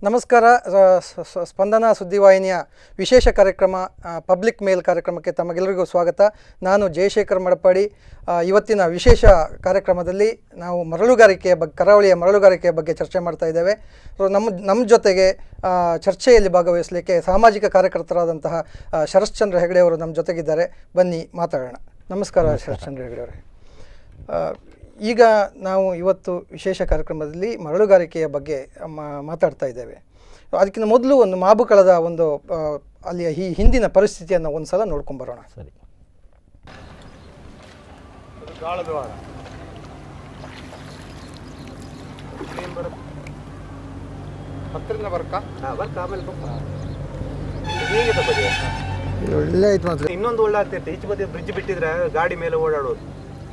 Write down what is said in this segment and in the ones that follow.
ನಮಸ್ಕಾರ ರ- ಸ- ಸ- ಸ್ಪಂದನ ಸುದ್ದಿವಾಹಿನಿಯ ವಿಶೇಷ ಕಾರ್ಯಕ್ರಮ ಆ, ಪಬ್ಲಿಕ್ ಮೇಲ್ ಕಾರ್ಯಕ್ರಮಕ್ಕೆ ತಮಗೆಲ್ಲರಿಗೂ ಸ್ವಾಗತ ನಾನು ಜಯಶೇಖರ್ ಮಡಪಾಡಿ ಆ, ಇವತ್ತಿನ ವಿಶೇಷ ಕಾರ್ಯಕ್ರಮದಲ್ಲಿ ನಾವು ಮರಳುಗಾರಿಕೆಯ ಬಗ್ಗೆ ಕರಾವಳಿಯ ಮರಳುಗಾರಿಕೆಯ ಬಗ್ಗೆ ಚರ್ಚೆ ಮಾಡ್ತಾ ಇದ್ದೇವೆ ಸೊ ನಮ್ಮ ನಮ್ಮ ಜೊತೆಗೆ ಆ, ಚರ್ಚೆಯಲ್ಲಿ ಭಾಗವಹಿಸಲಿಕ್ಕೆ ಸಾಮಾಜಿಕ ಕಾರ್ಯಕರ್ತರಾದಂತಹ ಆ, ಶರಶ್ಚಂದ್ರ ಹೆಗಡೆ ಅವರು ನಮ್ಮ ಜೊತೆಗಿದ್ದಾರೆ ಬನ್ನಿ ಮಾತಾಡೋಣ ನಮಸ್ಕಾರ ಶರಶ್ಚಂದ್ರ ಹೆಗಡೆ ಅವರೇ ಆ, ಈಗ ನಾವು ಇವತ್ತು ವಿಶೇಷ ಕಾರ್ಯಕ್ರಮದಲ್ಲಿ ಮರಳುಗಾರಿಕೆಯ ಬಗ್ಗೆ ಮಾ- ಮಾತಾಡ್ತಾ ಇದ್ದೇವೆ ಅದಕ್ಕಿಂತ ಮೊದಲು ಒಂದು ಮಾಬುಕಳದ ಒಂದು ಆ, ಅಲ್ಲಿಯ ಈ ಹಿಂದಿನ ಪರಿಸ್ಥಿತಿಯನ್ನು ಒಂದು ಸಲ ನೋಡ್ಕೊಂಬರೋಣ ಸರಿ ಗಾಳದ್ವಾರ ಹತ್ತರಿಂದ ಬರ್ಕ ಬರ್ಕ ಆಮೇಲೆ ಹೀಗೆ ತಪ್ಪದೆ ಒಳ್ಳೆ ಆಯ್ತು ಮಾತ್ರ ಇನ್ನೊಂದು ಒಳ್ಳೆ ಆಗ್ತೈತೆ ಈಚೆ ಬದಿ ಬ್ರಿಡ್ಜ್ ಬಿಟ್ಟಿದ್ರೆ ಗಾಡಿ ಮೇಲೆ ಓಡಾಡೋದು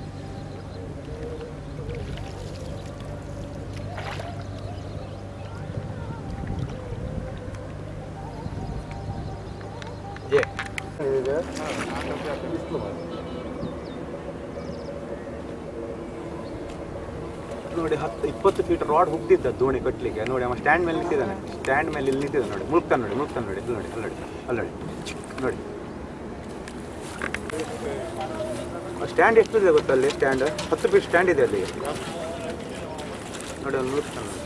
ಜೆ ನೋಡಿ ಹತ್ತು ಇಪ್ಪತ್ತು ಫೀಟ್ ರಾಡ್ ಹುಗ್ದಿದ್ದ ದೋಣಿ ಕಟ್ಟಲಿಕ್ಕೆ ನೋಡಿ ಅವ ಸ್ಟ್ಯಾಂಡ್ ಮೇಲೆ ನಿಂತಿದ್ದಾನೆ ಸ್ಟ್ಯಾಂಡ್ ಮೇಲೆ ಇಲ್ಲಿ ನಿಂತಿದ್ದಾನೆ ನೋಡಿ ಮುಳ್ತಾನೆ ನೋಡಿ ಮುಳ್ತಾನೆ ನೋಡಿ ಇಲ್ಲಿ ನೋಡಿ ಅಲ್ಲಡಿ ಅಲ್ಲಡಿ ನೋಡಿ ಸ್ಟ್ಯಾಂಡ್ ಎಷ್ಟಿದೆ ಗೊತ್ತಾ ಅಲ್ಲಿ ಸ್ಟ್ಯಾಂಡ್ ಹತ್ತು ಫೀಟ್ ಸ್ಟ್ಯಾಂಡ್ ಇದೆ ಅಲ್ಲಿ ನೋಡಿ ಅಲ್ಲಿ ಮುಳುಗ್ತಾನೆ ನೋಡಿ.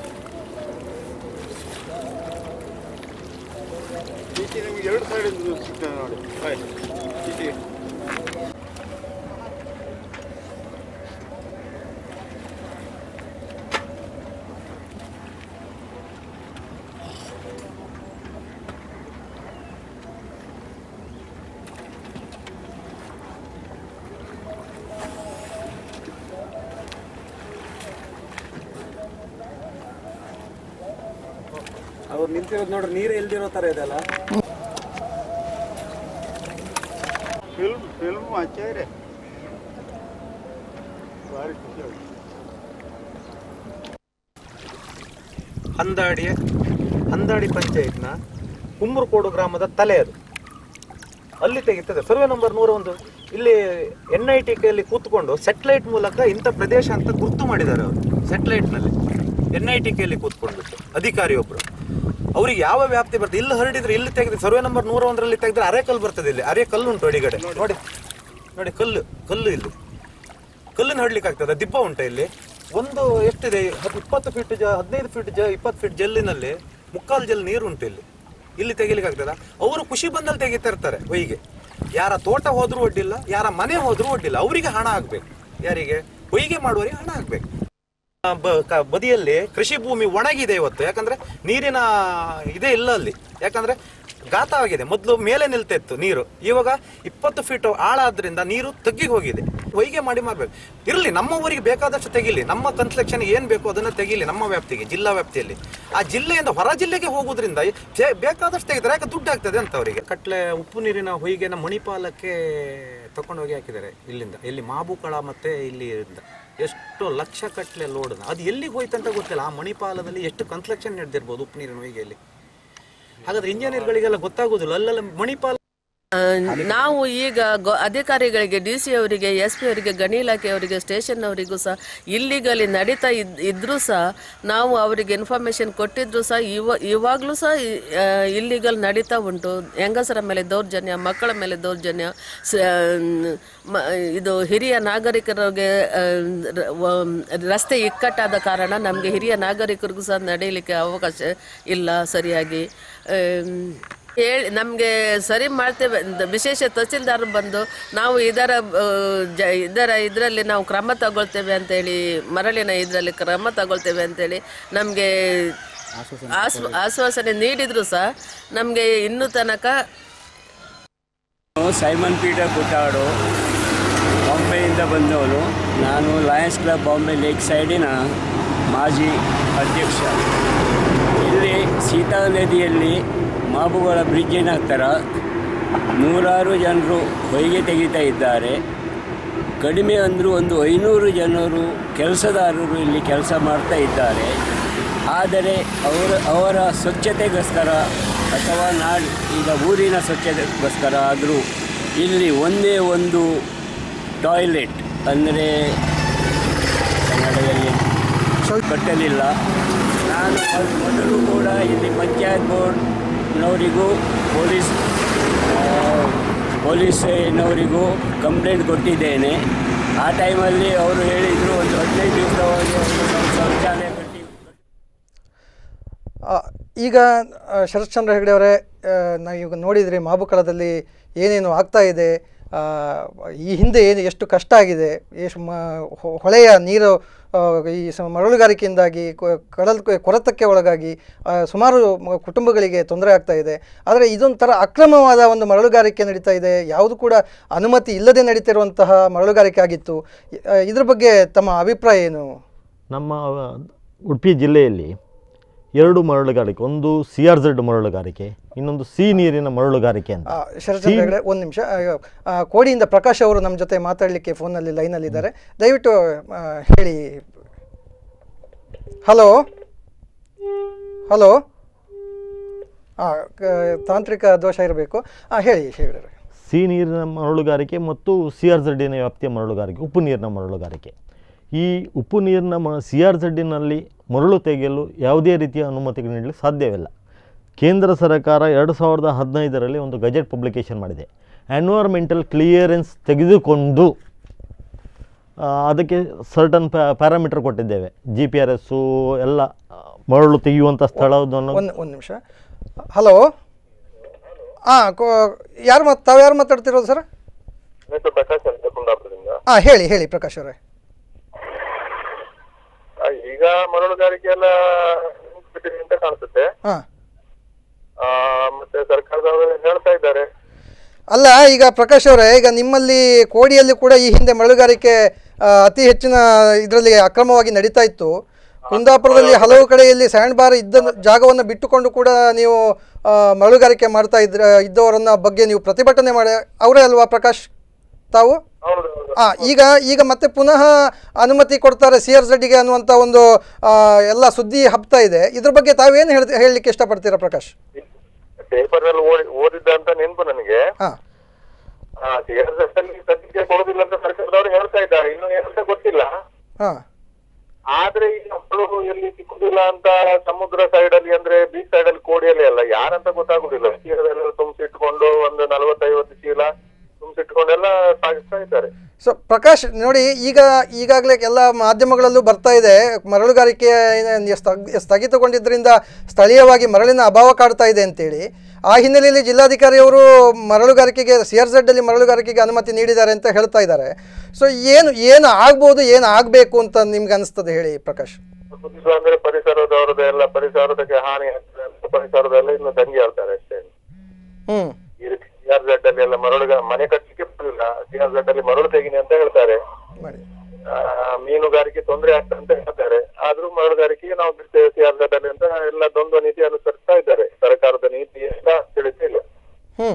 ಈಚೆ ನಿಮ್ಗೆ ಎರಡು ಸೈಡ್ ಸಿಗ್ತದೆ ನೋಡಿ ಆಯ್ತು ಈಚೆ ಅವ್ರು ನಿಂತಿರೋದು ನೋಡ್ರಿ ನೀರು ಇಲ್ದಿರೋ ಥರ ಇದೆ ಅಲ್ಲ ಫಿಲ್ಮ್ ಫಿಲ್ಮ್ ಹಚ್ಚಾರೆ ಭಾರಿ ಖುಷಿ ಆಗುತ್ತೆ ಹಂದಾಡಿ ಹಂದಾಡಿ ಪಂಚಾಯತ್ನ ಕುಮ್ಮರಕೋಡು ಗ್ರಾಮದ ತಲೆ ಅದು ಅಲ್ಲಿ ತೆಗಿತದೆ ಸರ್ವೆ ನಂಬರ್ ನೂರ ಒಂದು ಇಲ್ಲಿ ಎನ್ ಐ ಟಿ ಕೈಯಲ್ಲಿ ಕೂತ್ಕೊಂಡು ಸೆಟ್ಲೈಟ್ ಮೂಲಕ ಇಂಥ ಪ್ರದೇಶ ಅಂತ ಗುರ್ತು ಮಾಡಿದ್ದಾರೆ ಅವರು ಸೆಟ್ಲೈಟ್ನಲ್ಲಿ ಎನ್ ಐ ಟಿ ಕೈಯಲ್ಲಿ ಕೂತ್ಕೊಂಡ್ಬಿಟ್ಟು ಅಧಿಕಾರಿ ಒಬ್ರು ಅವ್ರಿಗೆ ಯಾವ ವ್ಯಾಪ್ತಿ ಬರ್ತದೆ ಇಲ್ಲಿ ಹರಡಿದ್ರೆ ಇಲ್ಲಿ ತೆಗೆದ್ರೆ ಸರ್ವೆ ನಂಬರ್ ನೂರ ಒಂದರಲ್ಲಿ ತೆಗೆದ್ರೆ ಅರೆಕಲ್ಲು ಬರ್ತದೆ ಇಲ್ಲಿ ಅರೆ ಕಲ್ಲು ಉಂಟು ಅಡಿಗಡೆ ನೋಡಿ ನೋಡಿ ಕಲ್ಲು ಕಲ್ಲು ಇಲ್ಲಿ ಕಲ್ಲನ್ನು ಹಡ್ಲಿಕ್ಕೆ ಆಗ್ತದೆ ದಿಬ್ಬ ಉಂಟ ಇಲ್ಲಿ ಒಂದು ಎಷ್ಟಿದೆ ಹತ್ತು ಇಪ್ಪತ್ತು ಫೀಟ್ ಜ ಹದಿನೈದು ಫೀಟ್ ಜ ಇಪ್ಪತ್ತು ಫೀಟ್ ಜಲ್ಲಿನಲ್ಲಿ ಮುಕ್ಕಾಲು ಜಲ್ ನೀರು ಉಂಟು ಇಲ್ಲಿ ಇಲ್ಲಿ ತೆಗಿಲಿಕ್ಕೆ ಆಗ್ತದ ಅವರು ಖುಷಿ ಬಂದಲ್ಲಿ ತೆಗಿತಾ ಇರ್ತಾರೆ ಹೊಯ್ಗೆ ಯಾರ ತೋಟ ಹೋದ್ರೂ ಒಡ್ಡಿಲ್ಲ ಯಾರ ಮನೆ ಹೋದ್ರೂ ಒಡ್ಡಿಲ್ಲ ಅವರಿಗೆ ಹಣ ಆಗ್ಬೇಕು ಯಾರಿಗೆ ಹೊಯ್ಗೆ ಮಾಡುವವರಿಗೆ ಹಣ ಆಗ್ಬೇಕು ಆ, ಬ- ಕ- ಬದಿಯಲ್ಲಿ ಕೃಷಿ ಭೂಮಿ ಒಣಗಿದೆ ಇವತ್ತು ಯಾಕಂದ್ರೆ ನೀರಿನ ಇದೇ ಇಲ್ಲ ಅಲ್ಲಿ ಯಾಕಂದ್ರೆ ಘಾತವಾಗಿದೆ ಮೊದಲು ಮೇಲೆ ನಿಲ್ತಾ ಇತ್ತು ನೀರು ಇವಾಗ ಇಪ್ಪತ್ತು ಫೀಟ್ ಆಳ ಆದ್ರಿಂದ ನೀರು ತಗ್ಗಿಗೆ ಹೋಗಿದೆ ಹೊಯ್ಗೆ ಮಾಡಿ ಮಾಡ್ಬೇಕು ಇರಲಿ ನಮ್ಮ ಊರಿಗೆ ಬೇಕಾದಷ್ಟು ತೆಗಿಲಿ ನಮ್ಮ ಕನ್ಸ್ಟ್ರಕ್ಷನ್ ಏನ್ ಬೇಕು ಅದನ್ನ ತೆಗಿಲಿ ನಮ್ಮ ವ್ಯಾಪ್ತಿಗೆ ಜಿಲ್ಲಾ ವ್ಯಾಪ್ತಿಯಲ್ಲಿ ಆ ಜಿಲ್ಲೆಯಿಂದ ಹೊರ ಜಿಲ್ಲೆಗೆ ಹೋಗೋದ್ರಿಂದ ಬೇ- ಬೇಕಾದಷ್ಟು ತೆಗಿತಾರೆ ಯಾಕೆ ದುಡ್ಡು ಆಗ್ತದೆ ಅಂತ ಅವರಿಗೆ ಕಟ್ಲೆ ಉಪ್ಪು ನೀರಿನ ಹೊಯ್ಗೆನ ಮಣಿಪಾಲಕ್ಕೆ ತಗೊಂಡೋಗಿ ಹಾಕಿದ್ದಾರೆ ಇಲ್ಲಿಂದ ಇಲ್ಲಿ ಮಾಬುಕಳ ಮತ್ತೆ ಇಲ್ಲಿ ಎಷ್ಟು ಲಕ್ಷ ಕಟ್ಲೆ ಲೋಡ್ ಅದು ಎಲ್ಲಿಗೆ ಹೋಯ್ತಂತ ಗೊತ್ತಿಲ್ಲ ಆ ಮಣಿಪಾಲದಲ್ಲಿ ಎಷ್ಟು ಕನ್ಸ್ಟ್ರಕ್ಷನ್ ನಡೆದಿರ್ಬೋದು ಉಪ್ಪು ನೀರಿನ ಹೊಯ್ಗೆಯಲ್ಲಿ ಹಾಗಾದ್ರೆ ಇಂಜಿನಿಯರ್ಗಳಿಗೆಲ್ಲ ಗೊತ್ತಾಗೋದಿಲ್ಲ ಅಲ್ಲೆಲ್ಲ ಮಣಿಪಾಲ ಆ, ನಾವು ಈಗ ಗೊ- ಅಧಿಕಾರಿಗಳಿಗೆ ಡಿ ಸಿ ಅವರಿಗೆ ಎಸ್ ಪಿ ಅವರಿಗೆ ಗಣಿ ಇಲಾಖೆಯವರಿಗೆ ಸ್ಟೇಷನ್ ಅವರಿಗೂ ಸಹ ಇಲ್ಲಿಗಲ್ಲಿ ನಡೀತಾ ಇದ್ ಇದ್ರೂ ಸಹ ನಾವು ಅವರಿಗೆ ಇನ್ಫಾರ್ಮೇಶನ್ ಕೊಟ್ಟಿದ್ರು ಸಹ ಇವ ಇವಾಗಲೂ ಸಹ ಇಲ್ಲಿಗಲ್ ನಡೀತಾ ಉಂಟು ಹೆಂಗಸರ ಮೇಲೆ ದೌರ್ಜನ್ಯ ಮಕ್ಕಳ ಮೇಲೆ ದೌರ್ಜನ್ಯ ಸ- ಮ- ಇದು ಹಿರಿಯ ನಾಗರಿಕರಿಗೆ ಆ, ರ- ವ- ರಸ್ತೆ ಇಕ್ಕಟ್ಟಾದ ಕಾರಣ ನಮಗೆ ಹಿರಿಯ ನಾಗರಿಕರಿಗೂ ಸಹ ನಡೆಯಲಿಕ್ಕೆ ಅವಕಾಶ ಇಲ್ಲ ಸರಿಯಾಗಿ ಆಮ್, ಹೇಳಿ ನಮಗೆ ಸರಿ ಮಾಡ್ತೇವೆ ಅಂತ ವಿಶೇಷ ತಹಸೀಲ್ದಾರ್ ಬಂದು ನಾವು ಇದರ ಆ, ಜ ಇದರ ಇದರಲ್ಲಿ ನಾವು ಕ್ರಮ ತಗೊಳ್ತೇವೆ ಅಂತೇಳಿ ಮರಳಿನ ಇದರಲ್ಲಿ ಕ್ರಮ ತಗೊಳ್ತೇವೆ ಅಂತೇಳಿ ನಮಗೆ ಆಶ್ವ ಆಶ್ವಾಸನೆ ನೀಡಿದ್ರು ಸಹ ನಮಗೆ ಇನ್ನೂ ತನಕ ನಾನು ಸೈಮನ್ ಪೀಟರ್ ಗುಟ್ಟಾಡು ಬಾಂಬೆಯಿಂದ ಬಂದವನು ನಾನು ಲಯನ್ಸ್ ಕ್ಲಬ್ ಬಾಂಬೆ ಲೇಕ್ ಸೈಡಿನ ಮಾಜಿ ಅಧ್ಯಕ್ಷ ಇಲ್ಲಿ ಸೀತಾ ನದಿಯಲ್ಲಿ ಮಾಬುಗಳ ಬ್ರಿಡ್ಜಿನ ಹತ್ತಿರ ನೂರಾರು ಜನರು ಹೊಯ್ಗೆ ತೆಗಿತಾ ಇದ್ದಾರೆ ಕಡಿಮೆ ಅಂದರೂ ಒಂದು ಐನೂರು ಜನರು ಕೆಲಸದಾರರು ಇಲ್ಲಿ ಕೆಲಸ ಮಾಡ್ತಾ ಇದ್ದಾರೆ ಆದರೆ ಅವರ ಅವರ ಸ್ವಚ್ಛತೆಗೋಸ್ಕರ ಅಥವಾ ನಾಡು ಈಗ ಊರಿನ ಸ್ವಚ್ಛತೆಗೋಸ್ಕರ ಆದರೂ ಇಲ್ಲಿ ಒಂದೇ ಒಂದು ಟಾಯ್ಲೆಟ್ ಅಂದರೆ ಕನ್ನಡದಲ್ಲಿ ಕಟ್ಟಲಿಲ್ಲ ನಾನು ನಾನು ಮೊದ್- ಮೊದಲು ಕೂಡ ಇಲ್ಲಿ ಪಂಚಾಯತ್ ಬೋರ್ಡ್ನವರಿಗೂ ಪೊಲೀಸ್ ಆ, ಪೊಲೀಸ್ನವರಿಗೂ ಕಂಪ್ಲೇಂಟ್ ಕೊಟ್ಟಿದ್ದೇನೆ ಆ ಟೈಮಲ್ಲಿ ಅವರು ಹೇಳಿದರು ಒಂದು ಹದಿನೈದು ದಿವಸದವರೆಗೆ ಒಂದು ಶೌಚಾಲಯ ಕಟ್ಟಿ ಆ, ಈಗ ಆ, ಶರತ್ಚಂದ್ರ ಹೆಗಡೆ ಅವರೇ ನಾವು ಈಗ ನೋಡಿದ್ರಿ ಮಾಬುಕಳದಲ್ಲಿ ಏನೇನು ಆಗ್ತಾ ಇದೆ ಆ, ಈ ಹಿಂದೆ ಏನು ಎಷ್ಟು ಕಷ್ಟ ಆಗಿದೆ ಎಷ್ಟು ಮ ಹೊ- ಹೊಳೆಯ ನೀರು ಆ, ಈ ಸ ಮರಳುಗಾರಿಕೆಯಿಂದಾಗಿ ಕೊ- ಕಡಲ್ ಕೊ- ಕೊರೆತಕ್ಕೆ ಒಳಗಾಗಿ ಆ, ಸುಮಾರು ಮ- ಕುಟುಂಬಗಳಿಗೆ ತೊಂದರೆ ಆಗ್ತಾ ಇದೆ ಆದರೆ ಇದೊಂಥರ ಅಕ್ರಮವಾದ ಒಂದು ಮರಳುಗಾರಿಕೆ ನಡೀತಾ ಇದೆ ಯಾವುದು ಕೂಡ ಅನುಮತಿ ಇಲ್ಲದೆ ನಡೀತಿರುವಂತಹ ಮರಳುಗಾರಿಕೆ ಆಗಿತ್ತು ಆ, ಇದ್ರ ಬಗ್ಗೆ ತಮ್ಮ ಅಭಿಪ್ರಾಯ ಏನು ನಮ್ಮ ಉಡುಪಿ ಜಿಲ್ಲೆಯಲ್ಲಿ ಎರಡು ಮರಳುಗಾರಿಕೆ ಒಂದು ಸಿ ಆರ್ ಝೆಡ್ ಮರಳುಗಾರಿಕೆ ಇನ್ನೊಂದು ಸಿ ನೀರಿನ ಮರಳುಗಾರಿಕೆ ಅಂತ ಆ, ಶರತ್ಚಂದ್ರ ಹೆಗಡೆ ಒಂದು ನಿಮಿಷ ಆ, ಆ, ಕೋಡಿಯಿಂದ ಪ್ರಕಾಶ್ ಅವರು ನಮ್ಮ ಜೊತೆ ಮಾತಾಡಲಿಕ್ಕೆ ಫೋನಲ್ಲಿ ಲೈನಲ್ಲಿದ್ದಾರೆ ದಯವಿಟ್ಟು ಆ, ಹೇಳಿ ಹಲೋ ಹಲೋ ಹಾಂ ತಾಂತ್ರಿಕ ದೋಷ ಇರಬೇಕು ಹಾಂ ಹೇಳಿ ಹೇಳಿ ಸಿ ನೀರಿನ ಮರಳುಗಾರಿಕೆ ಮತ್ತು ಸಿ ಆರ್ ಝಡ್ಡಿನ ವ್ಯಾಪ್ತಿಯ ಮರಳುಗಾರಿಕೆ ಉಪ್ಪು ನೀರಿನ ಮರಳುಗಾರಿಕೆ ಈ ಉಪ್ಪು ನೀರಿನ ಮ ಸಿ ಆರ್ ಝಡ್ಡಿನಲ್ಲಿ ಮರಳು ತೆಗೆಯಲು ಯಾವುದೇ ರೀತಿಯ ಅನುಮತಿಗಳು ನೀಡಲಿಕ್ಕೆ ಸಾಧ್ಯವಿಲ್ಲ ಕೇಂದ್ರ ಸರ್ಕಾರ ಎರಡು ಸಾವಿರದ ಹದಿನೈದರಲ್ಲಿ ಒಂದು ಗಜೆಟ್ ಪಬ್ಲಿಕೇಶನ್ ಮಾಡಿದೆ ಎನ್ವೈರ್ಮೆಂಟಲ್ ಕ್ಲಿಯರೆನ್ಸ್ ತೆಗೆದುಕೊಂಡು ಆ, ಅದಕ್ಕೆ ಸರ್ಟನ್ ಪ್ಯಾರಾಮೀಟರ್ ಕೊಟ್ಟಿದ್ದೇವೆ ಜಿ ಪಿ ಆರ್ ಎಸ್ಸು ಎಲ್ಲ ಆ, ಮರಳು ತೆಗೆಯುವಂಥ ಸ್ಥಳವನ್ನು ಒಂದು ಒಂದು ನಿಮಿಷ ಹಲೋ ಹಾಂ ಕೋ ಯಾರು ಮಾತು ತಾವು ಯಾರು ಮಾತಾಡ್ತಿರೋದು ಸರ್ ಹೆಸರು ಪ್ರಕಾಶ್ ಅಂತ ಕುಂದಾಪುರದಿಂದ ಹಾಂ ಹೇಳಿ ಹೇಳಿ ಪ್ರಕಾಶ್ ಅವರೇ ಆ, ಈಗ ಮರಳುಗಾರಿಕೆ ಎಲ್ಲ ನಿಂತ್ಬಿಟ್ಟಿದೆ ಅಂತ ಕಾಣಿಸುತ್ತೆ ಹಾಂ ಆ, ಮತ್ತೆ ಸರ್ಕಾರದವರು ಹೇಳ್ತಾ ಇದ್ದಾರೆ ಅಲ್ಲ ಈಗ ಪ್ರಕಾಶ್ ಅವರೇ ಈಗ ನಿಮ್ಮಲ್ಲಿ ಕೋಡಿಯಲ್ಲಿ ಕೂಡ ಈ ಹಿಂದೆ ಮರಳುಗಾರಿಕೆ ಆ, ಅತಿ ಹೆಚ್ಚಿನ ಇದರಲ್ಲಿ ಅಕ್ರಮವಾಗಿ ನಡೀತಾ ಇತ್ತು ಕುಂದಾಪುರದಲ್ಲಿ ಹಲವು ಕಡೆಯಲ್ಲಿ ಸ್ಯಾಂಡ್ ಬಾರ್ ಇದ್ದ ಜಾಗವನ್ನು ಬಿಟ್ಟುಕೊಂಡು ಕೂಡ ನೀವು ಆ, ಮರಳುಗಾರಿಕೆ ಮಾಡ್ತಾ ಇದ್ರ ಇದ್ದವರನ್ನ ಬಗ್ಗೆ ನೀವು ಪ್ರತಿಭಟನೆ ಮಾಡಿ ಅವರೇ ಅಲ್ವಾ ಪ್ರಕಾಶ್ ತಾವು ಹೌದು ಹೌದು ಆ, ಈಗ ಈಗ ಮತ್ತೆ ಪುನಃ ಅನುಮತಿ ಕೊಡ್ತಾರೆ ಸಿ ಆರ್ ಝಡ್ಡಿಗೆ ಅನ್ನುವಂಥ ಒಂದು ಆ, ಎಲ್ಲ ಸುದ್ದಿ ಹಬ್ತಾ ಇದೆ ಇದ್ರ ಬಗ್ಗೆ ತಾವೇನು ಹೇಳ್ ಹೇಳಲಿಕ್ಕೆ ಇಷ್ಟಪಡ್ತೀರಾ ಪ್ರಕಾಶ್ ಪೇಪರ್ ಅಲ್ಲಿ ಓದಿ ಓದಿದ್ದ ಅಂತ ನೆನಪು ನನಗೆ ಹಾಂ ಆ, TRS ಅಲ್ಲಿ ಸದ್ಯಕ್ಕೆ ಕೊಡುದಿಲ್ಲ ಅಂತ ಸರ್ಕಾರದವರು ಹೇಳ್ತಾ ಇದ್ದಾರೆ ಇನ್ನು ಏನಂತ ಗೊತ್ತಿಲ್ಲ ಹಾಂ ಆದ್ರೆ ಈಗ ಮಕ್ಕಳು ಎಲ್ಲಿ ಸಿಕ್ಕುದಿಲ್ಲ ಅಂತ ಸಮುದ್ರ ಸೈಡ್ ಅಲ್ಲಿ ಅಂದ್ರೆ ಬೀಚ್ ಸೈಡ್ ಅಲ್ಲಿ ಕೋಡಿಯಲ್ಲಿ ಅಲ್ಲ ಯಾರಂತ ಗೊತ್ತಾಗುದಿಲ್ಲ ಚೀಲದಲ್ಲೆಲ್ಲ ತುಂಬಿಸಿಟ್ಕೊಂಡು ಒಂದು ನಲವತ್ತೈವತ್ತು ಚೀಲ ತುಂಬಿಸಿಟ್ಕೊಂಡೆಲ್ಲ ಸಾಗಿಸ್ತಾ ಇದ್ದಾರೆ ಸೊ ಪ್ರಕಾಶ್ ನೋಡಿ ಈಗ ಈಗಾಗಲೇ ಎಲ್ಲ ಮಾಧ್ಯಮಗಳಲ್ಲೂ ಬರ್ತಾ ಇದೆ ಮರಳುಗಾರಿಕೆ ಏನ್ ಸ್ಥಗ್- ಸ್ಥಗಿತಗೊಂಡಿದ್ದರಿಂದ ಸ್ಥಳೀಯವಾಗಿ ಮರಳಿನ ಅಭಾವ ಕಾಡ್ತಾ ಇದೆ ಅಂತೇಳಿ ಆ ಹಿನ್ನೆಲೆಯಲ್ಲಿ ಜಿಲ್ಲಾಧಿಕಾರಿಯವರು ಮರಳುಗಾರಿಕೆಗೆ ಸಿ ಆರ್ ಅಲ್ಲಿ ಮರಳುಗಾರಿಕೆಗೆ ಅನುಮತಿ ನೀಡಿದ್ದಾರೆ ಅಂತ ಹೇಳ್ತಾ ಇದ್ದಾರೆ ಸೊ ಏನು ಏನು ಆಗ್ಬೋದು ಏನು ಆಗಬೇಕು ಅಂತ ನಿಮ್ಗೆ ಅನಿಸ್ತದೆ ಹೇಳಿ ಪ್ರಕಾಶ್ ಇದು ಅಂದ್ರೆ ಪರಿಸರದವರದ್ದು ಎಲ್ಲ ಪರಿಸರದಕ್ಕೆ ಹಾನಿ ಆಗ್ತದೆ ಅಂತ ಪರಿಸರದೆಲ್ಲ ಇನ್ನು ದಂಗೆ ಹೇಳ್ತಾರೆ ಅಷ್ಟೇ ಹ್ಞೂ ಈ ರೀತಿ ಸಿಆರ್ಝೆಡ್ ಅಲ್ಲಿ ಎಲ್ಲ ಮರಳು ಮನೆ ಕಟ್ಟಲಿಕ್ಕೆ ಬರಲಿಲ್ಲ ಸಿಆರ್ಝೆಡ್ ಅಲ್ಲಿ ಮರಳು ತೆಗಿನಿ ಅಂತ ಹೇಳ್ತಾರೆ ಮಾಡಿ ಆ, ಮೀನುಗಾರಿಕೆ ತೊಂದರೆ ಆಗ್ತದೆ ಅಂತ ಹೇಳ್ತಾರೆ ಆದ್ರೂ ಮರಳುಗಾರಿಕೆಗೆ ನಾವು ಬಿಡ್ತೇವೆ ಸಿಆರ್ಝೆಡ್ ಅಲ್ಲಿ ಅಂತ ಎಲ್ಲ ದ್ವಂದ್ವ ನೀತಿ ಅನುಸರಿಸ್ತಾ ಇದ್ದಾರೆ ಸರ್ಕಾರದ ನೀತಿ ಅಂತ ತಿಳಿಸಿಲ್ಲ ಹ್ಞೂ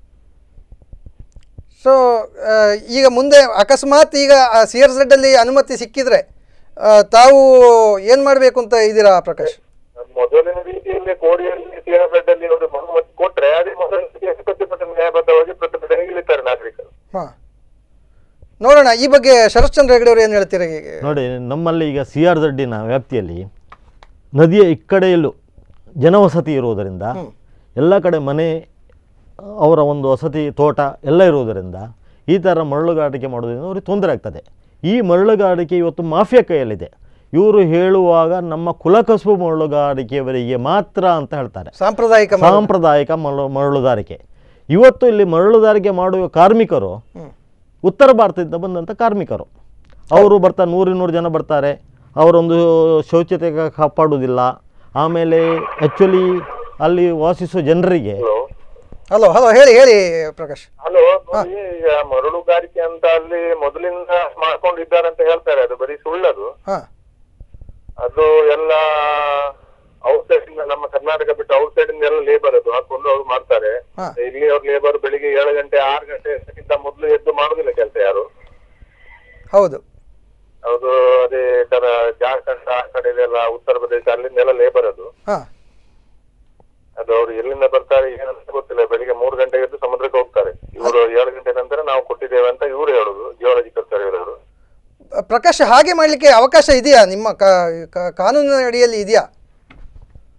ಸೊ ಈಗ ಮುಂದೆ ಅಕಸ್ಮಾತ್ ಈಗ ಸಿ ಆರ್ ಅಲ್ಲಿ ಅನುಮತಿ ಸಿಕ್ಕಿದ್ರೆ ಆ, ತಾವು ಏನು ಮಾಡಬೇಕು ಅಂತ ಇದ್ದೀರಾ ಪ್ರಕಾಶ್ ಮೊದಲಿನ ರೀತಿಯಲ್ಲಿ ಕೋಡಿಯಲ್ಲಿ ಸಿಆರ್ಝೆಡ್ ಅಲ್ಲಿ ಅವರು ಅನುಮತಿ ಕೊಟ್ರೆ ಅದೇ ಮೊದಲಿನ ರೀತಿಯಲ್ಲಿ ಪ್ರತಿಭಟನೆ ನ್ಯಾಯಬದ್ಧವಾಗಿ ಪ್ರತಿಭಟನೆಗೆ ಇಳಿತಾರೆ ನಾಗರಿಕರು ಹಾಂ ನೋಡೋಣ ಈ ಬಗ್ಗೆ ಶರತ್ಚಂದ್ರ ಹೆಗಡೆ ಅವರು ಏನು ಹೇಳ್ತೀರಾ ಈಗ ನೋಡಿ ನಮ್ಮಲ್ಲಿ ಈಗ ಸಿ ಆರ್ ಝಡ್ಡಿನ ವ್ಯಾಪ್ತಿಯಲ್ಲಿ ನದಿಯ ಇಕ್ಕಡೆಯಲ್ಲೂ ಜನವಸತಿ ಇರುವುದರಿಂದ ಎಲ್ಲ ಕಡೆ ಮನೆ ಅವರ ಒಂದು ವಸತಿ ತೋಟ ಎಲ್ಲ ಇರುವುದರಿಂದ ಈ ಥರ ಮರಳುಗಾರಿಕೆ ಮಾಡೋದ್ರಿಂದ ಅವ್ರಿಗೆ ತೊಂದರೆ ಆಗ್ತದೆ ಈ ಮರಳುಗಾರಿಕೆ ಇವತ್ತು ಮಾಫಿಯಾ ಕೈಯಲ್ಲಿದೆ ಇವರು ಹೇಳುವಾಗ ನಮ್ಮ ಕುಲಕಸುಬು ಮರಳುಗಾರಿಕೆಯವರಿಗೆ ಮಾತ್ರ ಅಂತ ಹೇಳ್ತಾರೆ ಸಾಂಪ್ರದಾಯಿಕ ಮರಳು. ಸಾಂಪ್ರದಾಯಿಕ ಮರಳು ಮರಳುಗಾರಿಕೆ ಇವತ್ತು ಇಲ್ಲಿ ಮರಳುಗಾರಿಕೆ ಮಾಡುವ ಕಾರ್ಮಿಕರು ಉತ್ತರ ಭಾರತದಿಂದ ಬಂದಂಥ ಕಾರ್ಮಿಕರು ಅವರು ಬರ್ತಾರೆ ನೂರು ನೂರು ಜನ ಬರ್ತಾರೆ ಅವರೊಂದು ಶೌಚ್ಯತೆ ಕಾ- ಕಾಪಾಡುವುದಿಲ್ಲ ಆಮೇಲೆ ಆ್ಯಕ್ಚುಲಿ ಅಲ್ಲಿ ವಾಸಿಸುವ ಜನರಿಗೆ ಹಲೋ ಹಲೋ ಹಲೋ ಹೇಳಿ ಹೇಳಿ ಪ್ರಕಾಶ್ ಹಲೋ ನೋಡಿ ಈಗ ಮರಳುಗಾರಿಕೆ ಅಂತ ಅಲ್ಲಿ ಮೊದಲಿಂದ ಮಾಡ್ಕೊಂಡಿದ್ದಾರೆ ಅಂತ ಹೇಳ್ತಾರೆ ಅದು ಬರೀ ಸುಳ್ಳದು ಹಾಂ ಅದು ಎಲ್ಲ ಔಟ್ಸೈಡ್ ಇಂದ ನಮ್ಮ ಕರ್ನಾಟಕ ಬಿಟ್ಟು ಔಟ್ಸೈಡ್ ಇಂದ ಎಲ್ಲ ಲೇಬರ್ ಅದು ಹಾಕೊಂಡು ಅವ್ರು ಮಾಡ್ತಾರೆ ಹಾ. ಇಲ್ಲಿ ಅವ್ರ ಲೇಬರ್ ಬೆಳಿಗ್ಗೆ ಏಳು ಗಂಟೆ ಆರು ಗಂಟೆಗಿಂತ ಮೊದಲು ಎದ್ದು ಮಾಡುದಿಲ್ಲ ಕೆಲಸ ಯಾರು ಹೌದು ಅದು ಅದೇ ತರ ಜಾರ್ಖಂಡ್ ಆ ಕಡೆ ಎಲ್ಲ ಉತ್ತರ ಪ್ರದೇಶ ಅಲ್ಲಿಂದೆಲ್ಲ ಲೇಬರ್ ಅದು ಹಾಂ ಅದು ಅವ್ರು ಎಲ್ಲಿಂದ ಬರ್ತಾರೆ ಏನಂತ ಗೊತ್ತಿಲ್ಲ ಬೆಳಿಗ್ಗೆ ಮೂರು ಗಂಟೆಗೆ ಎದ್ದು ಸಮುದ್ರಕ್ಕೆ ಹೋಗ್ತಾರೆ ಇವರು ಏಳು ಗಂಟೆ ನಂತರ ನಾವು ಕೊಟ್ಟಿದ್ದೇವೆ ಅಂತ ಇವರು ಹೇಳುದು ಜಿಯೋಲಜಿಕಲ್ ಸರ್ವೆ ಅವರು ಪ್ರಕಾಶ್ ಹಾಗೆ ಮಾಡಲಿಕ್ಕೆ ಅವಕಾಶ ಇದೆಯಾ ನಿಮ್ಮ ಕಾ- ಕಾ- ಕಾನೂನಿನ ಅಡಿಯಲ್ಲಿ ಇದೆಯಾ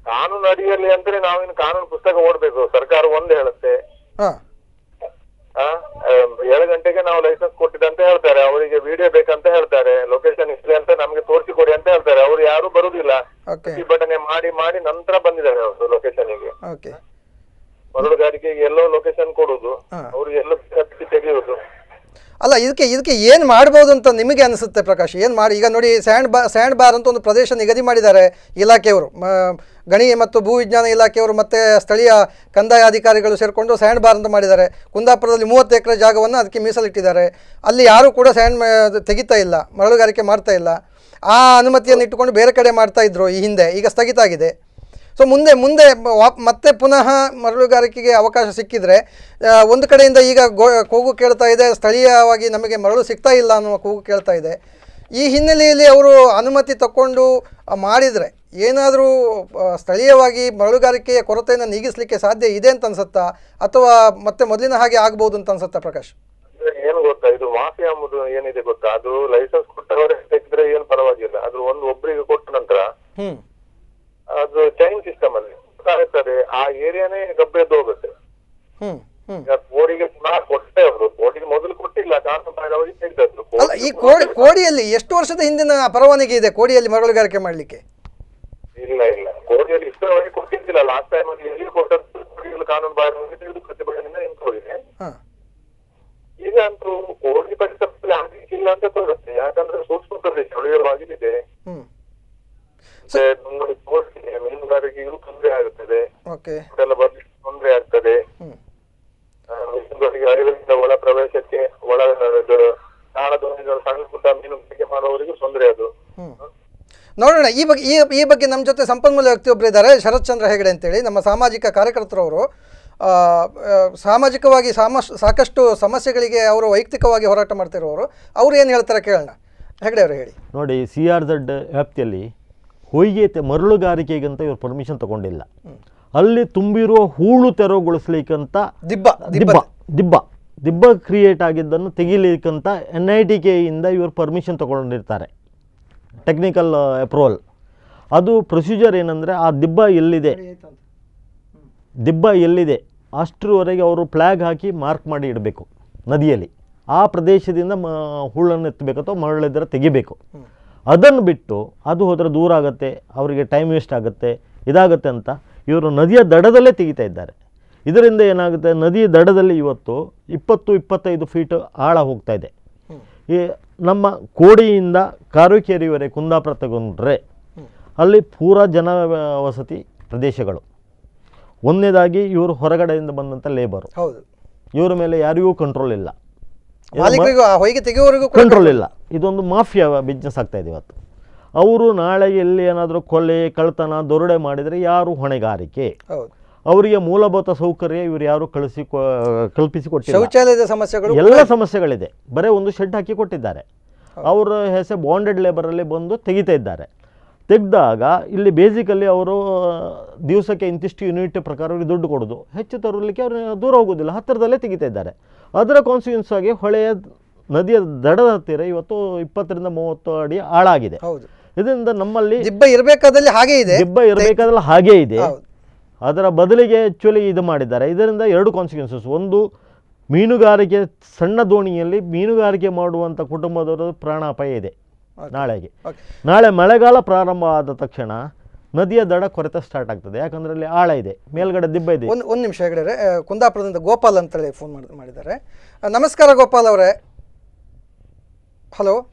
ಕಾನೂನು ಅಡಿಯಲ್ಲಿ ಅಂದ್ರೆ ನಾವಿನ್ನು ಕಾನೂನು ಪುಸ್ತಕ ಓದ್ಬೇಕು ಸರ್ಕಾರ ಒಂದ್ ಹೇಳುತ್ತೆ ಹಾಂ ಆ, ಆಮ್, ಏಳು ಗಂಟೆಗೆ ನಾವು ಲೈಸೆನ್ಸ್ ಕೊಟ್ಟಿದ್ದಂತ ಹೇಳ್ತಾರೆ ಅವರಿಗೆ ವಿಡಿಯೋ ಬೇಕಂತ ಹೇಳ್ತಾರೆ ಲೊಕೇಶನ್ ಇಸ್ಲಿ ಅಂತ ನಮ್ಗೆ ತೋರಿಸಿಕೊಡಿ ಅಂತ ಹೇಳ್ತಾರೆ ಅವ್ರು ಯಾರು ಬರುದಿಲ್ಲ ಓಕೆ ಪ್ರತಿಭಟನೆ ಮಾಡಿ ಮಾಡಿ ನಂತರ ಬಂದಿದ್ದಾರೆ ಅವರು ಲೊಕೇಶನ್ಗೆ ಓಕೆ ಮರಳುಗಾರಿಕೆಗೆ ಎಲ್ಲೋ ಲೊಕೇಶನ್ ಕೊಡುದು ಹಾ. ಅವ್ರು ಎಲ್ಲೋ ಕಟ್ಟಿ ತೆಗೆಯುವುದು ಅಲ್ಲ ಇದಕ್ಕೆ ಇದಕ್ಕೆ ಏನು ಮಾಡ್ಬೋದು ಅಂತ ನಿಮಗೆ ಅನಿಸುತ್ತೆ ಪ್ರಕಾಶ್ ಏನು ಮಾಡಿ ಈಗ ನೋಡಿ ಸ್ಯಾಂಡ್ ಬಾ ಸ್ಯಾಂಡ್ ಬಾರ್ ಅಂತ ಒಂದು ಪ್ರದೇಶ ನಿಗದಿ ಮಾಡಿದ್ದಾರೆ ಇಲಾಖೆಯವರು ಮ- ಗಣಿ ಮತ್ತು ಭೂವಿಜ್ಞಾನ ಇಲಾಖೆಯವರು ಮತ್ತು ಸ್ಥಳೀಯ ಕಂದಾಯ ಅಧಿಕಾರಿಗಳು ಸೇರಿಕೊಂಡು ಸ್ಯಾಂಡ್ ಬಾರ್ ಅಂತ ಮಾಡಿದ್ದಾರೆ ಕುಂದಾಪುರದಲ್ಲಿ ಮೂವತ್ತು ಎಕರೆ ಜಾಗವನ್ನು ಅದಕ್ಕೆ ಮೀಸಲಿಟ್ಟಿದ್ದಾರೆ ಅಲ್ಲಿ ಯಾರೂ ಕೂಡ ಸ್ಯಾಂಡ್ ಮ- ತೆಗಿತಾ ಇಲ್ಲ ಮರಳುಗಾರಿಕೆ ಮಾಡ್ತಾ ಇಲ್ಲ ಆ ಅನುಮತಿಯನ್ನು ಇಟ್ಟುಕೊಂಡು ಬೇರೆ ಕಡೆ ಮಾಡ್ತಾ ಇದ್ರು ಈ ಹಿಂದೆ ಈಗ ಸ್ಥಗಿತ ಆಗಿದೆ ಸೊ ಮುಂದೆ ಮುಂದೆ ವಾಪ್ ಮತ್ತೆ ಪುನಃ ಮರಳುಗಾರಿಕೆಗೆ ಅವಕಾಶ ಸಿಕ್ಕಿದ್ರೆ ಆ, ಒಂದು ಕಡೆಯಿಂದ ಈಗ ಗೋ ಕೂಗು ಕೇಳ್ತಾ ಇದೆ ಸ್ಥಳೀಯವಾಗಿ ನಮಗೆ ಮರಳು ಸಿಗ್ತಾ ಇಲ್ಲ ಅನ್ನುವ ಕೂಗು ಕೇಳ್ತಾ ಇದೆ ಈ ಹಿನ್ನೆಲೆಯಲ್ಲಿ ಅವರು ಅನುಮತಿ ತಗೊಂಡು ಮಾಡಿದರೆ ಏನಾದರೂ ಸ್ಥಳೀಯವಾಗಿ ಮರಳುಗಾರಿಕೆಯ ಕೊರತೆಯನ್ನು ನೀಗಿಸಲಿಕ್ಕೆ ಸಾಧ್ಯ ಇದೆ ಅಂತ ಅನ್ಸುತ್ತಾ ಅಥವಾ ಮತ್ತೆ ಮೊದಲಿನ ಹಾಗೆ ಆಗ್ಬೋದು ಅಂತ ಅನ್ಸುತ್ತಾ ಪ್ರಕಾಶ್ ಅಂದ್ರೆ ಏನ್ ಗೊತ್ತಾ ಇದು ಮಾಫಿಯಾ ಎಂಬುದು ಏನಿದೆ ಗೊತ್ತಾ ಅದು ಲೈಸೆನ್ಸ್ ಕೊಟ್ಟವರೇ ತೆಗೆದ್ರೆ ಏನ್ ಪರವಾಗಿಲ್ಲ ಅದು ಒಂದು ಒಬ್ಬರಿಗೆ ಕೊಟ್ಟ ನಂತರ ಹ್ಞೂ ಅದು ಚೈನ್ ಸಿಸ್ಟಮ್ ಅಲ್ಲಿ ಗೊತ್ತಾಗ್ತದೆ ಆ ಏರಿಯಾನೇ ಗಬ್ಬೆದ್ದು ಹೋಗುತ್ತೆ ಹ್ಞೂ ಹ್ಞೂ ಈಗ ಕೋಡಿಗೆ ಪುನಃ ಕೊಟ್ಟೆ ಅವರು ಕೋಡಿಗೆ ಮೊದಲು ಕೊಟ್ಟಿಲ್ಲ ಕಾನೂನು ಬಾಹಿರವಾಗಿ ತೆಗೆದದ್ದು ಅಲ್ಲ ಈ ಕೋಡಿ ಕೋಡಿಯಲ್ಲಿ ಎಷ್ಟು ವರ್ಷದ ಹಿಂದಿನ ಪರವಾನಗಿ ಇದೆ ಕೋಡಿಯಲ್ಲಿ ಮರಳುಗಾರಿಕೆ ಮಾಡಲಿಕ್ಕೆ ಇಲ್ಲ ಇಲ್ಲ ಕೋಡಿಯಲ್ಲಿ ಇಷ್ಟರವರೆಗೆ ಕೊಟ್ಟಿದ್ದಿಲ್ಲ ಲಾಸ್ಟ್ ಟೈಮ್ ಅಲ್ಲಿ ಎಲ್ಲಿ ಕೊಟ್ಟದ್ದು ಕೋಡಿಯಲ್ಲಿ ಕಾನೂನು ಬಾಹಿರವಾಗಿ ತೆಗೆದು ಪ್ರತಿಭಟನೆಯಿಂದ ನಿಂತ್ಕೊಂಡಿದೆ ಹಾಂ ಈಗ ಅಂತೂ ಕೋಡಿ ಪರಿಸರದಲ್ಲಿ ಆಗ್ಲಿಕ್ಕಿಲ್ಲ ಅಂತ ತೋರುತ್ತೆ ಯಾಕಂದ್ರೆ ಸೂಕ್ಷ್ಮ ಪ್ರದೇಶ ಉಳಿಯವಾಗಿದೆ ಹ್ಞೂ ಮತ್ತೆ ನಮ್ಮಲ್ಲಿ ತೋರಿಸಿದೆ ಮೀನುಗಾರಿಕೆಗೂ ತೊಂದರೆ ಆಗುತ್ತದೆ ಓಕೆ ಎಲ್ಲ ಬರ್ಲಿಕ್ಕೆ ತೊಂದರೆ ಆಗ್ತದೆ ಹ್ಞೂ ಆ, ಮೀನುಗಾರಿಕೆ ಅರಿವಿನಿಂದ ಒಳ ಪ್ರವೇಶಕ್ಕೆ ಒಳ ಇದು ನಾಳ ದೋಣಿಗಳು ಸಣ್ಣ ಪುಟ್ಟ ಮೀನುಗಾರಿಕೆ ಮಾಡುವವರಿಗೂ ತೊಂದರೆ ಅದು ಹ್ಮ್. ನೋಡೋಣ ಈ ಬಗ್ಗೆ ಈ ಈ ಬಗ್ಗೆ ನಮ್ಮ ಜೊತೆ ಸಂಪನ್ಮೂಲ ವ್ಯಕ್ತಿಯೊಬ್ಬರು ಇದ್ದಾರೆ ಶರತ್ ಚಂದ್ರ ಹೆಗಡೆ ಅಂತೇಳಿ ನಮ್ಮ ಸಾಮಾಜಿಕ ಕಾರ್ಯಕರ್ತರವರು ಆ, ಆ, ಸಾಮಾಜಿಕವಾಗಿ ಸಾಮ ಸಾಕಷ್ಟು ಸಮಸ್ಯೆಗಳಿಗೆ ಅವರು ವೈಯಕ್ತಿಕವಾಗಿ ಹೋರಾಟ ಮಾಡ್ತಿರುವವರು ಅವ್ರು ಏನು ಹೇಳ್ತಾರೆ ಕೇಳೋಣ ಹೆಗಡೆ ಅವರು ಹೇಳಿ ನೋಡಿ ಸಿ ಆರ್ ಝಡ್ ವ್ಯಾಪ್ತಿಯಲ್ಲಿ ಹೊಯ್ಗೆ ತೆ- ಮರಳುಗಾರಿಕೆಗಂತ ಇವರು ಪರ್ಮಿಷನ್ ತಗೊಂಡಿಲ್ಲ ಅಲ್ಲಿ ತುಂಬಿರುವ ಹೂಳು ತೆರವುಗೊಳಿಸ್ಲಿಕ್ಕಂತ ದಿಬ್ಬ ದಿಬ್ಬ ದಿಬ್ಬ ದಿಬ್ಬ ದಿಬ್ಬ ಕ್ರಿಯೇಟ್ ಆಗಿದ್ದನ್ನು ತೆಗಿಲಿಕ್ಕಂತ ಎನ್ ಐ ಟಿ ಕೆಯಿಂದ ಇವರು ಪರ್ಮಿಷನ್ ತಗೊಂಡಿರ್ತಾರೆ ಟೆಕ್ನಿಕಲ್ ಅಪ್ರೂವಲ್ ಅದು ಪ್ರೊಸೀಜರ್ ಏನಂದರೆ ಆ ದಿಬ್ಬ ಎಲ್ಲಿದೆ ದಿಬ್ಬ ಎಲ್ಲಿದೆ ಅಷ್ಟರವರೆಗೆ ಅವರು ಫ್ಲ್ಯಾಗ್ ಹಾಕಿ ಮಾರ್ಕ್ ಮಾಡಿ ಇಡಬೇಕು ನದಿಯಲ್ಲಿ ಆ ಪ್ರದೇಶದಿಂದ ಮ ಹುಳ್ಳನ್ನು ಎತ್ತಬೇಕು ಅಥವಾ ಮರಳಿದ್ರೆ ತೆಗಿಬೇಕು ಅದನ್ನು ಬಿಟ್ಟು ಅದು ಹೋದರೆ ದೂರ ಆಗುತ್ತೆ ಅವರಿಗೆ ಟೈಮ್ ವೇಸ್ಟ್ ಆಗುತ್ತೆ ಇದಾಗುತ್ತೆ ಅಂತ ಇವರು ನದಿಯ ದಡದಲ್ಲೇ ತೆಗಿತಾ ಇದ್ದಾರೆ ಇದರಿಂದ ಏನಾಗುತ್ತೆ ನದಿ ದಡದಲ್ಲಿ ಇವತ್ತು ಇಪ್ಪತ್ತು ಇಪ್ಪತ್ತೈದು ಫೀಟ್ ಆಳ ಹೋಗ್ತಾ ಇದೆ ಈ ನಮ್ಮ ಕೋಡಿಯಿಂದ ಕಾರುಕೇರಿವರೆಗೆ ಕುಂದಾಪುರ ತಗೊಂಡ್ರೆ ಅಲ್ಲಿ ಪೂರಾ ಜನ ವಸತಿ ಪ್ರದೇಶಗಳು ಒಂದನೇದಾಗಿ ಇವರು ಹೊರಗಡೆಯಿಂದ ಬಂದಂಥ ಲೇಬರು ಹೌದು ಇವರ ಮೇಲೆ ಯಾರಿಗೂ ಕಂಟ್ರೋಲ್ ಇಲ್ಲ ಮಾಲೀಕರಿಗೂ ಆ ಹೊಯ್ಗೆ ತೆಗೆಯುವವರೆಗೂ ಕೂಡ ಕಂಟ್ರೋಲ್ ಇಲ್ಲ ಇದೊಂದು ಮಾಫಿಯಾ ಬಿಸ್ನೆಸ್ ಆಗ್ತಾ ಇದೆ ಇವತ್ತು ಅವರು ನಾಳೆ ಎಲ್ಲಿ ಏನಾದರೂ ಕೊಲೆ ಕಳ್ತನ ದೊರಡೆ ಮಾಡಿದರೆ ಯಾರು ಹೊಣೆಗಾರಿಕೆ ಹೌದು ಅವರಿಗೆ ಮೂಲಭೂತ ಸೌಕರ್ಯ ಇವರು ಯಾರು ಕಳಿಸಿ ಕಲ್ಪಿಸಿ ಕೊಟ್ಟಿಲ್ಲ ಶೌಚಾಲಯದ ಸಮಸ್ಯೆಗಳು ಎಲ್ಲ ಸಮಸ್ಯೆಗಳಿದೆ ಬರೀ ಒಂದು ಶೆಡ್ ಹಾಕಿ ಕೊಟ್ಟಿದ್ದಾರೆ ಅವರ ಹೆಸರು ಬಾಂಡೆಡ್ ಲೇಬರಲ್ಲಿ ಬಂದು ತೆಗಿತಾ ಇದ್ದಾರೆ ತೆಗೆದಾಗ ಇಲ್ಲಿ ಬೇಸಿಕಲ್ಲಿ ಅವರು ದಿವಸಕ್ಕೆ ಇಂತಿಷ್ಟು ಯೂನಿಟ್ ಪ್ರಕಾರ ಅವ್ರಿಗೆ ದುಡ್ಡು ಕೊಡೋದು ಹೆಚ್ಚು ತರಲಿಕ್ಕೆ ಅವರು ದೂರ ಹೋಗೋದಿಲ್ಲ ಹತ್ತಿರದಲ್ಲೇ ತೆಗಿತಾ ಇದ್ದಾರೆ ಅದರ ಕಾನ್ಸಿಕ್ವೆನ್ಸ್ ಆಗಿ ಹೊಳೆಯ ನದಿಯ ದಡದ ಹತ್ತಿರ ಇವತ್ತು ಇಪ್ಪತ್ತರಿಂದ ಮೂವತ್ತು ಅಡಿ ಆಳಾಗಿದೆ ಹೌದು ಇದರಿಂದ ನಮ್ಮಲ್ಲಿ ದಿಬ್ಬ ಇರಬೇಕಾದಲ್ಲಿ ಹಾಗೆ ಇದೆ ದಿಬ್ಬ ಇರಬೇಕಾದ್ರೆ ಹಾಗೇ ಇದೆ ಹೌದು ಅದರ ಬದಲಿಗೆ ಆ್ಯಕ್ಚುಲಿ ಇದು ಮಾಡಿದ್ದಾರೆ ಇದರಿಂದ ಎರಡು ಕಾನ್ಸಿಕ್ವೆನ್ಸಸ್ ಒಂದು ಮೀನುಗಾರಿಕೆ ಸಣ್ಣ ದೋಣಿಯಲ್ಲಿ ಮೀನುಗಾರಿಕೆ ಮಾಡುವಂಥ ಕುಟುಂಬದವರ ಪ್ರಾಣಾಪಾಯ ಇದೆ ನಾಳೆಗೆ ಓಕೆ ನಾಳೆ ಮಳೆಗಾಲ ಪ್ರಾರಂಭ ಆದ ತಕ್ಷಣ ನದಿಯ ದಡ ಕೊರೆತ ಸ್ಟಾರ್ಟ್ ಆಗ್ತದೆ ಯಾಕಂದ್ರೆ ಅಲ್ಲಿ ಆಳ ಇದೆ ಮೇಲ್ಗಡೆ ದಿಬ್ಬ ಇದೆ ಒಂದು ಒಂದು ನಿಮಿಷ ಹೆಗಡೆ ಅವರೇ, ಆ, ಕುಂದಾಪುರದಿಂದ ಗೋಪಾಲ್ ಅಂತೇಳಿ ಫೋನ್ ಮಾಡಿ ಮಾಡಿದ್ದಾರೆ ಆ, ನಮಸ್ಕಾರ ಗೋಪಾಲ್ ಅವರೇ ಹಲೋ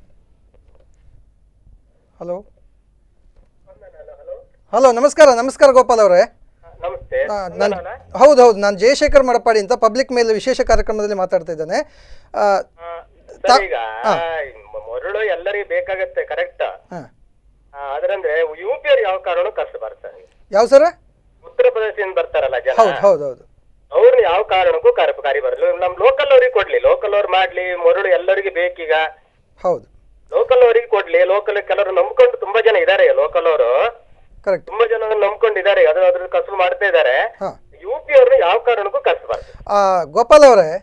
ಹಲೋ ಹಲೋ ನಮಸ್ಕಾರ ನಮಸ್ಕಾರ ಗೋಪಾಲ್ ಅವರೇ ನಮಸ್ತೆ ನಾನು ಹೌದು ಹೌದು ನಾನು ಜಯಶೇಖರ್ ಮಡಪಾಡಿ ಅಂತ ಪಬ್ಲಿಕ್ ಮೇಲೆ ವಿಶೇಷ ಕಾರ್ಯಕ್ರಮದಲ್ಲಿ ಮಾತಾಡ್ತಾ ಇದ್ದೇನೆ ಆ, ತಾ- ಈಗ ಹಾ. ಮರಳು ಎಲ್ಲರಿಗೂ ಬೇಕಾಗತ್ತೆ ಕರೆಕ್ಟ್ ಹಾ. ಅದ್ರಂದ್ರೆ ಯು ಪಿ ಅವ್ರು ಯಾವ ಕಾರಣ ಕಷ್ಟ ಬರ್ತಾರೆ ಯಾವ ಸರ ಉತ್ತರ ಪ್ರದೇಶದಿಂದ ಬರ್ತಾರಲ್ಲ ಜನ ಹೌದು ಹೌದು ಹೌದು ಅವ್ರನ್ನ ಯಾವ ಕಾರಣಕ್ಕೂ ಕರ ಕರಿ ಬರಲು ನಮ್ ಲೋಕಲ್ ಅವ್ರಿಗೆ ಕೊಡ್ಲಿ ಲೋಕಲ್ ಅವ್ರು ಮಾಡ್ಲಿ ಮರಳು ಎಲ್ಲರಿಗೂ ಬೇಕೀಗ ಹೌದು ಲೋಕಲ್ ಅವರಿಗೆ ಕೊಡ್ಲಿ ಲೋಕಲ್ ಕೆಲವರು ನಂಬ್ಕೊಂಡು ತುಂಬಾ ಜನ ಇದಾರೆ ಲೋಕಲ್ ಅವರು ಕರೆಕ್ಟ್ ತುಂಬಾ ಜನ ನಂಬ್ಕೊಂಡಿದ್ದಾರೆ ಅದ್ರ ಅದ್ರ ಕಸು ಮಾಡ್ತಾ ಇದಾರೆ ಹಾಂ ಯು ಪಿ ಅವ್ರನ್ನ ಯಾವ ಕಾರಣಕ್ಕೂ ಕಷ್ಟ ಬರ್ತದೆ ಗೋಪಾಲ್ ಅವರೇ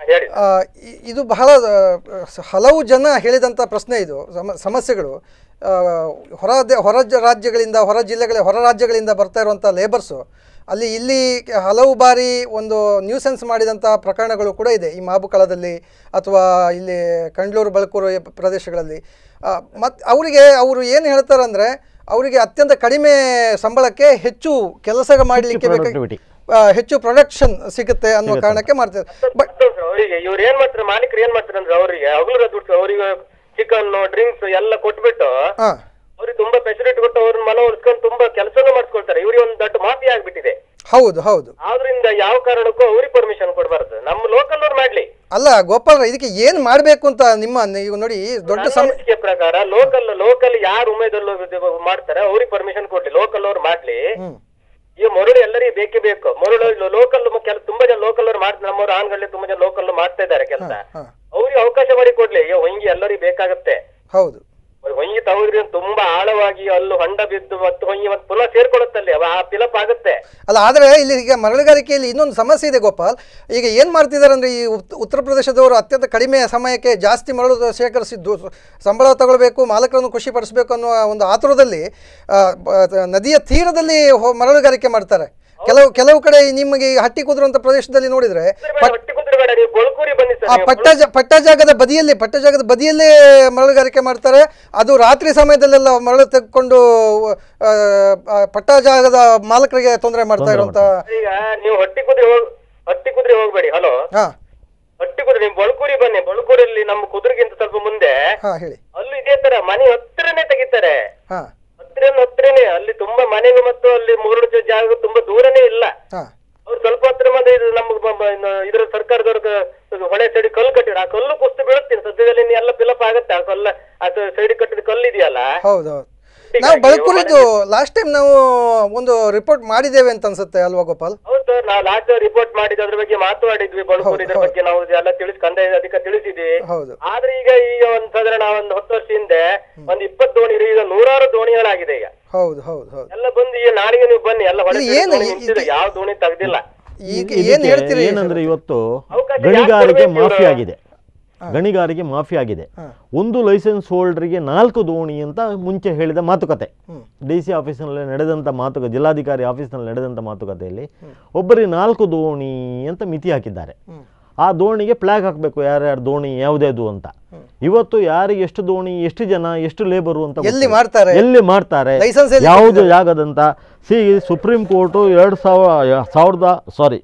ಹೇಳಿ ಆ, ಇ- ಇದು ಬಹಳ ಆ, ಸ- ಹಲವು ಜನ ಹೇಳಿದಂಥ ಪ್ರಶ್ನೆ ಇದು ಸಮ ಸಮಸ್ಯೆಗಳು ಆ, ಹೊರ ದ- ಹೊರ ಜ- ರಾಜ್ಯಗಳಿಂದ ಹೊರ ಜಿಲ್ಲೆಗಳ ಹೊರ ರಾಜ್ಯಗಳಿಂದ ಬರ್ತಾ ಇರುವಂಥ ಲೇಬರ್ಸು ಅಲ್ಲಿ ಇಲ್ಲಿ ಕೆ- ಹಲವು ಬಾರಿ ಒಂದು ನ್ಯೂಸೆನ್ಸ್ ಮಾಡಿದಂಥ ಪ್ರಕರಣಗಳು ಕೂಡ ಇದೆ ಈ ಮಾಬುಕಳದಲ್ಲಿ ಅಥವಾ ಇಲ್ಲಿ ಕಂಡ್ಲೂರು ಬಳಕೂರು ಈ ಪ್ರದೇಶಗಳಲ್ಲಿ ಮತ್ತು ಅವರಿಗೆ ಅವರು ಏನು ಹೇಳ್ತಾರೆ ಅಂದರೆ ಅವರಿಗೆ ಅತ್ಯಂತ ಕಡಿಮೆ ಸಂಬಳಕ್ಕೆ ಹೆಚ್ಚು ಕೆಲಸ ಮಾಡಲಿಕ್ಕೆ ಬೇಕಾಗಿ productivity. ಆ, ಹೆಚ್ಚು ಪ್ರೊಡಕ್ಷನ್ ಸಿಗುತ್ತೆ ಅನ್ನೋ ಕಾರಣಕ್ಕೆ ಮಾಡ್ತಾರೆ ಬಟ್ ಅವರಿಗೆ ಇವ್ರು ಏನ್ ಮಾಡ್ತಾರೆ ಮಾಲೀಕರು ಏನ್ ಮಾಡ್ತಾರೆ ಅಂದ್ರೆ ಅವರಿಗೆ ಹಗಲು ದುಡ್ಡು ಅವರಿಗೆ ಚಿಕನ್ ಡ್ರಿಂಕ್ಸ್ ಎಲ್ಲ ಕೊಟ್ಬಿಟ್ಟು ಹಾಂ ಅವ್ರಿಗೆ ತುಂಬಾ ಫೆಸಿಲಿಟಿ ಕೊಟ್ಟು ಅವ್ರ ಮನ ಉಳಿಸ್ಕೊಂಡು ತುಂಬಾ ಕೆಲಸನೂ ಮಾಡಿಸ್ಕೊಳ್ತಾರೆ ಇವ್ರಿಗೆ ಒಂದು ದೊಡ್ಡ ಮಾಫಿ ಆಗ್ಬಿಟ್ಟಿದೆ ಹೌದು ಹೌದು ಆದ್ರಿಂದ ಯಾವ ಕಾರಣಕ್ಕೂ ಅವ್ರಿಗೆ ಪರ್ಮಿಷನ್ ಕೊಡಬಾರ್ದು ನಮ್ಮ ಲೋಕಲ್ ಅವ್ರು ಮಾಡ್ಲಿ ಅಲ್ಲ ಗೋಪಾಲ್ ಇದು ಏನು ಮಾಡಬೇಕು ಅಂತ ನಿಮ್ಮ ಈಗ ನೋಡಿ ದೊಡ್ಡ ನನ್ನ ಸಮ ಅನಿಸಿಕೆ ಪ್ರಕಾರ ಲೋಕಲ್ ಲೋಕಲ್ ಯಾರು ಉಮೇದಲ್ಲೂ ಮಾಡ್ತಾರೆ ಅವ್ರಿಗೆ ಪರ್ಮಿಷನ್ ಕೊಡ್ಲಿ ಲೋಕಲ್ ಅವ್ರು ಮಾಡ್ಲಿ ಹ್ಮ್. ಈ ಮರಳು ಎಲ್ಲರಿಗೂ ಬೇಕೇ ಬೇಕು ಮರಳು ಲೋಕಲ್ ಕೆಲ ತುಂಬಾ ಜನ ಲೋಕಲ್ ಅವ್ರು ಮಾಡ್ತಾರೆ ನಮ್ಮವ್ರ ಆನ್ಗಳಲ್ಲಿ ತುಂಬಾ ಜನ ಲೋಕಲ್ ಮಾಡ್ತಾ ಇದ್ದಾರೆ ಕೆಲಸ ಹಾ. ಅವ್ರಿಗೆ ಅವಕಾಶ ಮಾಡಿ ಕೊಡ್ಲಿ ಅಯ್ಯೋ ಹೊಂಗಿ ಎಲ್ಲರಿಗೂ ಬೇಕಾಗತ್ತೆ ಹೌದು ಹೊಂಗಿ ತಗೋದ್ರಿ ತುಂಬಾ ಆಳವಾಗಿ ಅಲ್ಲೂ ಹೊಂಡ ಬಿದ್ದು ಮತ್ತು ಹೊಂಗಿ ಮತ್ತೆ ಪುನಃ ಸೇರ್ಕೊಳ್ಳುತ್ತಲ್ಲಿ ಅವ ಆ ಫಿಲಪ್ ಆಗುತ್ತೆ ಅಲ್ಲ ಆದರೆ ಇಲ್ಲಿ ಈಗ ಮರಳುಗಾರಿಕೆಯಲ್ಲಿ ಇನ್ನೊಂದು ಸಮಸ್ಯೆ ಇದೆ ಗೋಪಾಲ್ ಈಗ ಏನು ಮಾಡ್ತಿದ್ದಾರೆ ಅಂದರೆ ಈ ಉತ್- ಉತ್ತರ ಪ್ರದೇಶದವರು ಅತ್ಯಂತ ಕಡಿಮೆ ಸಮಯಕ್ಕೆ ಜಾಸ್ತಿ ಮರಳು ಶೇಖರಿಸಿದ್ದು ಸಂಬಳ ತಗೊಳ್ಬೇಕು ಮಾಲಕರನ್ನು ಖುಷಿಪಡಿಸಬೇಕು ಅನ್ನುವ ಒಂದು ಆತುರದಲ್ಲಿ ಆ, ಬ- ನದಿಯ ತೀರದಲ್ಲಿ ಹೋ- ಮರಳುಗಾರಿಕೆ ಮಾಡ್ತಾರೆ ಕೆಲವು ಕೆಲವು ಕಡೆ ನಿಮಗೆ ಈ ಹಟ್ಟಿ ಕುದುರುವಂಥ ಪ್ರದೇಶದಲ್ಲಿ ನೋಡಿದರೆ ಬೇಡ, ಹೊಟ್ಟೆ ಕುದ್ರೆ ಬೇಡ ನೀವು ಗೊಳಕೂರಿ ಬನ್ನಿ ಸರ್ ಆ ನೀವು. ಪಟ್ಟ ಜ- ಪಟ್ಟ ಜಾಗದ ಬದಿಯಲ್ಲಿ ಪಟ್ಟ ಜಾಗದ ಬದಿಯಲ್ಲೇ ಮರಳುಗಾರಿಕೆ ಮಾಡ್ತಾರೆ ಅದು ರಾತ್ರಿ ಸಮಯದಲ್ಲೆಲ್ಲ ಮರಳು ತೆಗೆದುಕೊಂಡು ಆ, ಆ, ಪಟ್ಟ ಜಾಗದ ಮಾಲಕರಿಗೆ ತೊಂದರೆ ಮಾಡ್ತಾ ಇರುವಂತ ಈಗ ನೀವು ಹೊಟ್ಟಿ ಕುದ್ರೆ ಹೋಗ್ ಹೊಟ್ಟಿ ಕುದ್ರೆ ಹೋಗ್ಬೇಡಿ ಹಲೋ ಹಾ ಹೊಟ್ಟಿ ಕುದ್ರೆ ನೀವು ಬಳ್ಕೂರಿ ಬನ್ನಿ ಬಳ್ಕೂರಲ್ಲಿ ನಮ್ಮ ಕುದುರೆಗಿಂತ ಸ್ವಲ್ಪ ಮುಂದೆ ಹಾ ಹೇಳಿ ಅಲ್ಲೂ ಇದೇ ತರ ಮನೆ ಹತ್ರನೇ ತೆಗಿತಾರೆ ಹಾ ಹತ್ರ ಹತ್ರನೇ ಅಲ್ಲಿ ತುಂಬಾ ಮನೆಗೂ ಮತ್ತು ಅಲ್ಲಿ ಮೂರು ಜಾಗ ತುಂಬಾ ದೂರನೇ ಇಲ್ಲ ಹಾ ಅವ್ರು ಸ್ವಲ್ಪ ಹತ್ರ ಮತ್ತೆ ಇದು ನಮ್ಮ ಬ- ಬ- ಇನ್ನು ಇದ್ರ ಸರ್ಕಾರದವ್ರ ಹೊಳೆ ಸೈಡ್ ಕಲ್ಲು ಕಟ್ಟಿರ ಆ ಕಲ್ಲು ಕುಸ್ತು ಬೀಳುತ್ತೀನಿ ಸದ್ಯದಲ್ಲಿ ಇನ್ನು ಎಲ್ಲ ಫಿಲಪ್ ಆಗುತ್ತೆ ಆ ಕಲ್ಲ ಆ ಸೈಡ್ ಕಟ್ಟಿದ ಕಲ್ಲು ಇದೆಯಲ್ಲ ಹೌದು ಹೌದು ನಾವು ಬಳಕೂರಿದ್ದು ಲಾಸ್ಟ್ ಟೈಮ್ ನಾವು ಒಂದು ರಿಪೋರ್ಟ್ ಮಾಡಿದ್ದೇವೆ ಅಂತ ಅನ್ಸುತ್ತೆ ಅಲ್ವಾ ಗೋಪಾಲ್ ಹೌದು ಸರ್ ನಾವು ಲಾಸ್ಟ್ ರಿಪೋರ್ಟ್ ಮಾಡಿದ ಅದ್ರ ಬಗ್ಗೆ ಮಾತಾಡಿದ್ವಿ ಬಳ್ಕೂರ್ ಇದ್ರ ಬಗ್ಗೆ ನಾವು ಎಲ್ಲ ತಿಳಿಸ್ ಕಂದಾಯ ಅಧಿಕ ತಿಳಿಸಿದ್ವಿ ಹೌದು ಆದ್ರೆ ಈಗ ಈಗ ಒಂದ್ ಸಾಧಾರಣ ಒಂದ್ ಹತ್ತು ವರ್ಷ ಹಿಂದೆ ಒಂದ್ ಇಪ್ಪತ್ತು ದೋಣಿ ಇದೆ, ಈಗ ನೂರಾರು ದೋಣಿಗಳಾಗಿದೆ ಈಗ ಹೌದು ಹೌದು ಹೌದು ಎಲ್ಲ ಬಂದು ಈಗ ನಾಳೆಗೆ ನೀವು ಬನ್ನಿ ಎಲ್ಲ ಹೊಳೆ ಇಲ್ಲಿ ಸೈಡ್ ಏನು ದೋಣಿ ಈ- ನಿಂತಿದೆ ಯಾವ ದೋಣಿ ತೆಗ್ದಿಲ್ಲ ಈಗ ಇದಕ್ಕೆ ಏನು ಹೇಳ್ತೀರಿ ಏನಂದ್ರೆ ಇವತ್ತು ಅವಕಾಶ ಯಾಕ್ ಗಣಿಗಾರಿಕೆ ಕೊಡ್ಬೇಕು ಮಾಫಿ ಇವ್ರು? ಆಗಿದೆ ಗಣಿಗಾರಿಕೆ ಮಾಫಿ ಆಗಿದೆ ಹಾ. ಒಂದು ಲೈಸೆನ್ಸ್ ಹೋಲ್ಡರ್ಗೆ ನಾಲ್ಕು ದೋಣಿ ಅಂತ ಮುಂಚೆ ಹೇಳಿದ ಮಾತುಕತೆ ಹ್ಮ್. ಡಿ ಸಿ ಆಫೀಸ್ನಲ್ಲಿ ನಡೆದಂಥ ಮಾತುಕತೆ ಜಿಲ್ಲಾಧಿಕಾರಿ ಆಫೀಸ್ನಲ್ಲಿ ನಡೆದಂಥ ಮಾತುಕತೆಯಲ್ಲಿ ಒಬ್ಬರಿಗೆ ನಾಲ್ಕು ದೋಣಿ ಅಂತ ಮಿತಿ ಹಾಕಿದ್ದಾರೆ ಹ್ಮ್. ಆ ದೋಣಿಗೆ ಫ್ಲಾಗ್ ಹಾಕಬೇಕು ಯಾರ್ಯಾರು ದೋಣಿ ಯಾವುದ್ಯಾವುದು ಅಂತ ಇವತ್ತು ಯಾರಿಗೆ ಎಷ್ಟು ದೋಣಿ ಎಷ್ಟು ಜನ ಎಷ್ಟು ಲೇಬರು ಅಂತ ಎಲ್ಲಿ ಗೊತ್ತಿಲ್ಲ. ಮಾಡ್ತಾರೆ? ಎಲ್ಲಿ ಮಾಡ್ತಾರೆ License ಎಲ್ಲಿ ಯಾವುದು ಕೊಟ್ಟಿದ್ದಾರೆ? ಜಾಗದಂತ ಸಿ ಸುಪ್ರೀಂ ಕೋರ್ಟು ಎರಡು ಸಾವಿರ ಸಾವಿರದ ಸಾರಿ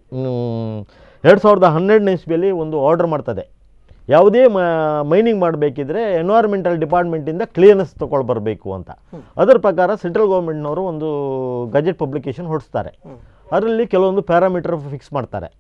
ಎರಡು ಸಾವಿರದ ಹನ್ನೆರಡನೇ ಇಸ್ವಿಯಲ್ಲಿ ಒಂದು ಆರ್ಡರ್ ಮಾಡ್ತದೆ ಯಾವುದೇ ಮೈನಿಂಗ್ ಮಾಡಬೇಕಿದ್ರೆ ಎನ್ವೈರ್ಮೆಂಟಲ್ ಡಿಪಾರ್ಟ್ಮೆಂಟಿಂದ ಕ್ಲಿಯರೆನ್ಸ್ ತೊಗೊಳ್ ಬರಬೇಕು ಅಂತ ಅದರ ಪ್ರಕಾರ ಸೆಂಟ್ರಲ್ ಗೌರ್ಮೆಂಟ್ನವರು ಒಂದು ಗಜೆಟ್ ಪಬ್ಲಿಕೇಶನ್ ಹೊರಡಿಸ್ತಾರೆ ಅದರಲ್ಲಿ ಕೆಲವೊಂದು ಪ್ಯಾರಾಮೀಟರ್ ಫಿಕ್ಸ್ ಮಾಡ್ತಾರೆ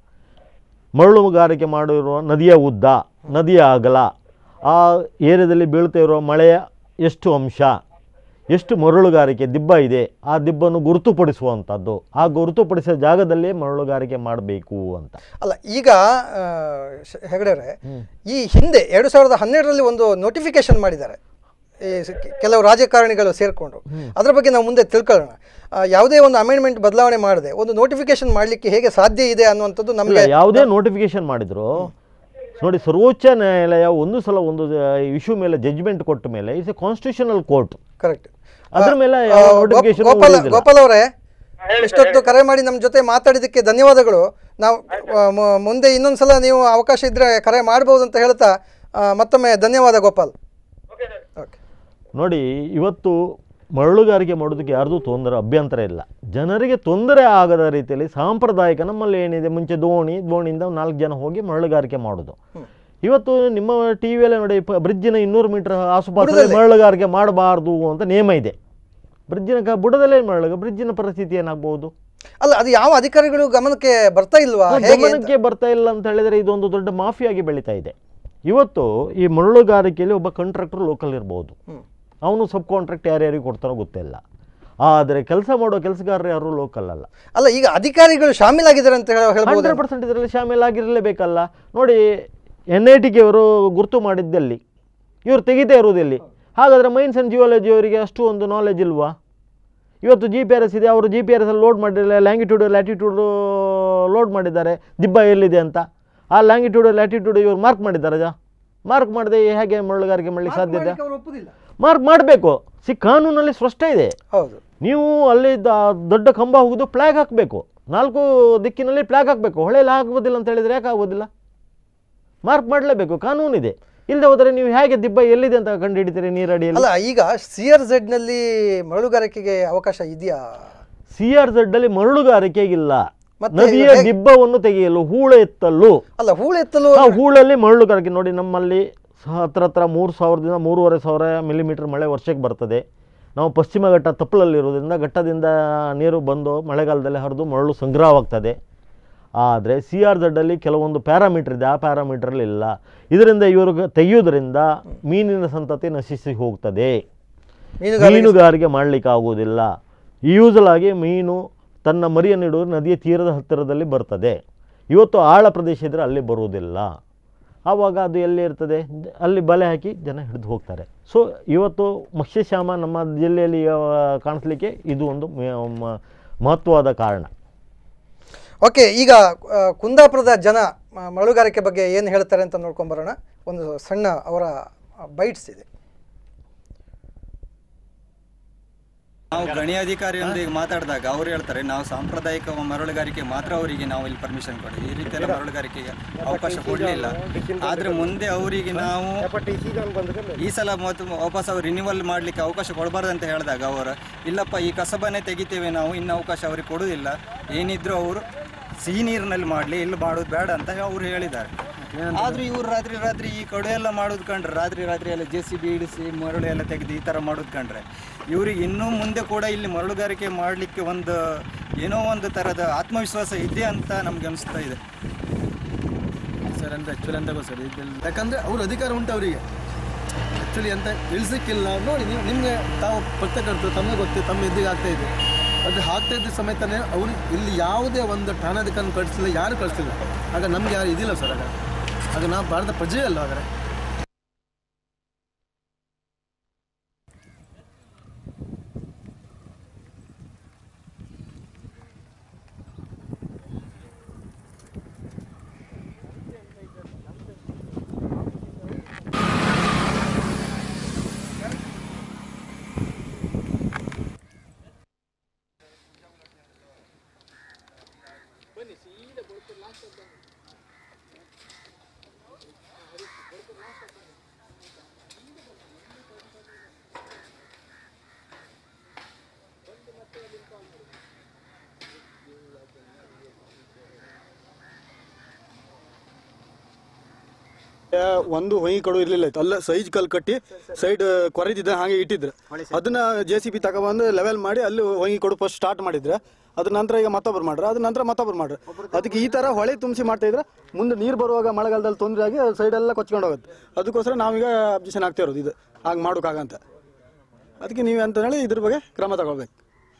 ಮರಳುಗಾರಿಕೆ ಮಾಡಿರುವ ನದಿಯ ಉದ್ದ ನದಿಯ ಅಗಲ ಆ ಏರಿಯಾದಲ್ಲಿ ಬೀಳ್ತಾ ಇರೋ ಮಳೆಯ ಎಷ್ಟು ಅಂಶ ಎಷ್ಟು ಮರಳುಗಾರಿಕೆ ದಿಬ್ಬ ಇದೆ ಆ ದಿಬ್ಬನ್ನು ಗುರುತುಪಡಿಸುವಂಥದ್ದು ಆ ಗುರುತುಪಡಿಸಿದ ಜಾಗದಲ್ಲೇ ಮರಳುಗಾರಿಕೆ ಮಾಡಬೇಕು ಅಂತ ಅಲ್ಲ ಈಗ ಆ, ಶ- ಹೆಗಡೆರೆ ಈ ಹಿಂದೆ ಎರಡು ಸಾವಿರದ ಹನ್ನೆರಡರಲ್ಲಿ ಒಂದು ನೋಟಿಫಿಕೇಶನ್ ಮಾಡಿದ್ದಾರೆ ಈ ಸ- ಕೆ- ಕೆಲವು ರಾಜಕಾರಣಿಗಳು ಸೇರಿಕೊಂಡು ಅದರ ಬಗ್ಗೆ ನಾವು ಮುಂದೆ ತಿಳ್ಕೊಳ್ಳೋಣ ಆ, ಯಾವುದೇ ಒಂದು ಅಮೆಂಡ್ಮೆಂಟ್ ಬದಲಾವಣೆ ಮಾಡದೆ ಒಂದು ನೋಟಿಫಿಕೇಶನ್ ಮಾಡಲಿಕ್ಕೆ ಹೇಗೆ ಸಾಧ್ಯ ಇದೆ ಅನ್ನುವಂಥದ್ದು ಇಲ್ಲ ನಮಗೆ ಯಾವುದೇ ನೋಟಿಫಿಕೇಶನ್ ಮಾಡಿದ್ರು ನೋಡಿ ಸರ್ವೋಚ್ಚ ನ್ಯಾಯಾಲಯ ಒಂದು ಸಲ ಒಂದು ಇಶ್ಯೂ ಮೇಲೆ ಜಜ್ಮೆಂಟ್ ಕೊಟ್ಟ ಮೇಲೆ it's a constitutional court correct ಅದ್ರ ಮೇಲೆ ಆ, ಯಾವ ಗೋಪ್- notification ಗೋಪಾಲ್ ಉಳಿದಿಲ್ಲ. ಗೋಪಾಲ್ ಅವರೇ ಹೇಳಿ ಇಷ್ಟೊತ್ತು ಕರೆ ಮಾಡಿ ನಮ್ಮ ಜೊತೆ ಮಾತಾಡಿದ್ದಕ್ಕೆ ಧನ್ಯವಾದಗಳು ನಾವು ಆ, ಮು- ಮುಂದೆ ಇನ್ನೊಂದ್ಸಲ ನೀವು ಅವಕಾಶ ಇದ್ದರೆ ಕರೆ ಮಾಡ್ಬೋದು ಅಂತ ಹೇಳ್ತಾ ಆ, ಮತ್ತೊಮ್ಮೆ ಧನ್ಯವಾದ ಗೋಪಾಲ್ ಓಕೆ ಸರ್ ಓಕೆ ನೋಡಿ ಇವತ್ತು ಮರಳುಗಾರಿಕೆ ಮಾಡೋದಕ್ಕೆ ಯಾರ್ದು ತೊಂದರೆ ಅಭ್ಯಂತರ ಇಲ್ಲ ಜನರಿಗೆ ತೊಂದರೆ ಆಗದ ರೀತಿಯಲ್ಲಿ ಸಾಂಪ್ರದಾಯಿಕ ನಮ್ಮಲ್ಲಿ ಏನಿದೆ ಮುಂಚೆ ದೋಣಿ ದೋಣಿಯಿಂದ ಒಂದು ನಾಲ್ಕು ಜನ ಹೋಗಿ ಮರಳುಗಾರಿಕೆ ಮಾಡೋದು ಇವತ್ತು ನಿಮ್ಮ ಟಿ ವಿಯಲ್ಲೇ ನೋಡಿ ಪ- ಬ್ರಿಡ್ಜಿನ ಇನ್ನೂರು ಮೀಟರ್ ಆಸುಪಾಸಲ್ಲಿ ಮರಳುಗಾರಿಕೆ ಮಾಡಬಾರ್ದು ಅಂತ ನಿಯಮ ಇದೆ ಬ್ರಿಡ್ಜಿನ ಕ ಬುಡದಲ್ಲೇ ಮರಳು ಬ್ರಿಡ್ಜಿನ ಪರಿಸ್ಥಿತಿ ಏನಾಗ್ಬೋದು ಅಲ್ಲ ಅದು ಯಾವ ಅಧಿಕಾರಿಗಳು ಗಮನಕ್ಕೆ ಬರ್ತಾ ಇಲ್ವಾ ಹೇಗೆ ಅಂತ? ಗಮನಕ್ಕೆ ಬರ್ತಾ ಇಲ್ಲ ಅಂತ ಹೇಳಿದರೆ ಇದೊಂದು ದೊಡ್ಡ ಮಾಫಿಯಾಗಿ ಬೆಳೀತಾ ಇದೆ ಇವತ್ತು ಈ ಮರಳುಗಾರಿಕೆಯಲ್ಲಿ ಒಬ್ಬ ಕಾಂಟ್ರಾಕ್ಟರ್ ಲೋಕಲ್ ಇರ್ಬೋದು ಹ್ಮ್. ಅವನು ಸಬ್ ಕಾಂಟ್ರಾಕ್ಟ್ ಯಾರ್ಯಾರಿಗೆ ಕೊಡ್ತಾರೋ ಗೊತ್ತಿಲ್ಲ ಆದರೆ ಕೆಲಸ ಮಾಡೋ ಕೆಲಸಗಾರರು ಯಾರು ಲೋಕಲ್ ಅಲ್ಲ ಅಲ್ಲ ಈಗ ಅಧಿಕಾರಿಗಳು ಶಾಮೀಲಾಗಿದ್ದಾರೆ ಅಂತ ಹೇಳ- ಹೇಳ್ಬೋದು ಹಂಡ್ರೆಡ್ ಪರ್ಸೆಂಟ್ ಇದರಲ್ಲಿ ಶಾಮೀಲಾಗಿರಲೇಬೇಕಲ್ಲ ನೋಡಿ ಎನ್ ಐ ಟಿಗೆ ಅವರು ಗುರುತು ಮಾಡಿದ್ದಲ್ಲಿ ಇವರು ತೆಗಿತಾ ಇರುವುದೆಲ್ಲಿ ಹಾಗಾದರೆ ಮೈನ್ಸ್ ಆ್ಯಂಡ್ ಜಿಯಾಲಜಿ ಅವರಿಗೆ ಅಷ್ಟು ಒಂದು ನಾಲೆಜ್ ಇಲ್ವಾ ಇವತ್ತು ಜಿ ಪಿ ಆರ್ ಎಸ್ ಇದೆ ಅವರು ಜಿ ಪಿ ಆರ್ ಎಸ್ ಅಲ್ಲಿ ಲೋಡ್ ಮಾಡಿರಲಿಲ್ಲ ಲ್ಯಾಂಗಿಟ್ಯೂಡ್ ಲ್ಯಾಟಿಟ್ಯೂಡ್ ಲೋಡ್ ಮಾಡಿದ್ದಾರೆ ದಿಬ್ಬ ಎಲ್ಲಿದೆ ಅಂತ ಆ ಲ್ಯಾಂಗಿಟ್ಯೂಡ್ ಲ್ಯಾಟಿಟ್ಯೂಡ್ ಇವ್ರು ಮಾರ್ಕ್ ಮಾಡಿದ್ದಾರೆ ಜಾ ಮಾರ್ಕ್ ಮಾಡದೆ ಹೇಗೆ ಮರಳುಗಾರಿಕೆ ಮಾಡಲಿಕ್ಕೆ ಸಾಧ್ಯತೆ ಅವ್ರು ಒಪ್ಪುದಿಲ್ಲ ಮಾರ್ಕ್ ಮಾಡಬೇಕು ಸಿ ಕಾನೂನಲ್ಲಿ ಸ್ಪಷ್ಟ ಇದೆ ಹೌದು ನೀವು ಅಲ್ಲಿ ದ- ದೊಡ್ಡ ಕಂಬ ಹೋಗುದು ಫ್ಲಾಗ್ ಹಾಕಬೇಕು ನಾಲ್ಕು ದಿಕ್ಕಿನಲ್ಲಿ ಫ್ಲಾಗ್ ಹಾಕಬೇಕು ಹೊಳೆಯಲ್ಲಿ ಆಗೋದಿಲ್ಲ ಅಂತ ಹೇಳಿದರೆ ಯಾಕೆ ಆಗೋದಿಲ್ಲ ಮಾರ್ಕ್ ಮಾಡಲೇಬೇಕು ಕಾನೂನಿದೆ ಇಲ್ಲದೆ ಹೋದರೆ ನೀವು ಹೇಗೆ ದಿಬ್ಬ ಎಲ್ಲಿದೆ ಅಂತ ಕಂಡು ಹಿಡಿತೀರಿ ನೀರಡಿಯಲ್ಲಿ ಅಲ್ಲ ಈಗ ಸಿ ಆರ್ ನಲ್ಲಿ ಮರಳುಗಾರಿಕೆಗೆ ಅವಕಾಶ ಇದೆಯಾ ಸಿ ಆರ್ ಅಲ್ಲಿ ಮರಳುಗಾರಿಕೆಗಿಲ್ಲ ಮತ್ತೆ ನದಿಯ ಹೇಗೆ- ದಿಬ್ಬವನ್ನು ತೆಗೆಯಲು ಹೂಳ ಎತ್ತಲು ಅಲ್ಲ ಹೂಳೆತ್ತಲು ಆ ಹೂಳಲ್ಲಿ ಮರಳುಗಾರಿಕೆ ನೋಡಿ ನಮ್ಮಲ್ಲಿ ಸ- ಹತ್ರ ಹತ್ರ ಮೂರು ಸಾವಿರದಿಂದ ಮೂರುವರೆ ಸಾವಿರ ಮಿಲಿಮೀಟರ್ ಮಳೆ ವರ್ಷಕ್ಕೆ ಬರ್ತದೆ ನಾವು ಪಶ್ಚಿಮ ಘಟ್ಟ ತಪ್ಪಲಲ್ಲಿರೋದ್ರಿಂದ ಘಟ್ಟದಿಂದ ನೀರು ಬಂದು ಮಳೆಗಾಲದಲ್ಲಿ ಹರಿದು ಮರಳು ಸಂಗ್ರಹವಾಗ್ತದೆ ಆದರೆ ಸಿ ಆರ್ ಅಲ್ಲಿ ಕೆಲವೊಂದು ಪ್ಯಾರಾಮೀಟರ್ ಇದೆ ಆ ಪ್ಯಾರಾಮೀಟ್ರಲ್ಲಿ ಇಲ್ಲ ಇದರಿಂದ ಇವರು ತೆಗೆಯೋದ್ರಿಂದ ಮೀನಿನ ಸಂತತಿ ನಶಿಸಿ ಹೋಗ್ತದೆ ಮೀನುಗಾರಿಕೆ ಮೀನುಗಾರಿಕೆ ಮಾಡಲಿಕ್ಕೆ ಆಗುವುದಿಲ್ಲ ಯೂಸಲ್ ಆಗಿ ಮೀನು ತನ್ನ ಮರಿಯನ್ನು ಇಡುವುದು ನದಿಯ ತೀರದ ಹತ್ತಿರದಲ್ಲಿ ಬರ್ತದೆ ಇವತ್ತು ಆಳ ಪ್ರದೇಶ ಇದ್ದರೆ ಅಲ್ಲಿ ಬರುವುದಿಲ್ಲ ಆವಾಗ ಅದು ಎಲ್ಲಿ ಇರ್ತದೆ ಅಲ್ಲಿ ಬಲೆ ಹಾಕಿ ಜನ ಹಿಡಿದು ಹೋಗ್ತಾರೆ ಸೊ ಇವತ್ತು ಮತ್ಸ್ಯಶ್ಯಾಮ ನಮ್ಮ ಜಿಲ್ಲೆಯಲ್ಲಿ ಆ, ಕಾಣಿಸ್ಲಿಕ್ಕೆ ಇದು ಒಂದು ಮ- ಮ- ಮಹತ್ವವಾದ ಕಾರಣ ಓಕೆ ಈಗ ಆ, ಕುಂದಾಪುರದ ಜನ ಮ- ಮರಳುಗಾರಿಕೆ ಬಗ್ಗೆ ಏನು ಹೇಳ್ತಾರೆ ಅಂತ ನೋಡ್ಕೊಂಬರೋಣ ಒಂದು ಸಣ್ಣ ಅವರ ಬೈಟ್ಸ್ ಇದೆ ನಾವು ಗಣಿ ಅಧಿಕಾರಿಯೊಂದಿಗೆ ಮಾತಾಡಿದಾಗ ಅವ್ರು ಹೇಳ್ತಾರೆ ನಾವು ಸಾಂಪ್ರದಾಯಿಕ ಮರಳುಗಾರಿಕೆ ಮಾತ್ರ ಅವರಿಗೆ ನಾವು ಇಲ್ಲಿ ಪರ್ಮಿಷನ್ ಕೊಡಿ ಈ ರೀತಿ ಎಲ್ಲ ಮರಳುಗಾರಿಕೆಗೆ ಅವಕಾಶ ಕೊಡಲಿಲ್ಲ ಆದ್ರೆ ಮುಂದೆ ಅವರಿಗೆ ನಾವು ಈ ಸಲ ಮತ್ತು ವಾಪಸ್ ಅವ್ರು ರಿನ್ಯೂವಲ್ ಮಾಡಲಿಕ್ಕೆ ಅವಕಾಶ ಕೊಡಬಾರ್ದು ಅಂತ ಹೇಳಿದಾಗ ಅವರು ಇಲ್ಲಪ್ಪ ಈ ಕಸಬನ್ನೇ ತೆಗಿತೇವೆ ನಾವು ಇನ್ನು ಅವಕಾಶ ಅವ್ರಿಗೆ ಕೊಡುವುದಿಲ್ಲ ಏನಿದ್ರು ಅವರು ಸಿಹಿ ನೀರಿನಲ್ಲಿ ಮಾಡಲಿ ಇಲ್ಲಿ ಮಾಡೋದು ಬೇಡ ಅಂತ ಅವ್ರು ಹೇಳಿದ್ದಾರೆ ಆದ್ರೂ ಇವ್ರು ರಾತ್ರಿ ರಾತ್ರಿ ಈ ಕಡೆ ಎಲ್ಲ ಮಾಡೋದು ಕಂಡ್ರೆ ರಾತ್ರಿ ರಾತ್ರಿ ಎಲ್ಲ ಜೆ ಸಿ ಬಿ ಇಡಿಸಿ ಮರಳು ಎಲ್ಲ ತೆಗೆದು ಈ ಥರ ಮಾಡೋದು ಕಂಡ್ರೆ ಇವ್ರಿಗೆ ಇನ್ನೂ ಮುಂದೆ ಕೂಡ ಇಲ್ಲಿ ಮರಳುಗಾರಿಕೆ ಮಾಡಲಿಕ್ಕೆ ಒಂದು ಏನೋ ಒಂದು ಥರದ ಆತ್ಮವಿಶ್ವಾಸ ಇದೆ ಅಂತ ನಮ್ಗೆ ಅನಿಸ್ತಾ ಇದೆ ಸರ್ ಅಂತ ಆ್ಯಕ್ಚುಲಿ ಅಂತ ಸರ್ ಇದೆಲ್ಲ ಯಾಕಂದರೆ ಅವ್ರ ಅಧಿಕಾರ ಉಂಟು ಅವರಿಗೆ ಆ್ಯಕ್ಚುಲಿ ಅಂತ ಇಳಿಸಕ್ಕಿಲ್ಲ ನೋಡಿ ನೀವು ನಿಮಗೆ ತಾವು ಪತ್ರಕರ್ತರು ತಮಗೆ ಗೊತ್ತು ತಮ್ಮ ಎದ್ದಿಗೆ ಆಗ್ತಾ ಇದೆ ಅದು ಆಗ್ತಾ ಇದ್ದ ಸಮೇತನೇ ಅವರು ಇಲ್ಲಿ ಯಾವುದೇ ಒಂದು ಠಾಣಾಧಿಕಾರಿ ಕಳಿಸ್ಲಿಲ್ಲ ಯಾರು ಕಳಿಸ್ತಿಲ್ಲ ಆಗ ನಮ್ಗೆ ಯಾರು ಇದಿಲ್ಲ ಸರ್ ಆಗ ಆಗ ನಾವು ಭಾರತ ಪ್ರಜೆ ಅಲ್ಲ ಹಾಗಾದ್ರೆ ಒಂದು ಹೊಯಿ ಕಡು ಇರ್ಲಿಲ್ಲ ಇತ್ತು ಅಲ್ಲ ಸೈಜ್ ಕಲ್ ಕಟ್ಟಿ ಸೈಡ್ ಕೊರೆದಿದ್ದ ಹಾಗೆ ಇಟ್ಟಿದ್ರು ಅದನ್ನ ಜೆ ಸಿ ಬಿ ತಗೊಬಂದು ಲೆವೆಲ್ ಮಾಡಿ ಅಲ್ಲಿ ಹೊಯಿ ಕಡು ಫಸ್ಟ್ ಸ್ಟಾರ್ಟ್ ಮಾಡಿದ್ರೆ ಅದ್ರ ನಂತರ ಈಗ ಮತ್ತೊಬ್ರು ಮಾಡ್ರ ಅದ್ರ ನಂತರ ಮತ್ತೊಬ್ರು ಮಾಡ್ರ ಅದಕ್ಕೆ ಈ ತರ ಹೊಳೆ ತುಂಬಿಸಿ ಮಾಡ್ತಾ ಇದ್ರೆ ಮುಂದೆ ನೀರು ಬರುವಾಗ ಮಳೆಗಾಲದಲ್ಲಿ ತೊಂದರೆ ಆಗಿ ಸೈಡ್ ಎಲ್ಲ ಕೊಚ್ಕೊಂಡು ಹೋಗುತ್ತೆ ಅದಕ್ಕೋಸ್ಕರ ನಾವೀಗ ಅಬ್ಜೆಕ್ಷನ್ ಆಗ್ತಾ ಇರೋದು ಇದು ಹಾಗೆ ಮಾಡೋಕ್ಕಾಗಂತ ಅದಕ್ಕೆ ನೀವು ಅಂತ ಹೇಳಿ ಇದ್ರ ಬಗ್ಗೆ ಕ್ರಮ ತಗೊಳ್ಬೇಕು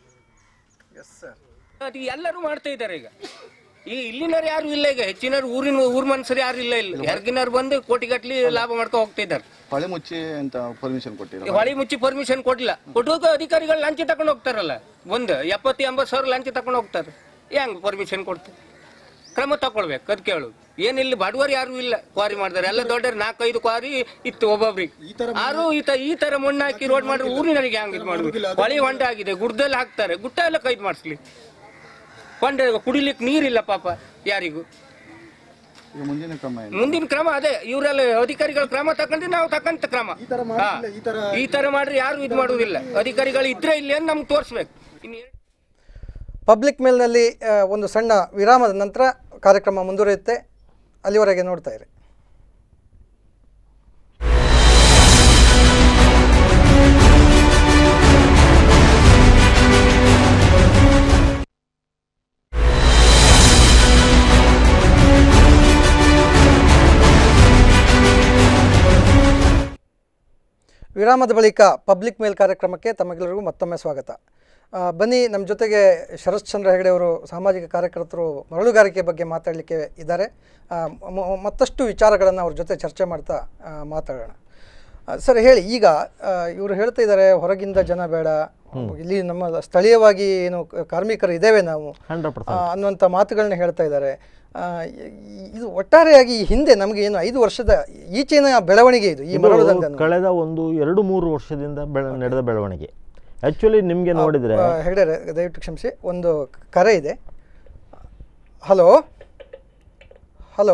ಅದು ಎಲ್ಲರೂ ಮಾಡ್ತಾ ಇದ್ದಾರೆ ಈಗ ಈ ಇಲ್ಲಿನವ್ರು ಯಾರು ಇಲ್ಲ ಈಗ ಹೆಚ್ಚಿನವ್ರು ಊರಿನ ಊರ್ ಮನುಷ್ಯರು ಯಾರು ಇಲ್ಲ ಇಲ್ಲಿ ಹೊರಗಿನವ್ರು ಬಂದು ಕೋಟಿಗಟ್ಲಿ ಲಾಭ ಮಾಡ್ಕೊಂಡು ಹೋಗ್ತಾ ಇದ್ದಾರೆ ಹೊಳೆ ಮುಚ್ಚಿ ಅಂತ ಪರ್ಮಿಷನ್ ಕೊಟ್ಟಿರೋ ಈ ಹೊಳಿ ಮುಚ್ಚಿ ಪರ್ಮಿಷನ್ ಕೊಡ್ಲಿಲ್ಲ ಕೊಟ್ಟೋಗ ಅಧಿಕಾರಿಗಳು ಲಂಚ ತಕೊಂಡು ಹೋಗ್ತಾರಲ್ಲ ಒಂದು ಎಪ್ಪತ್ತು ಎಂಬತ್ತು ಸಾವಿರ ಲಂಚ ತಕೊಂಡು ಹೋಗ್ತಾರೆ ಹೆಂಗ್ ಪರ್ಮಿಷನ್ ಕೊಡ್ತಾರೆ ಕ್ರಮ ತಗೊಳ್ಬೇಕು ಅದ್ ಕೇಳು ಏನಿಲ್ಲ ಬಡವರು ಯಾರು ಇಲ್ಲ ಕ್ವಾರಿ ಮಾಡಿದಾರೆ ಎಲ್ಲ ದೊಡ್ಡರು ನಾಲ್ಕೈದು ಕ್ವಾರಿ ಇತ್ತು ಒಬ್ಬೊಬ್ರಿಗೆ ಆರು ಈತ ಈ ತರ ಮಣ್ಣು ಹಾಕಿ ರೋಡ್ ಮಾಡಿದ್ರೆ ಊರಿನವರಿಗೆ ಹಂಗ್ ಇದು ಮಾಡ್ಬೇಕು ಹೊಳಿ ಹೊಂಡ ಆಗಿದೆ ಗುಡ್ಡದಲ್ಲಿ ಹಾಕ್ತಾರೆ ಗುಡ್ಡ ಎಲ್ಲ ಕೈದು ಮಾಡಿಸ್ಲಿ ಹೊಂಡ ಕುಡಿಲಿಕ್ಕೆ ನೀರಿಲ್ಲ ಪಾಪ ಯಾರಿಗೂ ಈಗ ಮುಂದಿನ ಕ್ರಮ ಏನು ಮುಂದಿನ ಕ್ರಮ ಅದೇ ಇವರೆಲ್ಲ ಅಧಿಕಾರಿಗಳ ಕ್ರಮ ತಕೊಂಡ್ರೆ ನಾವು ತಕ್ಕಂತ ಕ್ರಮ ಹಾ. ಈ ತರ ಮಾಡ್ರೆ ಯಾರು ಇದು ಮಾಡುವುದಿಲ್ಲ ಅಧಿಕಾರಿಗಳು ಇದ್ರೆ ಇಲ್ಲಿ ಅಂತ ನಮ್ಗೆ ತೋರಿಸ್ಬೇಕು ಇನ್ನು ಪಬ್ಲಿಕ್ ಮೇಲ್ನಲ್ಲಿ ಆ, ಒಂದು ಸಣ್ಣ ವಿರಾಮದ ನಂತರ ಕಾರ್ಯಕ್ರಮ ಮುಂದುವರಿಯುತ್ತೆ ಅಲ್ಲಿವರೆಗೆ ನೋಡ್ತಾ ಇರಿ ವಿರಾಮದ ಬಳಿಕ ಪಬ್ಲಿಕ್ ಮೇಲ್ ಕಾರ್ಯಕ್ರಮಕ್ಕೆ ತಮಗೆಲ್ಲರಿಗೂ ಮತ್ತೊಮ್ಮೆ ಸ್ವಾಗತ ಆ, ಬನ್ನಿ ನಮ್ಮ ಜೊತೆಗೆ ಶರತ್ ಚಂದ್ರ ಹೆಗಡೆ ಅವರು ಸಾಮಾಜಿಕ ಕಾರ್ಯಕರ್ತರು ಮರಳುಗಾರಿಕೆ ಬಗ್ಗೆ ಮಾತಾಡಲಿಕ್ಕೆ ಇದ್ದಾರೆ ಆ, ಮ- ಮತ್ತಷ್ಟು ವಿಚಾರಗಳನ್ನು ಅವ್ರ ಜೊತೆ ಚರ್ಚೆ ಮಾಡ್ತಾ ಆ, ಮಾತಾಡೋಣ ಆ, ಸರ್ ಹೇಳಿ ಈಗ ಇವರು ಹೇಳ್ತಾ ಇದ್ದಾರೆ ಹೊರಗಿಂದ ಜನ ಬೇಡ ಇಲ್ಲಿ ನಮ್ಮ ಸ್ಥಳೀಯವಾಗಿ ಏನು ಕ- ಕಾರ್ಮಿಕರು ಇದ್ದೇವೆ ನಾವು ಹಂಡ್ರೆಡ್ ಆ, ಪರ್ಸೆಂಟ್ ಅನ್ನುವಂಥ ಮಾತುಗಳನ್ನ ಹೇಳ್ತಾ ಇದ್ದಾರೆ ಆ, ಇ- ಇದು ಒಟ್ಟಾರೆಯಾಗಿ ಈ ಹಿಂದೆ ನಮಗೆ ಏನು ಐದು ವರ್ಷದ ಈಚಿನ ಬೆಳವಣಿಗೆ ಇದು ಈ ಮರಳು ದಂಧೆ ಅನ್ನೋದು. ಕಳೆದ ಒಂದು ಎರಡು ಮೂರು ವರ್ಷದಿಂದ ಬೆಳ ನಡೆದ ಬೆಳವಣಿಗೆ ಆ್ಯಕ್ಚುಲಿ ನಿಮಗೆ ನೋಡಿದರೆ ಆ, ಹೆಗ್ಡೆ ದಯವಿಟ್ಟು ಕ್ಷಮಿಸಿ ಒಂದು ಕರೆ ಇದೆ ಹಲೋ ಹಲೋ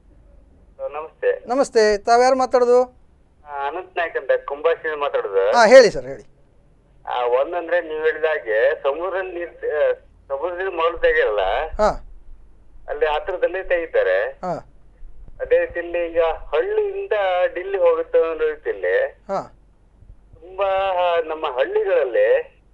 ನಮಸ್ತೆ ನಮಸ್ತೆ ತಾವ್ಯಾರು ಮಾತಾಡೋದು ಆ, ಅನಂತ್ ನಾಯ್ಕ್ ಅಂತ ಕುಂಭಾಶಿ ಮಾತಾಡುದು ಹಾಂ ಹೇಳಿ ಸರ್ ಹೇಳಿ ಆ, ಒಂದಂದ್ರೆ ನೀವ್ ಹೇಳಿದ ಹಾಗೆ ಸಮುದ್ರ ನೀರ್ ಆ, ಸಮುದ್ರದ ಮರಳು ತೆಗೆಯಲ್ಲ ಹಾಂ ಅಲ್ಲಿ ಹತ್ರದಲ್ಲಿ ತೆಗಿತಾರೆ ಹಾಂ ಅದೇ ರೀತಿಯಲ್ಲಿ ಈಗ ಹಳ್ಳಿಯಿಂದ ಡಿಲ್ಲಿ ಹೋಗುತ್ತೆ ಅನ್ನೋ ರೀತಿಯಲ್ಲಿ ಹಾಂ ತುಂಬಾ ನಮ್ಮ ಹಳ್ಳಿಗಳಲ್ಲಿ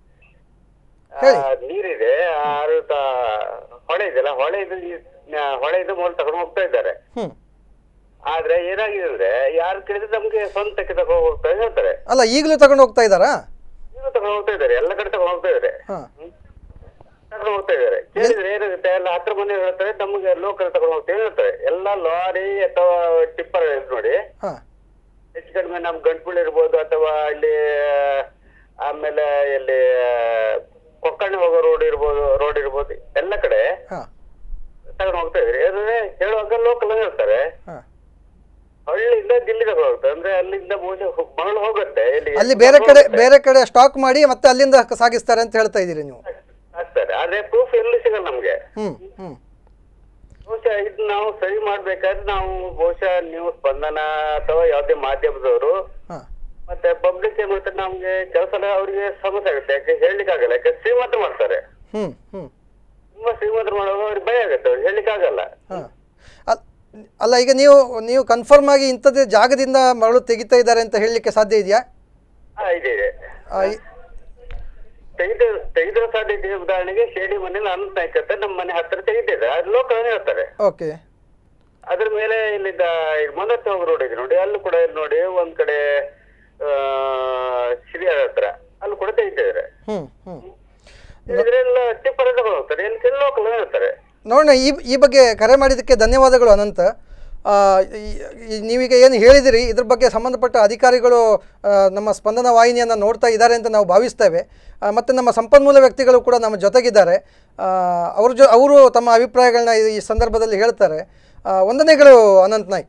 ಆ, ನೀರಿದೆ ಆ, ಅದು ತ- ಹೊಳೆ ಇದೆಯಲ್ಲ ಹೊಳೆ ಇದು ಹೊಳೆ ಇದು ಮೊದಲು ತಗೊಂಡು ಹೋಗ್ತಾ ಇದ್ದಾರೆ ಹ್ಮ್. ಆದ್ರೆ ಏನಾಗಿದೆ ಅಂದ್ರೆ ಯಾರು ಕೇಳಿದ್ರೆ ನಮ್ಗೆ ಸ್ವಂತಕ್ಕೆ ತಗೊಂಡು ಹೋಗ್ತಾ ಹೇಳ್ತಾರೆ ಅಲ್ಲ ಈಗಲೂ ತಗೊಂಡು ಹೋಗ್ತಾ ಇದ್ದಾರಾ ಈಗ ತಗೊಂಡು ಹೋಗ್ತಾ ಇದ್ದಾರೆ ಎಲ್ಲ ಕಡೆ ತಗೊಂಡು ಹೋಗ್ತಾ ಇದ್ದಾರೆ ಹಾಂ ತಗೊಂಡು ಹೋಗ್ತಾ ಇದ್ದಾರೆ ಕೇಳಿದ್ರೆ ಏನಾಗುತ್ತೆ ಎಲ್ಲ ಹತ್ರ ಮನೆ ಹೇಳ್ತಾರೆ ನಮಗೆ ಲೋಕಲ್ ತಗೊಂಡು ಹೋಗ್ತೇವೆ ಹೇಳ್ತಾರೆ ಎಲ್ಲ ಲಾರಿ ಅಥವಾ ಟಿಪ್ಪರ್ ನೋಡಿ ಹಾಂ ಹೆಚ್ಚು ಕಡಿಮೆ ನಮ್ ಗಂಟ್ಬುಳಿ ಇರ್ಬೋದು ಅಥವಾ ಇಲ್ಲಿ ಆಮೇಲೆ ಇಲ್ಲಿ ಕೊಕ್ಕಣ್ಣೆ ಹೋಗೋ ರೋಡ್ ಇರ್ಬೋದು ರೋಡ್ ಇರ್ಬೋದು ಎಲ್ಲ ಕಡೆ ಹಾಂ ತಗೊಂಡು ಹೋಗ್ತಾ ಇದ್ರಿ ಅಂದ್ರೆ ಹೇಳುವಾಗ ಲೋಕಲ್ ಹೇಳ್ತಾರೆ ಹಾಂ ಹಳ್ಳಿಯಿಂದ ದಿಲ್ಲಿ ತಗೊಂಡು ಹೋಗ್ತಾರೆ ಅಂದ್ರೆ ಅಲ್ಲಿಂದ ಬಹುಶಃ ಹೊ- ಮರಳು ಹೋಗುತ್ತೆ ಇಲ್ಲಿ ಅಲ್ಲಿ ಬೇರೆ ಕಡೆ ಬೇರೆ ಕಡೆ ಸ್ಟಾಕ್ ಮಾಡಿ ಮತ್ತೆ ಅಲ್ಲಿಂದ ಸಾಗಿಸ್ತಾರೆ ಅಂತ ಹೇಳ್ತಾ ಇದ್ದೀರಿ ನೀವು ಆಗ್ತಾರೆ ಆದ್ರೆ ಪ್ರೂಫ್ ಎಲ್ಲೂ ಸಿಗಲ್ಲ ನಮ್ಗೆ ಹ್ಞೂ ಹ್ಞೂ ಬಹುಶಃ ಇದು ನಾವು ಸರಿ ಮಾಡ್ಬೇಕಾದ್ರೆ ನಾವು ಬಹುಶಃ ನೀವು ಸ್ಪಂದನ ಅಥವಾ ಯಾವುದೇ ಮಾಧ್ಯಮದವರು ಹಾಂ ಮತ್ತೆ ಪಬ್ಲಿಕ್ ಏನ್ ಮಾಡ್ತಾರೆ ನಮ್ಗೆ ಕೆಲಸ ಅವರಿಗೆ ಸಮಸ್ಯೆ ಆಗುತ್ತೆ ಯಾಕೆ ಹೇಳಲಿಕ್ಕೆ ಆಗಲ್ಲ ಯಾಕೆ ಶ್ರೀಮಂತ ಮಾಡ್ತಾರೆ ಹ್ಞೂ ಹ್ಞೂ ತುಂಬಾ ಶ್ರೀಮಂತರು ಮಾಡುವಾಗ ಅವ್ರಿಗೆ ಭಯ ಆಗುತ್ತೆ ಅವ್ರಿಗೆ ಹೇಳಲಿಕ್ಕೆ ಆಗಲ್ಲ ಹಾಂ ಅಲ್ಲ ಈಗ ನೀವು ನೀವು ಕನ್ಫರ್ಮ್ ಆಗಿ ಇಂಥದ್ದೇ ಜಾಗದಿಂದ ಮರಳು ತೆಗಿತಾ ಇದ್ದಾರೆ ಅಂತ ಹೇಳಲಿಕ್ಕೆ ಸಾಧ್ಯ ಇದೆಯಾ ಹಾ ಇದೆ ಇದೆ ಆ, ಈ- ತೆಗೆದ ತೆಗೆದ ಸಾಧ್ಯತೆ ಇದೆ. ಉದಾಹರಣೆಗೆ ಶೇಡಿ ಮನೇಲಿ ಅನಂತ ನಾಯ್ಕ ಅಂತ ನಮ್ಮ ಮನೆ ಹತ್ರ ತೆಗಿತಿದೆ ಅದು ಲೋಕಲ್ ಹೇಳ್ತಾರೆ ಓಕೆ ಅದ್ರ ಮೇಲೆ ಇಲ್ಲಿದ್ದ ಮಂದತ್ತ ಹೋಗೋ ರೋಡ್ ಇದೆ ನೋಡಿ ಅಲ್ಲೂ ಕೂಡ ಇಲ್ಲಿ ನೋಡಿ ಒಂದ್ ಕಡೆ ಆ ಸಿರಿಯಾದ ಹತ್ರ ಅಲ್ಲೂ ಕೂಡ ತೆಗಿತಿದ್ದಾರೆ ಹ್ಞೂ ಹ್ಞೂ ಇದ್ರೆಲ್ಲ ಟಿಪ್ಪರ್ ತಗೊಂಡು ಹೋಗ್ತಾರೆ ಎಲ್ಲಿ ಕೆಲ ಲೋಕಲ್ ಹೇಳ್ತಾರೆ ನೋಡೋಣ ಈ ಈ ಬಗ್ಗೆ ಕರೆ ಮಾಡಿದ್ದಕ್ಕೆ ಧನ್ಯವಾದಗಳು ಅನಂತ ಆ, ಈ- ಈ- ನೀವೀಗ ಏನು ಹೇಳಿದಿರಿ ಇದ್ರ ಬಗ್ಗೆ ಸಂಬಂಧಪಟ್ಟ ಅಧಿಕಾರಿಗಳು ಆ, ನಮ್ಮ ಸ್ಪಂದನ ವಾಹಿನಿಯನ್ನು ನೋಡ್ತಾ ಇದ್ದಾರೆ ಅಂತ ನಾವು ಭಾವಿಸ್ತೇವೆ ಆ, ಮತ್ತು ನಮ್ಮ ಸಂಪನ್ಮೂಲ ವ್ಯಕ್ತಿಗಳು ಕೂಡ ನಮ್ಮ ಜೊತೆಗಿದ್ದಾರೆ ಆ, ಅವ್ರ ಜೊ ಅವರು ತಮ್ಮ ಅಭಿಪ್ರಾಯಗಳನ್ನ ಈ- ಈ ಸಂದರ್ಭದಲ್ಲಿ ಹೇಳ್ತಾರೆ ಆ, ವಂದನೆಗಳು ಅನಂತ್ ನಾಯ್ಕ್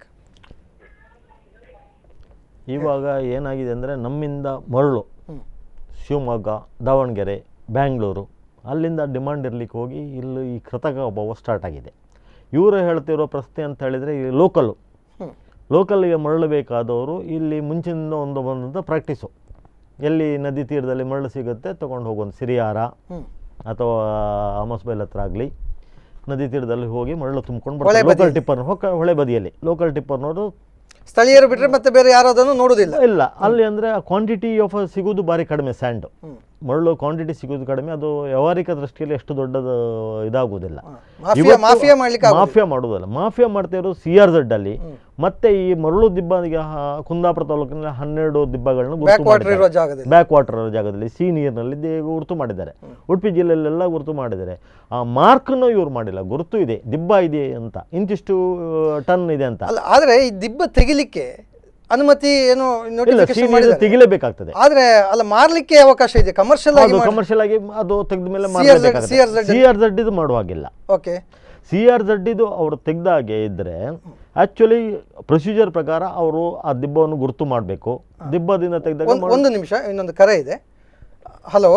ಇವಾಗ ಏನಾಗಿದೆ ಅಂದರೆ ನಮ್ಮಿಂದ ಮರಳು ಶಿವಮೊಗ್ಗ ದಾವಣಗೆರೆ ಬ್ಯಾಂಗ್ಳೂರು ಅಲ್ಲಿಂದ ಡಿಮಾಂಡ್ ಇರಲಿಕ್ಕೆ ಹೋಗಿ ಇಲ್ಲಿ ಈ ಕೃತಕ ಅಭಾವ ಸ್ಟಾರ್ಟ್ ಆಗಿದೆ ಇವರು ಹೇಳ್ತಿರೋ ಪ್ರಶ್ನೆ ಅಂತ ಹೇಳಿದರೆ ಈ ಲೋಕಲ್ಲು ಹ್ಮ್. ಲೋಕಲ್ಗೆ ಮರಳು ಬೇಕಾದವರು ಇಲ್ಲಿ ಮುಂಚಿನಿಂದ ಒಂದು ಬಂದಂಥ ಪ್ರಾಕ್ಟೀಸು ಎಲ್ಲಿ ನದಿ ತೀರದಲ್ಲಿ ಮರಳು ಸಿಗುತ್ತೆ ತೊಗೊಂಡು ಹೋಗೋದು ಸಿರಿಯಾರ ಹ್ಮ್. ಅಥವಾ ಆಮಸ್ಬೈಲ್ ಹತ್ರ ಆಗಲಿ ನದಿ ತೀರದಲ್ಲಿ ಹೋಗಿ ಮರಳು ತುಂಬ್ಕೊಂಡು ಹೊಳೆ ಬರ್ತಾರೆ ಲೋಕಲ್ ಬದಿಯಲ್ಲಿ. ಟಿಪ್ಪರ್ ಹೊಕ್ಕ ಹೊಳೆ ಬದಿಯಲ್ಲಿ ಲೋಕಲ್ ಟಿಪ್ಪರ್ನವರು ಸ್ಥಳೀಯರು ಬಿಟ್ಟರೆ ಮತ್ತೆ ಬೇರೆ ಯಾರು ಅದನ್ನು ನೋಡೋದಿಲ್ಲ ಇಲ್ಲ ಅಲ್ಲಿ ಅಂದರೆ ಕ್ವಾಂಟಿಟಿ ಆಫ್ ಸಿಗೋದು ಭಾರಿ ಕಡಿಮೆ ಸ್ಯಾಂಡು ಹ್ಮ್. ಮರಳು ಕ್ವಾಂಟಿಟಿ ಸಿಗೋದು ಕಡಿಮೆ ಅದು ವ್ಯವಹಾರಿಕ ದೃಷ್ಟಿಯಲ್ಲಿ ಎಷ್ಟು ದೊಡ್ಡದು ಇದಾಗುವುದಿಲ್ಲ ಮಾಫಿಯಾ- ಇವತ್ತು ಮಾಫಿಯಾ ಮಾಡ್ಲಿಕ್ಕೆ ಆಗುದಿಲ್ಲ. ಮಾಫಿಯಾ ಮಾಡುವುದಿಲ್ಲ ಮಾಫಿಯಾ ಮಾಡ್ತಾ ಇರೋದು ಸಿ ಆರ್ ಝಡ್ ಅಲ್ಲಿ ಮತ್ತೆ ಈ ಮರಳು ದಿಬ್ಬ ಈಗ ಹ- ಕುಂದಾಪುರ ತಾಲೂಕಿನಲ್ಲಿ ಹನ್ನೆರಡು ದಿಬ್ಬಗಳನ್ನ ಗುರುತು Back water ಇರೋ ಜಾಗದಲ್ಲಿ. ಬ್ಯಾಕ್ ವಾಟರ್ ಇರೋ ಜಾಗದಲ್ಲಿ ಸಿ ನೀರಿನಲ್ಲಿ ದೇ- ಗುರುತು ಮಾಡಿದ್ದಾರೆ ಉಡುಪಿ ಜಿಲ್ಲೆಯಲ್ಲೆಲ್ಲ ಗುರುತು ಮಾಡಿದ್ದಾರೆ ಆ ಮಾರ್ಕ್ನು ಇವ್ರು ಮಾಡಿಲ್ಲ ಗುರುತು ಇದೆ ದಿಬ್ಬ ಇದೆ ಅಂತ ಇಂತಿಷ್ಟು ಟನ್ ಇದೆ ಅಂತ ಅಲ್ಲ ಆದರೆ ಈ ದಿಬ್ಬ ತೆಗಿಲಿಕ್ಕೆ ಅನುಮತಿ ಏನು ಇಲ್ಲ ನೋಟಿಫಿಕೇಶನ್ ಸಿ ಮಾಡಿದ್ದಾರೆ ತೆಗಿಲೇಬೇಕಾಗ್ತದೆ ಆದ್ರೆ ಅಲ್ಲ ಮಾರ್ಲಿಕ್ಕೆ ಅವಕಾಶ ಇದೆ ಕಮರ್ಷಿಯಲ್ ಆಗಿ ಹೌದು ಕಮರ್ಷಿಯಲ್ ಆಗಿ ಅದು ತೆಗೆದ ಮೇಲೆ CRZ CRZ C R Z ಇದು ಮಾಡುವಾಗಿಲ್ಲ ಓಕೆ ಸಿ ಆರ್ ಝಡ್ ಇದು ಅವರು ತೆಗ್ದಾಗೆ ಇದ್ದರೆ ಆ್ಯಕ್ಚುಲಿ ಪ್ರೊಸೀಜರ್ ಪ್ರಕಾರ ಅವರು ಆ ದಿಬ್ಬವನ್ನು ಗುರುತು ಮಾಡಬೇಕು ದಿಬ್ಬದಿಂದ ತೆಗೆದಾಗ ಒಂದು ಒಂದು ನಿಮಿಷ ಇನ್ನೊಂದು ಕರೆ ಇದೆ ಹಲೋ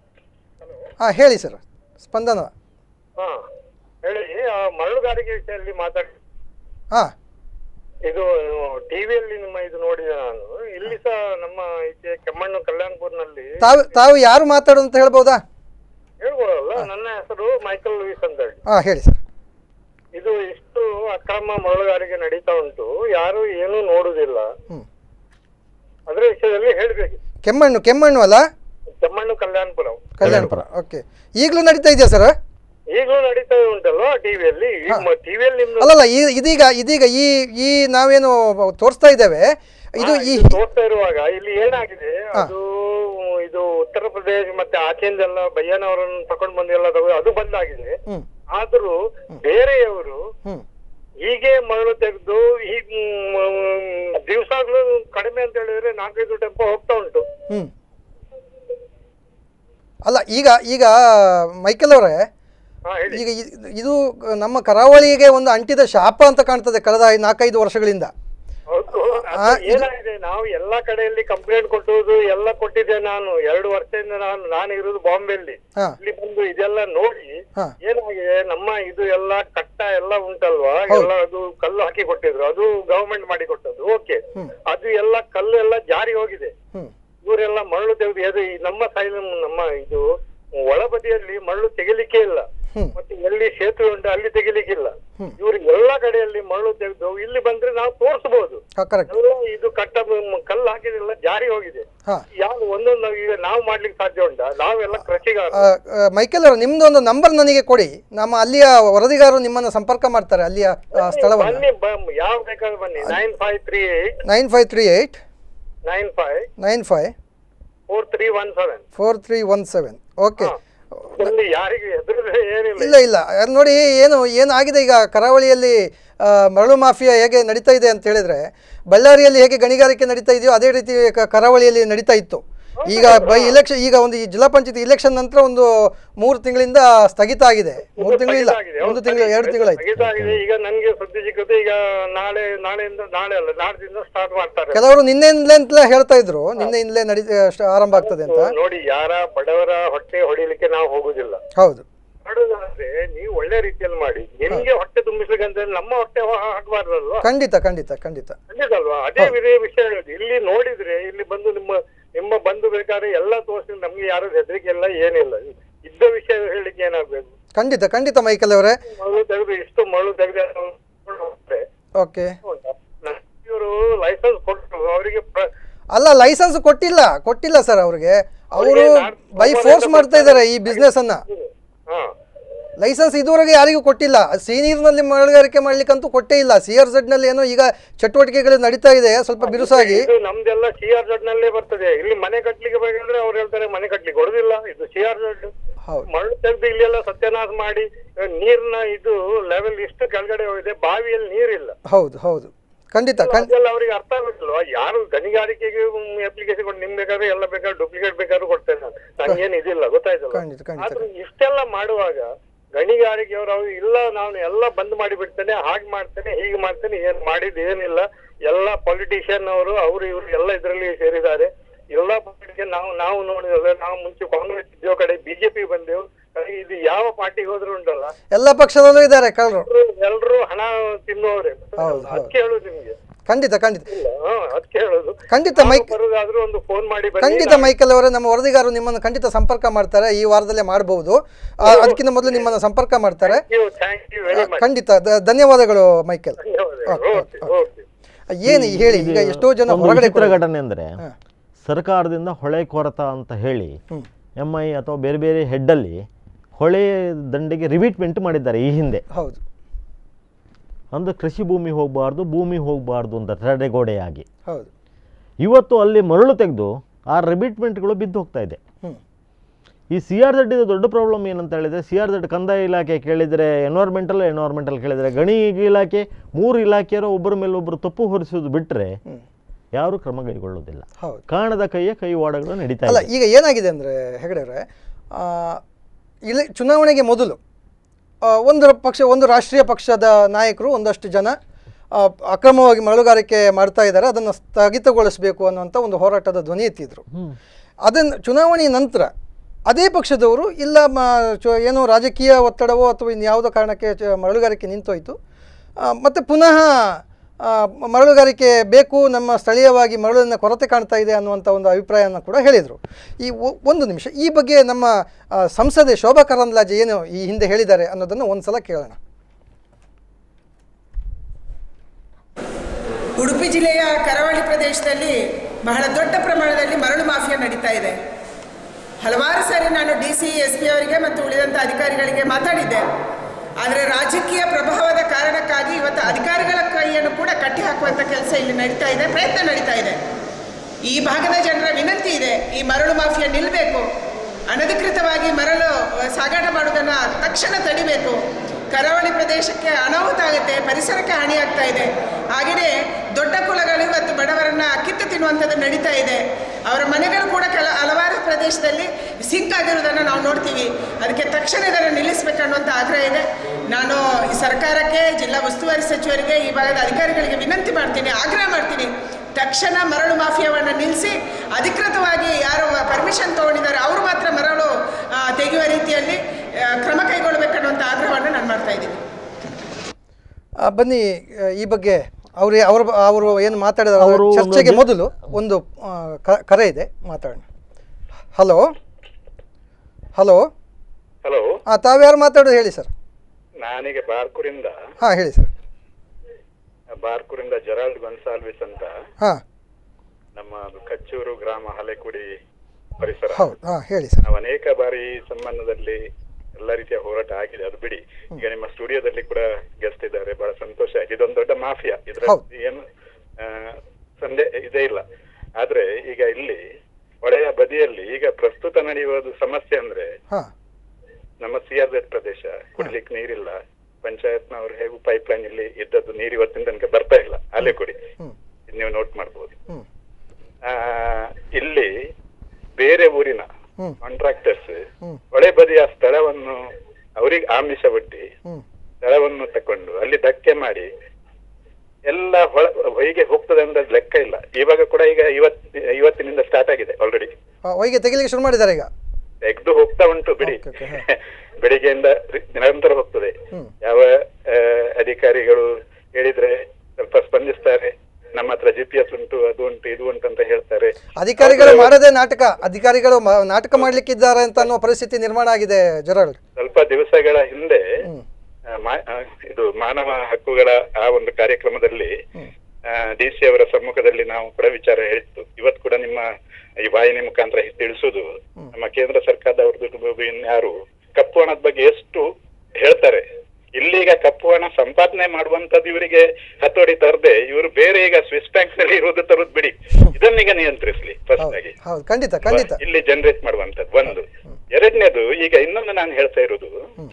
ಹಾಂ ಹೇಳಿ ಸರ್ ಸ್ಪಂದನ ಹಾ ಹೇಳಿ ಆ ಮರಳುಗಾರಿಕೆ ವಿಷಯದಲ್ಲಿ ಮಾತಾಡಿ ಹಾಂ ಇದು ಟಿವಿಯಲ್ಲಿ ನಿಮ್ಮ ಇದು ನೋಡಿದೆ ನಾನು ಇಲ್ಲಿ ಸಹ ನಮ್ಮ ಈಚೆ ಕೆಮ್ಮಣ್ಣು ಕಲ್ಯಾಣಪುರ್ನಲ್ಲಿ ತಾವು ತಾವು ಯಾರು ಮಾತಾಡೋದು ಅಂತ ಹೇಳ್ಬೋದಾ ಹೇಳ್ಬೋದಲ್ಲ ನನ್ನ ಹೆಸರು ಮೈಕಲ್ ಲೂಯಿಸ್ ಅಂತ ಹೇಳಿ ಹಾಂ ಹೇಳಿ ಸರ್ ಇದು ಇಷ್ಟು ಅಕ್ರಮ ಮರಳುಗಾರಿಕೆ ನಡೀತಾ ಉಂಟು ಯಾರು ಏನೂ ನೋಡುದಿಲ್ಲ ಹ್ಮ್. ಅದರ ವಿಷಯದಲ್ಲಿ ಹೇಳ್ಬೇಕು ಕೆಮ್ಮಣ್ಣು ಕೆಮ್ಮಣ್ಣು ಅಲ್ಲ ಕೆಮ್ಮಣ್ಣು ಕಲ್ಯಾಣಪುರ ಕಲ್ಯಾಣಪುರ ಓಕೆ ಈಗಲೂ ನಡೀತಾ ಇದೆಯಾ ಸರ್ ಈಗಲೂ ನಡೀತಾ ಉಂಟಲ್ವಾ ಟಿವಿಯಲ್ಲಿ ಟಿವಿಯಲ್ಲಿ ನಿಮ್ದು ಅಲ್ಲಲ್ಲ ಈ- ಇದೀಗ ಇದೀಗ ಈ ಈ ನಾವೇನು ತೋರಿಸ್ತಾ ಇದ್ದೇವೆ ಇದು ಹಾ, ಈ ಇದು ತೋರ್ಸ್ತಾ ಇರುವಾಗ ಇಲ್ಲಿ ಏನಾಗಿದೆ ಅದು ಇದು ಉತ್ತರ ಪ್ರದೇಶ ಮತ್ತೆ ಆಚೆಯಿಂದೆಲ್ಲ ಬಯ್ಯನವರನ್ನು ತಕೊಂಡ್ ಬಂದು ಎಲ್ಲ ತಗೋ ಅದು ಬಂದಾಗಿದೆ ಹ್ಮ್ ಆದ್ರೂ ಬೇರೆಯವರು ಹ್ಮ್ ಹೀಗೆ ಮರಳು ತೆಗೆದು ಈ ದಿವಸಗಳು ಕಡಿಮೆ ಅಂತ ಹೇಳಿದ್ರೆ ನಾಲ್ಕೈದು ಟೆಂಪೋ ಹೋಗ್ತಾ ಉಂಟು ಹ್ಮ್ ಅಲ್ಲ ಈಗ ಈಗ ಮೈಕೆಲ್ ಅವರೇ ಈಗ ಇ- ಇದು ನಮ್ಮ ಕರಾವಳಿಗೆ ಒಂದು ಅಂಟಿದ ಶಾಪ ಅಂತ ಕಾಣ್ತದೆ ಕಳೆದ ಐ- ನಾಲ್ಕೈದು ವರ್ಷಗಳಿಂದ ಹೌದು ಅದು ಏನಾಗಿದೆ ನಾವು ಎಲ್ಲಾ ಕಡೆಯಲ್ಲಿ ಕಂಪ್ಲೇಂಟ್ ಕೊಟ್ಟುವುದು ಎಲ್ಲ ಕೊಟ್ಟಿದ್ದೆ ನಾನು ಎರಡು ವರ್ಷದಿಂದ ನಾನು ನಾನು ಇರುವುದು ಬಾಂಬೆಯಲ್ಲಿ ಹಾ. ಇಲ್ಲಿ ಬಂದು ಇದೆಲ್ಲ ನೋಡಿ ಹಾ. ಏನಾಗಿದೆ ನಮ್ಮ ಇದು ಎಲ್ಲ ಕಟ್ಟ ಎಲ್ಲ ಉಂಟಲ್ವಾ ಎಲ್ಲ ಅದು ಕಲ್ಲು ಹಾಕಿ ಕೊಟ್ಟಿದ್ರು ಅದು ಗವರ್ಮೆಂಟ್ ಮಾಡಿ ಕೊಟ್ಟದ್ದು ಓಕೆ ಅದು ಎಲ್ಲ ಕಲ್ಲು ಎಲ್ಲ ಜಾರಿ ಹೋಗಿದೆ ಹ್ಮ್. ಇವರೆಲ್ಲ ಮರಳು ತೆಗೆದು ಅದು ಈ ನಮ್ಮ ಸೈಲ್ ನಮ್ಮ ಇದು ಒಳಬದಿಯಲ್ಲಿ ಮರಳು ತೆಗಿಲಿಕ್ಕೆ ಇಲ್ಲ ಮತ್ತೆ ಎಲ್ಲಿ ಸೇತುವೆ ಉಂಟು ಅಲ್ಲಿ ತೆಗಿಲಿಕ್ಕಿಲ್ಲ ಇವರು ಎಲ್ಲಾ ಕಡೆಯಲ್ಲಿ ಮರಳು ತೆಗೆದು ಇಲ್ಲಿ ಬಂದ್ರೆ ನಾವು ತೋರಿಸಬಹುದು ಕರೆಕ್ಟ್ ಎಲ್ಲ ಇದು ಕಟ್ಟ ಮ- ಕಲ್ಲು ಹಾಕಿದೆಲ್ಲ ಜಾರಿ ಹೋಗಿದೆ ಹಾ. ಯಾವ ಒಂದೊಂದು ಈಗ ನಾವು ಮಾಡ್ಲಿಕ್ಕೆ ಸಾಧ್ಯ ಉಂಟಾ ನಾವೆಲ್ಲ ಕೃಷಿಗಾರ ಆ, ಆ, ಮೈಕೆಲ್ ಅವರು ನಿಮ್ದು ಒಂದು ನಂಬರ್ ನನಗೆ ಕೊಡಿ ನಮ್ಮ ಅಲ್ಲಿಯ ವರದಿಗಾರರು ನಿಮ್ಮನ್ನು ಸಂಪರ್ಕ ಮಾಡ್ತಾರೆ ಅಲ್ಲಿಯ ಆ, ಸ್ಥಳವನ್ನು ಬನ್ನಿ ಬ- ಯಾವ ಬೇಕಾದ್ರೂ ಬನ್ನಿ nine five three eight nine five three eight nine five nine five four three one seven four three one seven okay ಇಲ್ಲಿ ಯಾರಿಗೆ ಹೆದರಿದ್ರೆ ಏನಿಲ್ಲ ಇಲ್ಲ ಇಲ್ಲ ಅದ್ ನೋಡಿ ಏನು ಏನಾಗಿದೆ ಈಗ ಕರಾವಳಿಯಲ್ಲಿ ಆ, ಮರಳು ಮಾಫಿಯಾ ಹೇಗೆ ನಡೀತಾ ಇದೆ ಅಂತ ಹೇಳಿದ್ರೆ ಬಳ್ಳಾರಿಯಲ್ಲಿ ಹೇಗೆ ಗಣಿಗಾರಿಕೆ ನಡೀತಾ ಇದೆಯೋ ಅದೇ ರೀತಿ ಕ- ಕರಾವಳಿಯಲ್ಲಿ ನಡೀತಾ ಇತ್ತು ಈಗ ಬೈ ಇಲೆಕ್ಷನ್ ಈಗ ಒಂದು ಈ ಜಿಲ್ಲಾ ಪಂಚಾಯತ್ ಇಲೆಕ್ಷನ್ ನಂತರ ಒಂದು ಮೂರು ತಿಂಗಳಿಂದ ಸ್ಥಗಿತ ಆಗಿದೆ ಮೂರು ತಿಂಗಳಿಲ್ಲ ಒಂದು ತಿಂಗಳು ಎರಡು ತಿಂಗಳಾಯ್ತು ಇದಾಗಿದೆ ಈಗ ನನ್ಗೆ ಸುದ್ದಿ ಸಿಕ್ಕುತ್ತೆ ಈಗ ನಾಳೆ ನಾಳೆಯಿಂದ ನಾಳೆ ಅಲ್ಲ ನಾಡ್ದಿಂದ ಸ್ಟಾರ್ಟ್ ಮಾಡ್ತಾರೆ ಕೆಲವರು ನಿನ್ನೆಯಿಂದಲೇ ಅಂತಲೇ ಹೇಳ್ತಾ ಇದ್ರು ನಿನ್ನೆಯಿಂದಲೇ ನಡಿ ಸ್ಟ್- ಆರಂಭ ಆಗ್ತದೆ ಅಂತ ನೋಡಿ ಯಾರ ಬಡವರ ಹೊಟ್ಟೆ ಹೊಡಿಲಿಕ್ಕೆ ನಾವು ಹೋಗುದಿಲ್ಲ ಹೌದು ಮಾಡುದಾದ್ರೆ ನೀವು ಒಳ್ಳೆ ರೀತಿಯಲ್ಲಿ ಮಾಡಿ ನಿಮ್ಗೆ ಹೊಟ್ಟೆ ತುಂಬಿಸ್ಲಿಕ್ಕೆ ಅಂತ ನಮ್ಮ ಹೊಟ್ಟೆ ಹೊ- ಹಾಕ್ಬಾರ್ದಲ್ವಾ ಖಂಡಿತ ಖಂಡಿತ ಖಂಡಿತ ಖಂಡಿತಲ್ವಾ ಅದೇ ಇದೇ ವಿಷಯ ಹೇಳುದು ಇಲ್ಲಿ ನೋಡಿದ್ರೆ ಇಲ್ಲಿ ಬಂದು ನಿಮ್ಮ ನಿಮ್ಮ ಬಂದು ಬೇಕಾದ್ರೆ ಎಲ್ಲ ತೋರಿಸಿ ನಮ್ಗೆ ಯಾರು ಹೆದರಿಕೆ ಇಲ್ಲ ಏನಿಲ್ಲ ಇದ್ದ ವಿಷಯ ಹೇಳಲಿಕ್ಕೆ ಏನಾಗ್ಬೇಕು ಖಂಡಿತ ಖಂಡಿತ ಮೈಕಲ್ ಅವರೇ ಮರಳು ತೆಗೆದು ಇಷ್ಟು ಮರಳು ತೆಗೆದು ಓಕೆ ಇವರು ಲೈಸೆನ್ಸ್ ಕೊಟ್ಟು ಅವರಿಗೆ ಪ್ರ- ಅಲ್ಲ ಲೈಸೆನ್ಸ್ ಕೊಟ್ಟಿಲ್ಲ ಕೊಟ್ಟಿಲ್ಲ ಸರ್ ಅವ್ರಿಗೆ ಅವರು ಬೈ ಫೋರ್ಸ್ ಮಾಡ್ತಾ ಇದ್ದಾರೆ ಈ ಬಿಸ್ನೆಸ್ ಅನ್ನ ಹಾ ಲೈಸೆನ್ಸ್ ಇದುವರೆಗೆ ಯಾರಿಗೂ ಕೊಟ್ಟಿಲ್ಲ ಸೀನಿಯರ್ನಲ್ಲಿ ಮರಳುಗಾರಿಕೆ ಮಾಡ್ಲಿಕ್ಕಂತೂ ಕೊಟ್ಟೇ ಇಲ್ಲ ಸಿ ಆರ್ ನಲ್ಲಿ ಏನೋ ಈಗ ಚಟುವಟಿಕೆಗಳು ನಡೀತಾ ಇದೆ ಸ್ವಲ್ಪ ಬಿರುಸಾಗಿ ಇದು ನಮ್ದೆಲ್ಲ ಸಿ ಆರ್ ಜಡ್ ನಲ್ಲೇ ಬರ್ತದೆ ಇಲ್ಲಿ ಮನೆ ಕಟ್ಲಿಕ್ಕೆ ಬೇಕಾದ್ರೆ ಅವ್ರು ಹೇಳ್ತಾರೆ ಮನೆ ಕಟ್ಲಿಕ್ಕೆ ಕೊಡುದಿಲ್ಲ ಇದು ಸಿ ಆರ್ ಜಡ್ ಮರಳು ತೆಗೆದು ಇಲ್ಲೆಲ್ಲ ಸತ್ಯನಾಶ ಮಾಡಿ ಇವಾಗ ನೀರಿನ ಇದು ಲೆವೆಲ್ ಇಷ್ಟು ಕೆಳಗಡೆ ಹೋಗಿದೆ ಬಾವಿಯಲ್ಲಿ ನೀರಿಲ್ಲ ಹೌದು ಹೌದು ಖಂಡಿತ ಖಂಡಿತ ಅದೆಲ್ಲ ಅವರಿಗೆ ಅರ್ಥ ಆಗುತ್ತಲ್ವಾ ಯಾರು ಗಣಿಗಾರಿಕೆಗೆ ಅಪ್ಲಿಕೇಶನ್ ಕೊಟ್ಟು ನಿಮ್ ಬೇಕಾದ್ರೆ ಎಲ್ಲ ಬೇಕಾದ್ರೆ ಡೂಪ್ಲಿಕೇಟ್ ಬೇಕಾದ್ರೂ ಕೊಡ್ತೇನೆ ನಾನು ನಂಗೇನ್ ಇದಿಲ್ಲ ಗೊತ್ತಾಯ್ತಲ್ಲ ಖಂಡಿತ ಖಂಡಿತ ಆದ್ರೂ ಇಷ್ಟೆಲ್ಲ ಮಾಡುವಾಗ ಗಣಿಗಾರಿಕೆಯವರು ಅವ್ರು ಇಲ್ಲ ನಾನು ಎಲ್ಲ ಬಂದ್ ಮಾಡಿ ಬಿಡ್ತೇನೆ ಹಾಗೆ ಮಾಡ್ತೇನೆ ಹೀಗೆ ಮಾಡ್ತೇನೆ ಏನ್ ಮಾಡಿದ್ ಏನಿಲ್ಲ ಎಲ್ಲ ಪೊಲಿಟಿಷಿಯನ್ ಅವರು ಅವರು ಇವರು ಎಲ್ಲ ಇದರಲ್ಲಿ ಸೇರಿದ್ದಾರೆ ಎಲ್ಲ politician ನಾವು ನಾವು ನೋಡಿದ್ರೆ ನಾವು ಮುಂಚೆ ಕಾಂಗ್ರೆಸ್ ಇದ್ದೇವು ಕಡೆ ಬಿಜೆಪಿ ಬಂದೆವು ಕಡೆಗೆ ಇದು ಯಾವ ಪಾರ್ಟಿಗೆ ಹೋದ್ರು ಉಂಟಲ್ಲ ಎಲ್ಲ ಪಕ್ಷದಲ್ಲೂ ಇದ್ದಾರೆ ಕಳ್ಳರು ಎಲ್ರು ಹಣ ತಿನ್ನುವವ್ರೆ ಹೌದು, ಅದಕ್ಕೆ ಹೇಳುದು ನಿಮ್ಗೆ ಖಂಡಿತ ಖಂಡಿತ ಇಲ್ಲ ಹಾ, ಅದಕ್ಕೆ ಹೇಳುದು ಖಂಡಿತ ನಾವು ಮೈಕ್ ಬರುದಾದ್ರೂ ಒಂದು ಫೋನ್ ಮಾಡಿ ಬನ್ನಿ ಖಂಡಿತ ಮೈಕಲ್ ಅವರೇ ನಮ್ಮ ವರದಿಗಾರರು ನಿಮ್ಮನ್ನು ಖಂಡಿತ ಸಂಪರ್ಕ ಮಾಡ್ತಾರೆ ಈ ವಾರದಲ್ಲೇ ಮಾಡಬಹುದು ಅದಕ್ಕಿಂತ ಮೊದಲು ನಿಮ್ಮನ್ನು ಸಂಪರ್ಕ ಮಾಡ್ತಾರೆ ಥ್ಯಾಂಕ್ ಯು ವೆರಿ ಮಚ್ ಖಂಡಿತ ದ- ಧನ್ಯವಾದಗಳು ಮೈಕೆಲ್ ಓಕೆ ಓಕೆ ಏನು ಹೇಳಿ ಈಗ ಎಷ್ಟೋ ಜನ ಒಂದು ಹೊರಗಡೆ ವಿಚಿತ್ರ ಕೂಡ- ಘಟನೆ ಅಂದರೆ ಸರ್ಕಾರದಿಂದ ಹೊಳೆ ಕೊರತ ಅಂತ ಹೇಳಿ ಎಮ್ ಐ ಅಥವಾ ಬೇರೆ ಬೇರೆ ಹೆಡ್ಡಲ್ಲಿ ಹೊಳೆ ದಂಡೆಗೆ ರಿವೀಟ್ಮೆಂಟ್ ಮಾಡಿದ್ದಾರೆ ಈ ಹಿಂದೆ ಹೌದು ಅಂದ್ರೆ ಕೃಷಿ ಭೂಮಿ ಹೋಗಬಾರ್ದು ಭೂಮಿ ಹೋಗಬಾರ್ದು ಅಂತ ತಡೆಗೋಡೆಯಾಗಿ ಹೌದು ಇವತ್ತು ಅಲ್ಲಿ ಮರಳು ತೆಗೆದು ಆ ರಿಬೀಟ್ಮೆಂಟ್ಗಳು ಬಿದ್ದು ಹೋಗ್ತಾ ಇದೆ ಹ್ಮ್. ಈ ಸಿ ಆರ್ ಝಡ್ ದೊಡ್ಡ ಪ್ರಾಬ್ಲಮ್ ಏನಂತ ಹೇಳಿದರೆ ಸಿ ಆರ್ ಝಡ್ ಕಂದಾಯ ಇಲಾಖೆ ಕೇಳಿದರೆ ಎನ್ವೈರ್ಮೆಂಟಲ್ ಎನ್ವೈರ್ಮೆಂಟಲ್ ಕೇಳಿದರೆ ಗಣಿ ಇಲಾಖೆ ಮೂರು ಇಲಾಖೆಯರು ಒಬ್ಬರ ಮೇಲೆ ಒಬ್ಬರು ತಪ್ಪು ಹೊರಿಸೋದು ಬಿಟ್ಟರೆ ಯಾರೂ ಕ್ರಮ ಕೈಗೊಳ್ಳೋದಿಲ್ಲ ಹೌದು ಕಾಣದ ಕೈಯ ಕೈವಾಡಗಳು ನಡೀತಾ ಅಲ್ಲ ಇದೆ ಈಗ ಏನಾಗಿದೆ ಅಂದರೆ ಹೆಗಡೆ ಅವರೇ ಇಲ್ಲಿ ಚುನಾವಣೆಗೆ ಮೊದಲು ಆ, ಒಂದು ಪಕ್ಷ ಒಂದು ರಾಷ್ಟ್ರೀಯ ಪಕ್ಷದ ನಾಯಕರು ಒಂದಷ್ಟು ಜನ ಆ, ಅಕ್ರಮವಾಗಿ ಮರಳುಗಾರಿಕೆ ಮಾಡ್ತಾ ಇದ್ದಾರೆ ಅದನ್ನು ಸ್ಥಗಿತಗೊಳಿಸಬೇಕು ಅನ್ನುವಂಥ ಒಂದು ಹೋರಾಟದ ಧ್ವನಿ ಎತ್ತಿದ್ರು ಅದನ್ನು ಚುನಾವಣೆಯ ನಂತರ ಅದೇ ಪಕ್ಷದವರು ಇಲ್ಲ ಮ ಚು- ಏನೋ ರಾಜಕೀಯ ಒತ್ತಡವೋ ಅಥವಾ ಇನ್ಯಾವುದೋ ಕಾರಣಕ್ಕೆ ಚ- ಮರಳುಗಾರಿಕೆ ನಿಂತೋಯ್ತು ಆ, ಮತ್ತೆ ಪುನಃ ಆ, ಮರಳುಗಾರಿಕೆ ಬೇಕು ನಮ್ಮ ಸ್ಥಳೀಯವಾಗಿ ಮರಳಿನ ಕೊರತೆ ಕಾಣ್ತಾ ಇದೆ ಅನ್ನುವಂಥ ಒಂದು ಅಭಿಪ್ರಾಯನ ಕೂಡ ಹೇಳಿದರು ಈ ಒ- ಒಂದು ನಿಮಿಷ ಈ ಬಗ್ಗೆ ನಮ್ಮ ಆ, ಸಂಸದೆ ಶೋಭಾ ಕರಂದ್ಲಾಜೆ ಏನು ಈ ಹಿಂದೆ ಹೇಳಿದ್ದಾರೆ ಅನ್ನೋದನ್ನು ಒಂದು ಸಲ ಕೇಳೋಣ ಉಡುಪಿ ಜಿಲ್ಲೆಯ ಕರಾವಳಿ ಪ್ರದೇಶದಲ್ಲಿ ಬಹಳ ದೊಡ್ಡ ಪ್ರಮಾಣದಲ್ಲಿ ಮರಳು ಮಾಫಿಯಾ ನಡೀತಾ ಇದೆ ಹಲವಾರು ಸಾರಿ ನಾನು ಡಿ ಸಿ ಎಸ್ ಪಿ ಅವರಿಗೆ ಮತ್ತು ಉಳಿದಂಥ ಅಧಿಕಾರಿಗಳಿಗೆ ಮಾತಾಡಿದ್ದೆ ಆದರೆ ರಾಜಕೀಯ ಪ್ರಭಾವದ ಕಾರಣಕ್ಕಾಗಿ ಇವತ್ತು ಅಧಿಕಾರಿಗಳ ಕೈಯನ್ನು ಕೂಡ ಕಟ್ಟಿ ಹಾಕುವಂಥ ಕೆಲಸ ಇಲ್ಲಿ ನಡೀತಾ ಇದೆ ಪ್ರಯತ್ನ ನಡೀತಾ ಇದೆ ಈ ಭಾಗದ ಜನರ ವಿನಂತಿ ಇದೆ ಈ ಮರಳು ಮಾಫಿಯಾ ನಿಲ್ಲಬೇಕು ಅನಧಿಕೃತವಾಗಿ ಮರಳು ಅ, ಸಾಗಾಟ ಮಾಡುವುದನ್ನು ತಕ್ಷಣ ತಡಿಬೇಕು ಕರಾವಳಿ ಪ್ರದೇಶಕ್ಕೆ ಅನಾಹುತ ಆಗುತ್ತೆ ಪರಿಸರಕ್ಕೆ ಹಾನಿಯಾಗ್ತಾ ಇದೆ ಹಾಗೆಯೇ ದೊಡ್ಡ ಕುಲಗಳು ಇವತ್ತು ಬಡವರನ್ನ ಕಿತ್ತು ತಿನ್ನುವಂಥದ್ದು ನಡೀತಾ ಇದೆ ಅವರ ಮನೆಗಳು ಕೂಡ ಕೆಲ ಹಲವಾರು ಪ್ರದೇಶದಲ್ಲಿ ಸಿಂಕ್ ಆಗಿರೋದನ್ನು ನಾವು ನೋಡ್ತೀವಿ ಅದಕ್ಕೆ ತಕ್ಷಣ ಇದನ್ನು ನಿಲ್ಲಿಸಬೇಕನ್ನುವಂಥ ಆಗ್ರಹ ಇದೆ ನಾನು ಈ ಸರ್ಕಾರಕ್ಕೆ ಜಿಲ್ಲಾ ಉಸ್ತುವಾರಿ ಸಚಿವರಿಗೆ ಈ ಭಾಗದ ಅಧಿಕಾರಿಗಳಿಗೆ ವಿನಂತಿ ಮಾಡ್ತೀನಿ ಆಗ್ರಹ ಮಾಡ್ತೀನಿ ತಕ್ಷಣ ಮರಳು ಮಾಫಿಯಾವನ್ನು ನಿಲ್ಲಿಸಿ ಅಧಿಕೃತವಾಗಿ ಯಾರು ಪರ್ಮಿಷನ್ ತೊಗೊಂಡಿದ್ದಾರೆ ಅವರು ಮಾತ್ರ ಮರಳು ಆ, ತೆಗೆಯುವ ರೀತಿಯಲ್ಲಿ ಆ, ಕ್ರಮ ಕೈಗೊಳ್ಳಬೇಕನ್ನುವಂಥ ಆಗ್ರಹವನ್ನು ನಾನು ಮಾಡ್ತಾ ಇದ್ದೀನಿ ಆ, ಬನ್ನಿ ಆ, ಈ ಬಗ್ಗೆ ಅವ್ರು ಅವರು ಅವರು ಏನು ಮಾತಾಡಿದಾರೆ ಅವರು ಅವ್ರ ಒಂದು ಚರ್ಚೆಗೆ ಜ- ಮೊದಲು ಒಂದು ಆ, ಕ- ಕರೆ ಇದೆ ಮಾತಾಡೋಣ ಹಲೋ ಹಲೋ ಹಲೋ ಹಾಂ ತಾವ್ಯಾರು ಮಾತಾಡೋದು ಹೇಳಿ ಸರ್ ನಾನೀಗ ಬಾರ್ಕೂರಿಂದ ಹಾಂ ಹೇಳಿ ಸರ್ ಬಾರ್ಕೂರಿಂದ ಜೆರಾಲ್ಡ್ ಗೊಂಸಾಲ್ವಿಸ್ ಅಂತ ಹಾಂ ನಮ್ಮ ಕಚ್ಚೂರು ಗ್ರಾಮ ಹಲೆಕುಡಿ ಪರಿಸರ ಹೌದು ಹಾಂ ಹೇಳಿ ಸರ್ ನಾವು ಅನೇಕ ಬಾರಿ ಈ ಸಂಬಂಧದಲ್ಲಿ ಎಲ್ಲ ರೀತಿಯ ಹೋರಾಟ ಆಗಿದೆ ಅದು ಬಿಡಿ ಈಗ ನಿಮ್ಮ ಸ್ಟುಡಿಯೋದಲ್ಲಿ ಕೂಡ ಗೆಸ್ಟ್ ಇದ್ದಾರೆ ಬಹಳ ಸಂತೋಷ ಆಗಿದೆ ಇದೊಂದು ದೊಡ್ಡ ಮಾಫಿಯಾ ಇದ್ರ ಏನು ಆ, ಸಂದೇಹ ಇದೇ ಇಲ್ಲ ಆದ್ರೆ ಈಗ ಇಲ್ಲಿ ಹೊಳೆಯ ಬದಿಯಲ್ಲಿ ಈಗ ಪ್ರಸ್ತುತ ನಡೆಯುವುದು ಸಮಸ್ಯೆ ಅಂದ್ರೆ ಹಾಂ ನಮ್ಮ ಸಿಆರ್ಜೆಡ್ ಪ್ರದೇಶ ಕುಡ್ಲಿಕ್ಕೆ ನೀರಿಲ್ಲ ಪಂಚಾಯತ್ನವರು ಹೇಗೂ ಪೈಪ್ ಲೈನ್ ಇಲ್ಲಿ ಇದ್ದದ್ದು ನೀರು ಇವತ್ತಿನ ತನಕ ಬರ್ತಾ ಇಲ್ಲ ಅಲ್ಲೇ ಕೊಡಿ ಇದ್ ನೀವು ನೋಟ್ ಮಾಡ್ಬೋದು ಹ್ಮ್. ಆ, ಇಲ್ಲಿ ಬೇರೆ ಊರಿನ ಹ್ಮ್. ಕಾಂಟ್ರಾಕ್ಟರ್ಸ್ ಹ್ಮ್. ಹೊಳೆ ಬದಿಯ ಸ್ಥಳವನ್ನು ಅವರಿಗೆ ಆಮಿಷ ಒಡ್ಡಿ ಹ್ಮ್. ಸ್ಥಳವನ್ನು ತಕೊಂಡು ಅಲ್ಲಿ ಧಕ್ಕೆ ಮಾಡಿ ಎಲ್ಲ ಹೊಳ ಹೊಯ್ಗೆ ಹೋಗ್ತದೆ ಅಂತ ಲೆಕ್ಕ ಇಲ್ಲ ಇವಾಗ ಕೂಡ ಈಗ ಇವತ್ ಇವತ್ತಿನಿಂದ ಸ್ಟಾರ್ಟ್ ಆಗಿದೆ ಆಲ್ರೆಡಿ ಆ, ಹೊಯ್ಗೆ ತೆಗಿಲಿಕ್ಕೆ ಶುರು ಮಾಡಿದ್ದಾರೆ ಈಗ ತೆಗೆದು ಹೋಗ್ತಾ ಉಂಟು ಬಿಡಿ ಬೆಳಿಗ್ಗೆಯಿಂದ ರಿ- ನಿರಂತರ ಹೋಗ್ತದೆ ಯಾವ ಆ, ಅಧಿಕಾರಿಗಳು ಹೇಳಿದ್ರೆ ಸ್ವಲ್ಪ ಸ್ಪಂದಿಸ್ತಾರೆ ನಮ್ಮ ಹತ್ರ ಜಿ ಪಿ ಎಸ್ ಉಂಟು ಅದು ಉಂಟು ಇದು ಉಂಟು ಅಂತ ಹೇಳ್ತಾರೆ ಅಧಿಕಾರಿಗಳು ಮಾಡದೇ ನಾಟಕ ಅಧಿಕಾರಿಗಳು ಮ- ನಾಟಕ ಮಾಡ್ಲಿಕ್ಕಿದ್ದಾರೆ ಅಂತ ಅನ್ನೋ ಪರಿಸ್ಥಿತಿ ನಿರ್ಮಾಣ ಆಗಿದೆ ಜೆರಾಲ್ಡ್ ಸ್ವಲ್ಪ ದಿವಸಗಳ ಹಿಂದೆ ಆ, ಮಾ- ಆ, ಇದು ಮಾನವ ಹಕ್ಕುಗಳ ಆ ಒಂದು ಕಾರ್ಯಕ್ರಮದಲ್ಲಿ ಡಿ ಸಿ ಅವರ ಸಮ್ಮುಖದಲ್ಲಿ ನಾವು ಕೂಡ ವಿಚಾರ ಹೇಳಿತ್ತು ಇವತ್ತು ಕೂಡ ನಿಮ್ಮ ಈ ವಾಹಿನಿ ಮುಖಾಂತರ ತಿಳಿಸುದು ನಮ್ಮ ಕೇಂದ್ರ ಸರ್ಕಾರದವ್ರದ್ದು ಇನ್ಯಾರು ಕಪ್ಪು ಹಣದ ಬಗ್ಗೆ ಎಷ್ಟು ಹೇಳ್ತಾರೆ ಇಲ್ಲೀಗ ಕಪ್ಪು ಹಣ ಸಂಪಾದನೆ ಮಾಡುವಂತದ್ದು ಇವರಿಗೆ ಹತೋಟಿ ತರದೆ ಇವರು ಬೇರೆ ಈಗ ಸ್ವಿಸ್ ಬ್ಯಾಂಕ್ ನಲ್ಲಿ ಇರುವುದು ತರುದು ಬಿಡಿ ಇದನ್ನೀಗ ನಿಯಂತ್ರಿಸ್ಲಿ ಫಸ್ಟ್ ಆಗಿ ಹೌದು ಖಂಡಿತ ಖಂಡಿತ ಇಲ್ಲಿ ಜನರೇಟ್ ಮಾಡುವಂತದ್ದು ಒಂದು ಎರಡನೇದು ಈಗ ಇನ್ನೊಂದು ನಾನು ಹೇಳ್ತಾ ಇರೋದು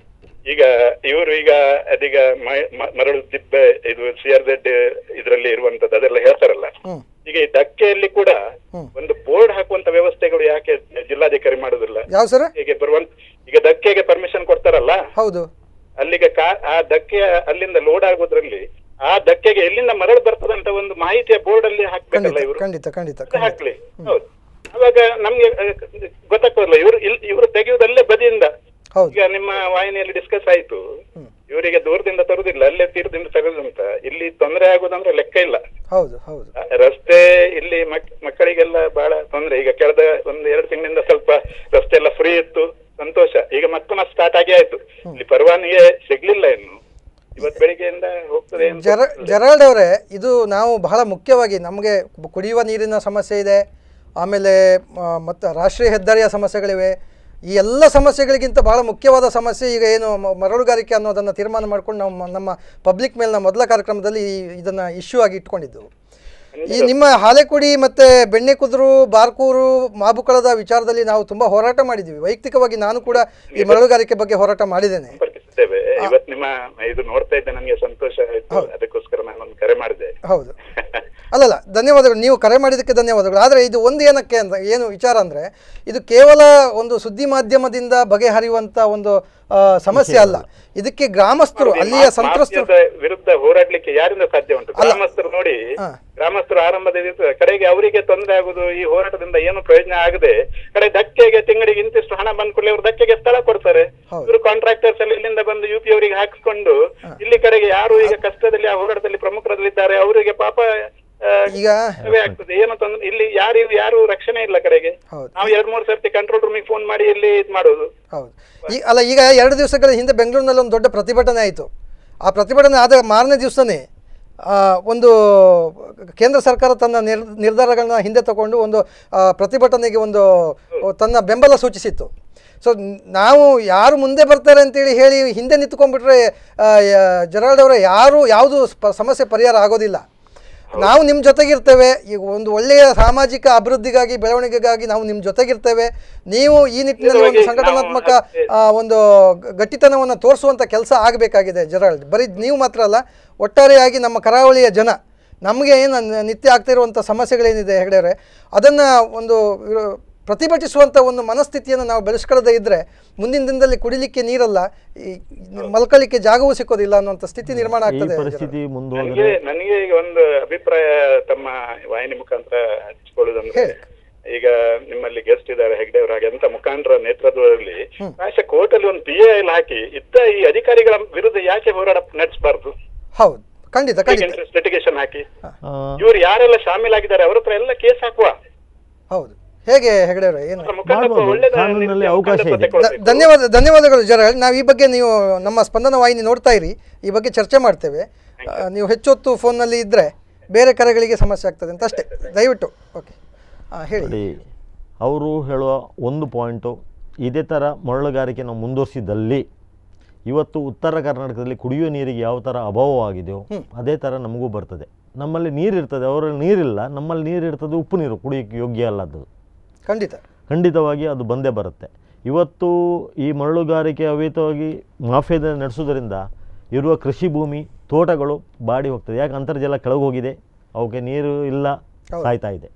ಈಗ ಇವರು ಈಗ ಅದೀಗ ಮ- ಮ- ಮರಳು ದಿಬ್ಬೆ ಇದು ಸಿ ಆರ್ ಜೆಡ್ ಇದರಲ್ಲಿ ಇರುವಂತದ್ದು ಅದೆಲ್ಲ ಹೇಳ್ತಾರಲ್ಲ ಹ್ಮ್. ಈಗ ಈ ಧಕ್ಕೆಯಲ್ಲಿ ಕೂಡ ಒಂದು ಬೋರ್ಡ್ ಹಾಕುವಂತ ವ್ಯವಸ್ಥೆಗಳು ಯಾಕೆ ಜಿಲ್ಲಾಧಿಕಾರಿ ಮಾಡುದಿಲ್ಲ ಯಾವ ಸರ್ ಹೀಗೆ ಬರುವಂತ ಈಗ ಧಕ್ಕೆಗೆ ಪರ್ಮಿಷನ್ ಕೊಡ್ತಾರಲ್ಲ ಹೌದು ಅಲ್ಲಿಗೆ ಕಾ ಆ ಧಕ್ಕೆ ಅಲ್ಲಿಂದ ಲೋಡ್ ಆಗೋದ್ರಲ್ಲಿ ಆ ಧಕ್ಕೆಗೆ ಎಲ್ಲಿಂದ ಮರಳು ಬರ್ತದಂತ ಒಂದು ಮಾಹಿತಿಯ ಬೋರ್ಡ್ ಅಲ್ಲಿ ಹಾಕ್ಬೇಕಲ್ಲ ಇವರು ಖಂಡಿತ ಖಂಡಿತ ಅದು ಹಾಕ್ಲಿ ಹೌದು ಅವಾಗ ನಮ್ಗೆ ಅಹ್, ಗೊತ್ತಾಗ್ತದಲ್ಲ ಇವರು ಇವರು ತೆಗೆಯುವುದಲ್ಲೇ ಬದಿಯಿಂದ ಈಗ ನಿಮ್ಮ ವಾಹಿನಿಯಲ್ಲಿ ಡಿಸ್ಕಸ್ ಆಯ್ತು ಇವರಿಗೆ ದೂರದಿಂದ ತರುದಿಲ್ಲ ಅಲ್ಲೇ ತೀರದಿಂದ ತರುದಂತ ಇಲ್ಲಿ ತೊಂದರೆ ಆಗುದಂದ್ರೆ ಲೆಕ್ಕ ಇಲ್ಲ ಹೌದು ಹೌದು ಆ, ರಸ್ತೆ ಇಲ್ಲಿ ಮಕ್- ಮಕ್ಕಳಿಗೆಲ್ಲ ಬಹಳ ತೊಂದರೆ ಈಗ ಕಳೆದ ಒಂದು ಎರಡು ತಿಂಗಳಿಂದ ಸ್ವಲ್ಪ ರಸ್ತೆ ಎಲ್ಲ ಫ್ರೀ ಇತ್ತು ಸಂತೋಷ ಈಗ ಮತ್ತೆ ಮತ್ತೆ ಸ್ಟಾರ್ಟ್ ಆಗಿ ಆಯ್ತು ಇಲ್ಲಿ ಪರವಾನಗಿ ಸಿಗ್ಲಿಲ್ಲ ಇನ್ನು ಇವತ್ತು ಬೆಳಿಗ್ಗೆಯಿಂದ ಹೋಗ್ತದೆ ಅಂತ ಜರ ಜೆರಾಲ್ಡ್ ಅವರೇ ಇದು ನಾವು ಬಹಳ ಮುಖ್ಯವಾಗಿ ನಮಗೆ ಕುಡಿಯುವ ನೀರಿನ ಸಮಸ್ಯೆ ಇದೆ ಆಮೇಲೆ ಮತ್ತು ರಾಷ್ಟ್ರೀಯ ಹೆದ್ದಾರಿಯ ಸಮಸ್ಯೆಗಳಿವೆ ಈ ಎಲ್ಲ ಸಮಸ್ಯೆಗಳಿಗಿಂತ ಬಹಳ ಮುಖ್ಯವಾದ ಸಮಸ್ಯೆ ಈಗ ಏನು ಮ- ಮರಳುಗಾರಿಕೆ ಅನ್ನೋದನ್ನು ತೀರ್ಮಾನ ಮಾಡ್ಕೊಂಡು ನಾವು ಮ- ನಮ್ಮ ಪಬ್ಲಿಕ್ ಮೇಲ್ನ ಮೊದಲ ಕಾರ್ಯಕ್ರಮದಲ್ಲಿ ಇದನ್ನು ಇಶ್ಯೂ ಆಗಿ ಇಟ್ಕೊಂಡಿದ್ದೆವು ಈ ನಿಮ್ಮ ಹಾಲೆಕುಡಿ ಮತ್ತು ಬೆಣ್ಣೆಕುದುರು ಬಾರ್ಕೂರು ಮಾಬುಕಳದ ವಿಚಾರದಲ್ಲಿ ನಾವು ತುಂಬ ಹೋರಾಟ ಮಾಡಿದ್ದೀವಿ ವೈಯಕ್ತಿಕವಾಗಿ ನಾನು ಕೂಡ ಈ ಮರಳುಗಾರಿಕೆ ಬಗ್ಗೆ ಹೋರಾಟ ಮಾಡಿದ್ದೇನೆ ಸಂಪರ್ಕಿಸಿದ್ದೇವೆ ಇವತ್ತು ನಿಮ್ಮ ಇದು ನೋಡ್ತಾ ಇದ್ದೆ ನನಗೆ ಸಂತೋಷ ಆಯ್ತು ಅದಕ್ಕೋಸ್ಕರ ನಾನು ಒಂದು ಕರೆ ಮಾಡಿದೆ ಹೌದು ಅಲ್ಲಲ್ಲ ಧನ್ಯವಾದಗಳು ನೀವು ಕರೆ ಮಾಡಿದ್ದಕ್ಕೆ ಧನ್ಯವಾದಗಳು ಆದರೆ ಇದು ಒಂದು ಏನಕ್ಕೆ ಅಂತ ಏನು ವಿಚಾರ ಅಂದರೆ ಇದು ಕೇವಲ ಒಂದು ಸುದ್ದಿ ಮಾಧ್ಯಮದಿಂದ ಬಗೆಹರಿಯುವಂಥ ಒಂದು ಆ, ಸಮಸ್ಯೆ ಅಲ್ಲ ಇದಕ್ಕೆ ಗ್ರಾಮಸ್ಥರು ಹೌದು, ಈ ಅಲ್ಲಿಯ ಮಾ- ಸಂತ್ರಸ್ತರು ಮಾಫಿಯಾದ ವಿರುದ್ಧ ಹೋರಾಡ್ಲಿಕ್ಕೆ ಯಾರಿಂದ ಸಾಧ್ಯ ಉಂಟು ಗ್ರಾಮಸ್ಥರು ನೋಡಿ ಗ್ರಾಮಸ್ಥರು ಆರಂಭದ ದಿವಸ ಕಡೆಗೆ ಅವರಿಗೆ ತೊಂದರೆ ಆಗುದು ಈ ಹೋರಾಟದಿಂದ ಏನು ಪ್ರಯೋಜನ ಆಗದೆ ಕಡೆ ಧಕ್ಕೆಗೆ ತಿಂಗಳಿಗೆ ಇಂತಿಷ್ಟು ಹಣ ಬಂದ್ ಕೂಡಲೇ ಅವರು ಧಕ್ಕೆಗೆ ಸ್ಥಳ ಕೊಡ್ತಾರೆ ಇವರು ಕಾಂಟ್ರಾಕ್ಟರ್ಸ್ ಎಲ್ಲ ಇಲ್ಲಿಂದ ಬಂದು ಯು ಪಿ ಅವರಿಗೆ ಹಾಕಿಸ್ಕೊಂಡು ಇಲ್ಲಿ ಕಡೆಗೆ ಯಾರು ಈಗ ಕಷ್ಟದಲ್ಲಿ ಆ ಹೋರಾಟದಲ್ಲಿ ಪ್ರಮುಖರಲ್ಲಿದ್ದಾರೆ ಅವರಿಗೆ ಪಾಪ ಆ, ಈಗ ಸೇವೆ ಆಗ್ತದೆ ಏನು ತೊಂದ್ರೆ ಇಲ್ಲಿ ಯಾರು ಯಾರು ರಕ್ಷಣೆ ಇಲ್ಲ ಕಡೆಗೆ ನಾವು ಎರಡ್ ಮೂರು ಸರ್ತಿ ಕಂಟ್ರೋಲ್ ರೂಮಿಗೆ ಫೋನ್ ಮಾಡಿ ಇಲ್ಲಿ ಇದ್ ಮಾಡೋದು ಹೌದು ಈ ಅಲ್ಲ ಈಗ ಎರಡು ದಿವಸಗಳ ಹಿಂದೆ ಬೆಂಗಳೂರಿನಲ್ಲಿ ಒಂದು ದೊಡ್ಡ ಪ್ರತಿಭಟನೆ ಆಯಿತು ಆ ಪ್ರತಿಭಟನೆ ಆದ ಮಾರನೇ ದಿವಸನೇ ಆ, ಒಂದು ಕೇಂದ್ರ ಸರ್ಕಾರ ತನ್ನ ನಿರ್ ನಿರ್ಧಾರಗಳನ್ನ ಹಿಂದೆ ತಗೊಂಡು ಒಂದು ಆ, ಪ್ರತಿಭಟನೆಗೆ ಒಂದು ತನ್ನ ಬೆಂಬಲ ಸೂಚಿಸಿತ್ತು ಸೊ ನಾವು ಯಾರು ಮುಂದೆ ಬರ್ತಾರೆ ಅಂತೇಳಿ ಹೇಳಿ ಹಿಂದೆ ನಿಂತ್ಕೊಂಡ್ಬಿಟ್ರೆ ಆ, ಯ- ಜೆರಾಲ್ಡ್ ಅವರೇ ಯಾರು ಯಾವುದು ಸ್ಪ- ಸಮಸ್ಯೆ ಪರಿಹಾರ ಆಗೋದಿಲ್ಲ ನಾವು ನಿಮ್ಮ ಜೊತೆಗಿರ್ತೇವೆ ಈಗ ಒಂದು ಒಳ್ಳೆಯ ಸಾಮಾಜಿಕ ಅಭಿವೃದ್ಧಿಗಾಗಿ ಬೆಳವಣಿಗೆಗಾಗಿ ನಾವು ನಿಮ್ಮ ಜೊತೆಗಿರ್ತೇವೆ ನೀವು ಈ ನಿಟ್ಟಿನಲ್ಲಿ ಒಂದು ಸಂಘಟನಾತ್ಮಕ ಆ, ಒಂದು ಗ- ಗಟ್ಟಿತನವನ್ನು ತೋರಿಸುವಂಥ ಕೆಲಸ ಆಗಬೇಕಾಗಿದೆ ಜೆರಾಲ್ಡ್ ಬರೀ ನೀವು ಮಾತ್ರ ಅಲ್ಲ ಒಟ್ಟಾರೆಯಾಗಿ ನಮ್ಮ ಕರಾವಳಿಯ ಜನ ನಮಗೆ ಏನು ನ- ನಿತ್ಯ ಆಗ್ತಿರುವಂಥ ಸಮಸ್ಯೆಗಳೇನಿದೆ ಹೆಗಡೆಯವ್ರೆ ಅದನ್ನು ಒಂದು ಪ್ರತಿಭಟಿಸುವಂಥ ಒಂದು ಮನಸ್ಥಿತಿಯನ್ನು ನಾವು ಬೆಳೆಸ್ಕೊಳ್ಳದೇ ಇದ್ದರೆ ಮುಂದಿನ ದಿನದಲ್ಲಿ ಕುಡಿಲಿಕ್ಕೆ ನೀರಲ್ಲ ಈ ಮಲ್ಕೊಳ್ಳಿಕ್ಕೆ ಜಾಗವೂ ಸಿಕ್ಕೋದಿಲ್ಲ ಅನ್ನುವಂಥ ಸ್ಥಿತಿ ನಿರ್ಮಾಣ ಈ ಆಗ್ತದೆ ಪರಿಸ್ಥಿತಿ ನನಗೆ ಮುಂದುವರೆದ್ರೆ ನನಗೆ ಈಗ ಒಂದು ಅಭಿಪ್ರಾಯ ತಮ್ಮ ವಾಹಿನಿ ಮುಖಾಂತರ ಹಂಚಿಕೊಳ್ಳುವುದಂದ್ರೆ ಈಗ ನಿಮ್ಮಲ್ಲಿ ಗೆಸ್ಟ್ ಇದ್ದಾರೆ ಹೆಗ್ಡೆ ಅವರು ಹಾಗೆ ಅಂತ ಮುಖಂಡರ ನೇತೃತ್ವದಲ್ಲಿ ಪ್ರಾಯಶಃ ಕೋರ್ಟ್ ಅಲ್ಲಿ ಒಂದು ಪಿ ಎಲ್ ಹಾಕಿ ಇದ್ದ ಈ ಅಧಿಕಾರಿಗಳ ವಿರುದ್ಧ ಯಾಕೆ ಹೋರಾಟ ನಡೆಸಬಾರ್ದು ಹೌದು ಖಂಡಿತ ಖಂಡಿತ ಲಿಟಿಗೇಷನ್ ಹಾಕಿ ಇವರು ಯಾರೆಲ್ಲ ಶಾಮೀಲಾಗಿದ್ದಾರೆ ಅವ್ರ ಹತ್ರ ಎಲ್ಲ ಕೇಸ್ ಹಾಕುವ ಹೌದು ಹೇಗೆ ಹೆಗಡೆ ಅವರೇ ಏನು ಮಾಡ್ಬೋದು ಕಾನೂನಿನಲ್ಲಿ ಅವಕಾಶ ಇದೆ ದ- ಧನ್ಯವಾದ ಧನ್ಯವಾದಗಳು ಜರಳ್ ನಾವು ಈ ಬಗ್ಗೆ ನೀವು ನಮ್ಮ ಸ್ಪಂದನ ವಾಹಿನಿ ನೋಡ್ತಾ ಇರಿ ಈ ಬಗ್ಗೆ ಚರ್ಚೆ ಮಾಡ್ತೇವೆ ಆ, ನೀವು ಹೆಚ್ಚೊತ್ತು ಫೋನ್ನಲ್ಲಿ ಇದ್ದರೆ ಬೇರೆ ಕರೆಗಳಿಗೆ ಸಮಸ್ಯೆ ಆಗ್ತದೆ ಅಂತ ಅಷ್ಟೇ ದಯವಿಟ್ಟು ಓಕೆ ಹೇಳಿ ನೋಡಿ ಅವರು ಹೇಳುವ ಒಂದು ಪಾಯಿಂಟು ಇದೇ ಥರ ಮರಳುಗಾರಿಕೆ ನಾವು ಮುಂದುವರಿಸಿದಲ್ಲಿ ಇವತ್ತು ಉತ್ತರ ಕರ್ನಾಟಕದಲ್ಲಿ ಕುಡಿಯುವ ನೀರಿಗೆ ಯಾವ ಥರ ಅಭಾವವಾಗಿದೆಯೋ ಅದೇ ಥರ ನಮಗೂ ಬರ್ತದೆ ನಮ್ಮಲ್ಲಿ ನೀರು ಇರ್ತದೆ ಅವರಲ್ಲಿ ನೀರಿಲ್ಲ ನಮ್ಮಲ್ಲಿ ನೀರು ಇರ್ತದೆ ಉಪ್ಪು ನೀರು ಕುಡಿಯೋಕ್ಕೆ ಯೋಗ್ಯ ಅಲ್ಲದ್ದು ಖಂಡಿತ ಖಂಡಿತವಾಗಿ ಅದು ಬಂದೇ ಬರುತ್ತೆ ಇವತ್ತು ಈ ಮರಳುಗಾರಿಕೆ ಅವಿತವಾಗಿ ಮಾಫಿಯಾದ ನಡೆಸೋದ್ರಿಂದ ಇರುವ ಕೃಷಿ ಭೂಮಿ ತೋಟಗಳು ಬಾಡಿ ಹೋಗ್ತದೆ ಯಾಕೆ ಅಂತರ್ಜಲ ಕೆಳಗೆ ಹೋಗಿದೆ ಅವಕ್ಕೆ ನೀರು ಇಲ್ಲ ಸಾಯ್ತಾ ಇದೆ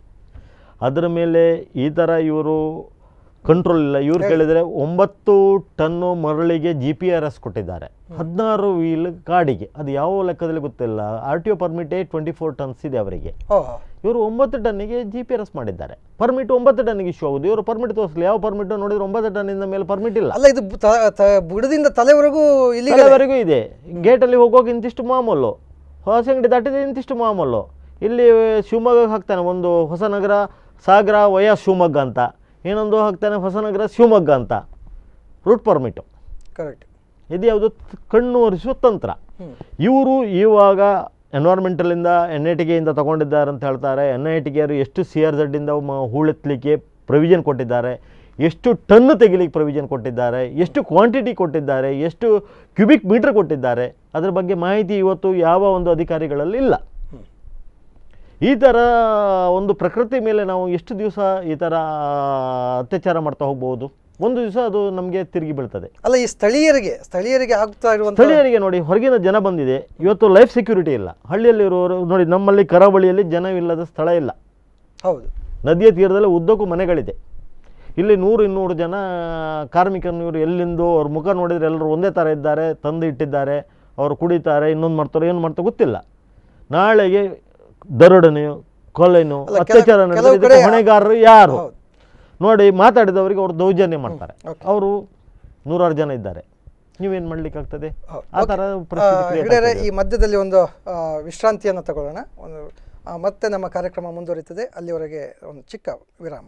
ಅದರ ಮೇಲೆ ಈ ಥರ ಇವರು ಕಂಟ್ರೋಲ್ ಇಲ್ಲ ಇವ್ರು ಕೇಳಿದರೆ ಒಂಬತ್ತು ಟನ್ನು ಮರಳಿಗೆ ಜಿ ಪಿ ಆರ್ ಎಸ್ ಕೊಟ್ಟಿದ್ದಾರೆ ಹದಿನಾರು ವೀಲ್ ಕಾಡಿಗೆ ಅದು ಯಾವ ಲೆಕ್ಕದಲ್ಲಿ ಗೊತ್ತಿಲ್ಲ ಆರ್ ಟಿ ಒ ಪರ್ಮಿಟೇ ಟ್ವೆಂಟಿ ಫೋರ್ ಟನ್ಸ್ ಇದೆ ಅವರಿಗೆ ಓಹ್ ಇವರು ಒಂಬತ್ತು ಟನ್ನಿಗೆ ಜಿ ಪಿ ಆರ್ ಎಸ್ ಮಾಡಿದ್ದಾರೆ ಪರ್ಮಿಟ್ ಒಂಬತ್ತು ಟನ್ನಿಗೆ ಇಶ್ಯೂ ಆಗೋದು ಇವರು ಪರ್ಮಿಟ್ ತೋರಿಸಲಿ ಯಾವ ಪರ್ಮಿಟ್ ನೋಡಿದ್ರೆ ಒಂಬತ್ತು ಟನ್ನಿಂದ ಮೇಲೆ ಪರ್ಮಿಟ್ ಇಲ್ಲ ಅಲ್ಲ ಇದು ಬು- ತ- ತ- ಬುಡದಿಂದ ತಲೆವರೆಗೂ ಇಲ್ಲಿ ಅಲ್ಲಿವರೆಗೂ ಇದೆ ಗೇಟಲ್ಲಿ ಹೋಗುವಾಗ ಇಂತಿಷ್ಟು ಮಾಮೂಲು ಹೊಸ ಅಂಗಡಿ ದಾಟಿದ್ರೆ ಇಂತಿಷ್ಟು ಮಾಮೂಲು ಇಲ್ಲಿ ಶಿವಮೊಗ್ಗಕ್ಕೆ ಹಾಕ್ತಾನೆ ಒಂದು ಹೊಸನಗರ ಸಾಗರ ವಯ ಶಿವಮೊಗ್ಗ ಅಂತ ಇನ್ನೊಂದು ಹಾಕ್ತಾನೆ ಹೊಸನಗರ ಶಿವಮೊಗ್ಗ ಅಂತ ರೂಟ್ ಪರ್ಮಿಟು ಕರೆಕ್ಟ್ ಇದು ಯಾವುದು ಕಣ್ಣು ಒರೆಸುವ ತಂತ್ರ ಇವರು ಇವಾಗ ಎನ್ವೈರ್ಮೆಂಟಲಿಂದ ಎನ್ ಐ ಟಿಗೆಯಿಂದ ತಗೊಂಡಿದ್ದಾರೆ ಅಂತ ಹೇಳ್ತಾರೆ ಎನ್ ಐ ಟಿಗೆಯವರು ಎಷ್ಟು ಸಿ ಆರ್ ಝಡ್ಡಿಂದ ಹೂಳೆತ್ತಲಿಕ್ಕೆ ಪ್ರೊವಿಷನ್ ಕೊಟ್ಟಿದ್ದಾರೆ ಎಷ್ಟು ಟನ್ ತೆಗಿಲಿಕ್ಕೆ ಪ್ರೊವಿಷನ್ ಕೊಟ್ಟಿದ್ದಾರೆ ಎಷ್ಟು ಕ್ವಾಂಟಿಟಿ ಕೊಟ್ಟಿದ್ದಾರೆ ಎಷ್ಟು ಕ್ಯೂಬಿಕ್ ಮೀಟರ್ ಕೊಟ್ಟಿದ್ದಾರೆ ಅದರ ಬಗ್ಗೆ ಮಾಹಿತಿ ಇವತ್ತು ಯಾವ ಒಂದು ಅಧಿಕಾರಿಗಳಲ್ಲಿ ಇಲ್ಲ ಈ ಥರ ಒಂದು ಪ್ರಕೃತಿ ಮೇಲೆ ನಾವು ಎಷ್ಟು ದಿವಸ ಈ ಥರ ಅತ್ಯಾಚಾರ ಮಾಡ್ತಾ ಹೋಗ್ಬೋದು ಒಂದು ದಿವಸ ಅದು ನಮಗೆ ತಿರುಗಿ ಬೀಳ್ತದೆ ಅಲ್ಲ ಈ ಸ್ಥಳೀಯರಿಗೆ ಸ್ಥಳೀಯರಿಗೆ ಆಗ್ತಾ ಇರುವಂಥ ಸ್ಥಳೀಯರಿಗೆ ನೋಡಿ ಹೊರಗಿನ ಜನ ಬಂದಿದೆ ಇವತ್ತು ಲೈಫ್ ಸೆಕ್ಯೂರಿಟಿ ಇಲ್ಲ ಹಳ್ಳಿಯಲ್ಲಿರುವವರು ನೋಡಿ ನಮ್ಮಲ್ಲಿ ಕರಾವಳಿಯಲ್ಲಿ ಜನವಿಲ್ಲದ ಸ್ಥಳ ಇಲ್ಲ ಹೌದು ನದಿಯ ತೀರದಲ್ಲಿ ಉದ್ದಕ್ಕೂ ಮನೆಗಳಿದೆ ಇಲ್ಲಿ ನೂರು ಇನ್ನೂರು ಜನ ಕಾರ್ಮಿಕರು ಇವರು ಎಲ್ಲಿಂದೋ ಅವ್ರ ಮುಖ ನೋಡಿದರೆ ಎಲ್ಲರೂ ಒಂದೇ ಥರ ಇದ್ದಾರೆ ತಂದು ಇಟ್ಟಿದ್ದಾರೆ ಅವರು ಕುಡಿತಾರೆ ಇನ್ನೊಂದು ಮಾಡ್ತಾರೆ ಏನು ಮಾಡ್ತಾರೆ ಗೊತ್ತಿಲ್ಲ ನಾಳೆಗೆ ದರೋಡನೆಯೋ ಕೊಲೆನೋ ಅಲ್ಲ, ಕೆಲ- ಅತ್ಯಾಚಾರ ಕೆಲವು ನಡೆದ್ರೆ ಇದಕ್ಕೆ ಕಡೆ- ಹೊಣೆಗಾರರು ಯಾರು ನೋಡಿ ಮಾತಾಡಿದವರಿಗೆ ಅವರು ದೌರ್ಜನ್ಯ ಮಾಡ್ತಾರೆ ಅವರು ನೂರಾರು ಜನ ಇದ್ದಾರೆ ನೀವೇನು ಮಾಡ್ಲಿಕ್ಕಾಗ್ತದೆ ಆ ಥರ ಪರಿಸ್ಥಿತಿ create ಹಿರಿಯರೇ ಆಗ್ತದೆ. ಈ ಮಧ್ಯದಲ್ಲಿ ಒಂದು ಆ, ವಿಶ್ರಾಂತಿಯನ್ನು ತಗೊಳ್ಳೋಣ ಒಂದು ಆ, ಮತ್ತೆ ನಮ್ಮ ಕಾರ್ಯಕ್ರಮ ಮುಂದುವರಿತದೆ ಅಲ್ಲಿವರೆಗೆ ಒಂದು ಚಿಕ್ಕ ವಿರಾಮ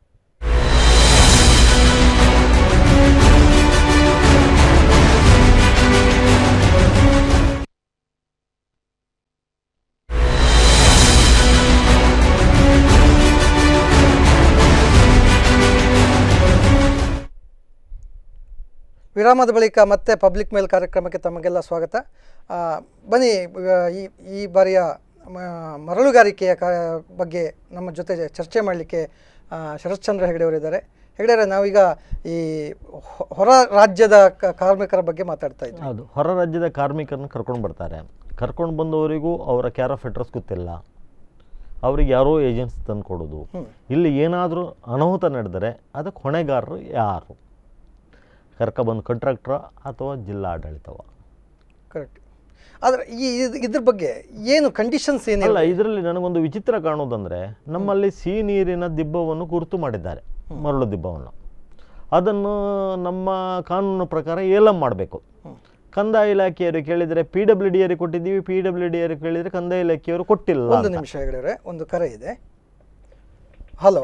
ವಿರಾಮದ ಬಳಿಕ ಮತ್ತೆ ಪಬ್ಲಿಕ್ ಮೇಲ್ ಕಾರ್ಯಕ್ರಮಕ್ಕೆ ತಮಗೆಲ್ಲ ಸ್ವಾಗತ ಆ, ಬನ್ನಿ ಆ, ಈ ಈ ಬಾರಿಯ ಮ- ಮರಳುಗಾರಿಕೆಯ ಕಾ ಬಗ್ಗೆ ನಮ್ಮ ಜೊತೆ ಚರ್ಚೆ ಮಾಡಲಿಕ್ಕೆ ಶರತ್ಚಂದ್ರ ಹೆಗಡೆಯವರಿದ್ದಾರೆ ಹೆಗಡೆಯವರೇ ನಾವೀಗ ಈ ಹೊ- ಹೊರ ರಾಜ್ಯದ ಕ- ಕಾರ್ಮಿಕರ ಬಗ್ಗೆ ಮಾತಾಡ್ತಾ ಇದ್ವಿ ಹೌದು ಹೊರ ರಾಜ್ಯದ ಕಾರ್ಮಿಕರನ್ನ ಕರ್ಕೊಂಡು ಬರ್ತಾರೆ ಕರ್ಕೊಂಡು ಬಂದವರಿಗೂ ಅವರ ಕ್ಯಾರ್ ಆಫ್ ಅಡ್ರೆಸ್ ಗೊತ್ತಿಲ್ಲ ಅವ್ರಿಗೆ ಯಾರೋ ಏಜೆನ್ಸಿ ತಂದು ಕೊಡೋದು ಇಲ್ಲಿ ಏನಾದರೂ ಅನಾಹುತ ನಡೆದರೆ ಅದಕ್ಕೆ ಹೊಣೆಗಾರರು ಯಾರು ಕರ್ಕೊಬಂದು ಕಾಂಟ್ರಾಕ್ಟ್ರ ಅಥವಾ ಜಿಲ್ಲಾ ಆಡಳಿತವ ಕರೆಕ್ಟ್ ಆದರೆ ಈ ಇದ್- ಇದ್ರ ಬಗ್ಗೆ ಏನು ಕಂಡೀಷನ್ಸ್ ಏನಿಲ್ಲ ಅಲ್ಲ ಇದರಲ್ಲಿ ನನಗೊಂದು ವಿಚಿತ್ರ ಕಾಣೋದಂದರೆ ನಮ್ಮಲ್ಲಿ ಸಿಹಿ ನೀರಿನ ದಿಬ್ಬವನ್ನು ಗುರುತು ಮಾಡಿದ್ದಾರೆ ಮರಳು ದಿಬ್ಬವನ್ನು ಅದನ್ನು ನಮ್ಮ ಕಾನೂನು ಪ್ರಕಾರ ಏಲಂ ಮಾಡಬೇಕು ಕಂದಾಯ ಇಲಾಖೆಯವರು ಕೇಳಿದರೆ ಪಿ ಡಬ್ಲ್ಯೂ ಡಿ ಅವರಿಗೆ ಕೊಟ್ಟಿದ್ದೀವಿ ಪಿ ಡಬ್ಲ್ಯೂ ಡಿ ಅವರಿಗೆ ಕೇಳಿದರೆ ಕಂದಾಯ ಇಲಾಖೆಯವರು ಕೊಟ್ಟಿಲ್ಲ ಒಂದು ಅಂತ. ನಿಮಿಷ ಹೆಗಡೆಯವರೇ ಒಂದು ಕರೆ ಇದೆ ಹಲೋ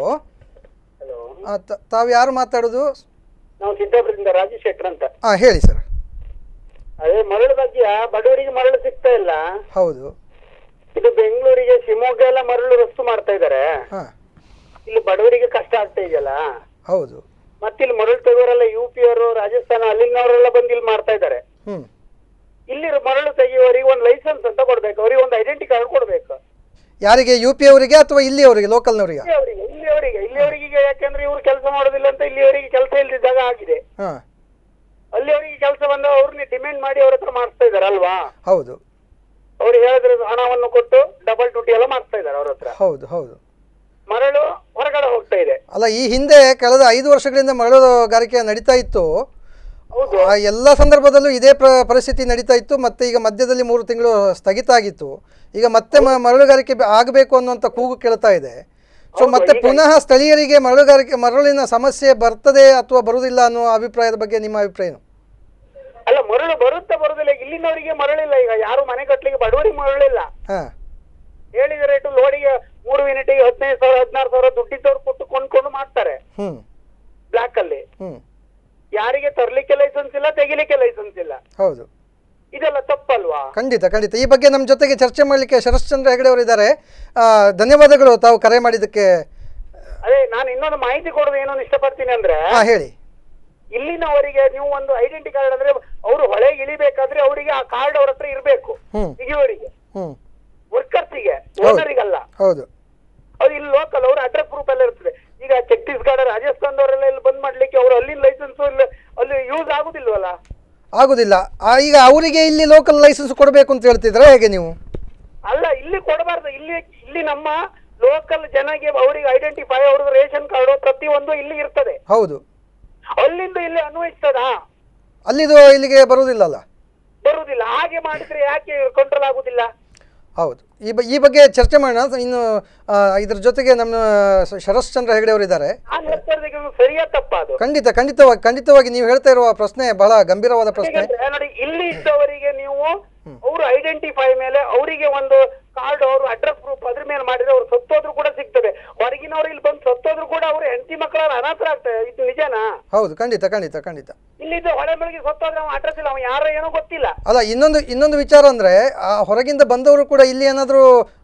ತಾವು ಯಾರು ಮಾತಾಡೋದು ನಾವು ಸಿದ್ದಾಪುರದಿಂದ ರಾಜೇಶ್ ಶೆಟ್ಟರ್ ಅಂತ ಹಾಂ ಹೇಳಿ ಸರ್ ಅದೇ ಮರಳು ಬಗ್ಗೆ ಬಡವರಿಗೆ ಮರಳು ಸಿಗ್ತಾ ಇಲ್ಲ ಹೌದು ಇದು ಬೆಂಗಳೂರಿಗೆ ಶಿವಮೊಗ್ಗ ಎಲ್ಲ ಮರಳು ರಫ್ತು ಮಾಡ್ತಾ ಇದಾರೆ ಹಾಂ ಇಲ್ಲಿ ಬಡವರಿಗೆ ಕಷ್ಟ ಆಗ್ತಾ ಇದೆಯಲ್ಲ ಹೌದು ಮತ್ತೆ ಇಲ್ಲಿ ಮರಳು ತೆಗೆಯೋರೆಲ್ಲ ಯು ಪಿ ಅವರು ರಾಜಸ್ಥಾನ ಅಲ್ಲಿನವರೆಲ್ಲ ಬಂದು ಇಲ್ಲಿ ಮಾಡ್ತಾ ಇದ್ದಾರೆ ಹ್ಞೂ ಇಲ್ಲಿ ಮರಳು ತೆಗೆಯುವವರಿಗೆ ಒಂದು ಲೈಸೆನ್ಸ್ ಅಂತ ಕೊಡ್ಬೇಕು ಅವರಿಗೆ ಒಂದು ಐಡೆಂಟಿ ಕಾರ್ಡ್ ಕೊಡ್ಬೇಕು ಯಾರಿಗೆ ಯು ಪಿ ಅವರಿಗೆ ಅಥವಾ ಇಲ್ಲಿ ಅವರಿಗೆ ಲೋಕಲ್ನವರಿಗೆ ಇಲ್ಲಿಯವರಿಗೆ ಇಲ್ಲಿಯವರಿಗೆ ಇಲ್ಲಿಯವರಿಗೆ ಯಾಕೆಂದ್ರೆ ಇವ್ರು ಕೆಲಸ ಮಾಡೋದಿಲ್ಲ ಅಂತ ಇಲ್ಲಿಯವರಿಗೆ ಕೆಲಸ ಇಲ್ದಿದ್ದಾಗ ಆಗಿದೆ ಹಾಂ ಅಲ್ಲಿಯವರಿಗೆ ಕೆಲಸ ಬಂದ ಅವ್ರನ್ನ ಡಿಮ್ಯಾಂಡ್ ಮಾಡಿ ಅವ್ರ ಹತ್ರ ಮಾಡಿಸ್ತಾ ಇದಾರೆ ಅಲ್ವಾ ಹೌದು ಅವ್ರು ಹೇಳಿದ್ರೆ ಹಣವನ್ನು ಕೊಟ್ಟು ಡಬಲ್ ಡ್ಯೂಟಿ ಎಲ್ಲ ಮಾಡಿಸ್ತಾ ಇದಾರೆ ಅವ್ರ ಹತ್ರ ಹೌದು ಹೌದು ಮರಳು ಹೊರಗಡೆ ಹೋಗ್ತಾ ಆಗ್ತಾ ಇದೆ ಅಲ್ಲ ಈ ಹಿಂದೆ ಕಳೆದ ಐದು ವರ್ಷಗಳಿಂದ ಮರಳುಗಾರಿಕೆ ನಡೀತಾ ಇತ್ತು ಆ ಎಲ್ಲ ಸಂದರ್ಭದಲ್ಲೂ ಇದೇ ಪ್ರ ಪರಿಸ್ಥಿತಿ ನಡೀತಾ ಇತ್ತು ಮತ್ತೆ ಈಗ ಮಧ್ಯದಲ್ಲಿ ಮೂರು ತಿಂಗಳು ಸ್ಥಗಿತ ಆಗಿತ್ತು ಈಗ ಮತ್ತೆ ಮ- ಮರಳುಗಾರಿಕೆ ಬೆ- ಆಗಬೇಕು ಅನ್ನುವಂಥ ಕೂಗು ಕೇಳ್ತಾ ಇದೆ ಸೊ ಮತ್ತೆ ಪುನಃ ಸ್ಥಳೀಯರಿಗೆ ಮರಳುಗಾರಿಕೆ ಮರಳಿನ ಸಮಸ್ಯೆ ಬರ್ತದೆ ಅಥವಾ ಬರುವುದಿಲ್ಲ ಅನ್ನೋ ಅಭಿಪ್ರಾಯದ ಬಗ್ಗೆ ನಿಮ್ಮ ಅಭಿಪ್ರಾಯ ಏನು ಅಲ್ಲ ಮರಳು ಬರುತ್ತೆ ಬರುದಿಲ್ಲ ಇಲ್ಲಿನವರಿಗೆ ಮರಳಿಲ್ಲ ಈಗ ಯಾರು ಮನೆ ಕಟ್ಲಿಕ್ಕೆ ಬಡವರಿಗೆ ಮರಳಿಲ್ಲ ಹಾಂ ಹೇಳಿದ ರೇಟು ಲೋಡಿಗೆ ಮೂರು ಯೂನಿಟಿಗೆ ಹದಿನೈದು ಸಾವಿರ ಹದಿನಾರು ಸಾವಿರ ದುಡ್ಡಿದ್ದವ್ರು ಕೊಟ್ಟು ಕೊಂಡ್ಕೊಂಡು ಮಾಡ್ತಾರೆ ಹ್ಞೂ ಬ್ಲಾಕ್ ಅಲ್ಲಿ ಹ್ಞೂ ಯಾರಿಗೆ ತರ್ಲಿಕ್ಕೆ ಲೈಸೆನ್ಸ್ ಇಲ್ಲ ತೆಗಿಲಿಕ್ಕೆ ಲೈಸೆನ್ಸ್ ಇಲ್ಲ ಹೌದು ಇದೆಲ್ಲ ತಪ್ಪಲ್ವಾ ಖಂಡಿತ ಖಂಡಿತ ಈ ಬಗ್ಗೆ ನಮ್ಮ ಜೊತೆಗೆ ಚರ್ಚೆ ಮಾಡಲಿಕ್ಕೆ ಶರಶ್ಚಂದ್ರ ಹೆಗಡೆ ಅವರು ಇದ್ದಾರೆ ಆ, ಧನ್ಯವಾದಗಳು ತಾವು ಕರೆ ಮಾಡಿದ್ದಕ್ಕೆ ಅದೇ ನಾನು ಇನ್ನೊಂದು ಮಾಹಿತಿ ಕೊಡೋದು ಏನೋ ಇಷ್ಟಪಡ್ತೀನಿ ಅಂದ್ರೆ ಹಾಂ ಹೇಳಿ ಇಲ್ಲಿನವರಿಗೆ ನೀವು ಒಂದು ಐಡೆಂಟಿ ಕಾರ್ಡ್ ಅಂದ್ರೆ ಅವರು ಹೊಳೆ ಇಳಿಬೇಕಾದ್ರೆ ಅವರಿಗೆ ಆ ಕಾರ್ಡ್ ಅವ್ರ ಹತ್ರ ಇರಬೇಕು ಹ್ಮ್. ತೆಗಿಯೋರಿಗೆ ಹ್ಞೂ ವರ್ಕರ್ಸಿಗೆ ಹೌದು. ಓನರಿಗಲ್ಲ ಹೌದು ಅವ್ರು ಇಲ್ಲಿ ಲೋಕಲ್ ಅವ್ರ ಅಡ್ರೆಸ್ ಪ್ರೂಫ್ ಎಲ್ಲ ಇರ್ತದೆ ಈಗ ಛತ್ತೀಸ್ಗಢ ರಾಜಸ್ಥಾನದವರೆಲ್ಲ ಇಲ್ಲಿ ಬಂದ್ ಮಾಡ್ಲಿಕ್ಕೆ ಅವ್ರು ಅಲ್ಲಿನ ಲೈಸೆನ್ಸ್ ಇಲ್ಲಿ ಅಲ್ಲಿ ಯೂಸ್ ಆಗುದಿಲ್ವಲ್ಲ ಆಗುದಿಲ್ಲ ಆ, ಈಗ ಅವರಿಗೆ ಇಲ್ಲಿ ಲೋಕಲ್ ಲೈಸೆನ್ಸ್ ಕೊಡಬೇಕು ಅಂತ ಹೇಳ್ತಿದ್ರೆ ಹೇಗೆ ನೀವು ಅಲ್ಲ ಇಲ್ಲಿ ಕೊಡಬಾರ್ದು ಇಲ್ಲಿ ಇಲ್ಲಿ ನಮ್ಮ ಲೋಕಲ್ ಜನಗೆ ಅವರಿಗೆ ಐಡೆಂಟಿಫೈ ಅವ್ರದ್ದು ರೇಷನ್ ಕಾರ್ಡ್ ಪ್ರತಿಯೊಂದು ಇಲ್ಲಿ ಇರ್ತದೆ ಹೌದು ಅಲ್ಲಿಂದ ಇಲ್ಲಿ ಅನ್ವಯಿಸ್ತದಾ ಅಲ್ಲಿದು ಇಲ್ಲಿಗೆ ಬರುವುದಿಲ್ಲಲ್ಲ ಬರುವುದಿಲ್ಲ ಹಾಗೆ ಮಾಡಿದ್ರೆ ಯಾಕೆ ಕಂಟ್ರೋಲ್ ಆಗುದಿಲ್ಲ ಹೌದು ಈ ಬ ಈ ಬಗ್ಗೆ ಚರ್ಚೆ ಮಾಡೋಣ ಇನ್ನು ಆ, ಇದ್ರ ಜೊತೆಗೆ ನಮ್ಮ ಸ- ಶರಶ್ಚಂದ್ರ ಹೆಗಡೆ ಅವರು ಇದ್ದಾರೆ ನಾನು ಹೇಳ್ತಾ ಇರೋದಕ್ಕೆ ಒಂದು ಸರಿಯಾ ತಪ್ಪ ಅದು ಖಂಡಿತ ಖಂಡಿತವಾಗಿ ಖಂಡಿತವಾಗಿ ನೀವು ಹೇಳ್ತಾ ಇರುವ ಪ್ರಶ್ನೆ ಬಹಳ ಗಂಭೀರವಾದ ಪ್ರಶ್ನೆ ಯಾಕಂದ್ರೆ ನೋಡಿ ಇಲ್ಲಿ ಇದ್ದವರಿಗೆ ನೀವು ಅವರು ಐಡೆಂಟಿಫೈ ಮೇಲೆ ಅವರಿಗೆ ಒಂದು ಕಾರ್ಡ್ ಅವರು ಅಡ್ರೆಸ್ ಪ್ರೂಫ್ ಅದ್ರ ಮೇಲೆ ಮಾಡಿದ್ರೆ ಅವ್ರು ಸತ್ತೋದ್ರು ಕೂಡ ಸಿಗ್ತದೆ ಹೊರಗಿನವ್ರು ಇಲ್ಲಿ ಬಂದು ಸತ್ತೋದ್ರು ಕೂಡ ಅವ್ರು ಹೆಂಡತಿ ಮಕ್ಕಳ ಅನಾಥರಾಗ್ತದೆ ಇದು ನಿಜನಾ ಹೌದು ಖಂಡಿತ ಖಂಡಿತ ಖಂಡಿತ ಇಲ್ಲಿದ್ದು ಹೊಳೆ ಬೆಳಗ್ಗೆ ಸತ್ತೋದ್ರೆ ಅವ್ನ ಅಡ್ರೆಸ್ ಇಲ್ಲ ಅವ್ನು ಯಾರೋ ಏನೋ ಗೊತ್ತಿಲ್ಲ ಅಲ್ಲ ಇನ್ನೊಂದು ಇನ್ನೊಂದು ವಿಚಾರ ಅಂದ್ರೆ ಆ ಹೊರಗಿಂದ ಬಂದವರು ಕೂಡ ಇಲ್ಲಿ ಏನಾದರೂ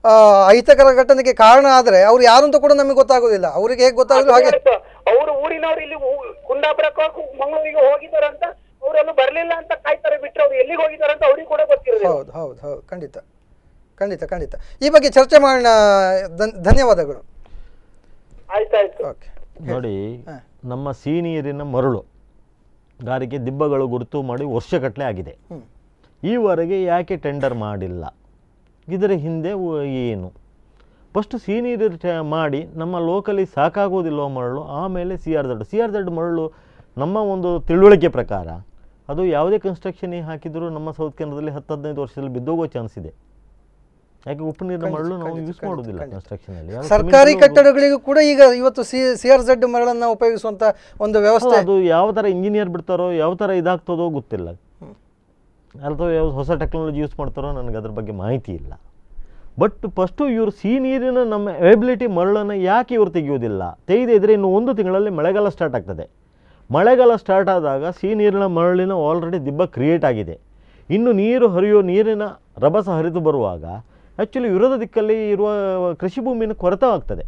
ಅಹಿತಕರ ಘಟನೆಗೆ ಕಾರಣ ಆದ್ರೆ ಅವ್ರು ಯಾರು ಅಂತ ಕೂಡ ನಮಗೆ ಗೊತ್ತಾಗೋದಿಲ್ಲ ಅವ್ರಿಗೆ ಹೇಗೆ ಗೊತ್ತಾಗೋದು ಹಾಗೆ ಅವರು ಊರಿನವ್ರು ಇಲ್ಲಿ ಊ- ಕುಂದಾಪುರಕ್ಕೆ ಮಂಗಳೂರಿಗೆ ಹೋಗಿದಾರಂತ ಅವರೆಲ್ಲ ಬರ್ಲಿಲ್ಲ ಅಂತ ಕಾಯ್ತಾರೆ ಬಿಟ್ರೆ ಅವ್ರು ಎಲ್ಲಿಗೆ ಹೋಗಿದಾರಂತ ಅವ್ರಿಗೆ ಕೂಡ ಗೊತ್ತಿರೋದಿಲ್ಲ ಹೌದು ಹೌದು ಹೌದು ಖಂಡಿತ ಖಂಡಿತ ಖಂಡಿತ ಈ ಬಗ್ಗೆ ಚರ್ಚೆ ಮಾಡೋಣ ಧನ್- ಧನ್ಯವಾದಗಳು ಆಯ್ತಾಯ್ತು ಓಕೆ ನೋಡಿ ನಮ್ಮ ಸೀನಿಯರಿನ ಮರಳು ಗಾರಿಗೆ ದಿಬ್ಬಗಳು ಗುರುತು ಮಾಡಿ ವರ್ಷಗಟ್ಟಲೆ ಆಗಿದೆ ಹ್ಮ್. ಈವರೆಗೆ ಯಾಕೆ ಟೆಂಡರ್ ಮಾಡಿಲ್ಲ ಇದರ ಹಿಂದೆ ವ- ಏನು ಫಸ್ಟ್ ಸೀನಿಯರ್ ಮಾಡಿ ನಮ್ಮ ಲೋಕಲಿ ಸಾಕಾಗೋದಿಲ್ವ ಮರಳು ಆಮೇಲೆ C R Z C R Z ಮರಳು ನಮ್ಮ ಒಂದು ತಿಳುವಳಿಕೆ ಪ್ರಕಾರ ಅದು ಯಾವುದೇ ಕನ್ಸ್ಟ್ರಕ್ಷನ್ ಹಾಕಿದರೂ ನಮ್ಮ ಸೌತ್ ಕೇಂದ್ರದಲ್ಲಿ ಹತ್ತು ಹದಿನೈದು ವರ್ಷದಲ್ಲಿ ಬಿದ್ದೋಗೋ ಚಾನ್ಸ್ ಇದೆ ಯಾಕೆ ಉಪ್ಪು ನೀರಿನ ಮರಳು ನಾವು ಯೂಸ್ ಮಾಡೋದಿಲ್ಲ ಕನ್ಸ್ಟ್ರಕ್ಷನಲ್ಲಿ ಸರ್ಕಾರಿ ಕಟ್ಟಡಗಳಿಗೂ ಕೂಡ ಈಗ ಇವತ್ತು ಸಿ ಸಿ ಆರ್ ಝಡ್ ಮರಳನ್ನು ಉಪಯೋಗಿಸುವಂತ ಒಂದು ವ್ಯವಸ್ಥೆ ಅದು ಯಾವ ಥರ ಇಂಜಿನಿಯರ್ ಬಿಡ್ತಾರೋ ಯಾವ ಥರ ಇದಾಗ್ತದೋ ಗೊತ್ತಿಲ್ಲ ಅಥವಾ ಯಾವ ಹೊಸ ಟೆಕ್ನಾಲಜಿ ಯೂಸ್ ಮಾಡ್ತಾರೋ ನನಗೆ ಅದ್ರ ಬಗ್ಗೆ ಮಾಹಿತಿ ಇಲ್ಲ ಬಟ್ ಫಸ್ಟು ಇವರು ಸಿ ನೀರಿನ ನಮ್ಮ ಅವೈಬಿಲಿಟಿ ಮರಳನ್ನು ಯಾಕೆ ಇವರು ತೆಗೆಯೋದಿಲ್ಲ ತೆಗೆದೇ ಇದ್ರೆ ಇನ್ನು ಒಂದು ತಿಂಗಳಲ್ಲಿ ಮಳೆಗಾಲ ಸ್ಟಾರ್ಟ್ ಆಗ್ತದೆ ಮಳೆಗಾಲ ಸ್ಟಾರ್ಟ್ ಆದಾಗ ಸಿ ನೀರಿನ ಮರಳಿನ ಆಲ್ರೆಡಿ ದಿಬ್ಬ ಕ್ರಿಯೇಟ್ ಆಗಿದೆ ಇನ್ನು ನೀರು ಹರಿಯೋ ನೀರಿನ ರಭಸ ಹರಿದು ಬರುವಾಗ ಆ್ಯಕ್ಚುಲಿ ವಿರೋಧ ದಿಕ್ಕಲ್ಲಿ ಇರುವ ಕೃಷಿ ಭೂಮಿನ ಕೊರತೆ ಆಗ್ತದೆ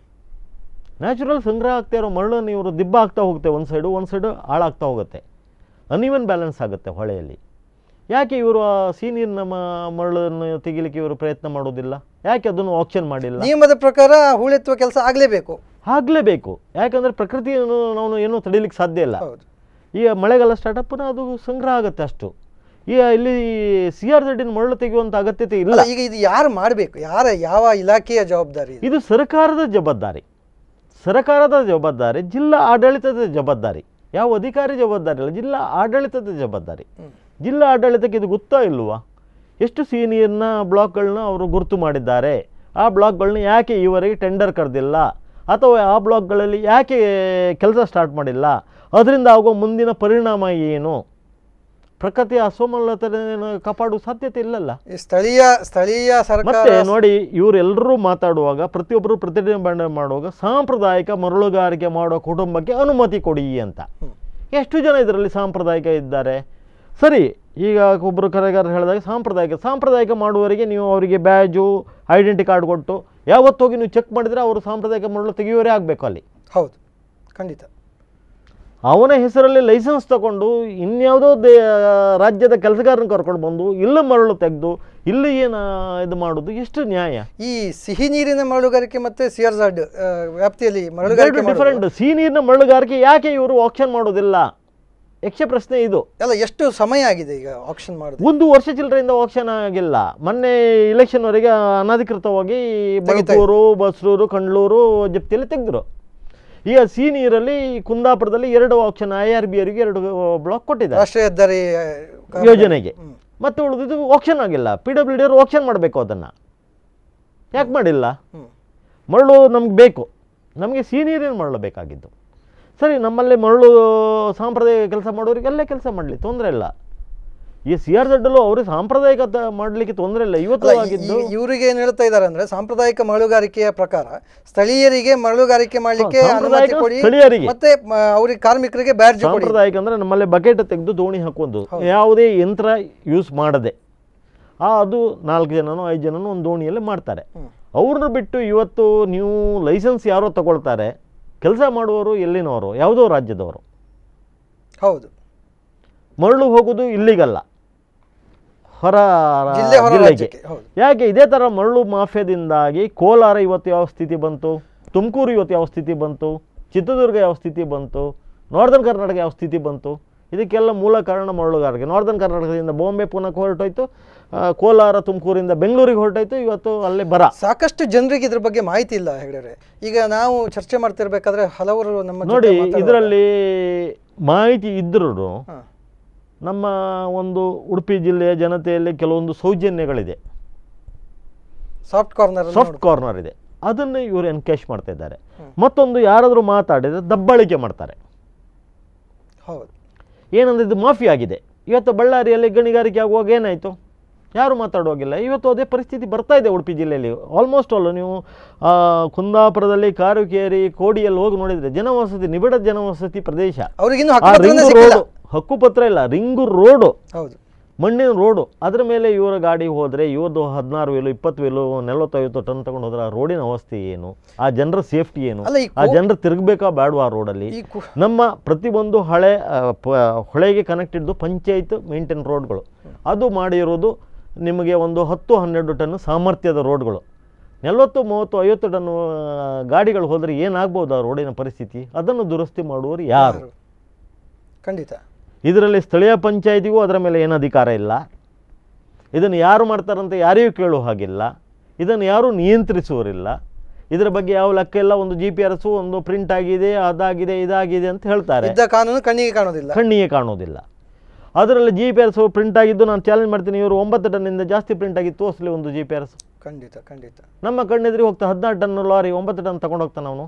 ನ್ಯಾಚುರಲ್ ಸಂಗ್ರಹ ಆಗ್ತಾ ಇರೋ ಮರಳನ್ನು ಇವರು ದಿಬ್ಬ ಆಗ್ತಾ ಹೋಗುತ್ತೆ ಒಂದು ಸೈಡು ಒಂದು ಸೈಡು ಹಾಳಾಗ್ತಾ ಹೋಗುತ್ತೆ ಅನ್ಇವನ್ ಬ್ಯಾಲೆನ್ಸ್ ಆಗುತ್ತೆ ಹೊಳೆಯಲ್ಲಿ ಯಾಕೆ ಇವರು ಆ ಸೀನಿಯರ್ನ ಮರಳನ್ನು ತೆಗಿಲಿಕ್ಕೆ ಇವರು ಪ್ರಯತ್ನ ಮಾಡೋದಿಲ್ಲ ಯಾಕೆ ಅದನ್ನು ಆಪ್ಷನ್ ಮಾಡಿಲ್ಲ ನಿಯಮದ ಪ್ರಕಾರ ಹೂಳೆತ್ತುವ ಕೆಲಸ ಆಗಲೇಬೇಕು ಆಗಲೇಬೇಕು ಯಾಕಂದರೆ ಪ್ರಕೃತಿಯನ್ನು ನಾವು ಏನೂ ತಡೀಲಿಕ್ಕೆ ಸಾಧ್ಯ ಇಲ್ಲ ಹೌದು ಈಗ ಮಳೆಗಾಲ ಸ್ಟಾರ್ಟಪ್ನ ಅದು ಸಂಗ್ರಹ ಆಗುತ್ತೆ ಅಷ್ಟು ಈಗ ಇಲ್ಲಿ ಸಿ ಆರ್ ಝಡ್ಡಿನ ಮರಳು ತೆಗೆಯುವಂಥ ಅಗತ್ಯತೆ ಇಲ್ಲ ಅಲ್ಲ, ಈಗ ಇದು ಯಾರು ಮಾಡಬೇಕು ಯಾರ ಯಾವ ಇಲಾಖೆಯ ಜವಾಬ್ದಾರಿ ಇದು? ಇದು ಸರ್ಕಾರದ ಜವಾಬ್ದಾರಿ ಸರ್ಕಾರದ ಜವಾಬ್ದಾರಿ ಜಿಲ್ಲಾ ಆಡಳಿತದ ಜವಾಬ್ದಾರಿ ಯಾವ ಅಧಿಕಾರಿ ಜವಾಬ್ದಾರಿ ಇಲ್ಲ ಜಿಲ್ಲಾ ಆಡಳಿತದ ಜವಾಬ್ದಾರಿ ಜಿಲ್ಲಾ ಆಡಳಿತಕ್ಕೆ ಇದು ಗೊತ್ತಾ ಇಲ್ವಾ ಎಷ್ಟು ಸೀನಿಯರ್ನ ಬ್ಲಾಕ್ಗಳನ್ನ ಅವರು ಗುರುತು ಮಾಡಿದ್ದಾರೆ ಆ ಬ್ಲಾಕ್ಗಳನ್ನ ಯಾಕೆ ಈವರೆಗೆ ಟೆಂಡರ್ ಕರೆದಿಲ್ಲ ಅಥವಾ ಆ ಬ್ಲಾಕ್ಗಳಲ್ಲಿ ಯಾಕೆ ಕೆಲಸ ಸ್ಟಾರ್ಟ್ ಮಾಡಿಲ್ಲ ಅದರಿಂದ ಆಗುವ ಮುಂದಿನ ಪರಿಣಾಮ ಏನು ಪ್ರಕೃತಿಯ ಅಸಮಲತೆಯನ್ನು ಕಾಪಾಡುವ ಸಾಧ್ಯತೆ ಇಲ್ಲಲ್ಲ ಈ ಸ್ಥಳೀಯ ಸ್ಥಳೀಯ ಸರ್ಕಾರ ಮತ್ತೆ ನೋಡಿ ಇವರೆಲ್ಲರೂ ಮಾತಾಡುವಾಗ ಪ್ರತಿಯೊಬ್ಬರು ಪ್ರತಿಭಟನೆ ಮಾಡುವಾಗ ಸಾಂಪ್ರದಾಯಿಕ ಮರಳುಗಾರಿಕೆ ಮಾಡೋ ಕುಟುಂಬಕ್ಕೆ ಅನುಮತಿ ಕೊಡಿ ಅಂತ ಎಷ್ಟು ಜನ ಇದರಲ್ಲಿ ಸಾಂಪ್ರದಾಯಿಕ ಇದ್ದಾರೆ ಸರಿ ಈಗ ಒಬ್ಬರು ಕರೆಗಾರ ಹೇಳಿದಾಗ ಸಾಂಪ್ರದಾಯಿಕ ಸಾಂಪ್ರದಾಯಿಕ ಮಾಡುವವರಿಗೆ ನೀವು ಅವರಿಗೆ ಬ್ಯಾಜು ಐಡೆಂಟಿ ಕಾರ್ಡ್ ಕೊಟ್ಟು ಯಾವತ್ತೋಗಿ ನೀವು ಚೆಕ್ ಮಾಡಿದರೆ ಅವರು ಸಾಂಪ್ರದಾಯಿಕ ಮರಳು ತೆಗೆಯುವವರೇ ಆಗಬೇಕು ಅಲ್ಲಿ ಹೌದು ಖಂಡಿತ ಅವನ ಹೆಸರಲ್ಲಿ ಲೈಸೆನ್ಸ್ ತಗೊಂಡು ಇನ್ಯಾವುದೋ ದೇ ರಾಜ್ಯದ ಕೆಲಸಗಾರನ ಕರ್ಕೊಂಡು ಬಂದು ಇಲ್ಲಿ ಮರಳು ತೆಗೆದು ಇಲ್ಲಿ ಏನು ಇದು ಮಾಡೋದು ಎಷ್ಟು ನ್ಯಾಯ ಈ ಸಿಹಿ ನೀರಿನ ಮರಳುಗಾರಿಕೆ ಮತ್ತೆ ಸಿ ಆರ್ ಝಡ್ ವ್ಯಾಪ್ತಿಯಲ್ಲಿ ಮರಳುಗಾರಿಕೆ ಮಾಡೋದು. ಡಿಫರೆಂಟ್ ಸಿ ನೀರಿನ ಮರಳುಗಾರಿಕೆ ಯಾಕೆ ಇವರು ಆಕ್ಷನ್ ಮಾಡೋದಿಲ್ಲ ಯಕ್ಷ ಪ್ರಶ್ನೆ ಇದು ಅಲ್ಲ ಎಷ್ಟು ಸಮಯ ಆಗಿದೆ ಈಗ ಆಕ್ಷನ್ ಮಾಡೋದು ಒಂದು ವರ್ಷ ಚಿಲ್ಲರೆಯಿಂದ ಆಕ್ಷನ್ ಆಗಿಲ್ಲ ಮೊನ್ನೆ ಇಲೆಕ್ಷನ್ವರೆಗೆ ಅನಧಿಕೃತವಾಗಿ ಬಡಕೂರು ಬಸ್ರೂರು ಕಂಡ್ಲೂರು ಜಪ್ತಿಯಲ್ಲಿ ತೆಗೆದ್ರು ಈಗ ಸಿ ನೀರಲ್ಲಿ ಕುಂದಾಪುರದಲ್ಲಿ ಎರಡು ಆಪ್ಷನ್ ಐ ಆರ್ ಬಿ ಅವರಿಗೆ ಎರಡು ಬ್ಲಾಕ್ ಕೊಟ್ಟಿದ್ದಾರೆ ರಾಷ್ಟ್ರೀಯ ಹೆದ್ದಾರಿ ಆ, ಕಾಮಗಾರಿ. ಯೋಜನೆಗೆ ಮತ್ತೆ ಉಳಿದಿದ್ದು ಆಕ್ಷನ್ ಆಗಿಲ್ಲ ಪಿ ಡಬ್ಲ್ಯೂ ಡಿ ಅವರು ಆಕ್ಷನ್ ಮಾಡಬೇಕು ಅದನ್ನು ಯಾಕೆ ಮಾಡಿಲ್ಲ ಮರಳು ನಮ್ಗೆ ಬೇಕು ನಮಗೆ ಸೀನಿಯರೇನು ಮರಳು ಬೇಕಾಗಿದ್ದು ಸರಿ ನಮ್ಮಲ್ಲಿ ಮರಳು ಸಾಂಪ್ರದಾಯಿಕ ಕೆಲಸ ಮಾಡೋರಿಗೆ ಅಲ್ಲೇ ಕೆಲಸ ಮಾಡಲಿ ತೊಂದರೆ ಇಲ್ಲ ಈ ಸಿ ಆರ್ ಜಡ್ಡಲ್ಲೂ ಅವ್ರಿಗೆ ಸಾಂಪ್ರದಾಯಿಕ ಮಾಡಲಿಕ್ಕೆ ತೊಂದರೆ ಇಲ್ಲ ಇವತ್ತು ಅಲ್ಲ, ಈ- ಆಗಿದ್ದು ಈ- ಇವ್ರಿಗೆ ಏನ್ ಹೇಳ್ತಾ ಇದ್ದಾರೆ ಅಂದ್ರೆ ಸಾಂಪ್ರದಾಯಿಕ ಮರಳುಗಾರಿಕೆಯ ಪ್ರಕಾರ ಸ್ಥಳೀಯರಿಗೆ ಮರಳುಗಾರಿಕೆ ಮಾಡ್ಲಿಕ್ಕೆ ಹಾ, ಅನುಮತಿ ಸಾಂಪ್ರದಾಯಿಕ ಕೊಡಿ ಸ್ಥಳೀಯರಿಗೆ. ಮತ್ತೆ ಮ, ಅವ್ರಿಗೆ ಕಾರ್ಮಿಕರಿಗೆ ಬ್ಯಾಡ್ಜ್ ಕೊಡಿ ಸಾಂಪ್ರದಾಯಿಕ ಅಂದರೆ ನಮ್ಮಲ್ಲಿ ಬಕೆಟ್ ತೆಗೆದು ದೋಣಿ ಹಾಕೋದು ಯಾವುದೇ ಯಂತ್ರ ಯೂಸ್ ಮಾಡದೆ ಆ ಅದು ನಾಲ್ಕು ಜನನೋ ಐದು ಜನನೋ ಒಂದು ದೋಣಿಯಲ್ಲಿ ಮಾಡ್ತಾರೆ ಅವ್ರನ್ನ ಬಿಟ್ಟು ಇವತ್ತು ನೀವು ಲೈಸೆನ್ಸ್ ಯಾರೋ ತಗೊಳ್ತಾರೆ ಕೆಲಸ ಮಾಡುವವರು ಎಲ್ಲಿನವರು ಯಾವುದೋ ರಾಜ್ಯದವರು ಹೌದು ಮರಳು ಹೋಗೋದು ಇಲ್ಲಿಗಲ್ಲ ಹೊರ ಜಿಲ್ಲೆ ಹೊರ ಜಿಲ್ಲೆಗೆ ರಾಜ್ಯಕ್ಕೆ, ಹೌದು. ಯಾಕೆ ಇದೇ ಥರ ಮರಳು ಮಾಫಿಯಾದಿಂದಾಗಿ ಕೋಲಾರ ಇವತ್ತು ಯಾವ ಸ್ಥಿತಿ ಬಂತು ತುಮಕೂರು ಇವತ್ತು ಯಾವ ಸ್ಥಿತಿ ಬಂತು ಚಿತ್ರದುರ್ಗ ಯಾವ ಸ್ಥಿತಿ ಬಂತು ನಾರ್ದನ್ ಕರ್ನಾಟಕ ಯಾವ ಸ್ಥಿತಿ ಬಂತು ಇದಕ್ಕೆಲ್ಲ ಮೂಲ ಕಾರಣ ಮರಳುಗಾರಿಕೆ ನಾರ್ದನ್ ಕರ್ನಾಟಕದಿಂದ ಬಾಂಬೆ ಪುನಃ ಹೊರಟೋಯ್ತು ಆ, ಕೋಲಾರ ತುಮಕೂರಿಂದ ಬೆಂಗಳೂರಿಗೆ ಹೊರಟೋಯ್ತು ಇವತ್ತು ಅಲ್ಲಿ ಬರ ಸಾಕಷ್ಟು ಜನರಿಗೆ ಇದ್ರ ಬಗ್ಗೆ ಮಾಹಿತಿ ಇಲ್ಲ ಹೇಳಿದ್ರೆ ಈಗ ನಾವು ಚರ್ಚೆ ಮಾಡ್ತಿರ್ಬೇಕಾದ್ರೆ ಹಲವರು ನಮ್ಮ ಜೊತೆ ನೋಡಿ ಮಾತಾಡುವಾಗ- ಇದರಲ್ಲಿ ಮಾಹಿತಿ ಇದ್ರೂ ನಮ್ಮ ಒಂದು ಉಡುಪಿ ಜಿಲ್ಲೆಯ ಜನತೆಯಲ್ಲಿ ಕೆಲವೊಂದು ಸೌಜನ್ಯಗಳಿದೆ ಸಾಫ್ಟ್ ಕಾರ್ನರ್ ಸಾಫ್ಟ್ ಕಾರ್ನರ್ ಇದೆ ಅದನ್ನು ಇವರು ಎನ್ಕೇಶ್ ಮಾಡ್ತಾ ಇದ್ದಾರೆ ಮತ್ತೊಂದು ಯಾರಾದರೂ ಮಾತಾಡಿದರೆ ದಬ್ಬಾಳಿಕೆ ಮಾಡ್ತಾರೆ ಹೌದು ಏನಂದ್ರೆ ಇದು ಮಾಫಿ ಆಗಿದೆ ಇವತ್ತು ಬಳ್ಳಾರಿಯಲ್ಲಿ ಗಣಿಗಾರಿಕೆ ಆಗುವಾಗ ಏನಾಯಿತು ಯಾರು ಮಾತಾಡುವಾಗಿಲ್ಲ ಇವತ್ತು ಅದೇ ಪರಿಸ್ಥಿತಿ ಬರ್ತಾ ಇದೆ ಉಡುಪಿ ಜಿಲ್ಲೆಯಲ್ಲಿ ಆಲ್ಮೋಸ್ಟ್ ಆಲ್ ನೀವು ಆ, ಕುಂದಾಪುರದಲ್ಲಿ ಕಾರುಕೇರಿ ಕೋಡಿಯಲ್ಲಿ ಹೋಗಿ ನೋಡಿದರೆ ಜನವಸತಿ ನಿಬಿಡ ಜನವಸತಿ ಪ್ರದೇಶ ಅವ್ರಿಗಿನ್ನೂ ಆ ಹಕ್ಕುಪತ್ರನೇ ರಿಂಗು ಸಿಕ್ಕಿಲ್ಲ. ರೋಡು ಹಕ್ಕುಪತ್ರ ಇಲ್ಲ ರಿಂಗು ರೋಡು ಹೌದು ಮಣ್ಣಿನ ರೋಡು ಅದರ ಮೇಲೆ ಇವರ ಗಾಡಿ ಹೋದರೆ ಇವತ್ತು ಹದಿನಾರು ವೇಲು ಇಪ್ಪತ್ತು ವೇಲು ನಲವತ್ತೈವತ್ತು ಟನ್ ತಗೊಂಡು ಹೋದ್ರೆ ಆ ರೋಡಿನ ಅವಸ್ಥೆ ಏನು ಆ ಜನರ ಸೇಫ್ಟಿ ಏನು ಅಲ್ಲ, ಈ ಆ ಕೋ- ಜನರು ತಿರುಗಬೇಕಾ ಬೇಡವಾ ಆ ರೋಡಲ್ಲಿ ನಮ್ಮ ಪ್ರತಿಯೊಂದು ಹಳೆ ಆ, ಪ- ಹೊಳೆಗೆ ಕನೆಕ್ಟ್ ಇದ್ದು ಪಂಚಾಯತ್ ಮೇಂಟೈನ್ ರೋಡ್ಗಳು ಅದು ಮಾಡಿರೋದು ನಿಮಗೆ ಒಂದು ಹತ್ತು ಹನ್ನೆರಡು ಟನ್ ಸಾಮರ್ಥ್ಯದ ರೋಡ್ಗಳು ನಲವತ್ತು ಮೂವತ್ತು ಐವತ್ತು ಟನ್ ಆ, ಗಾಡಿಗಳು ಹೋದರೆ ಏನಾಗ್ಬೋದು ಆ ರೋಡಿನ ಪರಿಸ್ಥಿತಿ ಅದನ್ನು ದುರಸ್ತಿ ಮಾಡುವವರು ಯಾರು ಖಂಡಿತ ಇದರಲ್ಲಿ ಸ್ಥಳೀಯ ಪಂಚಾಯತಿಗೂ ಅದರ ಮೇಲೆ ಏನು ಅಧಿಕಾರ ಇಲ್ಲ ಇದನ್ನು ಯಾರು ಮಾಡ್ತಾರಂತ ಯಾರಿಗೂ ಕೇಳುವ ಹಾಗಿಲ್ಲ ಇದನ್ನು ಯಾರೂ ನಿಯಂತ್ರಿಸುವರಿಲ್ಲ ಇದರ ಬಗ್ಗೆ ಯಾವ ಲೆಕ್ಕ ಇಲ್ಲ ಒಂದು ಜಿ ಪಿ ಆರ್ ಎಸ್ ಒಂದು ಪ್ರಿಂಟ್ ಆಗಿದೆ ಅದಾಗಿದೆ ಇದಾಗಿದೆ ಅಂತ ಹೇಳ್ತಾರೆ ಇದ್ದ ಕಾನೂನು ಕಣ್ಣಿಗೆ ಕಾಣೋದಿಲ್ಲ ಕಣ್ಣಿಗೆ ಕಾಣೋದಿಲ್ಲ ಅದರಲ್ಲಿ G P R S print ಆಗಿದ್ದು ನಾನು ಚಾಲೆಂಜ್ ಮಾಡ್ತೀನಿ ಇವರು ಒಂಬತ್ತು ಟನ್ನಿಂದ ಜಾಸ್ತಿ ಪ್ರಿಂಟ್ ಆಗಿ ತೋರಿಸಲಿ ಒಂದು ಜಿ ಪಿ ಆರ್ ಎಸ್ ಖಂಡಿತ ಖಂಡಿತ ನಮ್ಮ ಕಣ್ಣೆದುರಿಗೆ ಹೋಗ್ತಾ ಹದಿನಾರು ಟನ್ ಲಾರಿ ಒಂಬತ್ತು ಟನ್ ತಗೊಂಡು ಹೋಗ್ತಾನೆ ಅವನು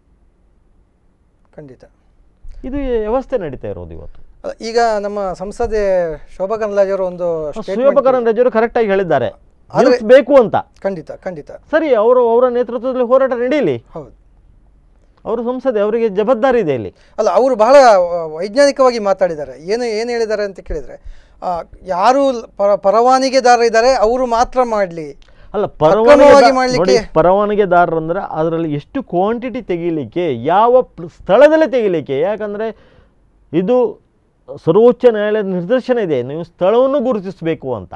ಖಂಡಿತ ಇದು ವ್ಯವಸ್ಥೆ ನಡೀತಾ ಇರೋದು ಇವತ್ತು ಅಲ್ಲ, ಈಗ ನಮ್ಮ ಸಂಸದೆ ಶೋಭಾ ಕರಂದ್ಲಾಜೆ ಅವರು ಒಂದು statement ಶಿವಪಕರನ್ ರಜರು ಕರೆಕ್ಟಾಗಿ ಹೇಳಿದ್ದಾರೆ ಆದ್ರೆ- News ಬೇಕು ಅಂತ ಖಂಡಿತ ಖಂಡಿತ ಸರಿ ಅವರು ಅವರ ನೇತೃತ್ವದಲ್ಲಿ ಹೋರಾಟ ನಡೀಲಿ ಹೌದು ಅವರು ಸಂಸದೆ ಅವರಿಗೆ ಜವಾಬ್ದಾರಿ ಇದೆ ಇಲ್ಲಿ ಅಲ್ಲ ಅವರು ಬಹಳ ಆ, ವೈಜ್ಞಾನಿಕವಾಗಿ ಮಾತಾಡಿದ್ದಾರೆ ಏನು ಏನು ಹೇಳಿದ್ದಾರೆ ಅಂತ ಕೇಳಿದರೆ ಯಾರು ಪರ ಪರವಾನಿಗೆದಾರ ಇದ್ದಾರೆ ಅವರು ಮಾತ್ರ ಮಾಡಲಿ ಅಲ್ಲ ಅಕ್ರಮವಾಗಿ ಪರವಾನಗಿ ಮಾಡ್ಲಿಕ್ಕೆ- ನೋಡಿ ಪರವಾನಗಿದಾರರು ಅಂದ್ರೆ ಅದರಲ್ಲಿ ಎಷ್ಟು ಕ್ವಾಂಟಿಟಿ ತೆಗಿಲಿಕ್ಕೆ ಯಾವ ಪ್ಲ- ಸ್ಥಳದಲ್ಲಿ ತೆಗಿಲಿಕ್ಕೆ ಯಾಕಂದ್ರೆ ಇದು ಸರ್ವೋಚ್ಚ ನ್ಯಾಯಾಲಯದ ನಿರ್ದೇಶನ ಇದೆ ನೀವು ಸ್ಥಳವನ್ನು ಗುರುತಿಸಬೇಕು ಅಂತ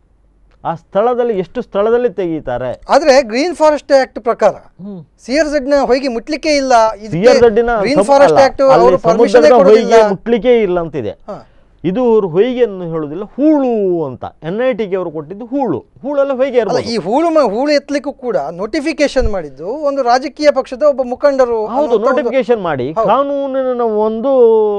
ಆ ಸ್ಥಳದಲ್ಲಿ ಎಷ್ಟು ಸ್ಥಳದಲ್ಲಿ ತೆಗೀತಾರೆ ಆದ್ರೆ ಗ್ರೀನ್ ಫಾರೆಸ್ಟ್ ಆಕ್ಟ್ ಪ್ರಕಾರ ಸಿ ಆರ್ ಝಡ್ ನ ಹೊಯ್ಗೆ ಮುಟ್ಲಿಕ್ಕೆ ಇಲ್ಲ ಸಿಆರ್ಝಡ್ಡಿನ ಗ್ರೀನ್ ಫಾರೆಸ್ಟ್ ಆಕ್ಟ್ ಅವರು ಪರ್ಮಿಷನ್ ಕೊಡೋದಿಲ್ಲ ಮುಟ್ಲಿಕ್ಕೆ ಇಲ್ಲ ಅಂತಿದೆ ಹಾ. ಇದು ಅವರು ಹೊಯ್ಗೆಯನ್ನು ಹೇಳುವುದಿಲ್ಲ ಹೂಳು ಅಂತ ಎನ್ ಐ ಟಿಗೆ ಅವರು ಕೊಟ್ಟಿದ್ದು ಹೂಳು ಹೂಳೆಲ್ಲ ಹೊಯ್ಗೆ ಅಲ್ಲ ಇರ್ಬೋದು ಈ ಹೂಳು ಮ- ಹೂಳು ಎತ್ತಲಿಕ್ಕೂ ಕೂಡ ನೋಟಿಫಿಕೇಶನ್ ಮಾಡಿದ್ದು ಒಂದು ರಾಜಕೀಯ ಪಕ್ಷದ ಒಬ್ಬ ಮುಖಂಡರು ಹೌದು ಅನ್ನುವಂಥ ಒಂದು- ನೋಟಿಫಿಕೇಶನ್ ಮಾಡಿ ಹೌದು. ಕಾನೂನಿನ ಒಂದು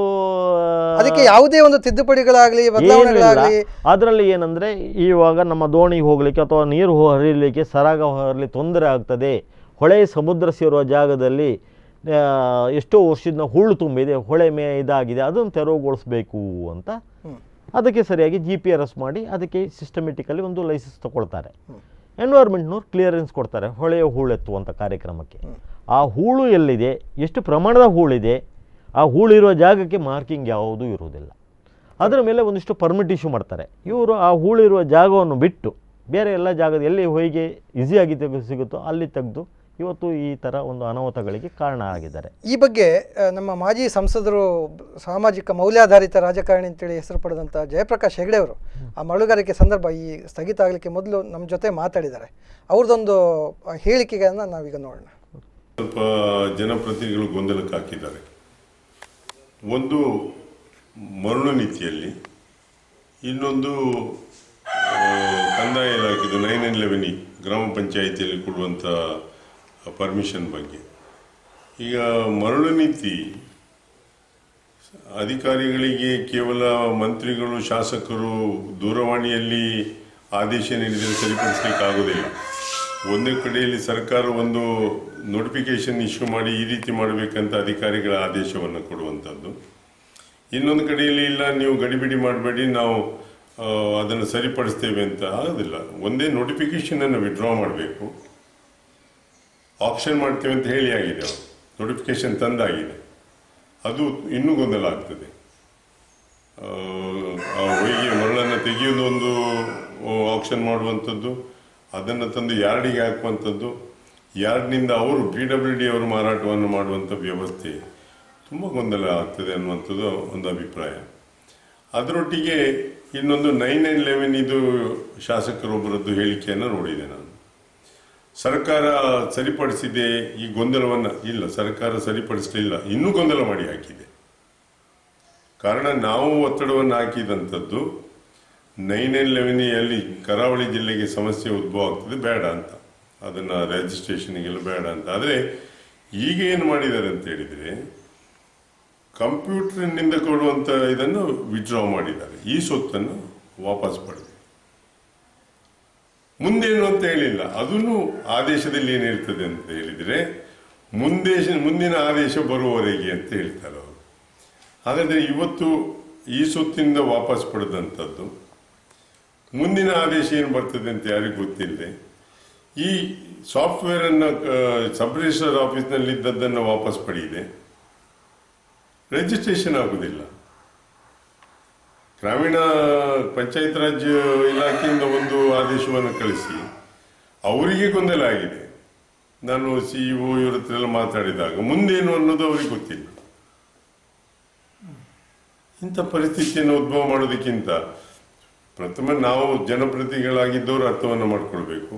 ಅದಕ್ಕೆ ಯಾವುದೇ ಒಂದು ತಿದ್ದುಪಡಿಗಳಾಗ್ಲಿ ಬದಲಾವಣೆಗಳಾಗ್ಲಿ ಅದರಲ್ಲಿ ಏನಂದ್ರೆ ಇವಾಗ ನಮ್ಮ ದೋಣಿಗೆ ಹೋಗ್ಲಿಕ್ಕೆ ಅಥವಾ ನೀರು ಹೋ- ಹರಿಲಿಕ್ಕೆ ಸರಾಗ ಹರಿಲಿ ತೊಂದರೆ ಆಗ್ತದೆ ಹೊಳೆ ಸಮುದ್ರ ಸೇರುವ ಜಾಗದಲ್ಲಿ ಆ, ಎಷ್ಟೋ ವರ್ಷದಿಂದ ಹುಳ್ಳು ತುಂಬಿದೆ ಹೊಳೆ ಮೇ ಇದಾಗಿದೆ ಅದನ್ನು ತೆರವುಗೊಳಿಸ್ಬೇಕು ಅಂತ ಅದಕ್ಕೆ ಸರಿಯಾಗಿ ಜಿ ಪಿ ಆರ್ ಎಸ್ ಮಾಡಿ ಅದಕ್ಕೆ ಸಿಸ್ಟಮೆಟಿಕಲಿ ಒಂದು ಲೈಸೆನ್ಸ್ ತಗೊಳ್ತಾರೆ ಎನ್ವೈರ್ಮೆಂಟ್ನವ್ರು ಕ್ಲಿಯರೆನ್ಸ್ ಕೊಡ್ತಾರೆ ಹೊಳೆಯ ಹೂಳೆತ್ತುವಂಥ ಕಾರ್ಯಕ್ರಮಕ್ಕೆ ಆ ಹೂಳು ಎಲ್ಲಿದೆ ಎಷ್ಟು ಪ್ರಮಾಣದ ಹೂಳಿದೆ ಆ ಹೂಳಿರುವ ಜಾಗಕ್ಕೆ ಮಾರ್ಕಿಂಗ್ ಯಾವುದೂ ಇರುವುದಿಲ್ಲ ಅದರ ಮೇಲೆ ಒಂದಿಷ್ಟು ಪರ್ಮಿಟ್ ಇಶ್ಯೂ ಮಾಡ್ತಾರೆ ಇವರು ಆ ಹೂಳಿರುವ ಜಾಗವನ್ನು ಬಿಟ್ಟು ಬೇರೆ ಎಲ್ಲ ಜಾಗದ ಎಲ್ಲಿ ಹೊಯ್ಗೆ ಈಸಿಯಾಗಿ ತೆಗೆ ಸಿಗುತ್ತೋ ಅಲ್ಲಿ ತೆಗೆದು ಇವತ್ತು ಈ ಥರ ಒಂದು ಅನಾಹುತಗಳಿಗೆ ಕಾರಣ ಆಗಿದ್ದಾರೆ ಈ ಬಗ್ಗೆ ಆ, ನಮ್ಮ ಮಾಜಿ ಸಂಸದರು ಸಾಮಾಜಿಕ ಮೌಲ್ಯಾಧಾರಿತ ರಾಜಕಾರಣಿ ಅಂತೇಳಿ ಹೆಸರು ಪಡೆದಂಥ ಜಯಪ್ರಕಾಶ್ ಹೆಗಡೆ ಅವರು ಆ ಮರಳುಗಾರಿಕೆ ಸಂದರ್ಭ ಈ ಸ್ಥಗಿತ ಆಗಲಿಕ್ಕೆ ಮೊದಲು ನಮ್ಮ ಜೊತೆ ಮಾತಾಡಿದ್ದಾರೆ ಅವ್ರದ್ದೊಂದು ಆ, ಹೇಳಿಕೆಗಳನ್ನು ನಾವೀಗ ನೋಡೋಣ ಸ್ವಲ್ಪ ಜನಪ್ರತಿನಿಧಿಗಳು ಗೊಂದಲಕ್ಕೆ ಹಾಕಿದ್ದಾರೆ ಒಂದು ಮರಳು ನೀತಿಯಲ್ಲಿ ಇನ್ನೊಂದು ಆ, ಕಂದಾಯ ಇಲಾಖೆದು ನೈನ್ ನೈನ್ ಲೆವೆನ್ ಗ್ರಾಮ ಪಂಚಾಯಿತಿಯಲ್ಲಿ ಕೊಡುವಂಥ ಪರ್ಮಿಷನ್ ಬಗ್ಗೆ ಈಗ ಮರಳು ನೀತಿ ಅಧಿಕಾರಿಗಳಿಗೆ ಕೇವಲ ಮಂತ್ರಿಗಳು ಶಾಸಕರು ದೂರವಾಣಿಯಲ್ಲಿ ಆದೇಶ ನೀಡಿದರೆ ಸರಿಪಡಿಸ್ಲಿಕ್ಕೆ ಆಗೋದಿಲ್ಲ ಒಂದೇ ಕಡೆಯಲ್ಲಿ ಸರ್ಕಾರ ಒಂದು ನೋಟಿಫಿಕೇಶನ್ ಇಶ್ಯೂ ಮಾಡಿ ಈ ರೀತಿ ಮಾಡಬೇಕಂತ ಅಧಿಕಾರಿಗಳ ಆದೇಶವನ್ನು ಕೊಡುವಂಥದ್ದು ಇನ್ನೊಂದು ಕಡೆಯಲ್ಲಿ ಇಲ್ಲ ನೀವು ಗಡಿಬಿಡಿ ಮಾಡಬೇಡಿ ನಾವು ಆ, ಅದನ್ನು ಸರಿಪಡಿಸ್ತೇವೆ ಅಂತ ಆಗೋದಿಲ್ಲ ಒಂದೇ ನೋಟಿಫಿಕೇಶನನ್ನು ವಿಡ್ರಾ ಮಾಡಬೇಕು ಆಪ್ಷನ್ ಮಾಡ್ತೇವೆ ಅಂತ ಹೇಳಿ ಆಗಿದೆ ನೋಟಿಫಿಕೇಶನ್ ತಂದಾಗಿದೆ ಅದು ಇನ್ನೂ ಗೊಂದಲ ಆಗ್ತದೆ ಆ, ಆ ಹೊಯ್ಗೆ ಮರಳನ್ನು ತೆಗೆಯೋದು ಒಂದು ಆಪ್ಷನ್ ಮಾಡುವಂಥದ್ದು ಅದನ್ನು ತಂದು ಯಾರ್ಡಿಗೆ ಹಾಕುವಂಥದ್ದು ಯಾರ್ಡ್ನಿಂದ ಅವರು ಪಿ ಡಬ್ಲ್ಯೂ ಡಿ ಅವರು ಮಾರಾಟವನ್ನು ಮಾಡುವಂಥ ವ್ಯವಸ್ಥೆ ತುಂಬ ಗೊಂದಲ ಆಗ್ತದೆ ಅನ್ನುವಂಥದ್ದು ಒಂದು ಅಭಿಪ್ರಾಯ ಅದರೊಟ್ಟಿಗೆ ಇನ್ನೊಂದು ನೈನ್ ನೈನ್ ಲೆವೆನ್ ಇದು ಶಾಸಕರೊಬ್ಬರದ್ದು ಹೇಳಿಕೆಯನ್ನು ನೋಡಿದೆ ನಾನು ಸರ್ಕಾರ ಸರಿಪಡಿಸಿದೆ ಈ ಗೊಂದಲವನ್ನು ಇಲ್ಲ ಸರ್ಕಾರ ಸರಿಪಡಿಸಲಿಲ್ಲ ಇನ್ನೂ ಗೊಂದಲ ಮಾಡಿ ಹಾಕಿದೆ ಕಾರಣ ನಾವು ಒತ್ತಡವನ್ನು ಹಾಕಿದಂಥದ್ದು ನೈನ್ ನೈನ್ ಲೆವೆನಿಯಲ್ಲಿ ಕರಾವಳಿ ಜಿಲ್ಲೆಗೆ ಸಮಸ್ಯೆ ಉದ್ಭವ ಆಗ್ತದೆ ಬೇಡ ಅಂತ ಅದನ್ನು ರಿಜಿಸ್ಟ್ರೇಷನ್ಗೆಲ್ಲ ಬೇಡ ಅಂತ ಆದರೆ ಈಗ ಏನು ಮಾಡಿದ್ದಾರೆ ಅಂತ ಹೇಳಿದರೆ ಕಂಪ್ಯೂಟರ್ನಿಂದ ಕೊಡುವಂಥ ಇದನ್ನು ವಿಡ್ರಾ ಮಾಡಿದ್ದಾರೆ ಈ ಸೊತ್ತನ್ನು ವಾಪಸ್ ಪಡೆದು ಮುಂದೇನು ಅಂತ ಹೇಳಿಲ್ಲ ಅದನ್ನು ಆದೇಶದಲ್ಲಿ ಏನಿರ್ತದೆ ಅಂತ ಹೇಳಿದರೆ ಮುಂದೆ ಮುಂದಿನ ಆದೇಶ ಬರುವವರೆಗೆ ಅಂತ ಹೇಳ್ತಾರೆ ಅವರು ಹಾಗಾದರೆ ಇವತ್ತು ಈ ಸೊತ್ತಿನಿಂದ ವಾಪಸ್ ಪಡೆದಂಥದ್ದು ಮುಂದಿನ ಆದೇಶ ಏನು ಬರ್ತದೆ ಅಂತ ಯಾರಿಗೂ ಗೊತ್ತಿಲ್ಲದೆ ಈ ಸಾಫ್ಟ್ವೇರನ್ನು ಸಬ್ ರಿಜಿಸ್ಟರ್ ಆಫೀಸ್ನಲ್ಲಿ ಇದ್ದದ್ದನ್ನು ವಾಪಸ್ ಪಡೆಯಿದೆ ರಿಜಿಸ್ಟ್ರೇಷನ್ ಆಗುವುದಿಲ್ಲ ಗ್ರಾಮೀಣ ಪಂಚಾಯತ್ ರಾಜ್ ಇಲಾಖೆಯಿಂದ ಒಂದು ಆದೇಶವನ್ನು ಕಳಿಸಿ ಅವರಿಗೆ ಗೊಂದಲ ಆಗಿದೆ ನಾನು ಸಿ ಇಒ ಇವ್ರ ಹತ್ರ ಎಲ್ಲ ಮಾತಾಡಿದಾಗ ಮುಂದೇನು ಅನ್ನೋದು ಅವರಿಗೆ ಗೊತ್ತಿಲ್ಲ ಇಂಥ ಪರಿಸ್ಥಿತಿಯನ್ನು ಉದ್ಭವ ಮಾಡೋದಕ್ಕಿಂತ ಪ್ರಥಮ ನಾವು ಜನಪ್ರತಿನಿಧಿಗಳಾಗಿದ್ದವರು ಅರ್ಥವನ್ನು ಮಾಡಿಕೊಳ್ಬೇಕು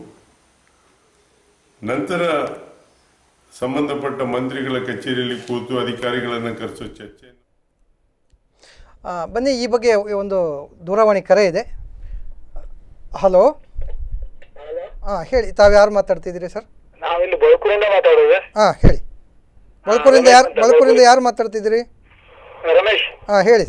ನಂತರ ಸಂಬಂಧಪಟ್ಟ ಮಂತ್ರಿಗಳ ಕಚೇರಿಯಲ್ಲಿ ಕೂತು ಅಧಿಕಾರಿಗಳನ್ನು ಕರೆಸೋ ಚರ್ಚೆ ಆ, ಬನ್ನಿ ಈ ಬಗ್ಗೆ ಒಂದು ದೂರವಾಣಿ ಕರೆ ಇದೆ ಹಲೋ ಹಾಂ ಹೇಳಿ ತಾವು ಯಾರು ಮಾತಾಡ್ತಿದ್ದೀರಿ ಸರ್ ನಾವಿಲ್ಲಿ ಬಳ್ಕೂರಿಂದ ಮಾತಾಡೋದು ಹಾಂ ಹೇಳಿ ಬಳಕೂರಿಂದ ಯಾರು ಬಳಕೂರಿಂದ ಯಾರು ಮಾತಾಡ್ತಿದ್ದೀರಿ ರಮೇಶ್ ಹಾಂ ಹೇಳಿ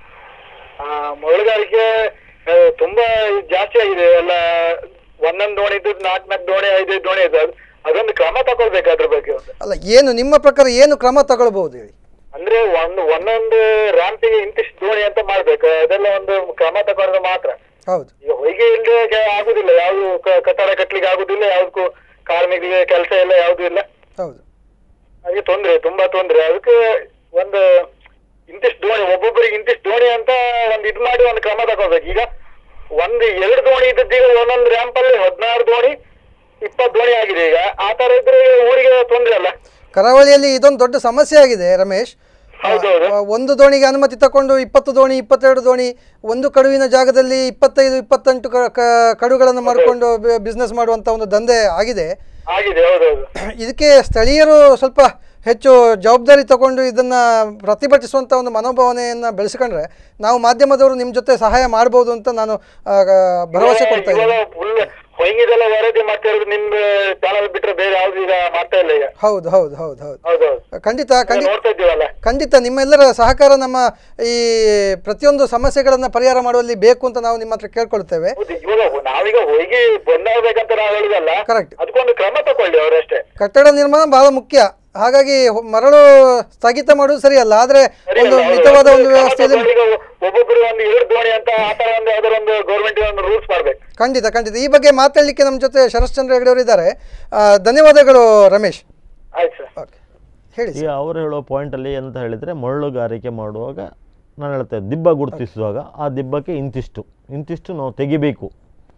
ಆ, ಮರಳುಗಾರಿಕೆ ಆ, ತುಂಬಾ ಜಾಸ್ತಿ ಆಗಿದೆ ಎಲ್ಲ ಒಂದೊಂದು ದೋಣಿ ಇದ್ದು ನಾಲ್ಕು ನಾಲ್ಕು ದೋಣಿ ಐದೈದು ದೋಣಿ ಇದೆ ಅದು ಅದೊಂದು ಕ್ರಮ ತಗೊಳ್ಬೇಕು ಅದ್ರ ಬಗ್ಗೆ ಒಂದು ಅಲ್ಲ ಏನು ನಿಮ್ಮ ಪ್ರಕಾರ ಏನು ಕ್ರಮ ತಗೊಳ್ಬಹುದು ಹೇಳಿ ಅಂದ್ರೆ ಒಂದು ಒಂದೊಂದು ರಾಂಪಿಗೆ ಇಂತಿಷ್ಟು ದೋಣಿ ಅಂತ ಮಾಡ್ಬೇಕು ಅದೆಲ್ಲ ಒಂದು ಕ್ರಮ ತಗೊಂಡ್ರೆ ಮಾತ್ರ ಹೌದು ಈಗ ಹೊಯ್ಗೆ ಇಲ್ಲದೆ ಆಗುದಿಲ್ಲ ಯಾವ್ದು ಕ- ಕಟ್ಟಡ ಕಟ್ಲಿಕ್ಕೆ ಆಗುದಿಲ್ಲ ಯಾವ್ದಕ್ಕೂ ಕಾರ್ಮಿಕರಿಗೆ ಕೆಲಸ ಇಲ್ಲ ಯಾವ್ದು ಇಲ್ಲ ಹೌದು ಹಾಗೆ ತೊಂದ್ರೆ ತುಂಬಾ ತೊಂದ್ರೆ ಅದಕ್ಕೆ ಒಂದು ಇಂತಿಷ್ಟು ದೋಣಿ ಒಬ್ಬೊಬ್ಬರಿಗೆ ಇಂತಿಷ್ಟು ದೋಣಿ ಅಂತ ಒಂದು ಇದ್ ಮಾಡಿ ಒಂದು ಕ್ರಮ ತಗೋಬೇಕು ಈಗ ಒಂದು ಎರಡು ದೋಣಿ ಇದ್ದದ್ದೀಗ ಒಂದೊಂದು ರ್ಯಾಂಪ್ ಅಲ್ಲಿ ಹದಿನಾರು ದೋಣಿ ಇಪ್ಪತ್ತು ದೋಣಿ ಆಗಿದೆ ಈಗ ಆ ತರ ಇದ್ರೆ ಊರಿಗೆ ತೊಂದ್ರೆ ಅಲ್ಲ ಕರಾವಳಿಯಲ್ಲಿ ಇದೊಂದು ದೊಡ್ಡ ಸಮಸ್ಯೆ ಆಗಿದೆ ರಮೇಶ್ ಆ, ಆ, ಒಂದು ದೋಣಿಗೆ ಅನುಮತಿ ತಕೊಂಡು ಇಪ್ಪತ್ತು ದೋಣಿ ಇಪ್ಪತ್ತೆರಡು ದೋಣಿ ಒಂದು ಕಡುವಿನ ಜಾಗದಲ್ಲಿ ಇಪ್ಪತ್ತೈದು ಇಪ್ಪತ್ತೆಂಟು ಕ- ಕ- ಕಡುಗಳನ್ನು ಮಾಡಿಕೊಂಡು ಬಿಸ್ನೆಸ್ ಮಾಡುವಂಥ ಒಂದು ದಂಧೆ ಆಗಿದೆ ಆಗಿದೆ ಹೌದೌದು ಇದಕ್ಕೆ ಸ್ಥಳೀಯರು ಸ್ವಲ್ಪ ಹೆಚ್ಚು ಜವಾಬ್ದಾರಿ ತಗೊಂಡು ಇದನ್ನು ಪ್ರತಿಭಟಿಸುವಂಥ ಒಂದು ಮನೋಭಾವನೆಯನ್ನು ಬೆಳೆಸ್ಕೊಂಡ್ರೆ ನಾವು ಮಾಧ್ಯಮದವರು ನಿಮ್ಮ ಜೊತೆ ಸಹಾಯ ಮಾಡ್ಬೋದು ಅಂತ ನಾನು ಆ, ಭರವಸೆ ಕೊಡ್ತಾ ಇವಾಗ ಇದ್ದೀನಿ ಫುಲ್ ಹೊಯ್ಗಿದೆಲ್ಲ ವರದಿ ಮಾಡ್ತಾ ಇರೋದು ನಿಮ್ದು ಚಾನಲ್ ಬಿಟ್ರೆ ಬೇರೆ ಯಾವ್ದು ಈಗ ಮಾಡ್ತಾ ಇಲ್ಲ ಈಗ ಹೌದು ಹೌದು ಹೌದು ಹೌದು ಹೌದೌದು ಖಂಡಿತ ಖಂಡಿತ ನೋಡ್ತಾ ಇದ್ದೀವಲ್ಲ ಖಂಡಿತ ನಿಮ್ಮೆಲ್ಲರ ಸಹಕಾರ ನಮ್ಮ ಈ ಪ್ರತಿಯೊಂದು ಸಮಸ್ಯೆಗಳನ್ನು ಪರಿಹಾರ ಮಾಡುವಲ್ಲಿ ಬೇಕು ಅಂತ ನಾವು ನಿಮ್ಮ ಹತ್ರ ಕೇಳ್ಕೊಳ್ತೇವೆ ಹೌದು, ಇವಾಗ ನಾವೀಗ ಹೊಯ್ಗೆ ಬಂದಾಗಬೇಕಂತ ನಾವು ಹೇಳುದಲ್ಲ Correct. ಅದಕ್ಕೊಂದು ಕ್ರಮ ತಕೊಳ್ಳಿ ಅವರಷ್ಟೇ ಕಟ್ಟಡ ನಿರ್ಮಾಣ ಬಹಳ ಮುಖ್ಯ ಹಾಗಾಗಿ ಹೊ- ಮರಳು ಸ್ಥಗಿತ ಮಾಡುವುದು ಸರಿಯಲ್ಲ ಆದರೆ ಒಂದು ಮಿತವಾದ ಒಂದು ವ್ಯವಸ್ಥೆಯಲ್ಲಿ ಈಗ ಒಬ್ಬೊಬ್ಬರು ಒಂದು ಎರಡು ದೋಣಿ ಅಂತ ಆ ತರ ಒಂದು ಯಾವ್ದಾರ ಒಂದು ಗೌರ್ಮೆಂಟ್ ಒಂದು ರೂಲ್ಸ್ ಮಾಡ್ಬೇಕು ಖಂಡಿತ ಖಂಡಿತ ಈ ಬಗ್ಗೆ ಮಾತಾಡಲಿಕ್ಕೆ ನಮ್ಮ ಜೊತೆ ಶರಶ್ಚಂದ್ರ ಹೆಗಡೆ ಅವರು ಇದ್ದಾರೆ ಆ, ಧನ್ಯವಾದಗಳು ರಮೇಶ್ ಆಯ್ತು ಸರ್ ಹೇಳಿ ಈಗ ಅವರು ಹೇಳೋ ಪಾಯಿಂಟಲ್ಲಿ ಎಂತ ಹೇಳಿದರೆ ಮರಳುಗಾರಿಕೆ ಮಾಡುವಾಗ ನಾನು ಹೇಳ್ತೇನೆ ದಿಬ್ಬ ಗುರುತಿಸುವಾಗ ಆ ದಿಬ್ಬಕ್ಕೆ ಇಂತಿಷ್ಟು ಇಂತಿಷ್ಟು ನಾವು ತೆಗಿಬೇಕು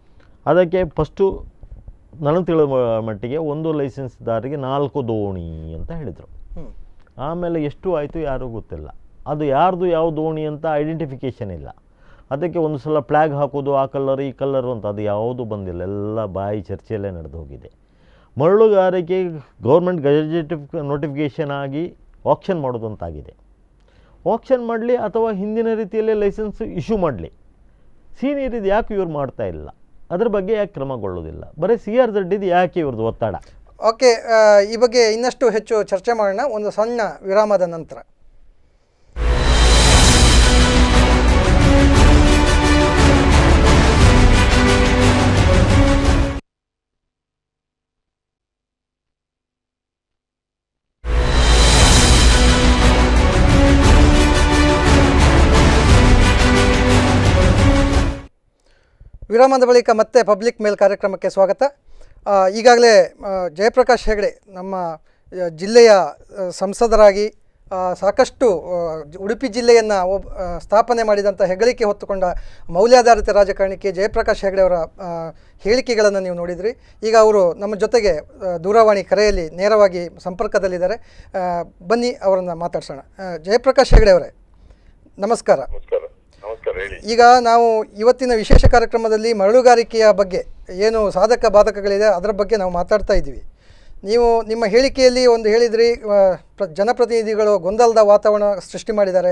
ಅದಕ್ಕೆ ಫಸ್ಟು ನನಗೆ ತಿಳಿದ ಮಟ್ಟಿಗೆ ಒಂದು ಲೈಸೆನ್ಸ್ದಾರಿಗೆ ನಾಲ್ಕು ದೋಣಿ ಅಂತ ಹೇಳಿದರು ಹ್ಮ್. ಆಮೇಲೆ ಎಷ್ಟು ಆಯಿತು ಯಾರೂ ಗೊತ್ತಿಲ್ಲ ಅದು ಯಾರ್ದು ಯಾವ ದೋಣಿ ಅಂತ ಐಡೆಂಟಿಫಿಕೇಷನ್ ಇಲ್ಲ ಅದಕ್ಕೆ ಒಂದು ಸಲ ಫ್ಲ್ಯಾಗ್ ಹಾಕೋದು ಆ ಕಲರ್ ಈ ಕಲರು ಅಂತ ಅದು ಯಾವುದೂ ಬಂದಿಲ್ಲ ಎಲ್ಲ ಬಾಯಿ ಚರ್ಚೆಯಲ್ಲೇ ನಡೆದು ಹೋಗಿದೆ ಮರಳುಗಾರಿಕೆ ಗೌರ್ಮೆಂಟ್ ಗೆಜೆಟಿವ್ ನೋಟಿಫಿಕೇಷನ್ ಆಗಿ ಆಕ್ಷನ್ ಮಾಡೋದಂತಾಗಿದೆ ಆಕ್ಷನ್ ಮಾಡಲಿ ಅಥವಾ ಹಿಂದಿನ ರೀತಿಯಲ್ಲೇ ಲೈಸೆನ್ಸ್ ಇಶ್ಯೂ ಮಾಡಲಿ ಸೀನಿಯರ್ ಇದು ಯಾಕೆ ಇವ್ರು ಮಾಡ್ತಾ ಇಲ್ಲ ಅದ್ರ ಬಗ್ಗೆ ಯಾಕೆ ಕ್ರಮಗೊಳ್ಳೋದಿಲ್ಲ ಬರೀ ಸಿ ಆರ್ ಝಡ್ ಇದು ಯಾಕೆ ಇವ್ರದ್ದು ಒತ್ತಡ ಓಕೆ ಆ, ಈ ಬಗ್ಗೆ ಇನ್ನಷ್ಟು ಹೆಚ್ಚು ಚರ್ಚೆ ಮಾಡೋಣ ಒಂದು ಸಣ್ಣ ವಿರಾಮದ ನಂತರ ವಿರಾಮದ ಬಳಿಕ ಮತ್ತೆ ಪಬ್ಲಿಕ್ ಮೇಲ್ ಕಾರ್ಯಕ್ರಮಕ್ಕೆ ಸ್ವಾಗತ ಆ, ಈಗಾಗಲೇ ಆ, ಜಯಪ್ರಕಾಶ್ ಹೆಗಡೆ ನಮ್ಮ ಆ, ಜಿಲ್ಲೆಯ ಆ, ಸಂಸದರಾಗಿ ಆ, ಸಾಕಷ್ಟು ಆ, ಜ- ಉಡುಪಿ ಜಿಲ್ಲೆಯನ್ನು ಒಬ್ ಆ, ಸ್ಥಾಪನೆ ಮಾಡಿದಂಥ ಹೆಗ್ಗಳಿಕೆ ಹೊತ್ತುಕೊಂಡ ಮೌಲ್ಯಾಧಾರಿತ ರಾಜಕಾರಣಿಕೆ ಜಯಪ್ರಕಾಶ್ ಹೆಗಡೆ ಅವರ ಆ, ಹೇಳಿಕೆಗಳನ್ನು ನೀವು ನೋಡಿದ್ರಿ ಈಗ ಅವರು ನಮ್ಮ ಜೊತೆಗೆ ಆ, ದೂರವಾಣಿ ಕರೆಯಲ್ಲಿ ನೇರವಾಗಿ ಸಂಪರ್ಕದಲ್ಲಿದ್ದಾರೆ ಆ, ಬನ್ನಿ ಅವರನ್ನು ಮಾತಾಡ್ಸೋಣ ಆ, ಜಯಪ್ರಕಾಶ್ ಹೆಗಡೆ ಅವರೇ ನಮಸ್ಕಾರ ನಮಸ್ಕಾರ ನಮಸ್ಕಾರ ಹೇಳಿ ಈಗ ನಾವು ಇವತ್ತಿನ ವಿಶೇಷ ಕಾರ್ಯಕ್ರಮದಲ್ಲಿ ಮರಳುಗಾರಿಕೆಯ ಬಗ್ಗೆ ಏನು ಸಾಧಕ ಬಾಧಕಗಳಿದೆ ಅದರ ಬಗ್ಗೆ ನಾವು ಮಾತಾಡ್ತಾ ಇದ್ದೀವಿ ನೀವು ನಿಮ್ಮ ಹೇಳಿಕೆಯಲ್ಲಿ ಒಂದು ಹೇಳಿದ್ರಿ ಆ, ಪ್ರ- ಜನಪ್ರತಿನಿಧಿಗಳು ಗೊಂದಲದ ವಾತಾವರಣ ಸೃಷ್ಟಿ ಮಾಡಿದ್ದಾರೆ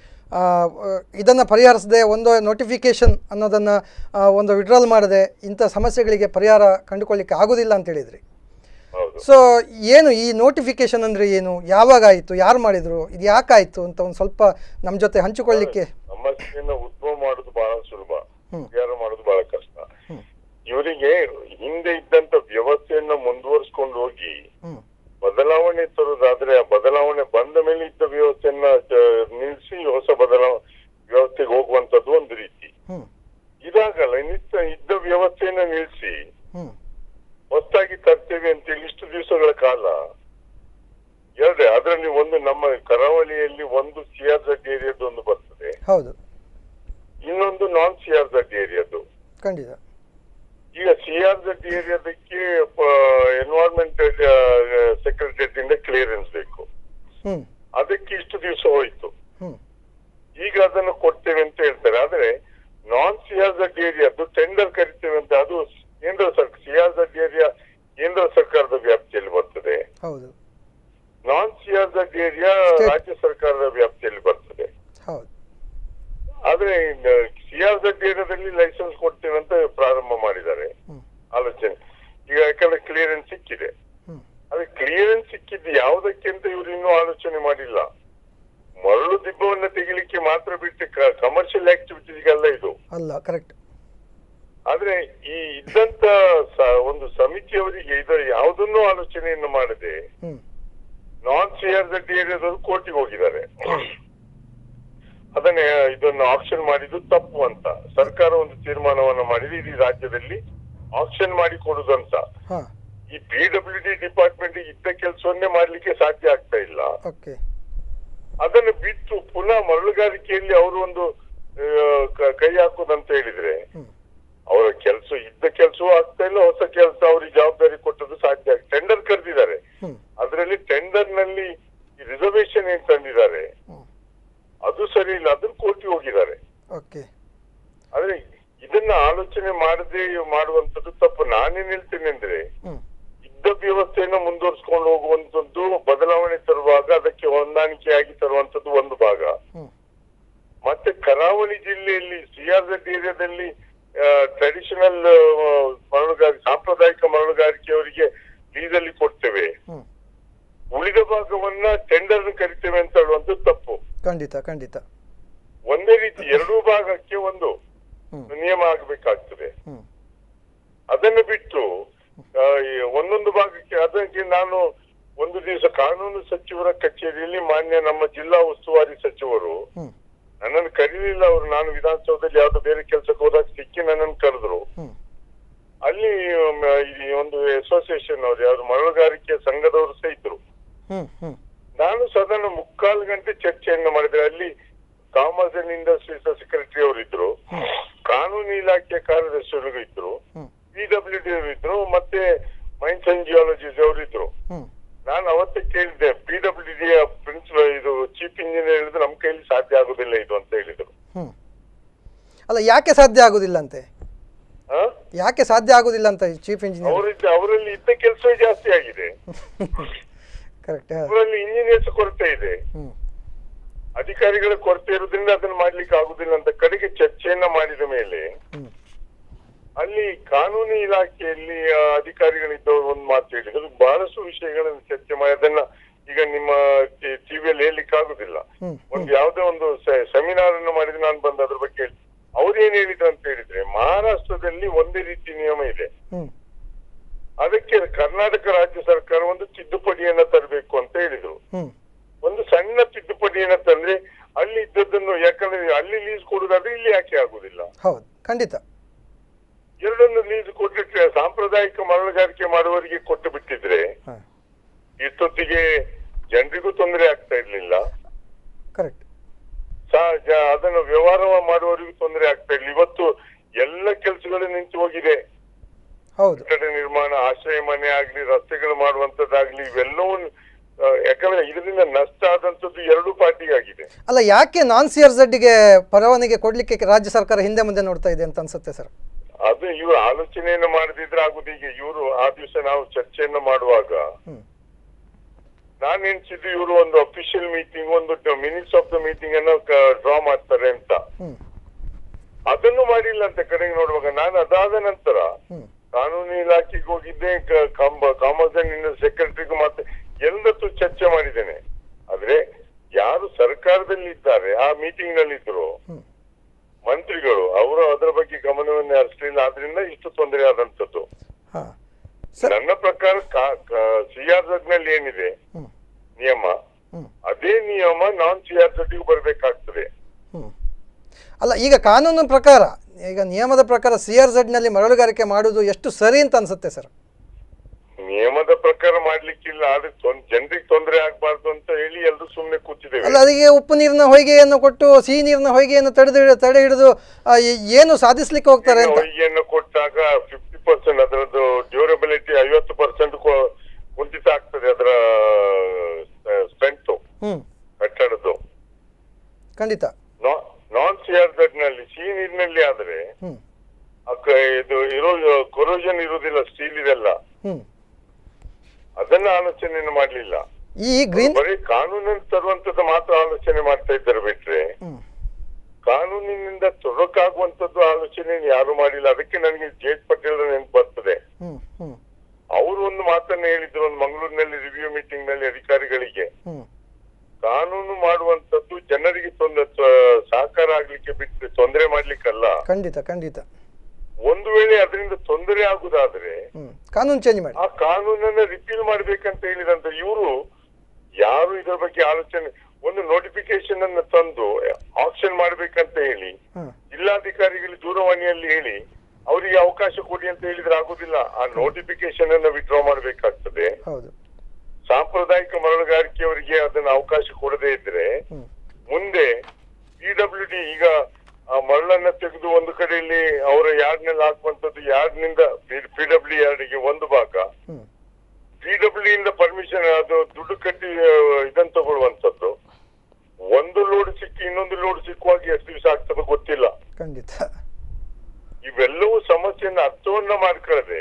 ಇದನ್ನು ಪರಿಹರಿಸದೆ ಒಂದು ನೋಟಿಫಿಕೇಷನ್ ಅನ್ನೋದನ್ನು ಒಂದು ವಿಡ್ರಾಲ್ ಮಾಡದೆ ಇಂಥ ಸಮಸ್ಯೆಗಳಿಗೆ ಪರಿಹಾರ ಕಂಡುಕೊಳ್ಳಿಕ್ಕೆ ಆಗೋದಿಲ್ಲ ಅಂತ ಹೇಳಿದ್ರಿ ಸೊ ಏನು ಈ ನೋಟಿಫಿಕೇಶನ್ ಅಂದರೆ ಏನು ಯಾವಾಗ ಆಯಿತು ಯಾರು ಮಾಡಿದರು ಇದು ಯಾಕಾಯಿತು ಅಂತ ಒಂದು ಸ್ವಲ್ಪ ನಮ್ಮ ಜೊತೆ ಹಂಚಿಕೊಳ್ಳಿಕ್ಕೆ ಸಮಸ್ಯೆಯನ್ನ ಉದ್ಭವ ಮಾಡೋದು ಬಹಳ ಸುಲಭ ಪರಿಹಾರ ಮಾಡೋದು ಬಹಳ ಕಷ್ಟ ಇವರಿಗೆ ಹಿಂದೆ ಇದ್ದಂತ ವ್ಯವಸ್ಥೆಯನ್ನ ಮುಂದುವರಿಸ್ಕೊಂಡು ಹೋಗಿ ಬದಲಾವಣೆ ತರೋದಾದ್ರೆ ಆ ಬದಲಾವಣೆ ಬಂದ ಮೇಲೆ ಇದ್ದ ವ್ಯವಸ್ಥೆಯನ್ನ ಆ, ನಿಲ್ಸಿ ಹೊಸ ಬದಲಾವಣೆ ವ್ಯವಸ್ಥೆಗೆ ಹೋಗುವಂತದ್ದು ಒಂದು ರೀತಿ ಇದಾಗಲ್ಲ ನಿತ್ಯ ಇದ್ದ ವ್ಯವಸ್ಥೆಯನ್ನ ನಿಲ್ಸಿ ಹೊಸದಾಗಿ ತರ್ತೇವೆ ಅಂತೇಳಿ ಇಷ್ಟು ದಿವಸಗಳ ಕಾಲ ಎರಡೇ ಅದರಲ್ಲಿ ಒಂದು ನಮ್ಮ ಕರಾವಳಿಯಲ್ಲಿ ಒಂದು ಸಿಆರ್ಜೆಡ್ ಏರಿಯಾದ್ದು ಒಂದು ಬರ್ತದೆ ಹೌದು ಇನ್ನೊಂದು ನಾನ್ ಸಿಆರ್ಜೆಡ್ ಏರಿಯಾದ್ದು ಖಂಡಿತ ಈಗ ಸಿಆರ್ಜೆಡ್ ಏರಿಯಾದಕ್ಕೆ ಎನ್ವೈರ್ಮೆಂಟ್ ಸೆಕ್ರೆಟರಿಯೇಟ್ ಇಂದ ಕ್ಲಿಯರೆನ್ಸ್ ಬೇಕು ಹ್ಞೂ ಅದಕ್ಕೆ ಇಷ್ಟು ದಿವಸ ಹೋಯ್ತು ಹ್ಮ್. ಈಗ ಅದನ್ನು ಕೊಡ್ತೇವೆ ಅಂತ ಹೇಳ್ತಾರೆ ಆದ್ರೆ ನಾನ್ ಸಿಆರ್ಜೆಡ್ ಏರಿಯಾದ್ದು ಟೆಂಡರ್ ಕರಿತೇವೆ ಅಂತ ಅದು ಕೇಂದ್ರ ಸರ್ಕಾರ ಸಿಆರ್ಜೆಡ್ ಏರಿಯಾ ಕೇಂದ್ರ ಸರ್ಕಾರದ ವ್ಯಾಪ್ತಿಯಲ್ಲಿ ಬರ್ತದೆ ಹೌದು ನಾನ್ ಸಿಆರ್ಜೆಡ್ ಏರಿಯಾ ರಾಜ್ಯ ಸರ್ಕಾರದ ವ್ಯಾಪ್ತಿಯಲ್ಲಿ ಬರ್ತದೆ ಹೌದು ಆದ್ರೆ ಸಿಆರ್ಜೆಡ್ ಏರಿಯಾದಲ್ಲಿ ಲೈಸೆನ್ಸ್ ಕೊಡ್ತೇವೆ ಅಂತ ಪ್ರಾರಂಭ ಮಾಡಿದ್ದಾರೆ ಆಲೋಚನೆ ಈಗ ಯಾಕಂದ್ರೆ ಕ್ಲಿಯರೆನ್ಸ್ ಸಿಕ್ಕಿದೆ ಅದೇ ಕ್ಲಿಯರೆನ್ಸ್ ಸಿಕ್ಕಿದ್ದು ಯಾವುದಕ್ಕೆ ಅಂತ ಇವರು ಇನ್ನೂ ಆಲೋಚನೆ ಮಾಡಿಲ್ಲ ಮರಳು ದಿಬ್ಬವನ್ನ ತೆಗಿಲಿಕ್ಕೆ ಮಾತ್ರ ಬಿಟ್ಟು ಕಮರ್ಷಿಯಲ್ ಆಕ್ಟಿವಿಟೀಸ್ಗೆಲ್ಲ ಇದು ಅಲ್ಲ ಕರೆಕ್ಟ್ ಆದ್ರೆ ಈ ಇದ್ದಂತ ಸ- ಒಂದು ಸಮಿತಿಯವರಿಗೆ ಇದರ ಯಾವುದನ್ನೂ ಆಲೋಚನೆಯನ್ನು ಮಾಡದೆ ಹ್ಮ್. ನಾನ್ ಸಿಆರ್ಜೆಡ್ ಏರಿಯಾದವರು ಕೋರ್ಟಿಗೆ ಹೋಗಿದ್ದಾರೆ ಅದನ್ನ ಇದನ್ನು ಆಕ್ಷನ್ ಮಾಡಿದ್ದು ತಪ್ಪು ಅಂತ ಸರ್ಕಾರ ಒಂದು ತೀರ್ಮಾನವನ್ನ ಮಾಡಿದೆ ಇಡೀ ರಾಜ್ಯದಲ್ಲಿ ಆಕ್ಷನ್ ಮಾಡಿ ಕೊಡುದಂತ ಹಾ ಈ ಪಿ ಡಬ್ಲ್ಯೂ ಡಿ ಡಿಪಾರ್ಟ್ಮೆಂಟ್ ಇದ್ದ ಕೆಲಸವನ್ನೇ ಮಾಡ್ಲಿಕ್ಕೆ ಸಾಧ್ಯ ಆಗ್ತಾ ಇಲ್ಲ ಓಕೆ ಅದನ್ನು ಬಿಟ್ಟು ಪುನಃ ಮರಳುಗಾರಿಕೆಯಲ್ಲಿ ಅವರು ಒಂದು ಆ, ಕ- ಕೈ ಹಾಕುದಂತ ಹೇಳಿದ್ರೆ ಅವರ ಕೆಲಸ ಇದ್ದ ಕೆಲಸವೂ ಆಗ್ತಾ ಇಲ್ಲ ಹೊಸ ಕೆಲಸ ಅವ್ರಿಗೆ ಜವಾಬ್ದಾರಿ ಕೊಟ್ಟದ್ದು ಸಾಧ್ಯ ಆಗ ಟೆಂಡರ್ ಕರೆದಿದ್ದಾರೆ ಅದರಲ್ಲಿ ಟೆಂಡರ್ ನಲ್ಲಿ ರಿಸರ್ವೇಶನ್ ಏನ್ ತಂದಿದ್ದಾರೆ ಅದು ಸರಿ ಇಲ್ಲ ಅದನ್ನ ಕೋರ್ಟಿಗೆ ಹೋಗಿದ್ದಾರೆ ಓಕೆ ಆದ್ರೆ ಇದನ್ನ ಆಲೋಚನೆ ಮಾಡದೆ ಮಾಡುವಂತದ್ದು ತಪ್ಪು ನಾನೇನ್ ಹೇಳ್ತೇನೆ ಅಂದ್ರೆ ಇದ್ದ ವ್ಯವಸ್ಥೆಯನ್ನು ಮುಂದುವರಿಸ್ಕೊಂಡು ಹೋಗುವಂತದ್ದು ಬದಲಾವಣೆ ತರುವಾಗ ಅದಕ್ಕೆ ಹೊಂದಾಣಿಕೆಯಾಗಿ ತರುವಂತದ್ದು ಒಂದು ಭಾಗ ಮತ್ತೆ ಕರಾವಳಿ ಜಿಲ್ಲೆಯಲ್ಲಿ ಸಿಆರ್ಜೆಡ್ ಏರಿಯಾದಲ್ಲಿ ಟ್ರೆಡಿಷನಲ್ ಮರಳುಗಾರಿಕೆ ಸಾಂಪ್ರದಾಯಿಕ ಮರಳುಗಾರಿಕೆಯವರಿಗೆ ಲೀಸಲ್ಲಿ ಕೊಡ್ತೇವೆ ಉಳಿದ ಭಾಗವನ್ನ ಟೆಂಡರ್ ಕರಿತೇವೆ ಅಂತ ಹೇಳುವಂತದ್ದು ತಪ್ಪು ಖಂಡಿತ ಖಂಡಿತ ಒಂದೇ ರೀತಿ ಎರಡೂ ಭಾಗಕ್ಕೆ ಒಂದು ನಿಯಮ ಆಗಬೇಕಾಗ್ತದೆ ಅದನ್ನು ಬಿಟ್ಟು ಆ, ಈ ಒಂದೊಂದು ಭಾಗಕ್ಕೆ ಅದಕ್ಕೆ ನಾನು ಒಂದು ದಿವಸ ಕಾನೂನು ಸಚಿವರ ಕಚೇರಿಯಲ್ಲಿ ಮಾನ್ಯ ನಮ್ಮ ಜಿಲ್ಲಾ ಉಸ್ತುವಾರಿ ಸಚಿವರು ನನ್ನನ್ನು ಕರೀಲಿಲ್ಲ ಅವರು ನಾನು ವಿಧಾನಸೌಧದಲ್ಲಿ ಯಾವ್ದೋ ಬೇರೆ ಕೆಲಸಕ್ಕೆ ಹೋದಾಗ ಸಿಕ್ಕಿ ನನ್ನನ್ನು ಕರೆದ್ರು ಅಲ್ಲಿ ಮ್, ಈ ಒಂದು ಅಸೋಸಿಯೇಷನ್ ಅವರು ಯಾವ್ದು ಮರಳುಗಾರಿಕೆ ಸಂಘದವರು ಸಹ ಇದ್ರು ಹ್ಮ್ ಹ್ಮ್ ನಾನು ಸಾಧಾರಣ ಮುಕ್ಕಾಲು ಗಂಟೆ ಚರ್ಚೆಯನ್ನು ಮಾಡಿದ್ರೆ ಅಲ್ಲಿ ಕಾಮರ್ಸ್ ಅಂಡ್ ಇಂಡಸ್ಟ್ರೀಸ್ ಸೆಕ್ರೆಟರಿ ಅವರು ಇದ್ರು ಕಾನೂನು ಇಲಾಖೆಯ ಕಾರ್ಯದರ್ಶಿಗಳು ಇದ್ರು ಪಿ ಡಬ್ಲ್ಯೂ ಡಿ ಅವರು ಇದ್ರು ಮತ್ತೆ ಮೈನ್ಸ್ ಅಂಡ್ ಜಿಯಾಲಜಿಸ್ಟ್ ಅವರು ಇದ್ರು ನಾನು ಅವತ್ತೇ ಕೇಳಿದ್ದೆ ಪಿ ಡಬ್ಲ್ಯೂ ಡಿ ಪ್ರಿನ್ಸಿಪಲ್ ಇದು ಚೀಫ್ ಇಂಜಿನಿಯರ್ ಹೇಳಿದ್ರೆ ನಮ್ಮ ಕೈಲಿ ಸಾಧ್ಯ ಆಗುದಿಲ್ಲ ಇದು ಅಂತ ಹೇಳಿದ್ರು ಹ್ಮ್ ಅಲ್ಲ ಯಾಕೆ ಸಾಧ್ಯ ಆಗೋದಿಲ್ಲ ಅಂತೆ ಆ? ಯಾಕೆ ಸಾಧ್ಯ ಆಗೋದಿಲ್ಲ ಅಂತ ಚೀಫ್ ಇಂಜಿನಿಯರ್ ಅವರಿದ್ದ ಅವರಲ್ಲಿ ಇದ್ದ ಕೆಲಸವೇ ಜಾಸ್ತಿ ಆಗಿದೆ ಕರೆಕ್ಟ್ ಅವರಲ್ಲಿ ಇಂಜಿನಿಯರ್ಸ್ ಕೊರತೆ ಇದೆ ಹ್ಮ್. ಅಧಿಕಾರಿಗಳ ಕೊರತೆ ಇರೋದ್ರಿಂದ ಅದನ್ನ ಮಾಡ್ಲಿಕ್ಕೆ ಆಗುದಿಲ್ಲ ಅಂತ ಕಡೆಗೆ ಚರ್ಚೆಯನ್ನ ಮಾಡಿದ ಮೇಲೆ ಅಲ್ಲಿ ಕಾನೂನು ಇಲಾಖೆಯಲ್ಲಿ ಆ, ಅಧಿಕಾರಿಗಳಿದ್ದವರು ಒಂದು ಮಾತು ಹೇಳಿದ್ರು ಬಹಳಷ್ಟು ವಿಷಯಗಳನ್ನು ಚರ್ಚೆ ಮಾಡಿ ಅದನ್ನ ಈಗ ನಿಮ್ಮ ಟಿವಿಯಲ್ಲಿ ಹೇಳಲಿಕ್ಕೆ ಆಗುದಿಲ್ಲ ಒಂದು ಯಾವುದೋ ಒಂದು ಸೆಮಿನಾರ್ ಅನ್ನು ಮಾಡಿದ್ರೆ ನಾನು ಬಂದು ಅದ್ರ ಬಗ್ಗೆ ಹೇಳಿ ಅವ್ರು ಏನ್ ಹೇಳಿದ್ರು ಅಂತ ಹೇಳಿದ್ರೆ ಮಹಾರಾಷ್ಟ್ರದಲ್ಲಿ ಒಂದೇ ರೀತಿ ನಿಯಮ ಇದೆ ಹ್ಮ್. ಅದಕ್ಕೆ ಕರ್ನಾಟಕ ರಾಜ್ಯ ಸರ್ಕಾರ ಒಂದು ತಿದ್ದುಪಡಿಯನ್ನ ತರಬೇಕು ಅಂತ ಹೇಳಿದ್ರು ಹ್ಮ್. ಒಂದು ಸಣ್ಣ ತಿದ್ದುಪಡಿಯನ್ನ ತಂದ್ರೆ ಅಲ್ಲಿ ಇದ್ದದ್ದನ್ನು ಯಾಕಂದ್ರೆ ಅಲ್ಲಿ ಲೀಸ್ ಕೊಡುದಾದ್ರೆ ಇಲ್ಲಿ ಯಾಕೆ ಆಗುದಿಲ್ಲ ಹೌದು ಖಂಡಿತ ಎರಡನ್ನು ಲೀಸ್ ಕೊಟ್ಟಿದ್ರೆ ಸಾಂಪ್ರದಾಯಿಕ ಮರಳುಗಾರಿಕೆ ಮಾಡುವವರಿಗೆ ಕೊಟ್ಟು ಬಿಟ್ಟಿದ್ರೆ ಹ. ಇಷ್ಟೊತ್ತಿಗೆ ಜನರಿಗೂ ತೊಂದರೆ ಆಗ್ತಾ ಇರ್ಲಿಲ್ಲ ಕರೆಕ್ಟ್ ಸಾ- ಜ- ಅದನ್ನು ವ್ಯವಹಾರ ಮಾಡುವವರಿಗೂ ತೊಂದರೆ ಆಗ್ತಾ ಇರ್ಲಿಲ್ಲ ಇವತ್ತು ಎಲ್ಲ ಕೆಲಸಗಳು ನಿಂತು ಹೋಗಿದೆ ಹೌದು ಕಟ್ಟಡ ನಿರ್ಮಾಣ ಆಶ್ರಯ ಮನೆ ಆಗ್ಲಿ ರಸ್ತೆಗಳು ಮಾಡುವಂತದ್ದಾಗ್ಲಿ ಇವೆಲ್ಲವೂ ಆ, ಯಾಕಂದ್ರೆ ಇದರಿಂದ ನಷ್ಟ ಆದಂತದ್ದು ಎರಡು ಪಾರ್ಟಿಗಾಗಿದೆ ಅಲ್ಲ ಯಾಕೆ ನಾನ್ ಸಿ ಆರ್ ಝಡ್ಗೆ ಪರವಾನಗಿ ಕೊಡ್ಲಿಕ್ಕೆ ರಾಜ್ಯ ಸರ್ಕಾರ ಹಿಂದೆ ಮುಂದೆ ನೋಡ್ತಾ ಇದೆ ಅಂತ ಅನ್ಸುತ್ತೆ ಸರ್ ಅದು ಇವರು ಆಲೋಚನೆಯನ್ನು ಮಾಡದಿದ್ರೆ ಆಗುದು ಈಗ ಇವರು ಆ ದಿವಸ ನಾವು ಚರ್ಚೆಯನ್ನು ಮಾಡುವಾಗ ನಾನ್ ಎನ್ಸಿದ್ದು ಇವರು ಒಂದು ಅಫಿಷಿಯಲ್ ಮೀಟಿಂಗ್ ಒಂದು ಮಿನಿಟ್ಸ್ ಆಫ್ ದ ಮೀಟಿಂಗ್ ಅನ್ನ ಡ್ರಾ ಮಾಡ್ತಾರೆ ಅಂತ ಅದನ್ನು ಮಾಡಿಲ್ಲ ಅಂತ ಕಡೆಗೆ ನೋಡುವಾಗ ನಾನು ಅದಾದ ನಂತರ ಕಾನೂನು ಇಲಾಖೆಗೆ ಹೋಗಿದ್ದೆ ಕ- ಕಂಬ- ಕಾಮರ್ಸ್ ಅಂಡ್ ಸೆಕ್ರೆಟರಿಗೂ ಮತ್ತೆ ಎಲ್ಲದಕ್ಕೂ ಚರ್ಚೆ ಮಾಡಿದ್ದೇನೆ ಆದ್ರೆ ಯಾರು ಸರ್ಕಾರದಲ್ಲಿ ಇದ್ದಾರೆ ಆ ಮೀಟಿಂಗ್ ನಲ್ಲಿ ಇದ್ರು ಮಂತ್ರಿಗಳು ಅವರು ಅದರ ಬಗ್ಗೆ ಗಮನವನ್ನು ಹರಿಸಲಿಲ್ಲ ಆದ್ರಿಂದ ಇಷ್ಟು ತೊಂದರೆ ಆದಂತದ್ದು ನನ್ನ ಪ್ರಕಾರ ಸಿ ಆರ್ ನಲ್ಲಿ ಏನಿದೆ ನಿಯಮ ಅದೇ ನಿಯಮ ನಾನ್ ಸಿ ಆರ್ ಗೂ ಬರ್ಬೇಕಾಗ್ತದೆ ಅಲ್ಲ ಈಗ ಕಾನೂನು ಪ್ರಕಾರ ಈಗ ನಿಯಮದ ಪ್ರಕಾರ ಸಿ ಆರ್ ಝಡ್ನಲ್ಲಿ ಮರಳುಗಾರಿಕೆ ಮಾಡುವುದು ಎಷ್ಟು ಸರಿ ಅಂತ ಅನ್ಸುತ್ತೆ ಸರ್ ನಿಯಮದ ಪ್ರಕಾರ ಮಾಡ್ಲಿಕ್ಕಿಲ್ಲ ಆದ್ರೆ ಜನರಿಗೆ ತೊಂದರೆ ಆಗ್ಬಾರ್ದು ಅಂತ ಹೇಳಿ ಎಲ್ರು ಸುಮ್ನೆ ಕೂತಿದ್ದೇವೆ ಅಲ್ಲ ಅದಕ್ಕೆ ಉಪ್ಪು ನೀರಿನ ಹೊಯ್ಗೆಯನ್ನು ಕೊಟ್ಟು ಸಿಹಿ ನೀರಿನ ಹೊಯ್ಗೆಯನ್ನು ತಡೆದು ತಡೆ ಹಿಡಿದು ಆ, ಏ- ಏನು ಸಾಧಿಸ್ಲಿಕ್ಕೆ ಹೋಗ್ತಾರೆ ಅಂತ ಹೊಯ್ಗೆಯನ್ನು ಕೊಟ್ಟಾಗ ಫಿಫ್ಟಿ ಪರ್ಸೆಂಟ್ ಅದರದ್ದು ಡ್ಯೂರಬಿಲಿಟಿ ಐವತ್ತು ಪರ್ಸೆಂಟ್ ಕುಂಠಿತ ಆಗ್ತದೆ ಅದರ ಸ್ಟ್ರೆಂತ್ ಹ್ಮ್ ಕಟ್ಟಡದ್ದು ಖಂಡಿತ ನಾನ್ ಸಿ ಆರ್ ನಲ್ಲಿ ಸಿಹಿ ನೀರಿನಲ್ಲಿ ಆದ್ರೆ ಹ್ಮ್. ಅಕ್ಕ- ಇದು ಇರೋ ಕೊರೋಜನ್ ಇರುವುದಿಲ್ಲ ಸ್ಟೀಲ್ ಇದೆಲ್ಲ ಹ್ಮ್ ಅದನ್ನ ಆಲೋಚನೆಯನ್ನು ಮಾಡ್ಲಿಲ್ಲ ಈ ಗ್ರೀನ್ ಬರೀ ಕಾನೂನನ್ನು ತರುವಂತದ್ದು ಮಾತ್ರ ಆಲೋಚನೆ ಮಾಡ್ತಾ ಇದ್ದಾರೆ ಬಿಟ್ರೆ ಹ್ಮ್. ಕಾನೂನಿನಿಂದ ತೊಡಕಾಗುವಂತದ್ದು ಆಲೋಚನೆ ಯಾರು ಮಾಡಿಲ್ಲ ಅದಕ್ಕೆ ನನಗೆ ಜೆ ಎಚ್ ಪಟೇಲ್ ನೆನಪು ಬರ್ತದೆ ಹ್ಮ್ ಹ್ಮ್ ಅವರು ಒಂದು ಮಾತನ್ನ ಹೇಳಿದ್ರು ಒಂದು ಮಂಗಳೂರಿನಲ್ಲಿ ರಿವ್ಯೂ ಮೀಟಿಂಗ್ ನಲ್ಲಿ ಅಧಿಕಾರಿಗಳಿಗೆ ಹ್ಮ್. ಕಾನೂನು ಮಾಡುವಂತದ್ದು ಜನರಿಗೆ ತೊಂದರೆ ಸಹಕಾರ ಆಗ್ಲಿಕ್ಕೆ ಬಿಟ್ಟು ತೊಂದರೆ ಮಾಡ್ಲಿಕ್ಕಲ್ಲ ಖಂಡಿತ ಖಂಡಿತ ಒಂದು ವೇಳೆ ಅದರಿಂದ ತೊಂದರೆ ಆಗುದಾದ್ರೆ ಹ್ಮ್ ಕಾನೂನು ಚೇಂಜ್ ಮಾಡಿ ಆ ಕಾನೂನನ್ನ ರಿಪೀಲ್ ಮಾಡ್ಬೇಕಂತ ಹೇಳಿದಂತ ಇವರು ಯಾರು ಇದರ ಬಗ್ಗೆ ಆಲೋಚನೆ ಒಂದು ನೋಟಿಫಿಕೇಶನ್ ಅನ್ನ ತಂದು ಆಕ್ಷನ್ ಮಾಡ್ಬೇಕಂತ ಹೇಳಿ ಹ್ಮ್. ಜಿಲ್ಲಾಧಿಕಾರಿಗಳು ದೂರವಾಣಿಯಲ್ಲಿ ಹೇಳಿ ಅವರಿಗೆ ಅವಕಾಶ ಕೊಡಿ ಅಂತ ಹೇಳಿದ್ರೆ ಆಗುದಿಲ್ಲ ಆ ನೋಟಿಫಿಕೇಶನ್ ಅನ್ನ ವಿಡ್ರಾ ಮಾಡ್ಬೇಕಾಗ್ತದೆ ಹೌದು ಸಾಂಪ್ರದಾಯಿಕ ಮರಳುಗಾರಿಕೆಯವರಿಗೆ ಅದನ್ನ ಅವಕಾಶ ಕೊಡದೇ ಇದ್ರೆ ಮುಂದೆ ಪಿಡಬ್ಲ್ಯೂ ಡಿ ಈಗ ಆ ಮರಳನ್ನ ತೆಗೆದು ಒಂದು ಕಡೆಯಲ್ಲಿ ಅವರ ಯಾರ್ಡ್ನಲ್ಲಿ ಹಾಕುವಂತದ್ದು ಯಾರ್ಡ್ನಿಂದ ಪಿಡಬ್ಲ್ಯೂ ಯಾರ್ಡ್ಗೆ ಒಂದು ಭಾಗ ಪಿಡಬ್ಲ್ಯೂ ಇಂದ ಪರ್ಮಿಷನ್ ಅದು ದುಡ್ಡು ಕಟ್ಟಿ ಆ, ಇದನ್ನ ತಗೊಳ್ಳುವಂತದ್ದು ಒಂದು ಲೋಡ್ ಸಿಕ್ಕಿ ಇನ್ನೊಂದು ಲೋಡ್ ಸಿಕ್ಕುವಾಗ ಎಷ್ಟು ದಿವಸ ಆಗ್ತದೆ ಗೊತ್ತಿಲ್ಲ ಖಂಡಿತ ಇವೆಲ್ಲವೂ ಸಮಸ್ಯೆಯನ್ನ ಅರ್ಥವನ್ನ ಮಾಡ್ಕೊಳ್ಳದೆ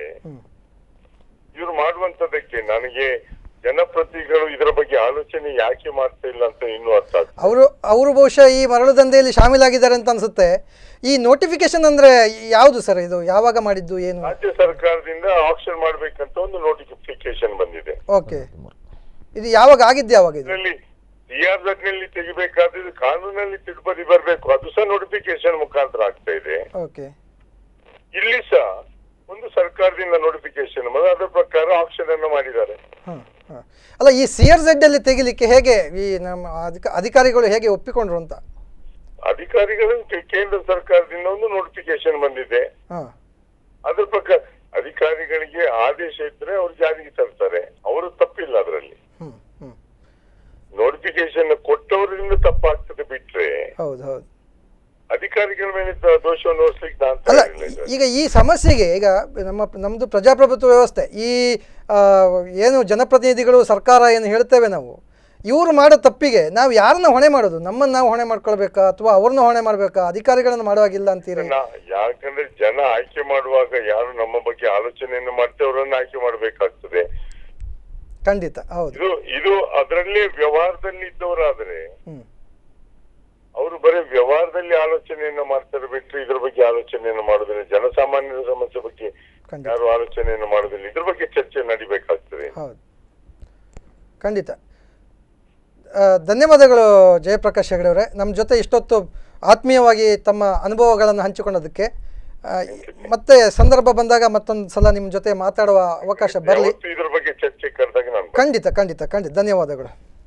ಇವ್ರು ಮಾಡುವಂತದಕ್ಕೆ ನನಗೆ ಜನಪ್ರತಿನಿಧಿಗಳು ಇದರ ಬಗ್ಗೆ ಆಲೋಚನೆ ಯಾಕೆ ಮಾಡ್ತಾ ಇಲ್ಲ ಅಂತ ಇನ್ನೂ ಅರ್ಥ ಆಗ್ತದೆ ಅವರು ಅವರು ಬಹುಶಃ ಈ ಮರಳು ದಂಧೆಯಲ್ಲಿ ಶಾಮೀಲಾಗಿದ್ದಾರೆ ಅಂತ ಅನ್ಸುತ್ತೆ ಈ ನೋಟಿಫಿಕೇಶನ್ ಅಂದ್ರೆ ಯಾವುದು ಸರ್ ಇದು ಯಾವಾಗ ಮಾಡಿದ್ದು ಏನು ರಾಜ್ಯ ಸರ್ಕಾರದಿಂದ ಆಕ್ಷನ್ ಮಾಡ್ಬೇಕಂತ ಒಂದು ನೋಟಿಫಿಕೇಶನ್ ಬಂದಿದೆ ಓಕೆ ಇದು ಯಾವಾಗ ಆಗಿದ್ದು ಯಾವಾಗ ಇದು ಇದರಲ್ಲಿ ಸಿಆರ್ ನಲ್ಲಿ ತೆಗಿಬೇಕಾದ್ರೆ ಕಾನೂನಲ್ಲಿ ತಿದ್ದುಪಡಿ ಬರಬೇಕು ಅದು ಸಹ ನೋಟಿಫಿಕೇಶನ್ ಮುಖಾಂತರ ಆಗ್ತಾ ಇದೆ ಓಕೆ ಇಲ್ಲಿ ಸಹ ಒಂದು ಸರ್ಕಾರದಿಂದ ನೋಟಿಫಿಕೇಶನ್ ಅದರ ಪ್ರಕಾರ ಆಕ್ಷನ್ ಅನ್ನು ಮಾಡಿದ್ದಾರೆ ಅಲ್ಲ ಈ ಸಿ ಆರ್ ಝೆಡ್ ಅಲ್ಲಿ ತೆಗಿಲಿಕ್ಕೆ ಹೇಗೆ ಈ ನಮ್ಮ ಅಧಿಕ ಅಧಿಕಾರಿಗಳು ಹೇಗೆ ಒಪ್ಪಿಕೊಂಡ್ರು ಅಂತ ಅಧಿಕಾರಿಗಳು ಕೆ- ಕೇಂದ್ರ ಸರ್ಕಾರದಿಂದ ಒಂದು ನೋಟಿಫಿಕೇಶನ್ ಬಂದಿದೆ ಹಾ ಅದ್ರ ಪ್ರಕಾರ ಅಧಿಕಾರಿಗಳಿಗೆ ಆದೇಶ ಇದ್ರೆ ಅವ್ರು ಜಾರಿಗೆ ತರ್ತಾರೆ ಅವರು ತಪ್ಪಿಲ್ಲ ಅದರಲ್ಲಿ ನೋಟಿಫಿಕೇಶನ್ ಕೊಟ್ಟವರಿಂದ ತಪ್ಪಾಗ್ತದೆ ಬಿಟ್ರೆ ಹೌದು ಹೌದು ಅಧಿಕಾರಿಗಳ ಮೇಲೆ ದ- ದೋಷವನ್ನು ಹೊರಿಸ್ಲಿಕ್ಕೆ ನಾನು ಅಲ್ಲ ತಯಾರಿಲ್ಲ ಇದು. ಈಗ ಈ ಸಮಸ್ಯೆಗೆ ಈಗ ನಮ್ಮ ನಮ್ಮದು ಪ್ರಜಾಪ್ರಭುತ್ವ ವ್ಯವಸ್ಥೆ ಈ ಆ, ಏನು ಜನಪ್ರತಿನಿಧಿಗಳು ಸರ್ಕಾರ ಏನು ಹೇಳ್ತೇವೆ ನಾವು ಇವರು ಮಾಡೋ ತಪ್ಪಿಗೆ ನಾವು ಯಾರನ್ನ ಹೊಣೆ ಮಾಡೋದು ನಮ್ಮನ್ನು ನಾವು ಹೊಣೆ ಮಾಡ್ಕೊಳ್ಬೇಕಾ ಅಥವಾ ಅವ್ರನ್ನ ಹೊಣೆ ಮಾಡಬೇಕಾ ಅಧಿಕಾರಿಗಳನ್ನು ಮಾಡುವಾಗಿಲ್ಲ ಅಂತೀರಿ ನಾ- ಯಾಕಂದ್ರೆ ಜನ ಆಯ್ಕೆ ಮಾಡುವಾಗ ಯಾರು ನಮ್ಮ ಬಗ್ಗೆ ಆಲೋಚನೆಯನ್ನು ಮಾಡ್ತೇವೆ ಅವರನ್ನ ಆಯ್ಕೆ ಮಾಡ್ಬೇಕಾಗ್ತದೆ ಖಂಡಿತ ಹೌದು ಇದು ಇದು ಅದರಲ್ಲೇ ವ್ಯವಹಾರದಲ್ಲಿ ಇದ್ದವರಾದ್ರೆ ಹ್ಮ್. ಅವರು ಬರೀ ವ್ಯವಹಾರದಲ್ಲಿ ಆಲೋಚನೆಯನ್ನು ಮಾಡ್ತಾರೆ ಬಿಟ್ಟರೆ ಇದ್ರ ಬಗ್ಗೆ ಆಲೋಚನೆಯನ್ನು ಮಾಡೋದಿಲ್ಲ ಜನಸಾಮಾನ್ಯರ ಸಮಸ್ಯೆ ಬಗ್ಗೆ ಯಾರು ಆಲೋಚನೆಯನ್ನು ಮಾಡೋದಿಲ್ಲ ಇದ್ರ ಬಗ್ಗೆ ಚರ್ಚೆ ನಡಿಬೇಕಾಗ್ತದೆ ಹೌದು ಖಂಡಿತ ಆ, ಧನ್ಯವಾದಗಳು ಜಯಪ್ರಕಾಶ್ ಹೆಗಡೆ ಅವರೇ ನಮ್ಮ ಜೊತೆ ಇಷ್ಟೊತ್ತು ಆತ್ಮೀಯವಾಗಿ ತಮ್ಮ ಅನುಭವಗಳನ್ನು ಹಂಚಿಕೊಳ್ಳೋದಕ್ಕೆ ಆ, ಮತ್ತೆ ಸಂದರ್ಭ ಬಂದಾಗ ಮತ್ತೊಂದು ಸಲ ನಿಮ್ಮ ಜೊತೆ ಮಾತಾಡುವ ಅವಕಾಶ ಬರಲಿ ಯಾವತ್ತೂ ಇದ್ರ ಬಗ್ಗೆ ಚರ್ಚೆ ಕರೆದಾಗ ನಾನು ಖಂಡಿತ ಖಂಡಿತ ಖಂಡಿತ ಧನ್ಯವಾದಗಳು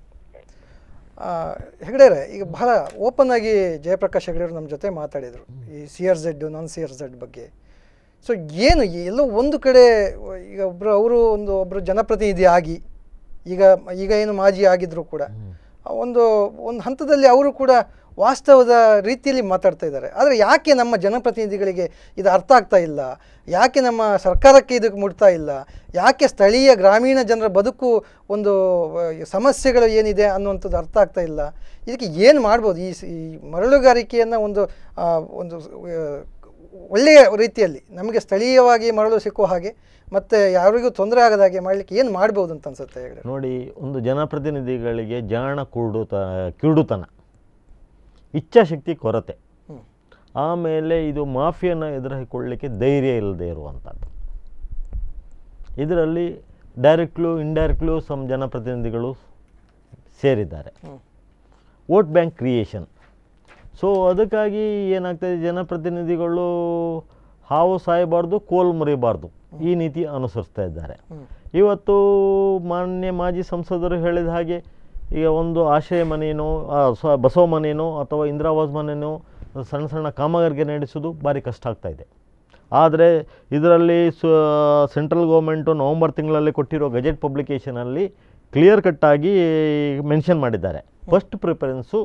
ಆ, ಹೆಗಡೆರೆ ಈಗ ಬಹಳ ಓಪನ್ ಆಗಿ ಜಯಪ್ರಕಾಶ್ ಹೆಗಡೆ ಅವರು ನಮ್ಮ ಜೊತೆ ಮಾತಾಡಿದರು ಈ C R Z non C R Z ಬಗ್ಗೆ ಸೊ ಏನು ಈ ಎಲ್ಲೋ ಒಂದು ಕಡೆ ಈಗ ಒಬ್ಬರು ಅವರು ಒಂದು ಒಬ್ಬರು ಜನಪ್ರತಿನಿಧಿ ಆಗಿ ಈಗ ಈಗ ಏನು ಮಾಜಿ ಆಗಿದ್ರು ಕೂಡ ಆ ಒಂದು ಒಂದು ಹಂತದಲ್ಲಿ ಅವರು ಕೂಡ ವಾಸ್ತವದ ರೀತಿಯಲ್ಲಿ ಮಾತಾಡ್ತಾ ಇದ್ದಾರೆ ಆದರೆ ಯಾಕೆ ನಮ್ಮ ಜನಪ್ರತಿನಿಧಿಗಳಿಗೆ ಇದು ಅರ್ಥ ಆಗ್ತಾ ಇಲ್ಲ ಯಾಕೆ ನಮ್ಮ ಸರ್ಕಾರಕ್ಕೆ ಇದಕ್ಕೆ ಮುಟ್ತಾ ಇಲ್ಲ ಯಾಕೆ ಸ್ಥಳೀಯ ಗ್ರಾಮೀಣ ಜನರ ಬದುಕು ಒಂದು ಆ, ಸಮಸ್ಯೆಗಳು ಏನಿದೆ ಅನ್ನುವಂಥದ್ದು ಅರ್ಥ ಆಗ್ತಾ ಇಲ್ಲ ಇದಕ್ಕೆ ಏನು ಮಾಡ್ಬೋದು ಈ ಸ- ಈ ಮರಳುಗಾರಿಕೆಯನ್ನು ಒಂದು ಆ, ಒಂದು ಆ, ಒಳ್ಳೆಯ ರೀತಿಯಲ್ಲಿ ನಮಗೆ ಸ್ಥಳೀಯವಾಗಿ ಮರಳು ಸಿಕ್ಕುವ ಹಾಗೆ ಮತ್ತು ಯಾರಿಗೂ ತೊಂದರೆ ಆಗದ ಹಾಗೆ ಮಾಡಲಿಕ್ಕೆ ಏನು ಮಾಡ್ಬೋದು ಅಂತ ಅನ್ಸುತ್ತೆ ಹೆಗಡೆ ನೋಡಿ ಒಂದು ಜನಪ್ರತಿನಿಧಿಗಳಿಗೆ ಜಾಣ ಕುರುಡುತ ಕಿರುಡುತನ ಇಚ್ಛಾಶಕ್ತಿ ಕೊರತೆ ಆಮೇಲೆ ಇದು ಮಾಫಿಯನ್ನ ಎದುರಿಸಿಕೊಳ್ಳಲಿಕ್ಕೆ ಧೈರ್ಯ ಇಲ್ಲದೆ ಇರುವಂಥದ್ದು ಇದರಲ್ಲಿ ಡೈರೆಕ್ಟ್ಲು ಇಂಡೈರೆಕ್ಟ್ಲು ಸಮ್ ಜನಪ್ರತಿನಿಧಿಗಳು ಸೇರಿದ್ದಾರೆ ವೋಟ್ ಬ್ಯಾಂಕ್ ಕ್ರಿಯೇಷನ್ ಸೊ ಅದಕ್ಕಾಗಿ ಏನಾಗ್ತದೆ ಜನಪ್ರತಿನಿಧಿಗಳು ಹಾವು ಸಾಯಬಾರ್ದು ಕೋಲ್ ಮುರಿಬಾರ್ದು ಈ ನೀತಿ ಅನುಸರಿಸ್ತಾ ಇದ್ದಾರೆ ಇವತ್ತು ಮಾನ್ಯ ಮಾಜಿ ಸಂಸದರು ಹೇಳಿದ ಹಾಗೆ ಈಗ ಒಂದು ಆಶ್ರಯ ಮನೆಯೋ ಆ, ಸ್ವ ಬಸವ ಮನೆಯೋ ಅಥವಾ ಇಂದಿರಾವಾಸ್ ಮನೆಯೋ ಸಣ್ಣ ಸಣ್ಣ ಕಾಮಗಾರಿಗೆ ನಡೆಸೋದು ಭಾರಿ ಕಷ್ಟ ಆಗ್ತಾ ಇದೆ ಆದರೆ ಇದರಲ್ಲಿ ಸ ಸೆಂಟ್ರಲ್ ಗೌರ್ಮೆಂಟು ನವಂಬರ್ ತಿಂಗಳಲ್ಲಿ ಕೊಟ್ಟಿರೋ ಗಜೆಟ್ ಪಬ್ಲಿಕೇಶನಲ್ಲಿ ಕ್ಲಿಯರ್ ಕಟ್ಟಾಗಿ ಮೆನ್ಷನ್ ಮಾಡಿದ್ದಾರೆ ಫಸ್ಟ್ ಪ್ರಿಫರೆನ್ಸು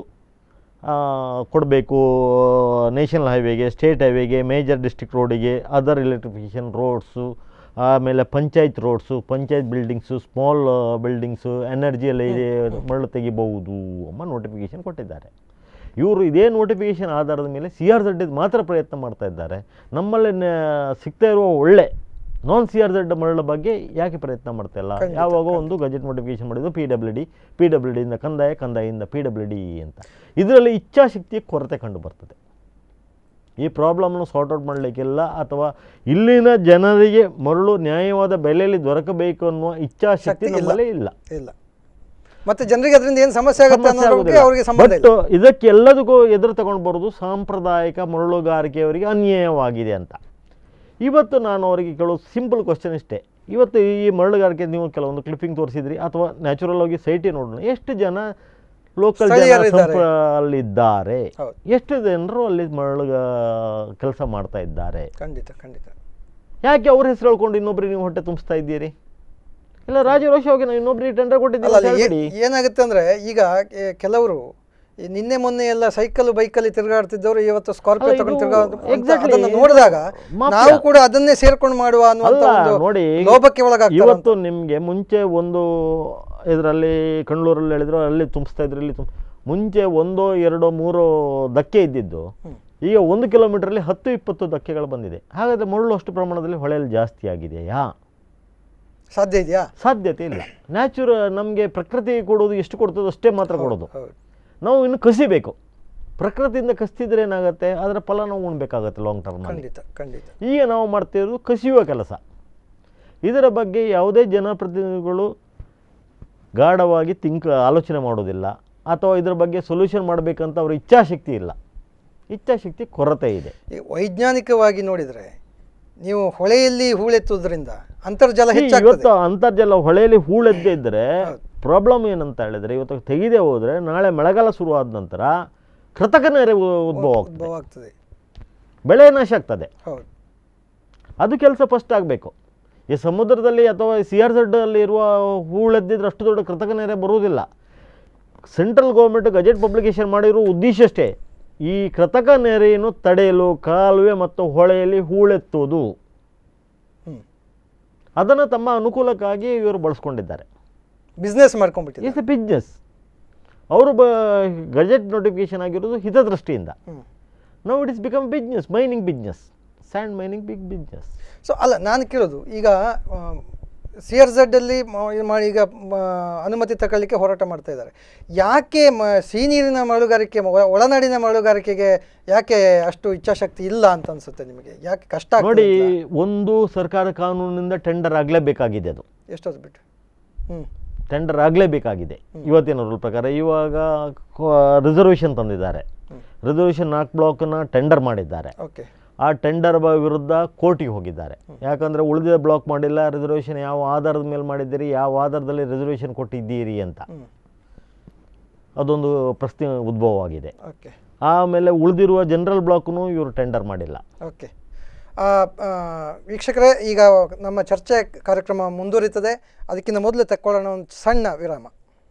ಕೊಡಬೇಕು ನೇಷನಲ್ ಹೈವೇಗೆ ಸ್ಟೇಟ್ ಹೈವೇಗೆ ಮೇಜರ್ ಡಿಸ್ಟ್ರಿಕ್ಟ್ ರೋಡಿಗೆ ಅದರ್ ಎಲೆಕ್ಟ್ರಿಫಿಕೇಷನ್ ರೋಡ್ಸು ಆಮೇಲೆ panchayat roads panchayat buildings small buildings ಎನರ್ಜಿಯಲ್ಲಿ ಮರಳು ತೆಗಿಬಹುದು ಎಂಬ ನೋಟಿಫಿಕೇಷನ್ ಕೊಟ್ಟಿದ್ದಾರೆ ಇವರು ಇದೇ ನೋಟಿಫಿಕೇಷನ್ ಆಧಾರದ ಮೇಲೆ ಸಿ ಆರ್ ಝಡ್ ಮಾತ್ರ ಪ್ರಯತ್ನ ಮಾಡ್ತಾ ಇದ್ದಾರೆ ನಮ್ಮಲ್ಲಿ ನ- ಸಿಗ್ತಾ ಇರುವ ಒಳ್ಳೆ ನಾನ್ ಸಿ ಆರ್ ಝಡ್ ಮರಳ ಬಗ್ಗೆ ಯಾಕೆ ಪ್ರಯತ್ನ ಮಾಡ್ತಾ ಇಲ್ಲ ಖಂಡಿತ, ಯಾವಾಗ ಒಂದು ಗಜೆಟ್ ನೋಟಿಫಿಕೇಶನ್ ಮಾಡಿದ್ದು P W D P W ಡಿಯಿಂದ ಕಂದಾಯ ಕಂದಾಯದಿಂದ ಪಿ ಡಬ್ಲ್ಯೂ ಡಿ ಅಂತ ಇದರಲ್ಲಿ ಇಚ್ಛಾಶಕ್ತಿಯ ಕೊರತೆ ಕಂಡು ಬರ್ತದೆ ಈ ಪ್ರಾಬ್ಲಮ್ನ ಸಾರ್ಟ್ ಔಟ್ ಮಾಡಲಿಕ್ಕಿಲ್ಲ ಅಥವಾ ಇಲ್ಲಿನ ಜನರಿಗೆ ಮರಳು ನ್ಯಾಯವಾದ ಬೆಲೆಯಲ್ಲಿ ದೊರಕಬೇಕು ಅನ್ನುವ ಇಚ್ಛಾಶಕ್ತಿ ಶಕ್ತಿ ಇಲ್ಲ. ನಮ್ಮಲ್ಲಿ ಇಲ್ಲ ಇಲ್ಲ ಮತ್ತೆ ಜನರಿಗೆ ಅದರಿಂದ ಏನು ಸಮಸ್ಯೆ ಆಗುತ್ತೆ ಸಮಸ್ಯೆ ಅನ್ನೋದ್ರ ಬಗ್ಗೆ ಆಗೋದಿಲ್ಲ. ಅವರಿಗೆ ಸಂಬಂಧ ಇಲ್ಲ ಬಟ್ ಇದಕ್ಕೆ ಎಲ್ಲದಕ್ಕೂ ಎದುರು ತಗೊಂಡು ಬರೋದು ಸಾಂಪ್ರದಾಯಿಕ ಮರಳುಗಾರಿಕೆಯವರಿಗೆ ಅನ್ಯಾಯವಾಗಿದೆ ಅಂತ ಇವತ್ತು ನಾನು ಅವರಿಗೆ ಕೇಳೋದು ಸಿಂಪಲ್ ಕ್ವಶನ್ ಇಷ್ಟೇ ಇವತ್ತು ಈ ಮರಳುಗಾರಿಕೆ ನೀವು ಕೆಲವೊಂದು ಕ್ಲಿಪ್ಪಿಂಗ್ ತೋರಿಸಿದ್ರಿ ಅಥವಾ ನ್ಯಾಚುರಲ್ ಆಗಿ ಸೈಟಿ ನೋಡೋಣ ಎಷ್ಟು ಜನ ಲೋಕಲ್ ಜನ ಸ್ಥಳೀಯರಿದ್ದಾರೆ. ಸಂಪ- ಅಲ್ಲಿದ್ದಾರೆ ಹೌದು. ಎಷ್ಟು ಜನರು ಅಲ್ಲಿ ಮರಳುಗ ಕೆಲಸ ಮಾಡ್ತಾ ಇದ್ದಾರೆ ಖಂಡಿತ ಖಂಡಿತ ಯಾಕೆ ಅವ್ರ ಹೆಸರು ಹೇಳ್ಕೊಂಡು ಇನ್ನೊಬ್ರಿಗೆ ನೀವು ಹೊಟ್ಟೆ ತುಂಬಿಸ್ತಾ ಇದ್ದೀರಿ ಇಲ್ಲ ರಾಜರೋಷವಾಗಿ ನಾವು ಇನ್ನೊಬ್ರಿಗೆ ಟೆಂಡರ್ ಅಲ್ಲ ಕೊಟ್ಟಿದ್ದೀವಿ ಅಲ್ಲಿ ಅಂತ ಏ- ಹೇಳ್ಬಿಡಿ. ಏನಾಗುತ್ತೆ ಅಂದ್ರೆ ಈಗ ಎ, ಕೆಲವರು ಈ ನಿನ್ನೆ ಮೊನ್ನೆ ಎಲ್ಲ ಸೈಕಲ್ ಬೈಕಲ್ಲಿ ತಿರುಗಾಡ್ತಿದ್ದವರು ಇವತ್ತು ಸ್ಕಾರ್ಪಿಯೋ ಅಲ್ಲ, ತಗೊಂಡು ಇದು ತಿರುಗಾ exactly ಅದನ್ನು ನೋಡಿದಾಗ ಮಾಫಿಯಾ. ನಾವು ಕೂಡ ಅದನ್ನೇ ಸೇರ್ಕೊಂಡು ಮಾಡುವ ಅನ್ನುವಂಥ ಅಲ್ಲ ಒಂದು ನೋಡಿ ಲೋಭಕ್ಕೆ ಒಳಗಾಗ್ತಾರೆ ಇವತ್ತು ನಿಮಗೆ ಮುಂಚೆ ಒಂದು ಇದರಲ್ಲಿ ಕಣ್ಣೂರಲ್ಲಿ ಹೇಳಿದ್ರು ಅಲ್ಲಿ ತುಂಬಿಸ್ತಾ ಇದ್ರು ಇಲ್ಲಿ ತುಂಬ ಮುಂಚೆ ಒಂದೋ ಎರಡೋ ಮೂರೋ ಧಕ್ಕೆ ಇದ್ದಿದ್ದು ಈಗ ಒಂದು ಕಿಲೋಮೀಟ್ರಲ್ಲಿ ಹತ್ತು ಇಪ್ಪತ್ತು ಧಕ್ಕೆಗಳು ಬಂದಿದೆ ಹಾಗಾದರೆ ಮರಳು ಅಷ್ಟು ಪ್ರಮಾಣದಲ್ಲಿ ಹೊಳೆಯಲ್ಲಿ ಜಾಸ್ತಿ ಆಗಿದೆಯಾ ಸಾಧ್ಯ ಇದೆಯಾ ಸಾಧ್ಯತೆ ಇಲ್ಲ ನ್ಯಾಚುರ ನಮಗೆ ಪ್ರಕೃತಿ ಕೊಡೋದು ಎಷ್ಟು ಕೊಡ್ತದೋ ಅಷ್ಟೇ ಮಾತ್ರ ಕೊಡೋದು ಹೌದು. ನಾವು ಇನ್ನು ಕಸಿಬೇಕು ಪ್ರಕೃತಿಯಿಂದ ಕಸಿದ್ರೆ ಏನಾಗುತ್ತೆ ಅದರ ಫಲ ನಾವು ಉಣ್ಬೇಕಾಗತ್ತೆ ಲಾಂಗ್ ಟರ್ಮ್ ಖಂಡಿತ ಖಂಡಿತ ಈಗ ನಾವು ಮಾಡ್ತಿರೋದು ಕಸಿಯುವ ಕೆಲಸ ಇದರ ಬಗ್ಗೆ ಯಾವುದೇ ಜನಪ್ರತಿನಿಧಿಗಳು ಗಾಢವಾಗಿ ತಿಂಕ್ ಆಲೋಚನೆ ಮಾಡೋದಿಲ್ಲ ಅಥವಾ ಇದರ ಬಗ್ಗೆ ಸೊಲ್ಯೂಷನ್ ಮಾಡಬೇಕಂತ ಅವ್ರ ಇಚ್ಛಾಶಕ್ತಿ ಇಲ್ಲ ಇಚ್ಛಾಶಕ್ತಿ ಕೊರತೆ ಇದೆ ಈ ವೈಜ್ಞಾನಿಕವಾಗಿ ನೋಡಿದ್ರೆ ನೀವು ಹೊಳೆಯಲ್ಲಿ ಹೂಳೆತ್ತುವುದರಿಂದ ಅಂತರ್ಜಲ ಈ ಹೆಚ್ಚಾಗ್ತದೆ ಇವತ್ತು ಅಂತರ್ಜಲ ಹೊಳೆಯಲ್ಲಿ ಹೂಳೆದ್ದೇ ಇದ್ದರೆ ಪ್ರಾಬ್ಲಮ್ ಏನಂತ ಹೇಳಿದ್ರೆ ಇವತ್ತು ತೆಗೆದೇ ಹೋದರೆ ನಾಳೆ ಮಳೆಗಾಲ ಶುರುವಾದ ನಂತರ ಕೃತಕ ನೆರೆ ಉ- ಉದ್ಭವ ಆಗ್ತದೆ ಉದ್ಭವ ಆಗ್ತದೆ ಬೆಳೆ ನಾಶ ಆಗ್ತದೆ ಹೌದು ಅದು ಕೆಲಸ ಫಸ್ಟ್ ಆಗಬೇಕು ಈ ಸಮುದ್ರದಲ್ಲಿ ಅಥವಾ ಸಿ ಆರ್ ಅಲ್ಲಿ ಇರುವ ಹೂಳೆದ್ದಿದ್ರೆ ಅಷ್ಟು ದೊಡ್ಡ ಕೃತಕ ನೆರೆ ಬರುವುದಿಲ್ಲ ಸೆಂಟ್ರಲ್ ಗೌರ್ಮೆಂಟ್ ಗಜೆಟ್ ಪಬ್ಲಿಕೇಶನ್ ಮಾಡಿರೋ ಉದ್ದೇಶ ಅಷ್ಟೇ ಈ ಕೃತಕ ನೆರೆಯನ್ನು ತಡೆಯಲು ಕಾಲುವೆ ಮತ್ತು ಹೊಳೆಯಲ್ಲಿ ಹೂಳೆತ್ತುವುದು ಅದನ್ನು ತಮ್ಮ ಅನುಕೂಲಕ್ಕಾಗಿ ಇವರು ಬಳಸ್ಕೊಂಡಿದ್ದಾರೆ ಬಿಸ್ನೆಸ್ ಮಾಡ್ಕೊಂಡ್ಬಿಟ್ಟಿದೆ ಇಟ್ಸ್ ಎ ಬಿಸ್ನೆಸ್ ಅವರು ಬ ಗಜೆಟ್ ನೋಟಿಫಿಕೇಶನ್ ಆಗಿರೋದು ಹಿತದೃಷ್ಟಿಯಿಂದ ನಾವು it is become business mining business sand mining big business so ಅಲ್ಲ ನಾನು ಕೇಳೋದು ಈಗ ಆ, ಸಿ ಆರ್ ಝಡ್ ಅಲ್ಲಿ ಮ- ಮ- ಈಗ ಮ, ಅನುಮತಿ ತಗೊಳ್ಳಿಕ್ಕೆ ಹೋರಾಟ ಮಾಡ್ತಾ ಇದ್ದಾರೆ ಯಾಕೆ ಮ ಸಿಹಿನೀರಿನ ಮರಳುಗಾರಿಕೆ ಒ- ಒಳನಾಡಿನ ಮರಳುಗಾರಿಕೆಗೆ ಯಾಕೆ ಅಷ್ಟು ಇಚ್ಛಾಶಕ್ತಿ ಇಲ್ಲ ಅಂತ ಅನ್ಸುತ್ತೆ ನಿಮಗೆ ಯಾಕೆ ಕಷ್ಟ ಆಗ್ತದೆ ನೋಡಿ ಅಂತ? ಒಂದು ಸರ್ಕಾರ ಕಾನೂನಿನಿಂದ ಟೆಂಡರ್ ಆಗಲೇಬೇಕಾಗಿದೆ ಅದು ಎಷ್ಟೊತ್ತು ಬಿಟ್ಟು ಹ್ಮ್ ಟೆಂಡರ್ ಆಗಲೇಬೇಕಾಗಿದೆ ಇವತ್ತಿನ ರೂಲ್ ಪ್ರಕಾರ ಇವಾಗ ರಿಸರ್ವೇಷನ್ ತಂದಿದ್ದಾರೆ ರಿಸರ್ವೇಷನ್ ನಾಲ್ಕು ಬ್ಲಾಕ್ನ ಟೆಂಡರ್ ಮಾಡಿದ್ದಾರೆ ಓಕೆ ಆ ಟೆಂಡರ್ ವಿರುದ್ಧ ಕೋರ್ಟಿಗೆ ಹೋಗಿದ್ದಾರೆ ಯಾಕಂದರೆ ಉಳಿದ ಬ್ಲಾಕ್ ಮಾಡಿಲ್ಲ ರಿಸರ್ವೇಷನ್ ಯಾವ ಆಧಾರದ ಮೇಲೆ ಮಾಡಿದ್ದೀರಿ ಯಾವ ಆಧಾರದಲ್ಲಿ ರಿಸರ್ವೇಷನ್ ಕೊಟ್ಟಿದ್ದೀರಿ ಅಂತ ಅದೊಂದು ಪ್ರಶ್ನೆ ಉದ್ಭವವಾಗಿದೆ ಓಕೆ ಆಮೇಲೆ ಉಳಿದಿರುವ ಜನರಲ್ ಬ್ಲಾಕ್ನು ಇವರು ಟೆಂಡರ್ ಮಾಡಿಲ್ಲ ಓಕೆ ಆ, ಆ, ವೀಕ್ಷಕರೇ ಈಗ ನಮ್ಮ ಚರ್ಚೆ ಕಾರ್ಯಕ್ರಮ ಮುಂದುವರಿತದೆ ಅದಕ್ಕಿಂತ ಮೊದಲು ತಕ್ಕೊಳ್ಳೋಣ ಒಂದು ಸಣ್ಣ ವಿರಾಮ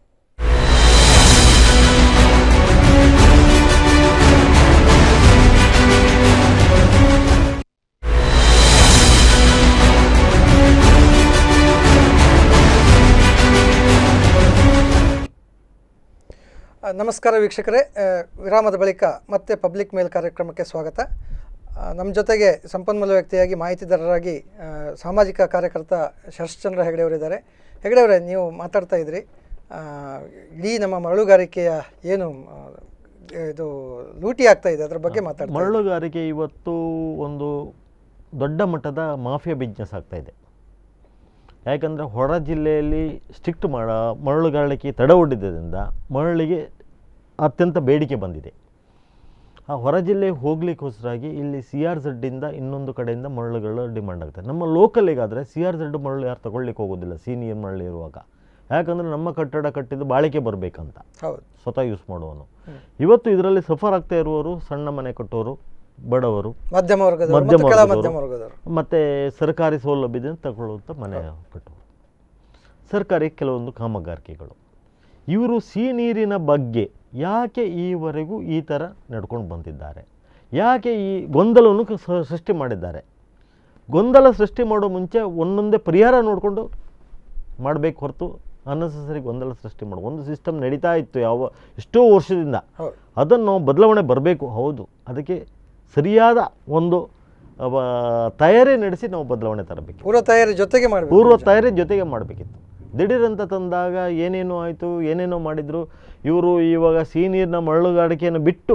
ಆ, ನಮಸ್ಕಾರ ವೀಕ್ಷಕರೇ ಆ, ವಿರಾಮದ ಬಳಿಕ ಮತ್ತೆ ಪಬ್ಲಿಕ್ ಮೇಲ್ ಕಾರ್ಯಕ್ರಮಕ್ಕೆ ಸ್ವಾಗತ ಆ, ನಮ್ಮ ಜೊತೆಗೆ ಸಂಪನ್ಮೂಲ ವ್ಯಕ್ತಿಯಾಗಿ ಮಾಹಿತಿದಾರರಾಗಿ ಆ, ಸಾಮಾಜಿಕ ಕಾರ್ಯಕರ್ತ ಶರಶ್ಚಂದ್ರ ಹೆಗಡೆ ಅವರಿದ್ದಾರೆ ಹೆಗಡೆ ಅವರೇ ನೀವು ಮಾತಾಡ್ತಾ ಇದ್ರಿ ಆ, ಇಡೀ ನಮ್ಮ ಮರಳುಗಾರಿಕೆಯ ಏನು ಆ, ಇದು ಲೂಟಿ ಆಗ್ತಾ ಇದೆ ಅದರ ಬಗ್ಗೆ ಮಾತಾಡ್ತಾ ಇದ್ರಿ. ಮರಳುಗಾರಿಕೆ ಇವತ್ತು ಒಂದು ದೊಡ್ಡ ಮಟ್ಟದ ಮಾಫಿಯಾ ಬಿಸ್ನೆಸ್ ಆಗ್ತಾ ಇದೆ ಯಾಕಂದರೆ ಹೊರ ಜಿಲ್ಲೆಯಲ್ಲಿ ಸ್ಟ್ರಿಕ್ಟ್ ಮಾಡ ಮರಳುಗಾರಿಕೆ ತಡೆ ಒಡ್ಡಿದ್ದರಿಂದ ಮರಳಿಗೆ ಅತ್ಯಂತ ಬೇಡಿಕೆ ಬಂದಿದೆ ಆ ಹೊರ ಜಿಲ್ಲೆಗೆ ಹೋಗ್ಲಿಕ್ಕೋಸ್ಕರಾಗಿ ಇಲ್ಲಿ ಸಿ ಆರ್ ಝಡ್ಡಿಂದ ಇನ್ನೊಂದು ಕಡೆಯಿಂದ ಮರಳುಗಳು ಡಿಮಾಂಡ್ ಆಗ್ತದೆ ನಮ್ಮ ಲೋಕಲಿಗಾದರೆ ಸಿ ಆರ್ ಝಡ್ ಮರಳು ಯಾರು ತಗೊಳ್ಳಿಕ್ಕೆ ಹೋಗೋದಿಲ್ಲ ಸೀನಿಯರ್ ಮರಳು ಇರುವಾಗ ಯಾಕಂದರೆ ನಮ್ಮ ಕಟ್ಟಡ ಕಟ್ಟಿದ್ದು ಬಾಳಿಕೆ ಬರಬೇಕಂತ ಹೌದು ಸ್ವತಃ ಯೂಸ್ ಮಾಡುವನು ಇವತ್ತು ಇದರಲ್ಲಿ ಸಫರ್ ಆಗ್ತಾ ಇರುವವರು ಸಣ್ಣ ಮನೆ ಕಟ್ಟೋರು ಬಡವರು ಮಧ್ಯಮ ವರ್ಗದವರು ಮಧ್ಯಮ ಮತ್ತು ಕೆಳ ವರ್ಗದವರು, ಮಧ್ಯಮ ವರ್ಗದವರು. ಮತ್ತೆ ಸರ್ಕಾರಿ ಸೌಲಭ್ಯದಿಂದ ತಗೊಳ್ಳುವಂಥ ಮನೆ ಕಟ್ಟುವರು ಸರ್ಕಾರಿ ಕೆಲವೊಂದು ಕಾಮಗಾರಿಕೆಗಳು ಇವರು ಸಿಹಿ ನೀರಿನ ಬಗ್ಗೆ ಯಾಕೆ ಈವರೆಗೂ ಈ ಥರ ನಡ್ಕೊಂಡು ಬಂದಿದ್ದಾರೆ ಯಾಕೆ ಈ ಗೊಂದಲವನ್ನು ಕ- ಸ- ಸೃಷ್ಟಿ ಮಾಡಿದ್ದಾರೆ ಗೊಂದಲ ಸೃಷ್ಟಿ ಮಾಡೋ ಮುಂಚೆ ಒಂದೊಂದೇ ಪರಿಹಾರ ನೋಡಿಕೊಂಡು ಮಾಡಬೇಕು ಹೊರತು ಅನ್ನೆಸರಿ ಗೊಂದಲ ಸೃಷ್ಟಿ ಮಾಡು ಒಂದು ಸಿಸ್ಟಮ್ ನಡೀತಾ ಇತ್ತು ಯಾವ ಎಷ್ಟೋ ವರ್ಷದಿಂದ ಹೌದು. ಅದನ್ನು ನಾವು ಬದಲಾವಣೆ ಬರಬೇಕು ಹೌದು ಅದಕ್ಕೆ ಸರಿಯಾದ ಒಂದು ಅವ, ತಯಾರಿ ನಡೆಸಿ ನಾವು ಬದಲಾವಣೆ ತರಬೇಕು ಪೂರ್ವ ತಯಾರಿ ಜೊತೆಗೆ ಮಾಡಬೇಕು ಪೂರ್ವ ತಯಾರಿ ಜೊತೆಗೆ ಮಾಡಬೇಕಿತ್ತು ದಿಢೀರಂತ ತಂದಾಗ ಏನೇನೋ ಆಯಿತು ಏನೇನೋ ಮಾಡಿದರು ಇವರು ಇವಾಗ ಸೀನಿಯರ್ನ ಮರಳುಗಾರಿಕೆಯನ್ನು ಬಿಟ್ಟು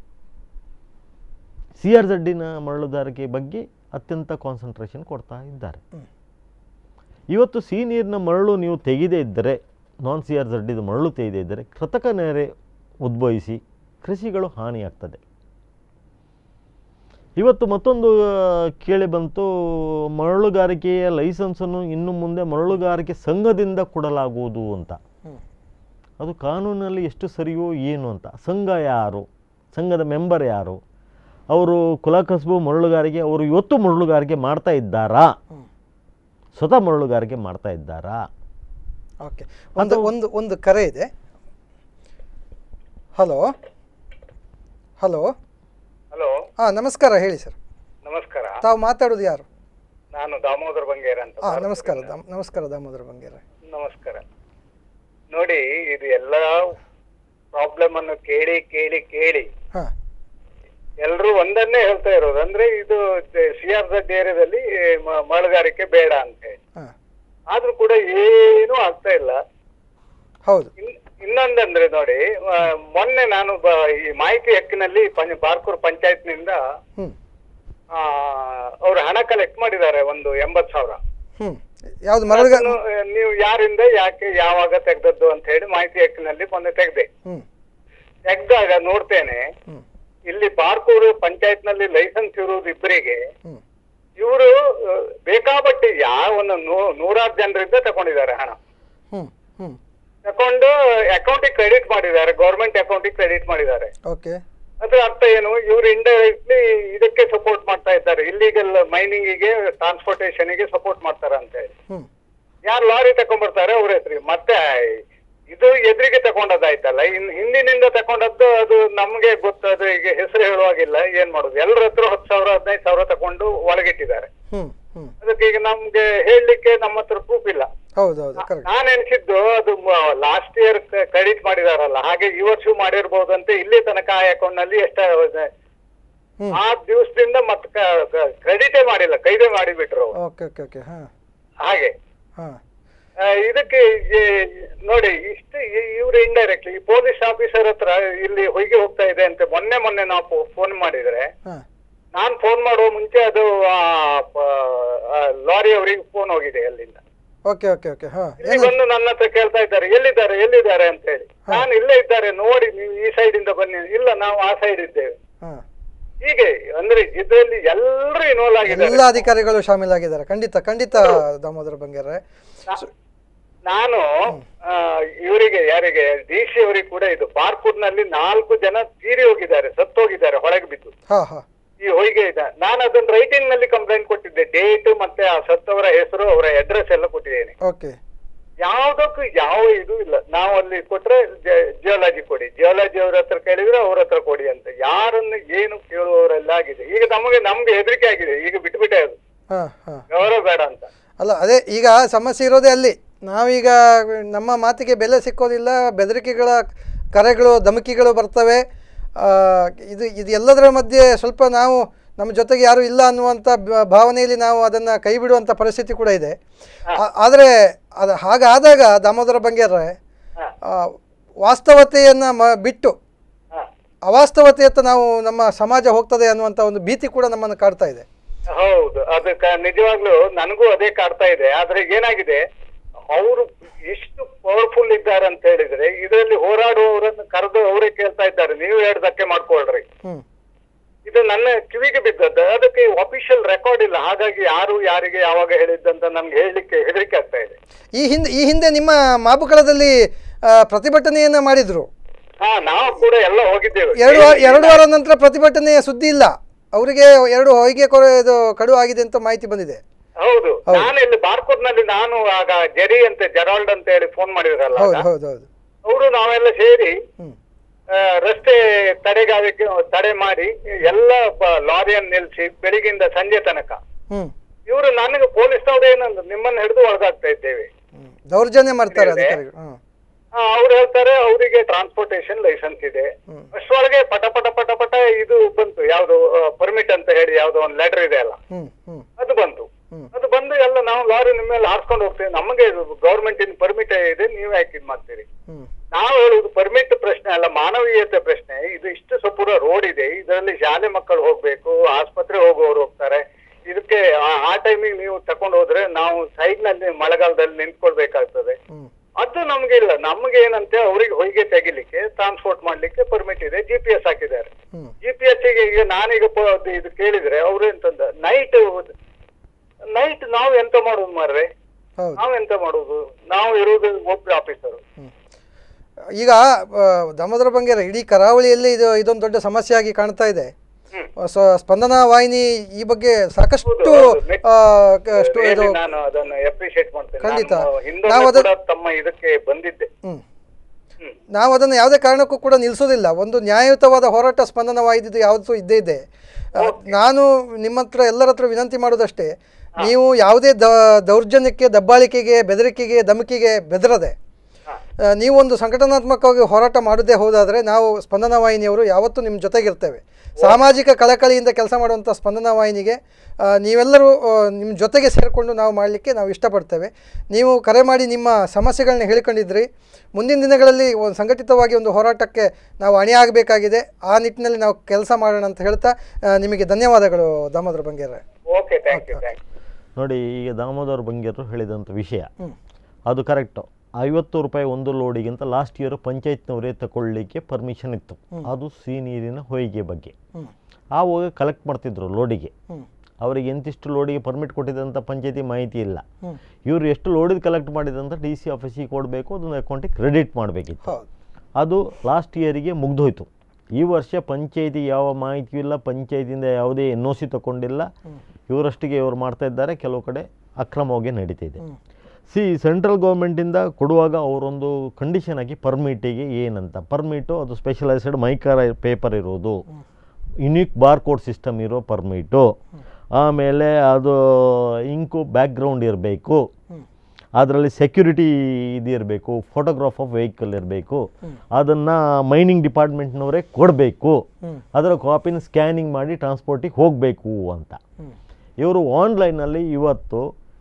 ಸಿ ಆರ್ ಝಡ್ಡಿನ ಮರಳುಗಾರಿಕೆ ಬಗ್ಗೆ ಅತ್ಯಂತ ಕಾನ್ಸಂಟ್ರೇಷನ್ ಕೊಡ್ತಾ ಇದ್ದಾರೆ ಇವತ್ತು ಸೀನಿಯರ್ನ ಮರಳು ನೀವು ತೆಗೆದೇ ಇದ್ದರೆ ನಾನ್ ಸಿ ಆರ್ ಝಡ್ಡಿದ ಮರಳು ತೆಗೆದೇ ಇದ್ದರೆ ಕೃತಕ ನೆರೆ ಉದ್ಭವಿಸಿ ಕೃಷಿಗಳು ಹಾನಿಯಾಗ್ತದೆ ಇವತ್ತು ಮತ್ತೊಂದು ಆ, ಕೇಳಿ ಬಂತು ಮರಳುಗಾರಿಕೆಯ ಲೈಸೆನ್ಸನ್ನು ಇನ್ನು ಮುಂದೆ ಮರಳುಗಾರಿಕೆ ಸಂಘದಿಂದ ಕೊಡಲಾಗುವುದು ಅಂತ ಅದು ಕಾನೂನಲ್ಲಿ ಎಷ್ಟು ಸರಿಯೋ ಏನು ಅಂತ ಸಂಘ ಯಾರು ಸಂಘದ ಮೆಂಬರ್ ಯಾರು ಅವರು ಕುಲಕಸಬು ಮರಳುಗಾರಿಕೆ ಅವರು ಇವತ್ತು ಮರಳುಗಾರಿಕೆ ಮಾಡ್ತಾ ಇದ್ದಾರಾ ಸ್ವತಃ ಮರಳುಗಾರಿಕೆ ಮಾಡ್ತಾ ಇದ್ದಾರಾ ಓಕೆ ಒಂದು ಒಂದು ಒಂದು ಕರೆ ಇದೆ ಹಲೋ ಹಲೋ ಹಲೋ ಹಾಂ ನಮಸ್ಕಾರ ಹೇಳಿ ಸರ್ ನಮಸ್ಕಾರ ತಾವು ಮಾತಾಡೋದು ಯಾರು ನಾನು ದಾಮೋದರ ಬಂಗೇರ ಅಂತ ಹಾಂ ನಮಸ್ಕಾರ ದಾಮ್- ನಮಸ್ಕಾರ ದಾಮೋದರ ಬಂಗೇರ ನಮಸ್ಕಾರ ನೋಡಿ ಇದು ಎಲ್ಲ ಪ್ರಾಬ್ಲಮ್ ಅನ್ನು ಕೇಳಿ ಕೇಳಿ ಕೇಳಿ ಹಾಂ ಎಲ್ರು ಒಂದನ್ನೇ ಹೇಳ್ತಾ ಇರೋದು ಅಂದ್ರೆ ಇದು ಸಿ ಆರ್ ಝಡ್ ಏರಿಯಾದಲ್ಲಿ ಮ- ಮರಳುಗಾರಿಕೆ ಬೇಡ ಅಂತ ಹೇಳಿ ಹಾಂ ಆದ್ರೂ ಕೂಡ ಏನೂ ಆಗ್ತಾ ಇಲ್ಲ ಹೌದು ಇನ್- ಇನ್ನೊಂದಂದ್ರೆ ನೋಡಿ ಆ, ಮೊನ್ನೆ ನಾನು ಬ- ಈ ಮಾಹಿತಿ ಹಕ್ಕಿನಲ್ಲಿ ಪಂಚ ಬಾರ್ಕೂರ್ ಪಂಚಾಯತ್ನಿಂದ ಹ್ಮ್. ಆ ಅವ್ರು ಹಣ ಕಲೆಕ್ಟ್ ಮಾಡಿದ್ದಾರೆ ಒಂದು ಎಂಬತ್ ಸಾವಿರ ಹ್ಞೂ ಯಾವುದು ಮರಳುಗ ಅದನ್ನು, ಆ, ನೀವು ಯಾರಿಂದ ಯಾಕೆ ಯಾವಾಗ ತೆಗ್ದದ್ದು ಅಂತ ಹೇಳಿ ಮಾಹಿತಿ ಹಕ್ಕಿನಲ್ಲಿ ಮೊನ್ನೆ ತೆಗ್ದೆ ಹ್ಞೂ ತೆಗ್ದಾಗ ನೋಡ್ತೇನೆ ಇಲ್ಲಿ ಬಾರ್ಕೂರು ಪಂಚಾಯತ್ ನಲ್ಲಿ ಲೈಸೆನ್ಸ್ ಇರುವುದು ಇಬ್ಬರಿಗೆ ಹ್ಮ್. ಇವರು ಬೇಕಾಬಟ್ಟಿ ಯಾವ ಒಂದು ನೂ- ನೂರಾರು ಜನರಿಂದ ತಗೊಂಡಿದ್ದಾರೆ ಹಣ ಹ್ಞೂ ಹ್ಞೂ ತಕೊಂಡು ಅಕೌಂಟಿಗೆ ಕ್ರೆಡಿಟ್ ಮಾಡಿದ್ದಾರೆ ಗೌರ್ಮೆಂಟ್ ಅಕೌಂಟಿಗೆ ಕ್ರೆಡಿಟ್ ಮಾಡಿದ್ದಾರೆ ಓಕೆ ಅದ್ರ ಅರ್ಥ ಏನು ಇವರು ಇಂಡೈರೆಕ್ಟ್ಲಿ ಇದಕ್ಕೆ ಸಪೋರ್ಟ್ ಮಾಡ್ತಾ ಇದ್ದಾರೆ ಇಲ್ಲಿಗಲ್ ಮೈನಿಂಗಿಗೆ ಟ್ರಾನ್ಸ್ಪೋರ್ಟೇಷನ್ಗೆ ಸಪೋರ್ಟ್ ಮಾಡ್ತಾರೆ ಅಂತ ಹೇಳಿ ಹ್ಮ್. ಯಾರು ಲಾರಿ ತಕೊಂಡ್ಬರ್ತಾರೆ ಅವ್ರ ಹೆಸರು ಮತ್ತೆ ಇದು ಎದುರಿಗೆ ತಕೊಂಡದ್ದಾಯ್ತಲ್ಲ ಇನ್ ಹಿಂದಿನಿಂದ ತಕೊಂಡದ್ದು ಅದು ನಮ್ಗೆ ಗೊತ್ತದು ಈಗ ಹೆಸರು ಹೇಳುವಾಗಿಲ್ಲ ಏನ್ ಮಾಡುದು ಎಲ್ಲರ ಹತ್ರ ಹತ್ತು ಸಾವಿರ ಹದಿನೈದು ಸಾವಿರ ತಕೊಂಡು ಒಳಗಿಟ್ಟಿದ್ದಾರೆ ಹ್ಞೂ ಹ್ಞೂ ಅದಕ್ಕೆ ಈಗ ನಮ್ಗೆ ಹೇಳಲಿಕ್ಕೆ ನಮ್ಮ ಹತ್ರ ಪ್ರೂಫ್ ಇಲ್ಲ ಹೌದು ಹೌದು ಕರೆಕ್ಟ್ ನಾನ್ ಎನ್ಸಿದ್ದು ಅದು ಲಾಸ್ಟ್ ಇಯರ್ ಕ್ರೆಡಿಟ್ ಮಾಡಿದಾರಲ್ಲ ಹಾಗೆ ಈ ವರ್ಷ ಮಾಡಿರ್ಬಹುದಂತೆ ಇಲ್ಲಿ ತನಕ ಆ ಅಕೌಂಟ್ ನಲ್ಲಿ ಎಷ್ಟ ಆ ದಿವಸದಿಂದ ಮತ್ ಕ್ರೆಡಿಟೇ ಮಾಡಿಲ್ಲ ಕೈದೇ ಮಾಡಿಬಿಟ್ರು ಅವ್ರು. ಓಕೆ ಓಕೆ ಓಕೆ ಹಾಂ ಹಾಗೆ ಹಾಂ ಆ, ಇದಕ್ಕೆ ಈ- ನೋಡಿ ಇಷ್ಟು ಇವ್ರು ಇಂಡೈರೆಕ್ಟ್ಲಿ ಈ ಪೊಲೀಸ್ ಆಫೀಸರ್ ಹತ್ರ ಇಲ್ಲಿ ಹೊಯ್ಗೆ ಹೋಗ್ತಾ ಇದೆ ಅಂತ ಮೊನ್ನೆ ಮೊನ್ನೆ ನಾವು ಫೋನ್ ಮಾಡಿದ್ರೆ ಹಾ. ನಾನ್ ಫೋನ್ ಮಾಡುವ ಮುಂಚೆ ಅದು ಆ, ಪ- ಆ, ಲಾರಿ ಅವರಿಗೆ ಫೋನ್ ಹೋಗಿದೆ ಅಲ್ಲಿಂದ ಓಕೆ ಓಕೆ ಓಕೆ ಹಾಂ ಇಲ್ಲಿ ಬಂದು ನನ್ನ ಹತ್ರ ಕೇಳ್ತಾ ಇದ್ದಾರೆ ಎಲ್ಲಿದ್ದಾರೆ ಎಲ್ಲಿದ್ದಾರೆ ಅಂತ ಹೇಳಿ ನಾನು ಇಲ್ಲೇ ಇದ್ದಾರೆ ನೋಡಿ ನೀವು ಈ ಸೈಡ್ ಇಂದ ಬನ್ನಿ ಇಲ್ಲ ನಾವು ಆ ಸೈಡ್ ಇದ್ದೇವೆ ಹಾಂ ಹೀಗೆ ಅಂದ್ರೆ ಇದರಲ್ಲಿ ಎಲ್ಲರೂ ಇನ್ವಾಲ್ವ್ ಆಗಿದ್ದಾರೆ ಎಲ್ಲ ಅಧಿಕಾರಿಗಳು ಶಾಮೀಲಾಗಿದ್ದಾರೆ ಖಂಡಿತ ಖಂಡಿತ ದಾಮೋದರ ಬಂಗೇರ್ರೆ ನಾನು ಆ, ಇವರಿಗೆ ಯಾರಿಗೆ ಡಿ ಸಿ ಅವರಿಗೆ ಕೂಡ ಇದು ಬಾರ್ಕೂರ್ನಲ್ಲಿ ನಾಲ್ಕು ಜನ ತೀರಿ ಹೋಗಿದ್ದಾರೆ ಸತ್ತು ಹೋಗಿದ್ದಾರೆ ಹೊಳಗೆ ಬಿದ್ದು ಹಾಂ ಹಾಂ ಈ ಹೊಯ್ಗೆ ಇದೆ ನಾನು ಅದನ್ನ ರೈಟಿಂಗ್ ನಲ್ಲಿ ಕಂಪ್ಲೇಂಟ್ ಕೊಟ್ಟಿದ್ದೆ ಡೇಟ್ ಮತ್ತೆ ಆ ಸತ್ತವರ ಹೆಸರು ಅವರ ಅಡ್ರೆಸ್ ಎಲ್ಲ ಕೊಟ್ಟಿದ್ದೇನೆ ಓಕೆ ಯಾವ್ದಕ್ಕೂ ಯಾವ ಇದು ಇಲ್ಲ ನಾವು ಅಲ್ಲಿ ಕೊಟ್ರೆ ಜಿಯೋಲಜಿ ಕೊಡಿ ಜಿಯೋಲಜಿ ಅವ್ರ ಹತ್ರ ಕೇಳಿದ್ರೆ ಅವ್ರ ಹತ್ರ ಕೊಡಿ ಅಂತ ಯಾರನ್ನು ಏನು ಕೇಳುವವರೆಲ್ಲ ಆಗಿದೆ ಈಗ ನಮಗೆ ನಮ್ಗೆ ಹೆದರಿಕೆ ಆಗಿದೆ ಈಗ ಬಿಟ್ಬಿಟ್ಟೆ ಅದು ಹಾಂ ಹಾಂ ಗೌರವ ಬೇಡ ಅಂತ ಅಲ್ಲ ಅದೇ ಈಗ ಸಮಸ್ಯೆ ಇರೋದೇ ಅಲ್ಲಿ ನಾವೀಗ ನಮ್ಮ ಮಾತಿಗೆ ಬೆಲೆ ಸಿಕ್ಕೋದಿಲ್ಲ ಬೆದರಿಕೆಗಳ ಕರೆಗಳು ಧಮಕಿಗಳು ಬರ್ತವೆ ಆ, ಇದು ಇದು ಎಲ್ಲದರ ಮಧ್ಯೆ ಸ್ವಲ್ಪ ನಾವು ನಮ್ಮ ಜೊತೆಗೆ ಯಾರು ಇಲ್ಲ ಅನ್ನುವಂಥ ಬ- ಭಾವನೆಯಲ್ಲಿ ನಾವು ಅದನ್ನು ಕೈ ಬಿಡುವಂಥ ಪರಿಸ್ಥಿತಿ ಕೂಡ ಇದೆ ಆ- ಆದರೆ ಅದು ಹಾಗಾದಾಗ ದಾಮೋದರ ಬಂಗೇರ್ರೆ ಆ, ವಾಸ್ತವತೆಯನ್ನು ಮ ಬಿಟ್ಟು ಅವಾಸ್ತವತೆಯತ್ತ ನಾವು ನಮ್ಮ ಸಮಾಜ ಹೋಗ್ತದೆ ಅನ್ನುವಂಥ ಒಂದು ಭೀತಿ ಕೂಡ ನಮ್ಮನ್ನು ಕಾಡ್ತಾ ಇದೆ ಹೌದು ಅದು ಕ- ನಿಜವಾಗ್ಲೂ ನನಗೂ ಅದೇ ಕಾಡ್ತಾ ಇದೆ ಆದ್ರೆ ಏನಾಗಿದೆ ಅವರು ಎಷ್ಟು ಪವರ್ಫುಲ್ ಇದ್ದಾರೆ ಅಂತ ಹೇಳಿದ್ರೆ ಇದರಲ್ಲಿ ಹೋರಾಡುವವರನ್ನು ಕರೆದು ಅವರೇ ಕೇಳ್ತಾ ಇದ್ದಾರೆ ನೀವು ಎರಡು ಧಕ್ಕೆ ಮಾಡ್ಕೊಳ್ರಿ ಹ್ಮ್. ಇದು ನನ್ನ ಕಿವಿಗೆ ಬಿದ್ದದ್ದು ಅದಕ್ಕೆ ಅಫಿಷಿಯಲ್ ರೆಕಾರ್ಡ್ ಇಲ್ಲ ಹಾಗಾಗಿ ಯಾರು ಯಾರಿಗೆ ಯಾವಾಗ ಹೇಳಿದ್ದಂತ ನನ್ಗೆ ಹೇಳಲಿಕ್ಕೆ ಹೆದರಿಕೆ ಆಗ್ತಾ ಇದೆ ಈ ಹಿಂದೆ ಈ ಹಿಂದೆ ನಿಮ್ಮ ಮಾಬುಕಳದಲ್ಲಿ ಆ, ಪ್ರತಿಭಟನೆಯನ್ನ ಮಾಡಿದ್ರು ಹಾ ನಾವು ಕೂಡ ಎಲ್ಲ ಹೋಗಿದ್ದೇವೆ ಎರಡು ವಾ- ಎರಡು ವಾರ ನಂತರ ಪ್ರತಿಭಟನೆಯ ಸುದ್ದಿ ಇಲ್ಲ ಅವರಿಗೆ ಎರಡು ಹೊಯ್ಗೆ ಕೊರೆ ಇದು ಕಡು ಆಗಿದೆ ಅಂತ ಮಾಹಿತಿ ಬಂದಿದೆ ಹೌದು ನಾನು ಇಲ್ಲಿ ಬಾರ್ಕೋಟ್ನಲ್ಲಿ ನಾನು ಆಗ ಜೆರಿ ಅಂತ ಜೆರಾಲ್ಡ್ ಅಂತ ಹೇಳಿ ಫೋನ್ ಮಾಡಿದ್ರಲ್ಲ ಹೌದು ಹೌದು ಹೌದು ಅವರು ನಾವೆಲ್ಲ ಸೇರಿ ಆ, ರಸ್ತೆ ತಡೆಗಾವಕ್ಕೆ ತಡೆ ಮಾಡಿ ಎಲ್ಲ ಬ- ಲಾರಿಯನ್ನು ನಿಲ್ಲಿಸಿ ಬೆಳಿಗ್ಗೆಯಿಂದ ಸಂಜೆ ತನಕ ಹ್ಮ್ ಇವರು ನನಗೆ ಪೊಲೀಸ್ನವ್ರು ಏನಂದ್ರು ನಿಮ್ಮನ್ನ ಹಿಡಿದು ಒಳಗಾಗ್ತಾ ಇದ್ದೇವೆ ದೌರ್ಜನ್ಯ ಮಾಡ್ತಾರೆ ಅಧಿಕಾರಿಗಳು ಹ್ಮ್ ಅವ್ರು ಹೇಳ್ತಾರೆ ಅವರಿಗೆ ಟ್ರಾನ್ಸ್ಪೋರ್ಟೇಶನ್ ಲೈಸೆನ್ಸ್ ಇದೆ ಅಷ್ಟರೊಳಗೆ ಪಟ ಪಟ ಪಟ ಪಟ ಇದು ಬಂತು ಯಾವ್ದು ಪರ್ಮಿಟ್ ಅಂತ ಹೇಳಿ ಯಾವ್ದೋ ಒಂದು ಲೆಟರ್ ಇದೆ ಅಲ್ಲ ಹ್ಮ್ ಹ್ಮ್ ಅದು ಬಂತು ಅದು ಬಂದು ಎಲ್ಲ ನಾವು ಲಾರಿ ನಿಮ್ಮ ಮೇಲೆ ಹಾರ್ಸ್ಕೊಂಡು ಹೋಗ್ತೇವೆ ನಮಗೆ ಗೌರ್ಮೆಂಟ್ ಇನ್ ಪರ್ಮಿಟ್ ಇದೆ ನೀವೇ ಯಾಕೆ ಇದ್ ಮಾಡ್ತೀರಿ ಹ್ಮ್. ನಾವು ಹೇಳುವುದು ಪರ್ಮಿಟ್ ಪ್ರಶ್ನೆ ಅಲ್ಲ ಮಾನವೀಯತೆ ಪ್ರಶ್ನೆ ಇದು ಇಷ್ಟು ಸಪೂರ ರೋಡ್ ಇದೆ ಇದರಲ್ಲಿ ಶಾಲೆ ಮಕ್ಕಳು ಹೋಗ್ಬೇಕು ಆಸ್ಪತ್ರೆ ಹೋಗುವವರು ಹೋಗ್ತಾರೆ ಇದಕ್ಕೆ ಆ- ಆ ಟೈಮಿಗೆ ನೀವು ತಕೊಂಡು ಹೋದ್ರೆ ನಾವು ಸೈಡ್ ನಲ್ಲಿ ಮಳೆಗಾಲದಲ್ಲಿ ನಿಂತ್ಕೊಳ್ಬೇಕಾಗ್ತದೆ ಅದು ನಮ್ಗೆ ಇಲ್ಲ ನಮ್ಗೆ ಏನಂತೆ ಅವರಿಗೆ ಹೊಯ್ಗೆ ತೆಗಿಲಿಕ್ಕೆ ಟ್ರಾನ್ಸ್ಪೋರ್ಟ್ ಮಾಡ್ಲಿಕ್ಕೆ ಪರ್ಮಿಟ್ ಇದೆ ಜಿ ಪಿ ಎಸ್ ಹಾಕಿದ್ದಾರೆ ಜಿ ಪಿ ಎಸ್ ಗೆ ಈಗ ನಾನೀಗ ಪ- ಅದು ಇದು ಕೇಳಿದ್ರೆ ಅವ್ರು ಎಂತಂದ ನೈಟ್ ನೈಟ್ ನಾವು ಎಂತ ಮಾಡುದು ಮಾರ್ರೆ ಹೌದು ನಾವು ಎಂತ ಮಾಡುದು ನಾವು ಇರುವುದು ಒಬ್ಬ ಆಫೀಸರು ಈಗ ಆ, ದಾಮೋದರ ಬಂಗೇರ ಇಡೀ ಕರಾವಳಿಯಲ್ಲಿ ಇದು ಇದೊಂದು ದೊಡ್ಡ ಸಮಸ್ಯೆಯಾಗಿ ಕಾಣ್ತಾ ಇದೆ ಸ- ಸ್ಪಂದನ ವಾಹಿನಿ ಈ ಬಗ್ಗೆ ಸಾಕಷ್ಟು ಆ, ಕ- ಸ್ಟು- ಇದು Really ನಾನು ಅದನ್ನು ಅಪ್ರಿಶಿಯೇಟ್ ಮಾಡ್ತೇನೆ ಖಂಡಿತ. ನಾನು ಹಿಂದೊಮ್ಮೆ ನಾವು ಅದನ್ನ- ಕೂಡ ತಮ್ಮ ಇದಕ್ಕೆ ಬಂದಿದ್ದೆ ಹ್ಮ್. ನಾವು ಅದನ್ನು ಯಾವುದೇ ಕಾರಣಕ್ಕೂ ಕೂಡ ನಿಲ್ಲಿಸೋದಿಲ್ಲ ಒಂದು ನ್ಯಾಯಯುತವಾದ ಹೋರಾಟ ಸ್ಪಂದನ ವಾಹಿನಿದು ಯಾವತ್ತೂ ಇದ್ದೇ ಇದೆ ಆ, ನಾನು ನಿಮ್ಮ ಹತ್ರ ಎಲ್ಲರ ಹತ್ರ ವಿನಂತಿ ಮಾಡೋದಷ್ಟೇ ನೀವು ಯಾವುದೇ ದ ದೌರ್ಜನ್ಯಕ್ಕೆ ದಬ್ಬಾಳಿಕೆಗೆ ಬೆದರಿಕೆಗೆ ಧಮಕಿಗೆ ಬೆದರದೆ ಆ, ನೀವೊಂದು ಸಂಘಟನಾತ್ಮಕವಾಗಿ ಹೋರಾಟ ಮಾಡದೇ ಹೋದಾದರೆ ನಾವು ಸ್ಪಂದನ ವಾಹಿನಿಯವರು ಯಾವತ್ತೂ ನಿಮ್ಮ ಜೊತೆಗಿರ್ತೇವೆ ಸಾಮಾಜಿಕ ಕಳಕಳಿಯಿಂದ ಕೆಲಸ ಮಾಡುವಂಥ ಸ್ಪಂದನ ವಾಹಿನಿಗೆ ಆ, ನೀವೆಲ್ಲರೂ ಆ, ನಿಮ್ಮ ಜೊತೆಗೆ ಸೇರಿಕೊಂಡು ನಾವು ಮಾಡಲಿಕ್ಕೆ ನಾವು ಇಷ್ಟಪಡ್ತೇವೆ ನೀವು ಕರೆ ಮಾಡಿ ನಿಮ್ಮ ಸಮಸ್ಯೆಗಳನ್ನ ಹೇಳ್ಕೊಂಡಿದ್ರಿ ಮುಂದಿನ ದಿನಗಳಲ್ಲಿ ಒಂದು ಸಂಘಟಿತವಾಗಿ ಒಂದು ಹೋರಾಟಕ್ಕೆ ನಾವು ಅಣಿಯಾಗಬೇಕಾಗಿದೆ ಆ ನಿಟ್ಟಿನಲ್ಲಿ ನಾವು ಕೆಲಸ ಮಾಡೋಣ ಅಂತ ಹೇಳ್ತಾ ಆ, ನಿಮಗೆ ಧನ್ಯವಾದಗಳು ದಾಮೋದರ ಬಂಗೇರ್ರೆ ಓಕೆ ಥ್ಯಾಂಕ್ ಯು ಥ್ಯಾಂಕ್ ನೋಡಿ ಈಗ ದಾಮೋದರ ಬಂಗೇರು ಹೇಳಿದಂಥ ವಿಷಯ ಹ್ಮ್. ಅದು ಕರೆಕ್ಟು ಐವತ್ತು ರೂಪಾಯಿ ಒಂದು ಲೋಡಿಗಿಂತ ಲಾಸ್ಟ್ ಇಯರ್ ಪಂಚಾಯತ್ನವರೇ ತಗೊಳ್ಳಿಕ್ಕೆ ಪರ್ಮಿಷನ್ ಇತ್ತು ಹ್ಮ್. ಅದು ಸಿಹಿ ನೀರಿನ ಹೊಯ್ಗೆ ಬಗ್ಗೆ ಹ್ಮ್. ಆವಾಗ ಕಲೆಕ್ಟ್ ಮಾಡ್ತಿದ್ರು ಲೋಡಿಗೆ ಹ್ಮ್. ಅವರಿಗೆ ಎಂತಿಷ್ಟು ಲೋಡಿಗೆ ಪರ್ಮಿಟ್ ಕೊಟ್ಟಿದ್ದಂಥ ಪಂಚಾಯತಿ ಮಾಹಿತಿ ಇಲ್ಲ ಹ್ಮ್. ಇವರು ಎಷ್ಟು ಲೋಡಿಗೆ ಕಲೆಕ್ಟ್ ಮಾಡಿದಂತ ಡಿ ಸಿ ಆಫೀಸಿಗೆ ಕೊಡಬೇಕು ಅದನ್ನು ಅಕೌಂಟಿಗೆ ಕ್ರೆಡಿಟ್ ಮಾಡಬೇಕಿತ್ತು ಹೌದು ಅದು ಲಾಸ್ಟ್ ಇಯರಿಗೆ ಮುಗ್ದೋಯ್ತು ಈ ವರ್ಷ ಪಂಚಾಯತಿ ಯಾವ ಮಾಹಿತಿಯೂ ಇಲ್ಲ ಪಂಚಾಯತಿಯಿಂದ ಯಾವುದೇ ಎನ್ ಒ ಸಿ ತಗೊಂಡಿಲ್ಲ ಇವರಷ್ಟಿಗೆ ಇವರು ಮಾಡ್ತಾ ಇದ್ದಾರೆ ಕೆಲವು ಕಡೆ ಅಕ್ರಮವಾಗಿ ನಡೀತಿದೆ ಸಿ ಸೆಂಟ್ರಲ್ ಗೌರ್ಮೆಂಟಿಂದ ಕೊಡುವಾಗ ಅವರೊಂದು ಕಂಡೀಷನ್ ಹಾಕಿ ಪರ್ಮಿಟಿಗೆ ಏನಂತ ಪರ್ಮಿಟು ಅದು ಸ್ಪೆಷಲೈಸ್ಡ್ ಮೈಕರ ಪೇಪರ್ ಇರೋದು ಯುನಿಕ್ ಬಾರ್ ಕೋಡ್ ಸಿಸ್ಟಮ್ ಇರೋ ಪರ್ಮಿಟು ಆಮೇಲೆ ಅದು ಇಂಕು ಬ್ಯಾಕ್ಗ್ರೌಂಡ್ ಇರಬೇಕು ಅದರಲ್ಲಿ ಸೆಕ್ಯೂರಿಟಿ ಇದು ಇರಬೇಕು ಫೋಟೋಗ್ರಾಫ್ ಆಫ್ ವೆಹಿಕಲ್ ಇರಬೇಕು ಅದನ್ನು ಮೈನಿಂಗ್ ಡಿಪಾರ್ಟ್ಮೆಂಟ್ನವರೇ ಕೊಡಬೇಕು ಹ್ಮ್. ಅದರ ಕಾಪಿನ ಸ್ಕ್ಯಾನಿಂಗ್ ಮಾಡಿ ಟ್ರಾನ್ಸ್ಪೋರ್ಟಿಗೆ ಹೋಗಬೇಕು ಅಂತ ಇವರು ಆನ್ಲೈನಲ್ಲಿ ಇವತ್ತು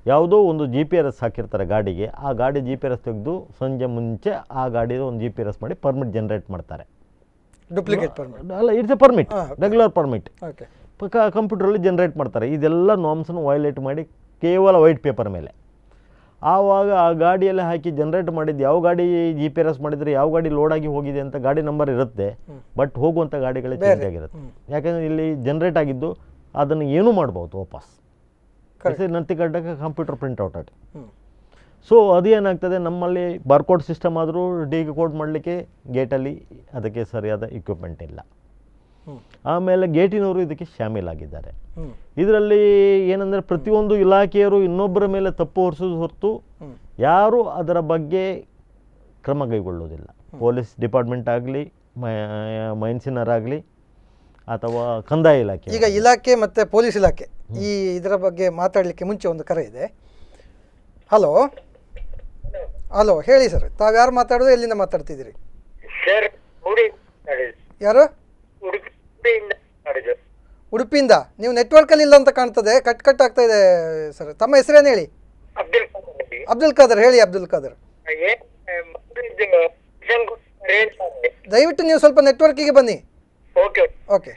ಯಾವುದೋ ಒಂದು ಜಿ ಪಿ ಆರ್ ಎಸ್ ಹಾಕಿರ್ತಾರೆ ಗಾಡಿಗೆ ಆ ಗಾಡಿ ಜಿ ಪಿ ಆರ್ ಎಸ್ ತೆಗೆದು ಸಂಜೆ ಮುಂಚೆ ಆ ಗಾಡಿದು ಒಂದು ಜಿ ಪಿ ಆರ್ ಎಸ್ ಮಾಡಿ ಪರ್ಮಿಟ್ ಜನರೇಟ್ ಮಾಡ್ತಾರೆ ಡೂಪ್ಲಿಕೇಟ್ ಪರ್ಮಿಟ್ ಅಲ್ಲ it's a permit regular permit okay ಕಂಪ್ಯೂಟ್ರಲ್ಲಿ ಜನರೇಟ್ ಮಾಡ್ತಾರೆ ಇದೆಲ್ಲ ನಾಮ್ಸನ್ನು ವೈಲೇಟ್ ಮಾಡಿ ಕೇವಲ ವೈಟ್ ಪೇಪರ್ ಮೇಲೆ ಆವಾಗ ಆ ಗಾಡಿಯಲ್ಲಿ ಹಾಕಿ ಜನರೇಟ್ ಮಾಡಿದ್ದು ಯಾವ ಗಾಡಿ ಜಿ ಪಿ ಆರ್ ಎಸ್ ಮಾಡಿದರೆ ಯಾವ ಗಾಡಿ ಲೋಡ್ ಆಗಿ ಹೋಗಿದೆ ಅಂತ ಗಾಡಿ ನಂಬರ್ ಇರುತ್ತೆ ಬಟ್ ಹೋಗುವಂಥ ಗಾಡಿಗಳೇ ಚೇಂಜ್ ಆಗಿರುತ್ತೆ ಯಾಕಂದರೆ ಇಲ್ಲಿ ಜನರೇಟ್ ಆಗಿದ್ದು ಅದನ್ನು ಏನೂ ಮಾಡ್ಬೋದು ವಾಪಸ್ ನತ್ತಿ ಕಟ್ಟಕ್ಕೆ ಕಂಪ್ಯೂಟರ್ ಪ್ರಿಂಟ್ ಔಟ್ ಆಗಿ ಸೊ ಅದು ಏನಾಗ್ತದೆ ನಮ್ಮಲ್ಲಿ ಬಾರ್ಕೋಡ್ ಸಿಸ್ಟಮ್ ಆದರೂ ಡಿ ಕೋಡ್ ಮಾಡಲಿಕ್ಕೆ ಗೇಟಲ್ಲಿ ಅದಕ್ಕೆ ಸರಿಯಾದ ಇಕ್ವಿಪ್ಮೆಂಟ್ ಇಲ್ಲ ಆಮೇಲೆ ಗೇಟಿನವರು ಇದಕ್ಕೆ ಶಾಮೀಲಾಗಿದ್ದಾರೆ ಇದರಲ್ಲಿ ಏನಂದರೆ ಪ್ರತಿಯೊಂದು ಇಲಾಖೆಯವರು ಇನ್ನೊಬ್ಬರ ಮೇಲೆ ತಪ್ಪು ಹೊರಿಸೋದು ಹೊರತು ಯಾರೂ ಅದರ ಬಗ್ಗೆ ಕ್ರಮ ಕೈಗೊಳ್ಳುವುದಿಲ್ಲ ಪೊಲೀಸ್ ಡಿಪಾರ್ಟ್ಮೆಂಟ್ ಆಗಲಿ ಮೈನ್ಸಿನರಾಗಲಿ ಅಥವಾ ಕಂದಾಯ ಇಲಾಖೆ ಈಗ ಇಲಾಖೆ ಮತ್ತು ಪೊಲೀಸ್ ಇಲಾಖೆ ಈ ಇದರ ಬಗ್ಗೆ ಮಾತಾಡಲಿಕ್ಕೆ ಮುಂಚೆ ಒಂದು ಕರೆ ಇದೆ ಹಲೋ ಹಲೋ ಹೇಳಿ ಸರ್ ತಾವು ಯಾರು ಮಾತಾಡೋದು ಎಲ್ಲಿಂದ ಮಾತಾಡ್ತಿದ್ದೀರಿ ಸರ್ ಉಡಿ ಯಾರು ಉಡುಪಿಯಿಂದ ಮಾಡಿದ್ದು ಉಡುಪಿಯಿಂದ ನೀವು ನೆಟ್ವರ್ಕಲ್ಲಿ ಇಲ್ಲ ಅಂತ ಕಾಣ್ತದೆ ಕಟ್ ಕಟ್ ಆಗ್ತಾ ಇದೆ ಸರ್ ತಮ್ಮ ಹೆಸರೇನು ಹೇಳಿ ಅಬ್ದುಲ್ ಅಬ್ದುಲ್ ಖಾದರ್ ಹೇಳಿ ಅಬ್ದುಲ್ ಖಾದರ್ ಏನ್ ಮೊದಲಿದ್ದು ಮಿಷನ್ ಕೊಡ್ತಾರೆ ಅಂತಾರೆ. ದಯವಿಟ್ಟು ನೀವು ಸ್ವಲ್ಪ ನೆಟ್ವರ್ಕಿಗೆ ಬನ್ನಿ ಓಕೆ ಓಕೆ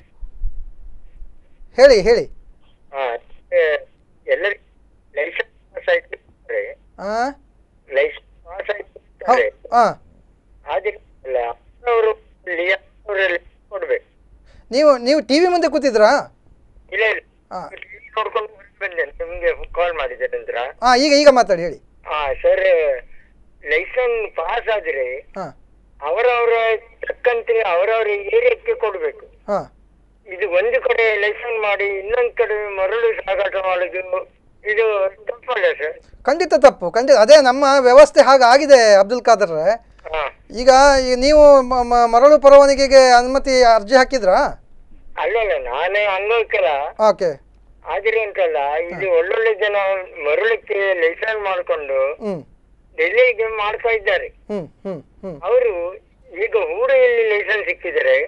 ಹೇಳಿ ಹೇಳಿ ಹಾ ಏ, ಎಲ್ಲರಿಗೂ ಲೈಸೆನ್ಸ್ ಪಾಸ್ ಆಯ್ತು ಹಾಂ ಲೈಸೆನ್ಸ್ ಪಾಸ್ ಆಯ್ತು ಹಾಂ ಆದ್ರೆ ಅಲ್ಲ ಅವರು ಅವರಲ್ಲಿ ಕೊಡ್ಬೇಕು ನೀವು ನೀವು ಟಿ ವಿ ಮುಂದೆ ಕೂತಿದ್ರಾ ಇಲ್ಲ ಇಲ್ಲ ಹಾಂ TV ನೋಡ್ಕೊಂಡು ಬಂದೆ ನಿಮ್ಗೆ ಕಾಲ್ ಮಾಡಿದೆ ನಂತರ ಹಾಂ ಈಗ ಈಗ ಮಾತಾಡಿ ಹೇಳಿ ಹಾ ಸರ್ ಲೈಸೆನ್ಸ್ ಪಾಸ್ ಆದ್ರೆ ಹಾಂ ಅವರವರ ತಕ್ಕಂತೆ ಅವರವರ ಏರಿಯಾಕ್ಕೆ ಕೊಡ್ಬೇಕು ಹಾಂ ಇದು ಒಂದು ಕಡೆ ಲೈಸೆನ್ಸ್ ಮಾಡಿ ಇನ್ನೊಂದು ಕಡೆ ಮರಳು ಸಾಗಾಟ ಮಾಡುದು ಇದು ತಪ್ಪಲ್ಲ ಸರ್ ಖಂಡಿತ ತಪ್ಪು ಖಂಡಿತ ಅದೇ ನಮ್ಮ ವ್ಯವಸ್ಥೆ ಹಾಗಾಗಿದೆ ಅಬ್ದುಲ್ ಖಾದರ್ರೆ ಹಾ ಈಗ ಈ ನೀವು ಮ- ಮ- ಮರಳು ಪರವಾನಗಿಗೆ ಅನುಮತಿ ಅರ್ಜಿ ಹಾಕಿದ್ರಾ ಅಲ್ಲಲ್ಲ ನಾನೇ ಅಂಗವಿಕಲ ಓಕೆ ಆದ್ರೆ ಉಂಟಲ್ಲ ಇದು ಒಳ್ಳೊಳ್ಳೆ ಜನ ಮರಳಕ್ಕೆ ಲೈಸೆನ್ಸ್ ಮಾಡ್ಕೊಂಡು ಹ್ಞೂ ಡೆಲ್ಲಿಗೆ ಮಾಡ್ತಾ ಇದ್ದಾರೆ ಹ್ಞೂ ಹ್ಞೂ ಹ್ಞೂ ಅವರು ಈಗ ಹೂಡೆಯಲ್ಲಿ ಲೈಸೆನ್ಸ್ ಸಿಕ್ಕಿದರೆ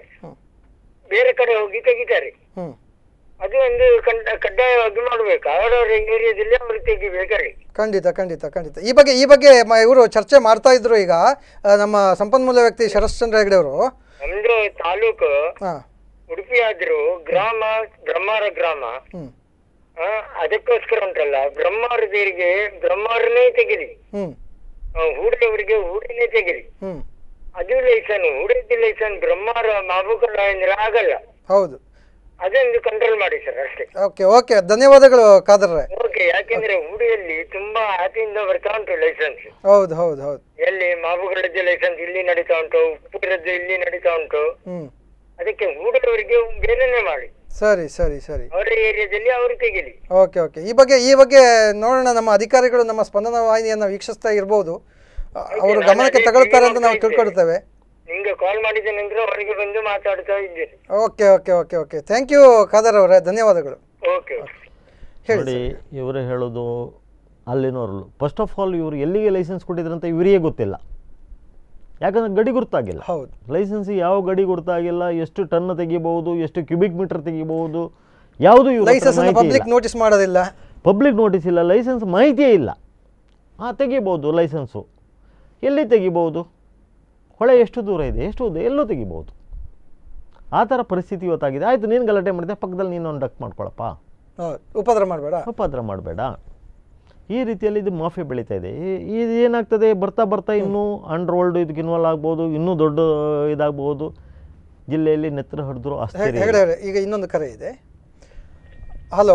ಬೇರೆ ಕಡೆ ಹೋಗಿ ತೆಗಿತಾರೆ ಹ್ಞೂ ಅದು ಒಂದು ಕಂಡ ಕಡ್ಡಾಯವಾಗಿ ಮಾಡ್ಬೇಕು ಅವರವರ ಏರಿಯಾದಲ್ಲಿ ಅವರು ತೆಗಿಬೇಕಾರೆ ಖಂಡಿತ ಖಂಡಿತ ಖಂಡಿತ ಈ ಬಗ್ಗೆ ಈ ಬಗ್ಗೆ ಇವರು ಚರ್ಚೆ ಮಾಡ್ತಾ ಇದ್ರು ಈಗ ಆ, ನಮ್ಮ ಸಂಪನ್ಮೂಲ ವ್ಯಕ್ತಿ ಶರಶ್ಚಂದ್ರ ಹೆಗಡೆ ಅವರು ನಮ್ದು ತಾಲೂಕು ಹಾಂ ಉಡುಪಿ ಆದ್ರೂ ಗ್ರಾಮ ಬ್ರಹ್ಮಾರ ಗ್ರಾಮ ಹ್ಞೂ ಆ, ಅದಕ್ಕೋಸ್ಕರ ಉಂಟಲ್ಲ ಬ್ರಹ್ಮಾರದೇರಿಗೆ ಬ್ರಹ್ಮಾರನೇ ತೆಗಿರಿ ಹ್ಞೂ ಆ, ಹೂಡೆಯವರಿಗೆ ಹೂಡೆನೇ ತೆಗಿರಿ ಹ್ಞೂ ಅದು ಲೈಸನ್ ಹೂಡೆದ್ದು ಲೈಸನ್ ಬ್ರಹ್ಮಾರ ಮಾಬುಕಲ್ಲ ಅಂದ್ರೆ ಆಗಲ್ಲ ಹೌದು ಅದೊಂದು ಕಂಟ್ರೋಲ್ ಮಾಡಿ ಸರ್ ಅಷ್ಟೇ ಓಕೆ ಓಕೆ ಧನ್ಯವಾದಗಳು ಖಾದರ್ರೆ ಓಕೆ ಯಾಕೆಂದ್ರೆ ಹೂಡಿಯಲ್ಲಿ ತುಂಬಾ ಆಚೆಯಿಂದ ಬರ್ತಾ ಉಂಟು ಲೈಸೆನ್ಸ್ ಹೌದು ಹೌದು ಹೌದು ಎಲ್ಲಿ ಮಾಬುಗಳದ್ದು ಲೈಸೆನ್ಸ್ ಇಲ್ಲಿ ನಡೀತಾ ಉಂಟು ಉಪ್ಪುರದ್ದು ಇಲ್ಲಿ ನಡೀತಾ ಉಂಟು ಹ್ಞೂ ಅದಕ್ಕೆ ಹೂಡಿದವರಿಗೆ ಬೇರೆನೆ ಮಾಡಿ ಸರಿ ಸರಿ ಸರಿ ಅವರ ಏರಿಯಾದಲ್ಲಿ ಅವರು ತೆಗಿಲಿ ಓಕೆ ಓಕೆ ಈ ಬಗ್ಗೆ ಈ ಬಗ್ಗೆ ನೋಡೋಣ ನಮ್ಮ ಅಧಿಕಾರಿಗಳು ನಮ್ಮ ಸ್ಪಂದನ ವಾಹಿನಿಯನ್ನು ವೀಕ್ಷಿಸ್ತಾ ಇರ್ಬೋದು ಅ- ಅವರು ಗಮನಕ್ಕೆ ತಗೊಳ್ತಾರೆ ಅಂತ ನಾವು ತಿಳ್ಕೊಳ್ತೇವೆ ನಿಮ್ಗೆ ಕಾಲ್ ಮಾಡಿದ ನಂತರ ಹೊರಗೆ ಬಂದು ಮಾತಾಡ್ತಾ ಇದ್ದೇನೆ okay okay okay okay thank you Khader ಅವರೇ ಧನ್ಯವಾದಗಳು ಓಕೆ ನೋಡಿ ಇವರು ಹೇಳೋದು ಅಲ್ಲಿನವರು ಫಸ್ಟ್ ಆಫ್ ಆಲ್ ಇವರು ಎಲ್ಲಿಗೆ ಲೈಸೆನ್ಸ್ ಕೊಟ್ಟಿದ್ರು ಅಂತ ಇವರಿಗೆ ಗೊತ್ತಿಲ್ಲ ಯಾಕಂದ್ರೆ ಗಡಿ ಗುರುತಾಗಿಲ್ಲ ಹೌದು ಲೈಸೆನ್ಸ್ ಯಾವ ಗಡಿ ಗುರುತಾಗಿಲ್ಲ ಎಷ್ಟು ಟನ್ ತೆಗಿಬಹುದು ಎಷ್ಟು ಕ್ಯೂಬಿಕ್ ಮೀಟರ್ ತೆಗಿಬಹುದು ಯಾವುದು ಇವ್ರ ಹತ್ರ ಲೈಸೆನ್ಸ್ ಮಾಹಿತಿ ಪಬ್ಲಿಕ್ ಇಲ್ಲ. ನೋಟಿಸ್ ಮಾಡೋದಿಲ್ಲ ಪಬ್ಲಿಕ್ ನೋಟಿಸ್ ಇಲ್ಲ ಲೈಸೆನ್ಸ್ ಮಾಹಿತಿಯೇ ಇಲ್ಲ ಹಾಂ ತೆಗಿಬೋದು ಲೈಸೆನ್ಸು ಎಲ್ಲಿ ತೆಗಿಬೋದು ಹೊಳೆ ಎಷ್ಟು ದೂರ ಇದೆ ಎಷ್ಟು ಉದ್ದ ಎಲ್ಲೂ ತೆಗಿಬೋದು ಆ ಥರ ಪರಿಸ್ಥಿತಿ ಇವತ್ತಾಗಿದೆ ಆಯಿತು ನೀನು ಗಲಾಟೆ ಮಾಡಿದೆ ಪಕ್ಕದಲ್ಲಿ ನೀನು ಒಂದು ಡಕ್ ಮಾಡ್ಕೊಳಪ್ಪ ಹೌದು ಉಪದ್ರ ಮಾಡಬೇಡ ಉಪದ್ರ ಮಾಡಬೇಡ ಈ ರೀತಿಯಲ್ಲಿ ಇದು ಮಾಫಿ ಬೆಳೀತಾ ಇದೆ ಈ- ಇದು ಏನಾಗ್ತದೆ ಬರ್ತಾ ಬರ್ತಾ ಇನ್ನೂ ಅಂಡರ್ ವರ್ಲ್ಡ್ ಇದಕ್ಕೆ ಇನ್ವಾಲ್ವ್ ಆಗ್ಬೋದು ಇನ್ನೂ ದೊಡ್ಡ ಇದಾಗ್ಬೋದು ಜಿಲ್ಲೆಯಲ್ಲಿ ನೆತ್ರ ಹಿಡಿದ್ರು ಆಶ್ಚರ್ಯ ಹೆಗಡೆ ಅವರೇ ಈಗ ಇನ್ನೊಂದು ಕರೆ ಇದೆ ಹಲೋ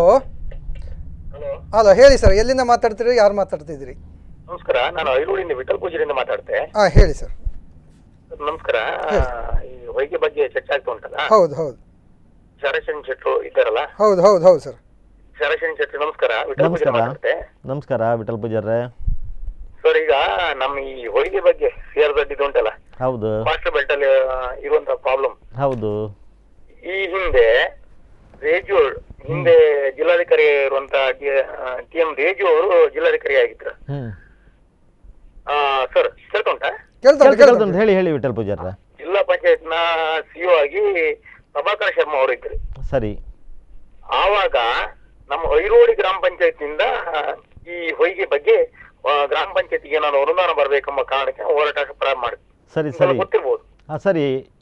ಹಲೋ ಹೇಳಿ ಸರ್ ಎಲ್ಲಿಂದ ಮಾತಾಡ್ತೀರಿ ಯಾರು ಮಾತಾಡ್ತಿದ್ದೀರಿ ನಮಸ್ಕಾರ ನಾನು ಐರೂರಿನಿಂದ ವಿಠಲ್ ಪೂಜರಿಂದ ಮಾತಾಡ್ತೆ ಹಾಂ ಹೇಳಿ ಸರ್ ನಮಸ್ಕಾರ ಈ ಹೊಯ್ಗೆ ಬಗ್ಗೆ ಚರ್ಚೆ ಆಗ್ತಾ ಉಂಟಲ್ಲ ಹೌದು ಹೌದು ಶರಶನ್ ಶೆಟ್ರು ಇದ್ದಾರಲ್ಲ ಹೌದು ಹೌದು ಹೌದು ಸರ್ ಶರಶನ್ ಶೆಟ್ರು ನಮಸ್ಕಾರ ವಿಠಲ್ ಪೂಜಾರಿ ನಮಸ್ಕಾರ ಮಾತಾಡ್ತೆ ನಮಸ್ಕಾರ ವಿಠಲ್ ಪೂಜಾರ್ರೆ ಸರ್ ಈಗ ನಮ್ಮ ಈ ಹೊಯ್ಗೆ ಬಗ್ಗೆ ಸಿಆರ್ ಇದು ಉಂಟಲ್ಲ ಹೌದು ಮಾಸ್ಟರ್ ಬೆಲ್ಟ್ ಅಲ್ಲಿ ಆ, ಇರುವಂತ ಪ್ರಾಬ್ಲಮ್ ಹೌದು ಈ ಹಿಂದೆ ರೇಜು ಹಿಂದೆ ಜಿಲ್ಲಾಧಿಕಾರಿ ಇರುವಂತ ಟಿ ಎಂ ರೇಜು ಅವರು ಜಿಲ್ಲಾಧಿಕಾರಿ ಆಗಿದ್ರು ಹ್ಞೂ ಸರ್ ಕೇಳ್ತಾ ಉಂಟಾ ಕೇಳ್ತುಂಟು ಹೇಳಿ ಹೇಳಿ ವಿಠಲ್ ಪೂಜಾರ್ರೆ ಜಿಲ್ಲಾ ಪಂಚಾಯತ್ ನ ಸಿಒ ಆಗಿ ಪ್ರಭಾಕರ್ ಶರ್ಮಾ ಅವರು ಇದ್ರು ಸರಿ ಆವಾಗ ನಮ್ಮ ಐರೋಡಿ ಗ್ರಾಮ ಪಂಚಾಯತ್ ನಿಂದ ಈ ಹೊಯ್ಗೆ ಬಗ್ಗೆ ಆ, ಗ್ರಾಮ ಪಂಚಾಯತಿಗೆ ಏನಾದ್ರು ಅನುದಾನ ಬರಬೇಕೆಂಬ ಕಾರಣಕ್ಕೆ ಹೋರಾಟ ಪ್ರಾರಂಭ ಮಾಡಿದ್ವಿ ಸರಿ ನಿಮ್ಗೆಲ್ಲ ಸರಿ ಗೊತ್ತಿರ್ಬೋದು ಹಾಂ ಸರಿ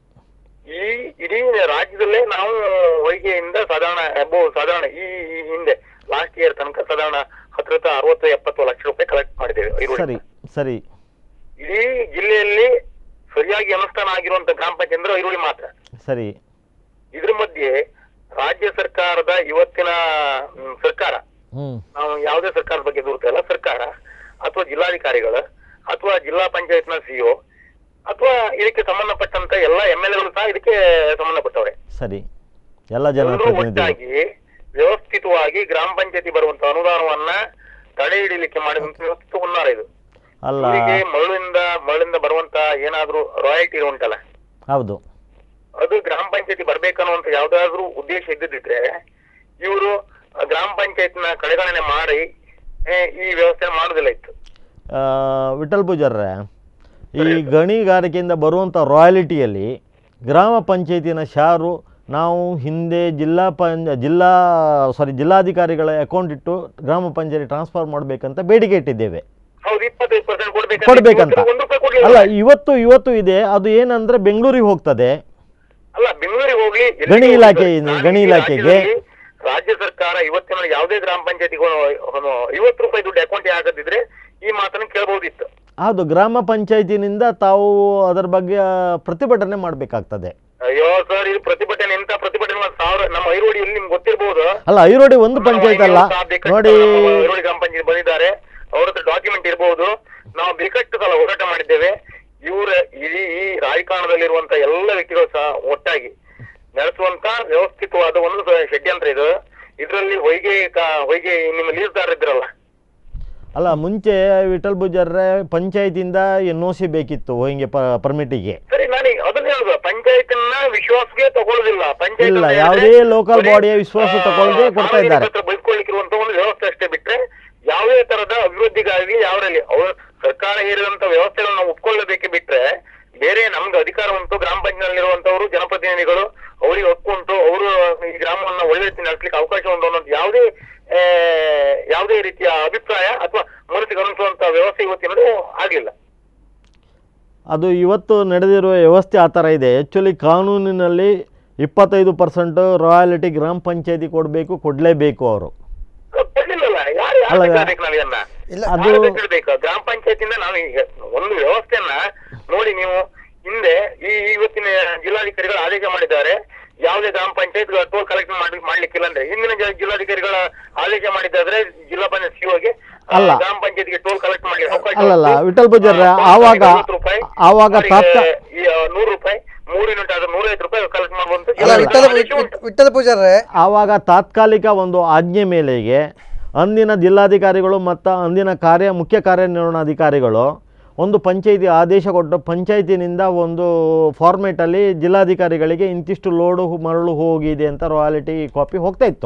ಈ ಇಡೀ ರಾಜ್ಯದಲ್ಲೇ ನಾವು ಹೊಯ್ಗೆಯಿಂದ ಸಾಧಾರಣ ಅಬೋ ಸಾಧಾರಣ ಈ ಈ ಹಿಂದೆ ಲಾಸ್ಟ್ ಇಯರ್ ತನಕ ಸಾಧಾರಣ ಹತ್ರ ಹತ್ರ ಅರವತ್ತು ಎಪ್ಪತ್ತು ಲಕ್ಷ ರೂಪಾಯಿ ಕಲೆಕ್ಟ್ ಮಾಡಿದ್ದೇವೆ ಈರುಳ್ಳಿ ಸರಿ ಸರಿ ಇಡೀ ಜಿಲ್ಲೆಯಲ್ಲಿ ಸರಿಯಾಗಿ ಅನುಷ್ಠಾನ ಆಗಿರುವಂತ ಗ್ರಾಮ ಪಂಚಾಯತ್ ಅಂದ್ರೆ ಈರುಳ್ಳಿ ಮಾತ್ರ ಸರಿ ಇದ್ರ ಮಧ್ಯೆ ರಾಜ್ಯ ಸರ್ಕಾರದ ಇವತ್ತಿನ ಮ್, ಸರ್ಕಾರ ಹ್ಞೂ ನಾವು ಯಾವುದೇ ಸರ್ಕಾರದ ಬಗ್ಗೆ ದೂರ್ತಾ ಇಲ್ಲ ಸರ್ಕಾರ ಅಥವಾ ಜಿಲ್ಲಾಧಿಕಾರಿಗಳ ಅಥವಾ ಜಿಲ್ಲಾ ಪಂಚಾಯತ್ನ ಸಿಇಒ ಅಥವಾ ಇದಕ್ಕೆ ಸಂಬಂಧಪಟ್ಟಂತ ಎಲ್ಲ ಎಂ ಎಲ್ ಎಗಳು ಸಹ ಇದಕ್ಕೆ ಸಂಬಂಧಪಟ್ಟವ್ರೆ ಸರಿ ಎಲ್ಲ ಎಲ್ಲರೂ ಜನಪ್ರತಿನಿಧಿಗಳು ಒಟ್ಟಾಗಿ ವ್ಯವಸ್ಥಿತವಾಗಿ ಗ್ರಾಮ ಪಂಚಾಯತಿ ಬರುವಂತ ಅನುದಾನವನ್ನ ತಡೆ ಹಿಡಿಲಿಕ್ಕೆ ಮಾಡಿದಂತ ವ್ಯವಸ್ಥಿತ ಹುನ್ನಾರ ಇದು ಅಲ್ಲ ಇವರಿಗೆ ಮರಳಿಂದ ಮರಳಿಂದ ಬರುವಂತ ಏನಾದ್ರೂ ರಾಯಲ್ಟಿ ಉಂಟಲ್ಲ ಹೌದು ಅದು ಗ್ರಾಮ ಪಂಚಾಯತಿ ಬರ್ಬೇಕನ್ನುವಂತ ಯಾವ್ದಾದ್ರು ಉದ್ದೇಶ ಇದ್ದಿದ್ರೆ ಇವರು ಗ್ರಾಮ ಪಂಚಾಯತ್ನ ಕಡೆಗಣನೆ ಮಾಡಿ ಏ, ಈ ವ್ಯವಸ್ಥೆ ಮಾಡುದಿಲ್ಲ ಇತ್ತು ಆ, ವಿಠಲ್ ಪೂಜಾರ್ರೆ ಈ ಗಣಿಗಾರಿಕೆಯಿಂದ ಬರುವಂಥ ರಾಯಲಿಟಿಯಲ್ಲಿ ಗ್ರಾಮ ಪಂಚಾಯತಿನ ಶಾರು ನಾವು ಹಿಂದೆ ಜಿಲ್ಲಾ ಪಂಚ ಜಿಲ್ಲಾ ಸಾರಿ ಜಿಲ್ಲಾಧಿಕಾರಿಗಳ ಅಕೌಂಟ್ ಇಟ್ಟು ಗ್ರಾಮ ಪಂಚಾಯತಿ ಟ್ರಾನ್ಸ್ಫರ್ ಮಾಡಬೇಕಂತ ಬೇಡಿಕೆ ಇಟ್ಟಿದ್ದೇವೆ ಹೌದು ಇಪ್ಪತ್ತೈದು ಪರ್ಸೆಂಟ್ ಕೊಡ್ಬೇಕಂತ ಕೊಡಬೇಕಂತ ಒಂದು ರೂಪಾಯಿ ಕೊಡ್ಲಿಲ್ಲ ಅಲ್ಲ ಇವತ್ತು ಇವತ್ತು ಇದೆ ಅದು ಏನಂದ್ರೆ ಬೆಂಗಳೂರಿಗೆ ಹೋಗ್ತದೆ ಅಲ್ಲ ಬೆಂಗಳೂರಿಗೆ ಹೋಗ್ಲಿ ಎಲ್ಲಿಗೆ ಗಣಿ ಹೋಗ್ಲಿ? ಇಲಾಖೆ ನಾನು ಗಣಿ ಈ ಇಲಾಖೆಗೆ ರಾಜ್ಯದಲ್ಲಿ ರಾಜ್ಯ ಸರ್ಕಾರ ಇವತ್ತಿನ ಯಾವುದೇ ಗ್ರಾಮ ಪಂಚಾಯತಿಗೂ ಐವತ್ತು ರೂಪಾಯಿ ದುಡ್ಡು ಅಕೌಂಟ್ ಆಗದಿದ್ರೆ ಈ ಮಾತನ್ನು ಕೇಳಬಹುದಿತ್ತು ಅದು ಗ್ರಾಮ ಪಂಚಾಯತಿನಿಂದ ತಾವು ಅದರ ಬಗ್ಗೆ ಆ, ಪ್ರತಿಭಟನೆ ಮಾಡಬೇಕಾಗ್ತದೆ ಅಯ್ಯೋ ಸರ್ ಇದು ಪ್ರತಿಭಟನೆ ಎಂತ ಪ್ರತಿಭಟನೆ ಮಾಡಿ ಸಾವಿರ ನಮ್ಮ ಐರೋಡಿಯಲ್ಲಿ ನಿಮ್ಗೆ ಗೊತ್ತಿರಬಹುದು ಅಲ್ಲ ಐರೋಡಿ ಒಂದು ಪಂಚಾಯತ್ ಅಲ್ಲ ನೋಡಿ ಐರೋಡಿ ಗ್ರಾಮ ಪಂಚಾಯತ್ ಬಂದಿದ್ದಾರೆ ಅವ್ರ ಹತ್ರ ಡಾಕ್ಯುಮೆಂಟ್ ಇರಬಹುದು ನಾವು ಬೇಕಾಷ್ಟು ಸಲ ಹೋರಾಟ ಮಾಡಿದ್ದೇವೆ ಇವರ ಇಡೀ ಈ ರಾಜಕಾರಣದಲ್ಲಿರುವಂತ ಎಲ್ಲ ವ್ಯಕ್ತಿಗಳು ಸಹ ಒಟ್ಟಾಗಿ ನಡೆಸುವಂತ ವ್ಯವಸ್ಥಿತವಾದ ಒಂದು ಸ- ಷಡ್ಯಂತ್ರ ಇದು ಇದರಲ್ಲಿ ಹೊಯ್ಗೆ ಕಾ- ಹೊಯ್ಗೆ ನಿಮ್ಮ ಲೀಸ್ದಾರ ಇದ್ರಲ್ಲ ಅಲ್ಲ ಮುಂಚೆ ವಿಠಲ್ ಪೂಜಾರ್ರೆ ಪಂಚಾಯತಿಂದ ಎನ್ ಒ ಸಿ ಬೇಕಿತ್ತು ಹಿಂಗೆ ಪರ್ಮಿಟಿಗೆ ಸರಿ ನಾನು ಅದನ್ನ ಹೇಳುದು ಪಂಚಾಯತ್ನ ವಿಶ್ವಾಸಕ್ಕೆ ತಗೊಳ್ಳೋದಿಲ್ಲ ಪಂಚಾಯತ್ ಇಲ್ಲ ಯಾವುದೇ ಲೋಕಲ್ ಬಾಡಿಯ ವಿಶ್ವಾಸ ತಗೊಳ್ಳದೆ ಕೊಡ್ತಾ ಇದ್ದಾರೆ ಬೈಸ್ಕೊಳ್ಳಿಕ್ಕಿರುವಂತ ಒಂದು ವ್ಯವಸ್ಥೆ ಅಷ್ಟೇ ಬಿಟ್ರೆ ಯಾವುದೇ ತರದ ಅಭಿವೃದ್ಧಿಗಾಗಿ ಯಾವರಲ್ಲಿ ಅವ್ರ ಸರ್ಕಾರ ಹೇರಿದಂತ ವ್ಯವಸ್ಥೆಗಳನ್ನ ನಾವು ಒಪ್ಕೊಳ್ಳಬೇಕೆ ಬಿಟ್ರೆ ಬೇರೆ ನಮ್ಗೆ ಅಧಿಕಾರ ಉಂಟು ಗ್ರಾಮ ಪಂಚಾಯತ್ನಲ್ಲಿರುವಂತವರು ಜನಪ್ರತಿನಿಧಿಗಳು ಅವರಿಗೆ ಒಪ್ಪುಂಟು ಅವರು ಈ ಗ್ರಾಮವನ್ನ ಒಳ್ಳೆ ರೀತಿ ನಡೆಸಲಿಕ್ಕೆ ಅವಕಾಶ ಉಂಟು ಅನ್ನೋದು ಯಾವುದೇ ಆ, ಯಾವುದೇ ರೀತಿಯ ಅಭಿಪ್ರಾಯ ಅಥವಾ ಮನಸ್ಸಿಗೆ ಅನಿಸುವಂತ ವ್ಯವಸ್ಥೆ ಇವತ್ತಿನದು ಆಗ್ಲಿಲ್ಲ ಅದು ಇವತ್ತು ನಡೆದಿರುವ ವ್ಯವಸ್ಥೆ ಆ ಥರ ಇದೆ ಆ್ಯಕ್ಚುಲಿ ಕಾನೂನಿನಲ್ಲಿ ಇಪ್ಪತ್ತೈದು ಪರ್ಸೆಂಟ್ ರಾಯಲ್ಟಿ ಗ್ರಾಮ ಪಂಚಾಯತಿ ಕೊಡಬೇಕು ಕೊಡಲೇಬೇಕು ಅವರು ಕೊಡ್ಲಿಲ್ಲಲ್ಲ ಯಾರು ಯಾರು ಅಲ್ಲ, ಬೇಕಾಗ್ಬೇಕು ನಾವು ಇದನ್ನ ಅದು- ಯಾರು ಬೇಕಾಗ್ಬೇಕು ಗ್ರಾಮ ಪಂಚಾಯತಿಂದ ನಾವು ಈಗ ಒಂದು ವ್ಯವಸ್ಥೆಯನ್ನ ನೋಡಿ ನೀವು ಹಿಂದೆ ಈ ಇವತ್ತಿನ ಜಿಲ್ಲಾಧಿಕಾರಿಗಳು ಆದೇಶ ಮಾಡಿದ್ದಾರೆ ಯಾವುದೇ ಗ್ರಾಮ ಪಂಚಾಯತ್ ಟೋಲ್ ಕಲೆಕ್ಟ್ ಮಾಡಿ ಮಾಡ್ಲಿಕ್ಕಿಲ್ಲ ಅಂದ್ರೆ ಹಿಂದಿನ ಜ- ಜಿಲ್ಲಾಧಿಕಾರಿಗಳ ಆದೇಶ ಮಾಡಿದ್ದಾದ್ರೆ ಜಿಲ್ಲಾ ಪಂಚಾಯತ್ ಸಿಒಗೆ ಅಲ್ಲ. ಗ್ರಾಮ ಪಂಚಾಯತ್ಗೆ ಟೋಲ್ ಕಲೆಕ್ಟ್ ಮಾಡಿ ಅವಕಾಶ ಅಲ್ಲಲ್ಲ ಉಂಟು. ವಿಠಲ್ ಪೂಜಾರ್ರೆ ಆ, ಆವಾಗ ಐವತ್ತು ರೂಪಾಯಿ ಆವಾಗ ಅವರಿಗೆ ತಾತ್ಕ ಈ ಆ, ನೂರು ರೂಪಾಯಿ ಮೂರು ಯೂನಿಟ್ ಆದ್ರೆ ನೂರೈವತ್ತು ರೂಪಾಯಿ ಕಲೆಕ್ಟ್ ಮಾಡುವಂತ ಅಲ್ಲ ವಿಠಲ ವಿಠಲ ಪೂಜಾರ್ರೆ ಆವಾಗ ತಾತ್ಕಾಲಿಕ ಒಂದು ಆಜ್ಞೆ ಮೇಲೆಗೆ ಅಂದಿನ ಜಿಲ್ಲಾಧಿಕಾರಿಗಳು ಮತ್ತು ಅಂದಿನ ಕಾರ್ಯ ಮುಖ್ಯ ಕಾರ್ಯನಿರ್ವಹಣಾಧಿಕಾರಿಗಳು ಒಂದು ಪಂಚಾಯಿತಿ ಆದೇಶ ಕೊಟ್ಟು ಪಂಚಾಯತಿನಿಂದ ಒಂದು ಫಾರ್ಮೇಟಲ್ಲಿ ಜಿಲ್ಲಾಧಿಕಾರಿಗಳಿಗೆ ಇಂತಿಷ್ಟು ಲೋಡು ಮರಳು ಹೋಗಿದೆ ಅಂತ ರಾಯಲಿಟಿ ಕಾಪಿ ಹೋಗ್ತಾ ಇತ್ತು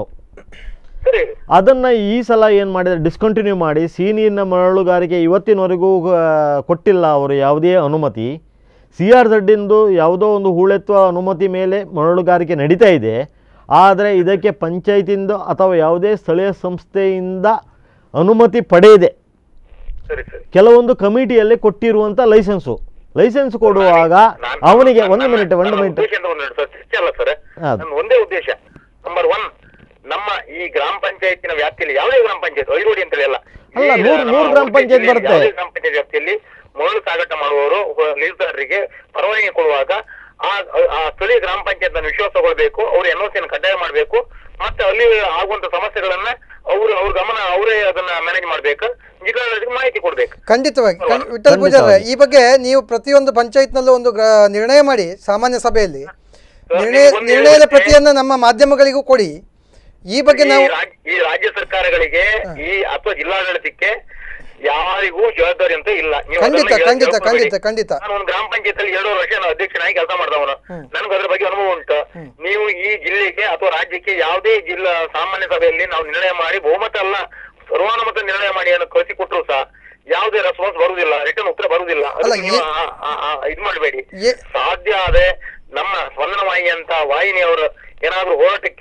ಅದನ್ನು ಈ ಸಲ ಏನು ಮಾಡಿದರೆ ಡಿಸ್ಕಂಟಿನ್ಯೂ ಮಾಡಿ ಸೀನಿಯರ್ನ ಮರಳುಗಾರಿಕೆ ಇವತ್ತಿನವರೆಗೂ ಆ, ಕೊಟ್ಟಿಲ್ಲ ಅವರು ಯಾವುದೇ ಅನುಮತಿ ಸಿ ಆರ್ ಝಡ್ಡಿಂದು ಯಾವುದೋ ಒಂದು ಹೂಳೆತ್ತುವ ಅನುಮತಿ ಮೇಲೆ ಮರಳುಗಾರಿಕೆ ನಡೀತಾ ಇದೆ ಆದರೆ ಇದಕ್ಕೆ ಪಂಚಾಯತಿಂದ ಅಥವಾ ಯಾವುದೇ ಸ್ಥಳೀಯ ಸಂಸ್ಥೆಯಿಂದ ಅನುಮತಿ ಪಡೆಯದೆ ಕೆಲವೊಂದು ಕಮಿಟಿಯಲ್ಲಿ ಕೊಟ್ಟಿರುವಂಥ ಲೈಸೆನ್ಸು ಲೈಸೆನ್ಸ್ ಕೊಡುವಾಗ ಅವನಿಗೆ ಒಂದು ಮಿನಿಟ್ ಒಂದು ಮಿನಿಟ್ ಉದ್ದೇಶ ಅಂತ ಒಂದು ಸರ್ ಚರ್ಚೆ ಅಲ್ಲ ಸರ್ ಹೌದು. ನನ್ನ ಒಂದೇ ಉದ್ದೇಶ ನಂಬರ್ ಒನ್ ನಮ್ಮ ಈ ಗ್ರಾಮ ಪಂಚಾಯತಿನ ವ್ಯಾಪ್ತಿಯಲ್ಲಿ ಯಾವುದೇ ಗ್ರಾಮ ಪಂಚಾಯತ್ ಐರೋಡಿ ಅಂತ ಅಲ್ಲ ಅಲ್ಲ, ಈ ನೂರು- ನಮ್ಮ ನೂರು ಗ್ರಾಮ ಉಡುಪಿ ಪಂಚಾಯತ್ ಜಿಲ್ಲೆಯಲ್ಲಿ ಬರುತ್ತೆ. ಯಾವುದೇ ಗ್ರಾಮ ಪಂಚಾಯತ್ ವ್ಯಾಪ್ತಿಯಲ್ಲಿ ಮರಳು ಸಾಗಾಟ ಮಾಡುವವರು ಲೀಸ್ದಾರರಿಗೆ ಪರವಾನಗಿ ಕೊಡುವಾಗ ಆ ಆ ಸ್ಥಳೀಯ ಗ್ರಾಮ ಪಂಚಾಯತ್ ವಿಶ್ವಾಸಗೊಳ್ಬೇಕು ಅವರು ಎನ್ ಯನ್ನು ಕಡ್ಡಾಯ ಮಾಡಬೇಕು ಮತ್ತೆ ಅಲ್ಲಿ ಆಗುವಂತ ಸಮಸ್ಯೆಗಳನ್ನ ಅವರು ಅವ್ರ ಗಮನ ಅವರೇ ಅದನ್ನ ಮ್ಯಾನೇಜ್ ಮಾಡ್ಬೇಕು ಜಿಲ್ಲಾಡಳಿತಕ್ಕೆ ಮಾಹಿತಿ ಕೊಡ್ಬೇಕು ಖಂಡಿತವಾಗಿ ಖಂಡ್- ವಿಠಲ್ ಪೂಜಾರ್ರೆ ಈ ಬಗ್ಗೆ ನೀವು ಪ್ರತಿಯೊಂದು ಪಂಚಾಯತ್ನಲ್ಲೂ ಒಂದು ಗ್ರ- ನಿರ್ಣಯ ಮಾಡಿ ಸಾಮಾನ್ಯ ಸಭೆಯಲ್ಲಿ ನಿರ್ಣಯ ನಿರ್ಣಯದ ಪ್ರತಿಯನ್ನ ನಮ್ಮ ಮಾಧ್ಯಮಗಳಿಗೂ ಕೊಡಿ ಈ ಬಗ್ಗೆ ಈ ನಾವು ರಾಜ್- ಈ ರಾಜ್ಯ ಸರ್ಕಾರಗಳಿಗೆ ಈ ಅಥವಾ ಜಿಲ್ಲಾಡಳಿತಕ್ಕೆ ಯಾರಿಗೂ ಜವಾಬ್ದಾರಿ ಅಂತ ಇಲ್ಲ ನೀವು ಖಂಡಿತ ಅದನ್ನ ಖಂಡಿತ ಹೇಳ್ಕೊಬೇಡಿ. ಖಂಡಿತ ಖಂಡಿತ ನಾನು ಒಂದು ಗ್ರಾಮ ಪಂಚಾಯತ್ ಅಲ್ಲಿ ಎರಡೂವರೆ ವರ್ಷ ನಾನು ಅಧ್ಯಕ್ಷನಾಗಿ ಕೆಲಸ ಮಾಡಿದವನು ನನಗೆ ಅದ್ರ ಬಗ್ಗೆ ಅನುಭವ ಉಂಟು ನೀವು ಈ ಜಿಲ್ಲೆಗೆ ಅಥವಾ ರಾಜ್ಯಕ್ಕೆ ಯಾವುದೇ ಜಿಲ್ಲಾ ಸಾಮಾನ್ಯ ಸಭೆಯಲ್ಲಿ ನಾವು ನಿರ್ಣಯ ಮಾಡಿ ಬಹುಮತ ಅಲ್ಲ ಸರ್ವಾನುಮತ ನಿರ್ಣಯ ಮಾಡಿ ಅನ್ನೋ ಕಳಿಸಿಕೊಟ್ರು ಸಹ ಯಾವುದೇ ರೆಸ್ಪಾನ್ಸ್ ಬರುವುದಿಲ್ಲ ರಿಟರ್ನ್ ಉತ್ತರ ಬರುವುದಿಲ್ಲ ಅದಕ್ಕೆ ನೀವು ಆ- ಆ- ಆ- ಇದ್ ಮಾಡಬೇಡಿ ಸಾಧ್ಯ ಆದ್ರೆ ನಮ್ಮ ಸ್ಪಂದನ ವಾಹಿನಿ ಅಂತ ವಾಹಿನಿಯವರು ಏನಾದ್ರೂ ಹೋರಾಟಕ್ಕೆ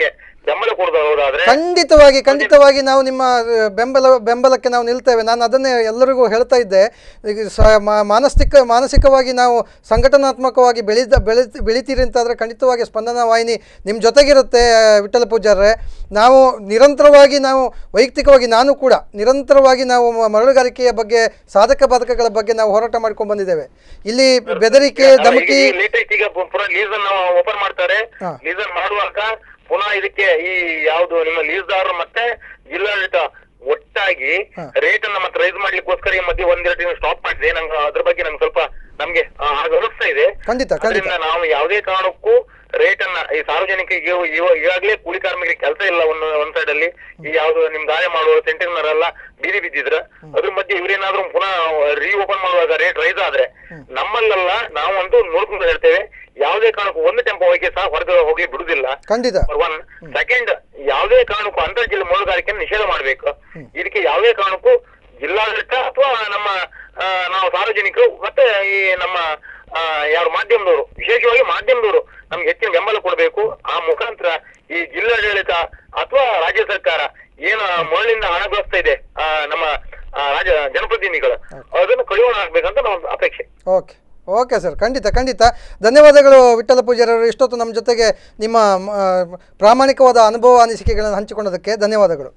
ಬೆಂಬಲ ಕೊಡೋದಾದ್ರೆ ಖಂಡಿತವಾಗಿ ಖಂಡಿತವಾಗಿ ನಾವು ನಿಮ್ಮ ಆ, ಬೆಂಬಲ ಬೆಂಬಲಕ್ಕೆ ನಾವು ನಿಲ್ತೇವೆ ನಾನು ಅದನ್ನೇ ಎಲ್ಲರಿಗೂ ಹೇಳ್ತಾ ಇದ್ದೆ ಈಗ ಸ ಮಾ- ಮಾನಸಿಕ ಮಾನಸಿಕವಾಗಿ ನಾವು ಸಂಘಟನಾತ್ಮಕವಾಗಿ ಬೆಳೆದ ಬೆಳೆ ಬೆಳಿತೀರಿ ಅಂತಾದರೆ ಖಂಡಿತವಾಗಿ ಸ್ಪಂದನ ವಾಹಿನಿ ನಿಮ್ಮ ಜೊತೆಗಿರುತ್ತೆ ಆ, ವಿಠಲ ಪೂಜಾರ್ರೆ ನಾವು ನಿರಂತರವಾಗಿ ನಾವು ವೈಯಕ್ತಿಕವಾಗಿ ನಾನು ಕೂಡ ನಿರಂತರವಾಗಿ ನಾವು ಮ- ಮರಳುಗಾರಿಕೆಯ ಬಗ್ಗೆ ಸಾಧಕ ಬಾಧಕಗಳ ಬಗ್ಗೆ ನಾವು ಹೋರಾಟ ಮಾಡ್ಕೊಂಡು ಬಂದಿದ್ದೇವೆ ಇಲ್ಲಿ ಬೆದರಿಕೆ ಧಮಕಿ ಲೇಟೆಸ್ಟ್ ಈಗ ಪು- ಪುನಃ ಲೀಸ್ ಅನ್ನು ಓಪನ್ ಮಾಡ್ತಾರೆ ಹಾ. ಲೀಸ್ ಅನ್ನು ಮಾಡುವಾಗ ಪುನಃ ಇದಕ್ಕೆ ಈ ಯಾವ್ದು ನಿಮ್ಮ ಲೀಸ್ದಾರರು ಮತ್ತೆ ಜಿಲ್ಲಾಡಳಿತ ಒಟ್ಟಾಗಿ ರೇಟ್ ಅನ್ನ ಮತ್ತೆ ರೈಸ್ ಮಾಡ್ಲಿಕ್ಕೋಸ್ಕರ ಈ ಮಧ್ಯೆ ಒಂದೆರಡು ತಿಂಗಳು ಸ್ಟಾಪ್ ಮಾಡಿದೆ ನಂಗೆ ಅದ್ರ ಬಗ್ಗೆ ನಂಗೆ ಸ್ವಲ್ಪ ನಮ್ಗೆ ಆ, ಹಾಗೆ ಅನಿಸ್ತಾ ಇದೆ ಖಂಡಿತ ಖಂಡಿತ ಅದರಿಂದ ನಾವು ಯಾವುದೇ ಕಾರಣಕ್ಕೂ ರೇಟ್ ಅನ್ನ ಈ ಸಾರ್ವಜನಿಕರಿಗೆ ಇವ- ಈಗಾಗ್ಲೇ ಕೂಲಿ ಕಾರ್ಮಿಕರಿಗೆ ಕೆಲಸ ಇಲ್ಲ ಒಂದ್ ಒಂದ್ ಸೈಡ್ ಅಲ್ಲಿ ಈ ಯಾವ್ದು ನಿಮ್ ದಾಳಿ ಮಾಡುವ ಸೆಂಟಿನರೆಲ್ಲ ಬೀದಿ ಬಿದ್ದಿದ್ರ ಅದ್ರ ಮಧ್ಯೆ ಇವ್ರೇನಾದ್ರೂ ಪುನಃ ರೀ ಓಪನ್ ಮಾಡುವಾಗ ರೇಟ್ ರೈಸ್ ಆದ್ರೆ ನಮ್ಮಲ್ಲೆಲ್ಲ ನಾವು ಒಂದು ನೋಡ್ಕೊಂಡು ಹೇಳ್ತೇವೆ ಯಾವುದೇ ಕಾರಣಕ್ಕೂ ಒಂದು ಟೆಂಪೋ ಹೋಗಿ ಸಹ ಹೊರಗೆ ಹೋಗಿ ಬಿಡುದಿಲ್ಲ ಖಂಡಿತ ಒನ್ ಸೆಕೆಂಡ್ ಯಾವುದೇ ಕಾರಣಕ್ಕೂ ಅಂತರ್ ಜಿಲ್ಲೆ ಮೀನುಗಾರಿಕೆಯನ್ನು ನಿಷೇಧ ಮಾಡಬೇಕು ಇದಕ್ಕೆ ಯಾವುದೇ ಕಾರಣಕ್ಕೂ ಜಿಲ್ಲಾಡಳಿತ ಅಥವಾ ನಮ್ಮ ಆ, ನಾವು ಸಾರ್ವಜನಿಕರು ಮತ್ತೆ ಈ ನಮ್ಮ ಆ, ಯಾರು ಮಾಧ್ಯಮದವರು ವಿಶೇಷವಾಗಿ ಮಾಧ್ಯಮದವರು ನಮ್ಗೆ ಹೆಚ್ಚಿನ ಬೆಂಬಲ ಕೊಡಬೇಕು ಆ ಮುಖಾಂತರ ಈ ಜಿಲ್ಲಾಡಳಿತ ಅಥವಾ ರಾಜ್ಯ ಸರ್ಕಾರ ಏನು ಮರಳಿಂದ ಹಣ ಗಳಿಸ್ತಾ ಇದೆ ಆ, ನಮ್ಮ ಆ, ರಾಜ್ಯ ಜನಪ್ರತಿನಿಧಿಗಳು ಅದನ್ನು ಕಡಿವಾಣ ಆಗ್ಬೇಕಂತ ನಮ್ಮ ಅಪೇಕ್ಷೆ ಓಕೆ ಓಕೆ ಸರ್ ಖಂಡಿತ ಖಂಡಿತ ಧನ್ಯವಾದಗಳು ವಿಠಲ ಪೂಜಾರವರು ಇಷ್ಟೊತ್ತು ನಮ್ಮ ಜೊತೆಗೆ ನಿಮ್ಮ ಆ, ಪ್ರಾಮಾಣಿಕವಾದ ಅನುಭವ ಅನಿಸಿಕೆಗಳನ್ನು ಹಂಚಿಕೊಂಡದಕ್ಕೆ ಧನ್ಯವಾದಗಳು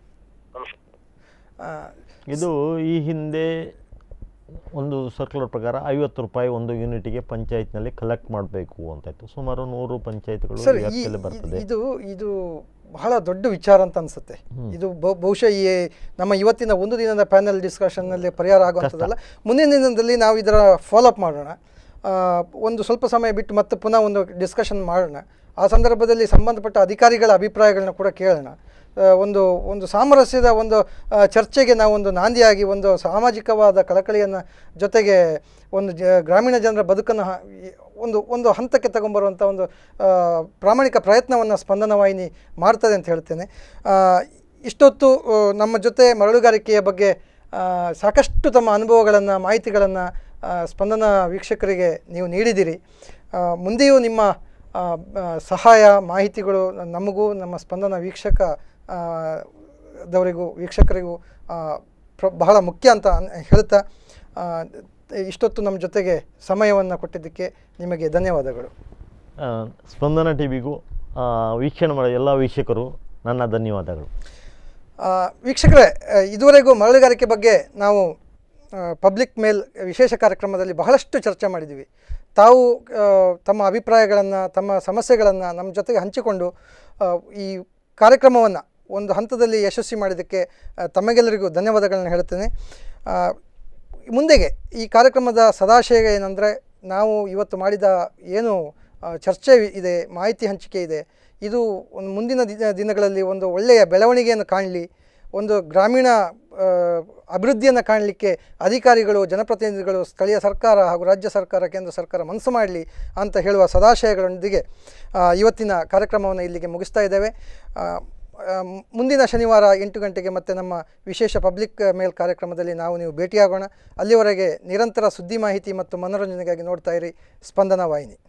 ಆ, ಇದು ಈ ಹಿಂದೆ ಒಂದು ಸರ್ಕ್ಯುಲರ್ ಪ್ರಕಾರ ಐವತ್ತು ರೂಪಾಯಿ ಒಂದು ಯೂನಿಟಿಗೆ ಪಂಚಾಯತ್ನಲ್ಲಿ ಕಲೆಕ್ಟ್ ಮಾಡಬೇಕು ಅಂತ ಇತ್ತು ಸುಮಾರು ನೂರು ಪಂಚಾಯತ್ಗಳು ಸರ್ ಈ ವ್ಯಾಪ್ತಿಯಲ್ಲಿ ಬರ್ತದೆ ಇದು ಇದು ಬಹಳ ದೊಡ್ಡ ವಿಚಾರ ಅಂತ ಅನ್ಸುತ್ತೆ ಇದು ಬಹು- ಬಹುಶಃ ಈ ನಮ್ಮ ಇವತ್ತಿನ ಒಂದು ದಿನದ ಪ್ಯಾನೆಲ್ ಡಿಸ್ಕಷನ್ನಲ್ಲಿ ಪರಿಹಾರ ಆಗುವಂಥದ್ದಲ್ಲ ಮುಂದಿನ ದಿನದಲ್ಲಿ ನಾವು ಇದರ ಫಾಲೋಅಪ್ ಮಾಡೋಣ ಆ, ಒಂದು ಸ್ವಲ್ಪ ಸಮಯ ಬಿಟ್ಟು ಮತ್ತೆ ಪುನಃ ಒಂದು ಡಿಸ್ಕಷನ್ ಮಾಡೋಣ ಆ ಸಂದರ್ಭದಲ್ಲಿ ಸಂಬಂಧಪಟ್ಟ ಅಧಿಕಾರಿಗಳ ಅಭಿಪ್ರಾಯಗಳನ್ನ ಕೂಡ ಕೇಳೋಣ ಆ, ಒಂದು ಒಂದು ಸಾಮರಸ್ಯದ ಒಂದು ಆ, ಚರ್ಚೆಗೆ ನಾವು ಒಂದು ನಾಂದಿಯಾಗಿ ಒಂದು ಸಾಮಾಜಿಕವಾದ ಕಳಕಳಿಯನ್ನು ಜೊತೆಗೆ ಒಂದು ಜ ಗ್ರಾಮೀಣ ಜನರ ಬದುಕನ್ನು ಹ- ಈ ಒಂದು ಒಂದು ಹಂತಕ್ಕೆ ತಗೊಂಬರುವಂಥ ಒಂದು ಆ, ಪ್ರಾಮಾಣಿಕ ಪ್ರಯತ್ನವನ್ನು ಸ್ಪಂದನ ವಾಹಿನಿ ಮಾಡ್ತದೆ ಅಂತ ಹೇಳ್ತೇನೆ ಆ, ಇಷ್ಟೊತ್ತು ಆ, ನಮ್ಮ ಜೊತೆ ಮರಳುಗಾರಿಕೆಯ ಬಗ್ಗೆ ಆ, ಸಾಕಷ್ಟು ತಮ್ಮ ಅನುಭವಗಳನ್ನು ಮಾಹಿತಿಗಳನ್ನು ಸ್ಪಂದನ ವೀಕ್ಷಕರಿಗೆ ನೀವು ನೀಡಿದ್ದೀರಿ ಆ, ಮುಂದೆಯೂ ನಿಮ್ಮ ಆ, ಆ, ಸಹಾಯ ಮಾಹಿತಿಗಳು ನಮಗೂ ನಮ್ಮ ಸ್ಪಂದನ ವೀಕ್ಷಕ ಆ, ದವರಿಗೂ ವೀಕ್ಷಕರಿಗೂ ಆ, ಪ್ರ ಬಹಳ ಮುಖ್ಯ ಅಂತ ಅನ್- ಹೇಳ್ತಾ ಆ, ಇಷ್ಟೊತ್ತು ನಮ್ಮ ಜೊತೆಗೆ ಸಮಯವನ್ನು ಕೊಟ್ಟಿದ್ದಕ್ಕೆ ನಿಮಗೆ ಧನ್ಯವಾದಗಳು ಆ, ಸ್ಪಂದನ ಟಿ ವಿಗೂ ವೀಕ್ಷಣೆ ಮಾಡೋ ಎಲ್ಲ ವೀಕ್ಷಕರು ನನ್ನ ಧನ್ಯವಾದಗಳು ಆ, ವೀಕ್ಷಕರೇ ಆ, ಇದುವರೆಗೂ ಮರಳುಗಾರಿಕೆ ಬಗ್ಗೆ ನಾವು ಪಬ್ಲಿಕ್ ಮೇಲ್ ವಿಶೇಷ ಕಾರ್ಯಕ್ರಮದಲ್ಲಿ ಬಹಳಷ್ಟು ಚರ್ಚೆ ಮಾಡಿದ್ದೀವಿ ತಾವು ಆ, ತಮ್ಮ ಅಭಿಪ್ರಾಯಗಳನ್ನು ತಮ್ಮ ಸಮಸ್ಯೆಗಳನ್ನು ನಮ್ಮ ಜೊತೆಗೆ ಹಂಚಿಕೊಂಡು ಆ, ಈ ಕಾರ್ಯಕ್ರಮವನ್ನು ಒಂದು ಹಂತದಲ್ಲಿ ಯಶಸ್ವಿ ಮಾಡಿದ್ದಕ್ಕೆ ಆ, ತಮಗೆಲ್ಲರಿಗೂ ಧನ್ಯವಾದಗಳನ್ನು ಹೇಳ್ತೇನೆ ಆ, ಮುಂದೆಗೆ ಈ ಕಾರ್ಯಕ್ರಮದ ಸದಾಶಯ ಏನಂದರೆ ನಾವು ಇವತ್ತು ಮಾಡಿದ ಏನು ಆ, ಚರ್ಚೆ ಇದೆ ಮಾಹಿತಿ ಹಂಚಿಕೆ ಇದೆ ಇದು ಒಂದು ಮುಂದಿನ ದಿನ ದಿನಗಳಲ್ಲಿ ಒಂದು ಒಳ್ಳೆಯ ಬೆಳವಣಿಗೆಯನ್ನು ಕಾಣಲಿ ಒಂದು ಗ್ರಾಮೀಣ ಆ, ಅಭಿವೃದ್ಧಿಯನ್ನು ಕಾಣಲಿಕ್ಕೆ ಅಧಿಕಾರಿಗಳು ಜನಪ್ರತಿನಿಧಿಗಳು ಸ್ಥಳೀಯ ಸರ್ಕಾರ ಹಾಗೂ ರಾಜ್ಯ ಸರ್ಕಾರ ಕೇಂದ್ರ ಸರ್ಕಾರ ಮನಸ್ಸು ಮಾಡಲಿ ಅಂತ ಹೇಳುವ ಸದಾಶಯಗಳೊಂದಿಗೆ ಆ, ಇವತ್ತಿನ ಕಾರ್ಯಕ್ರಮವನ್ನು ಇಲ್ಲಿಗೆ ಮುಗಿಸ್ತಾ ಇದ್ದೇವೆ ಆ, ಆ, ಮುಂದಿನ ಶನಿವಾರ ಎಂಟು ಗಂಟೆಗೆ ಮತ್ತೆ ನಮ್ಮ ವಿಶೇಷ ಪಬ್ಲಿಕ್ ಮೇಲ್ ಕಾರ್ಯಕ್ರಮದಲ್ಲಿ ನಾವು ನೀವು ಭೇಟಿಯಾಗೋಣ ಅಲ್ಲಿವರೆಗೆ ನಿರಂತರ ಸುದ್ದಿ ಮಾಹಿತಿ ಮತ್ತು ಮನೋರಂಜನೆಗಾಗಿ ನೋಡ್ತಾ ಇರಿ ಸ್ಪಂದನ ವಾಹಿನಿ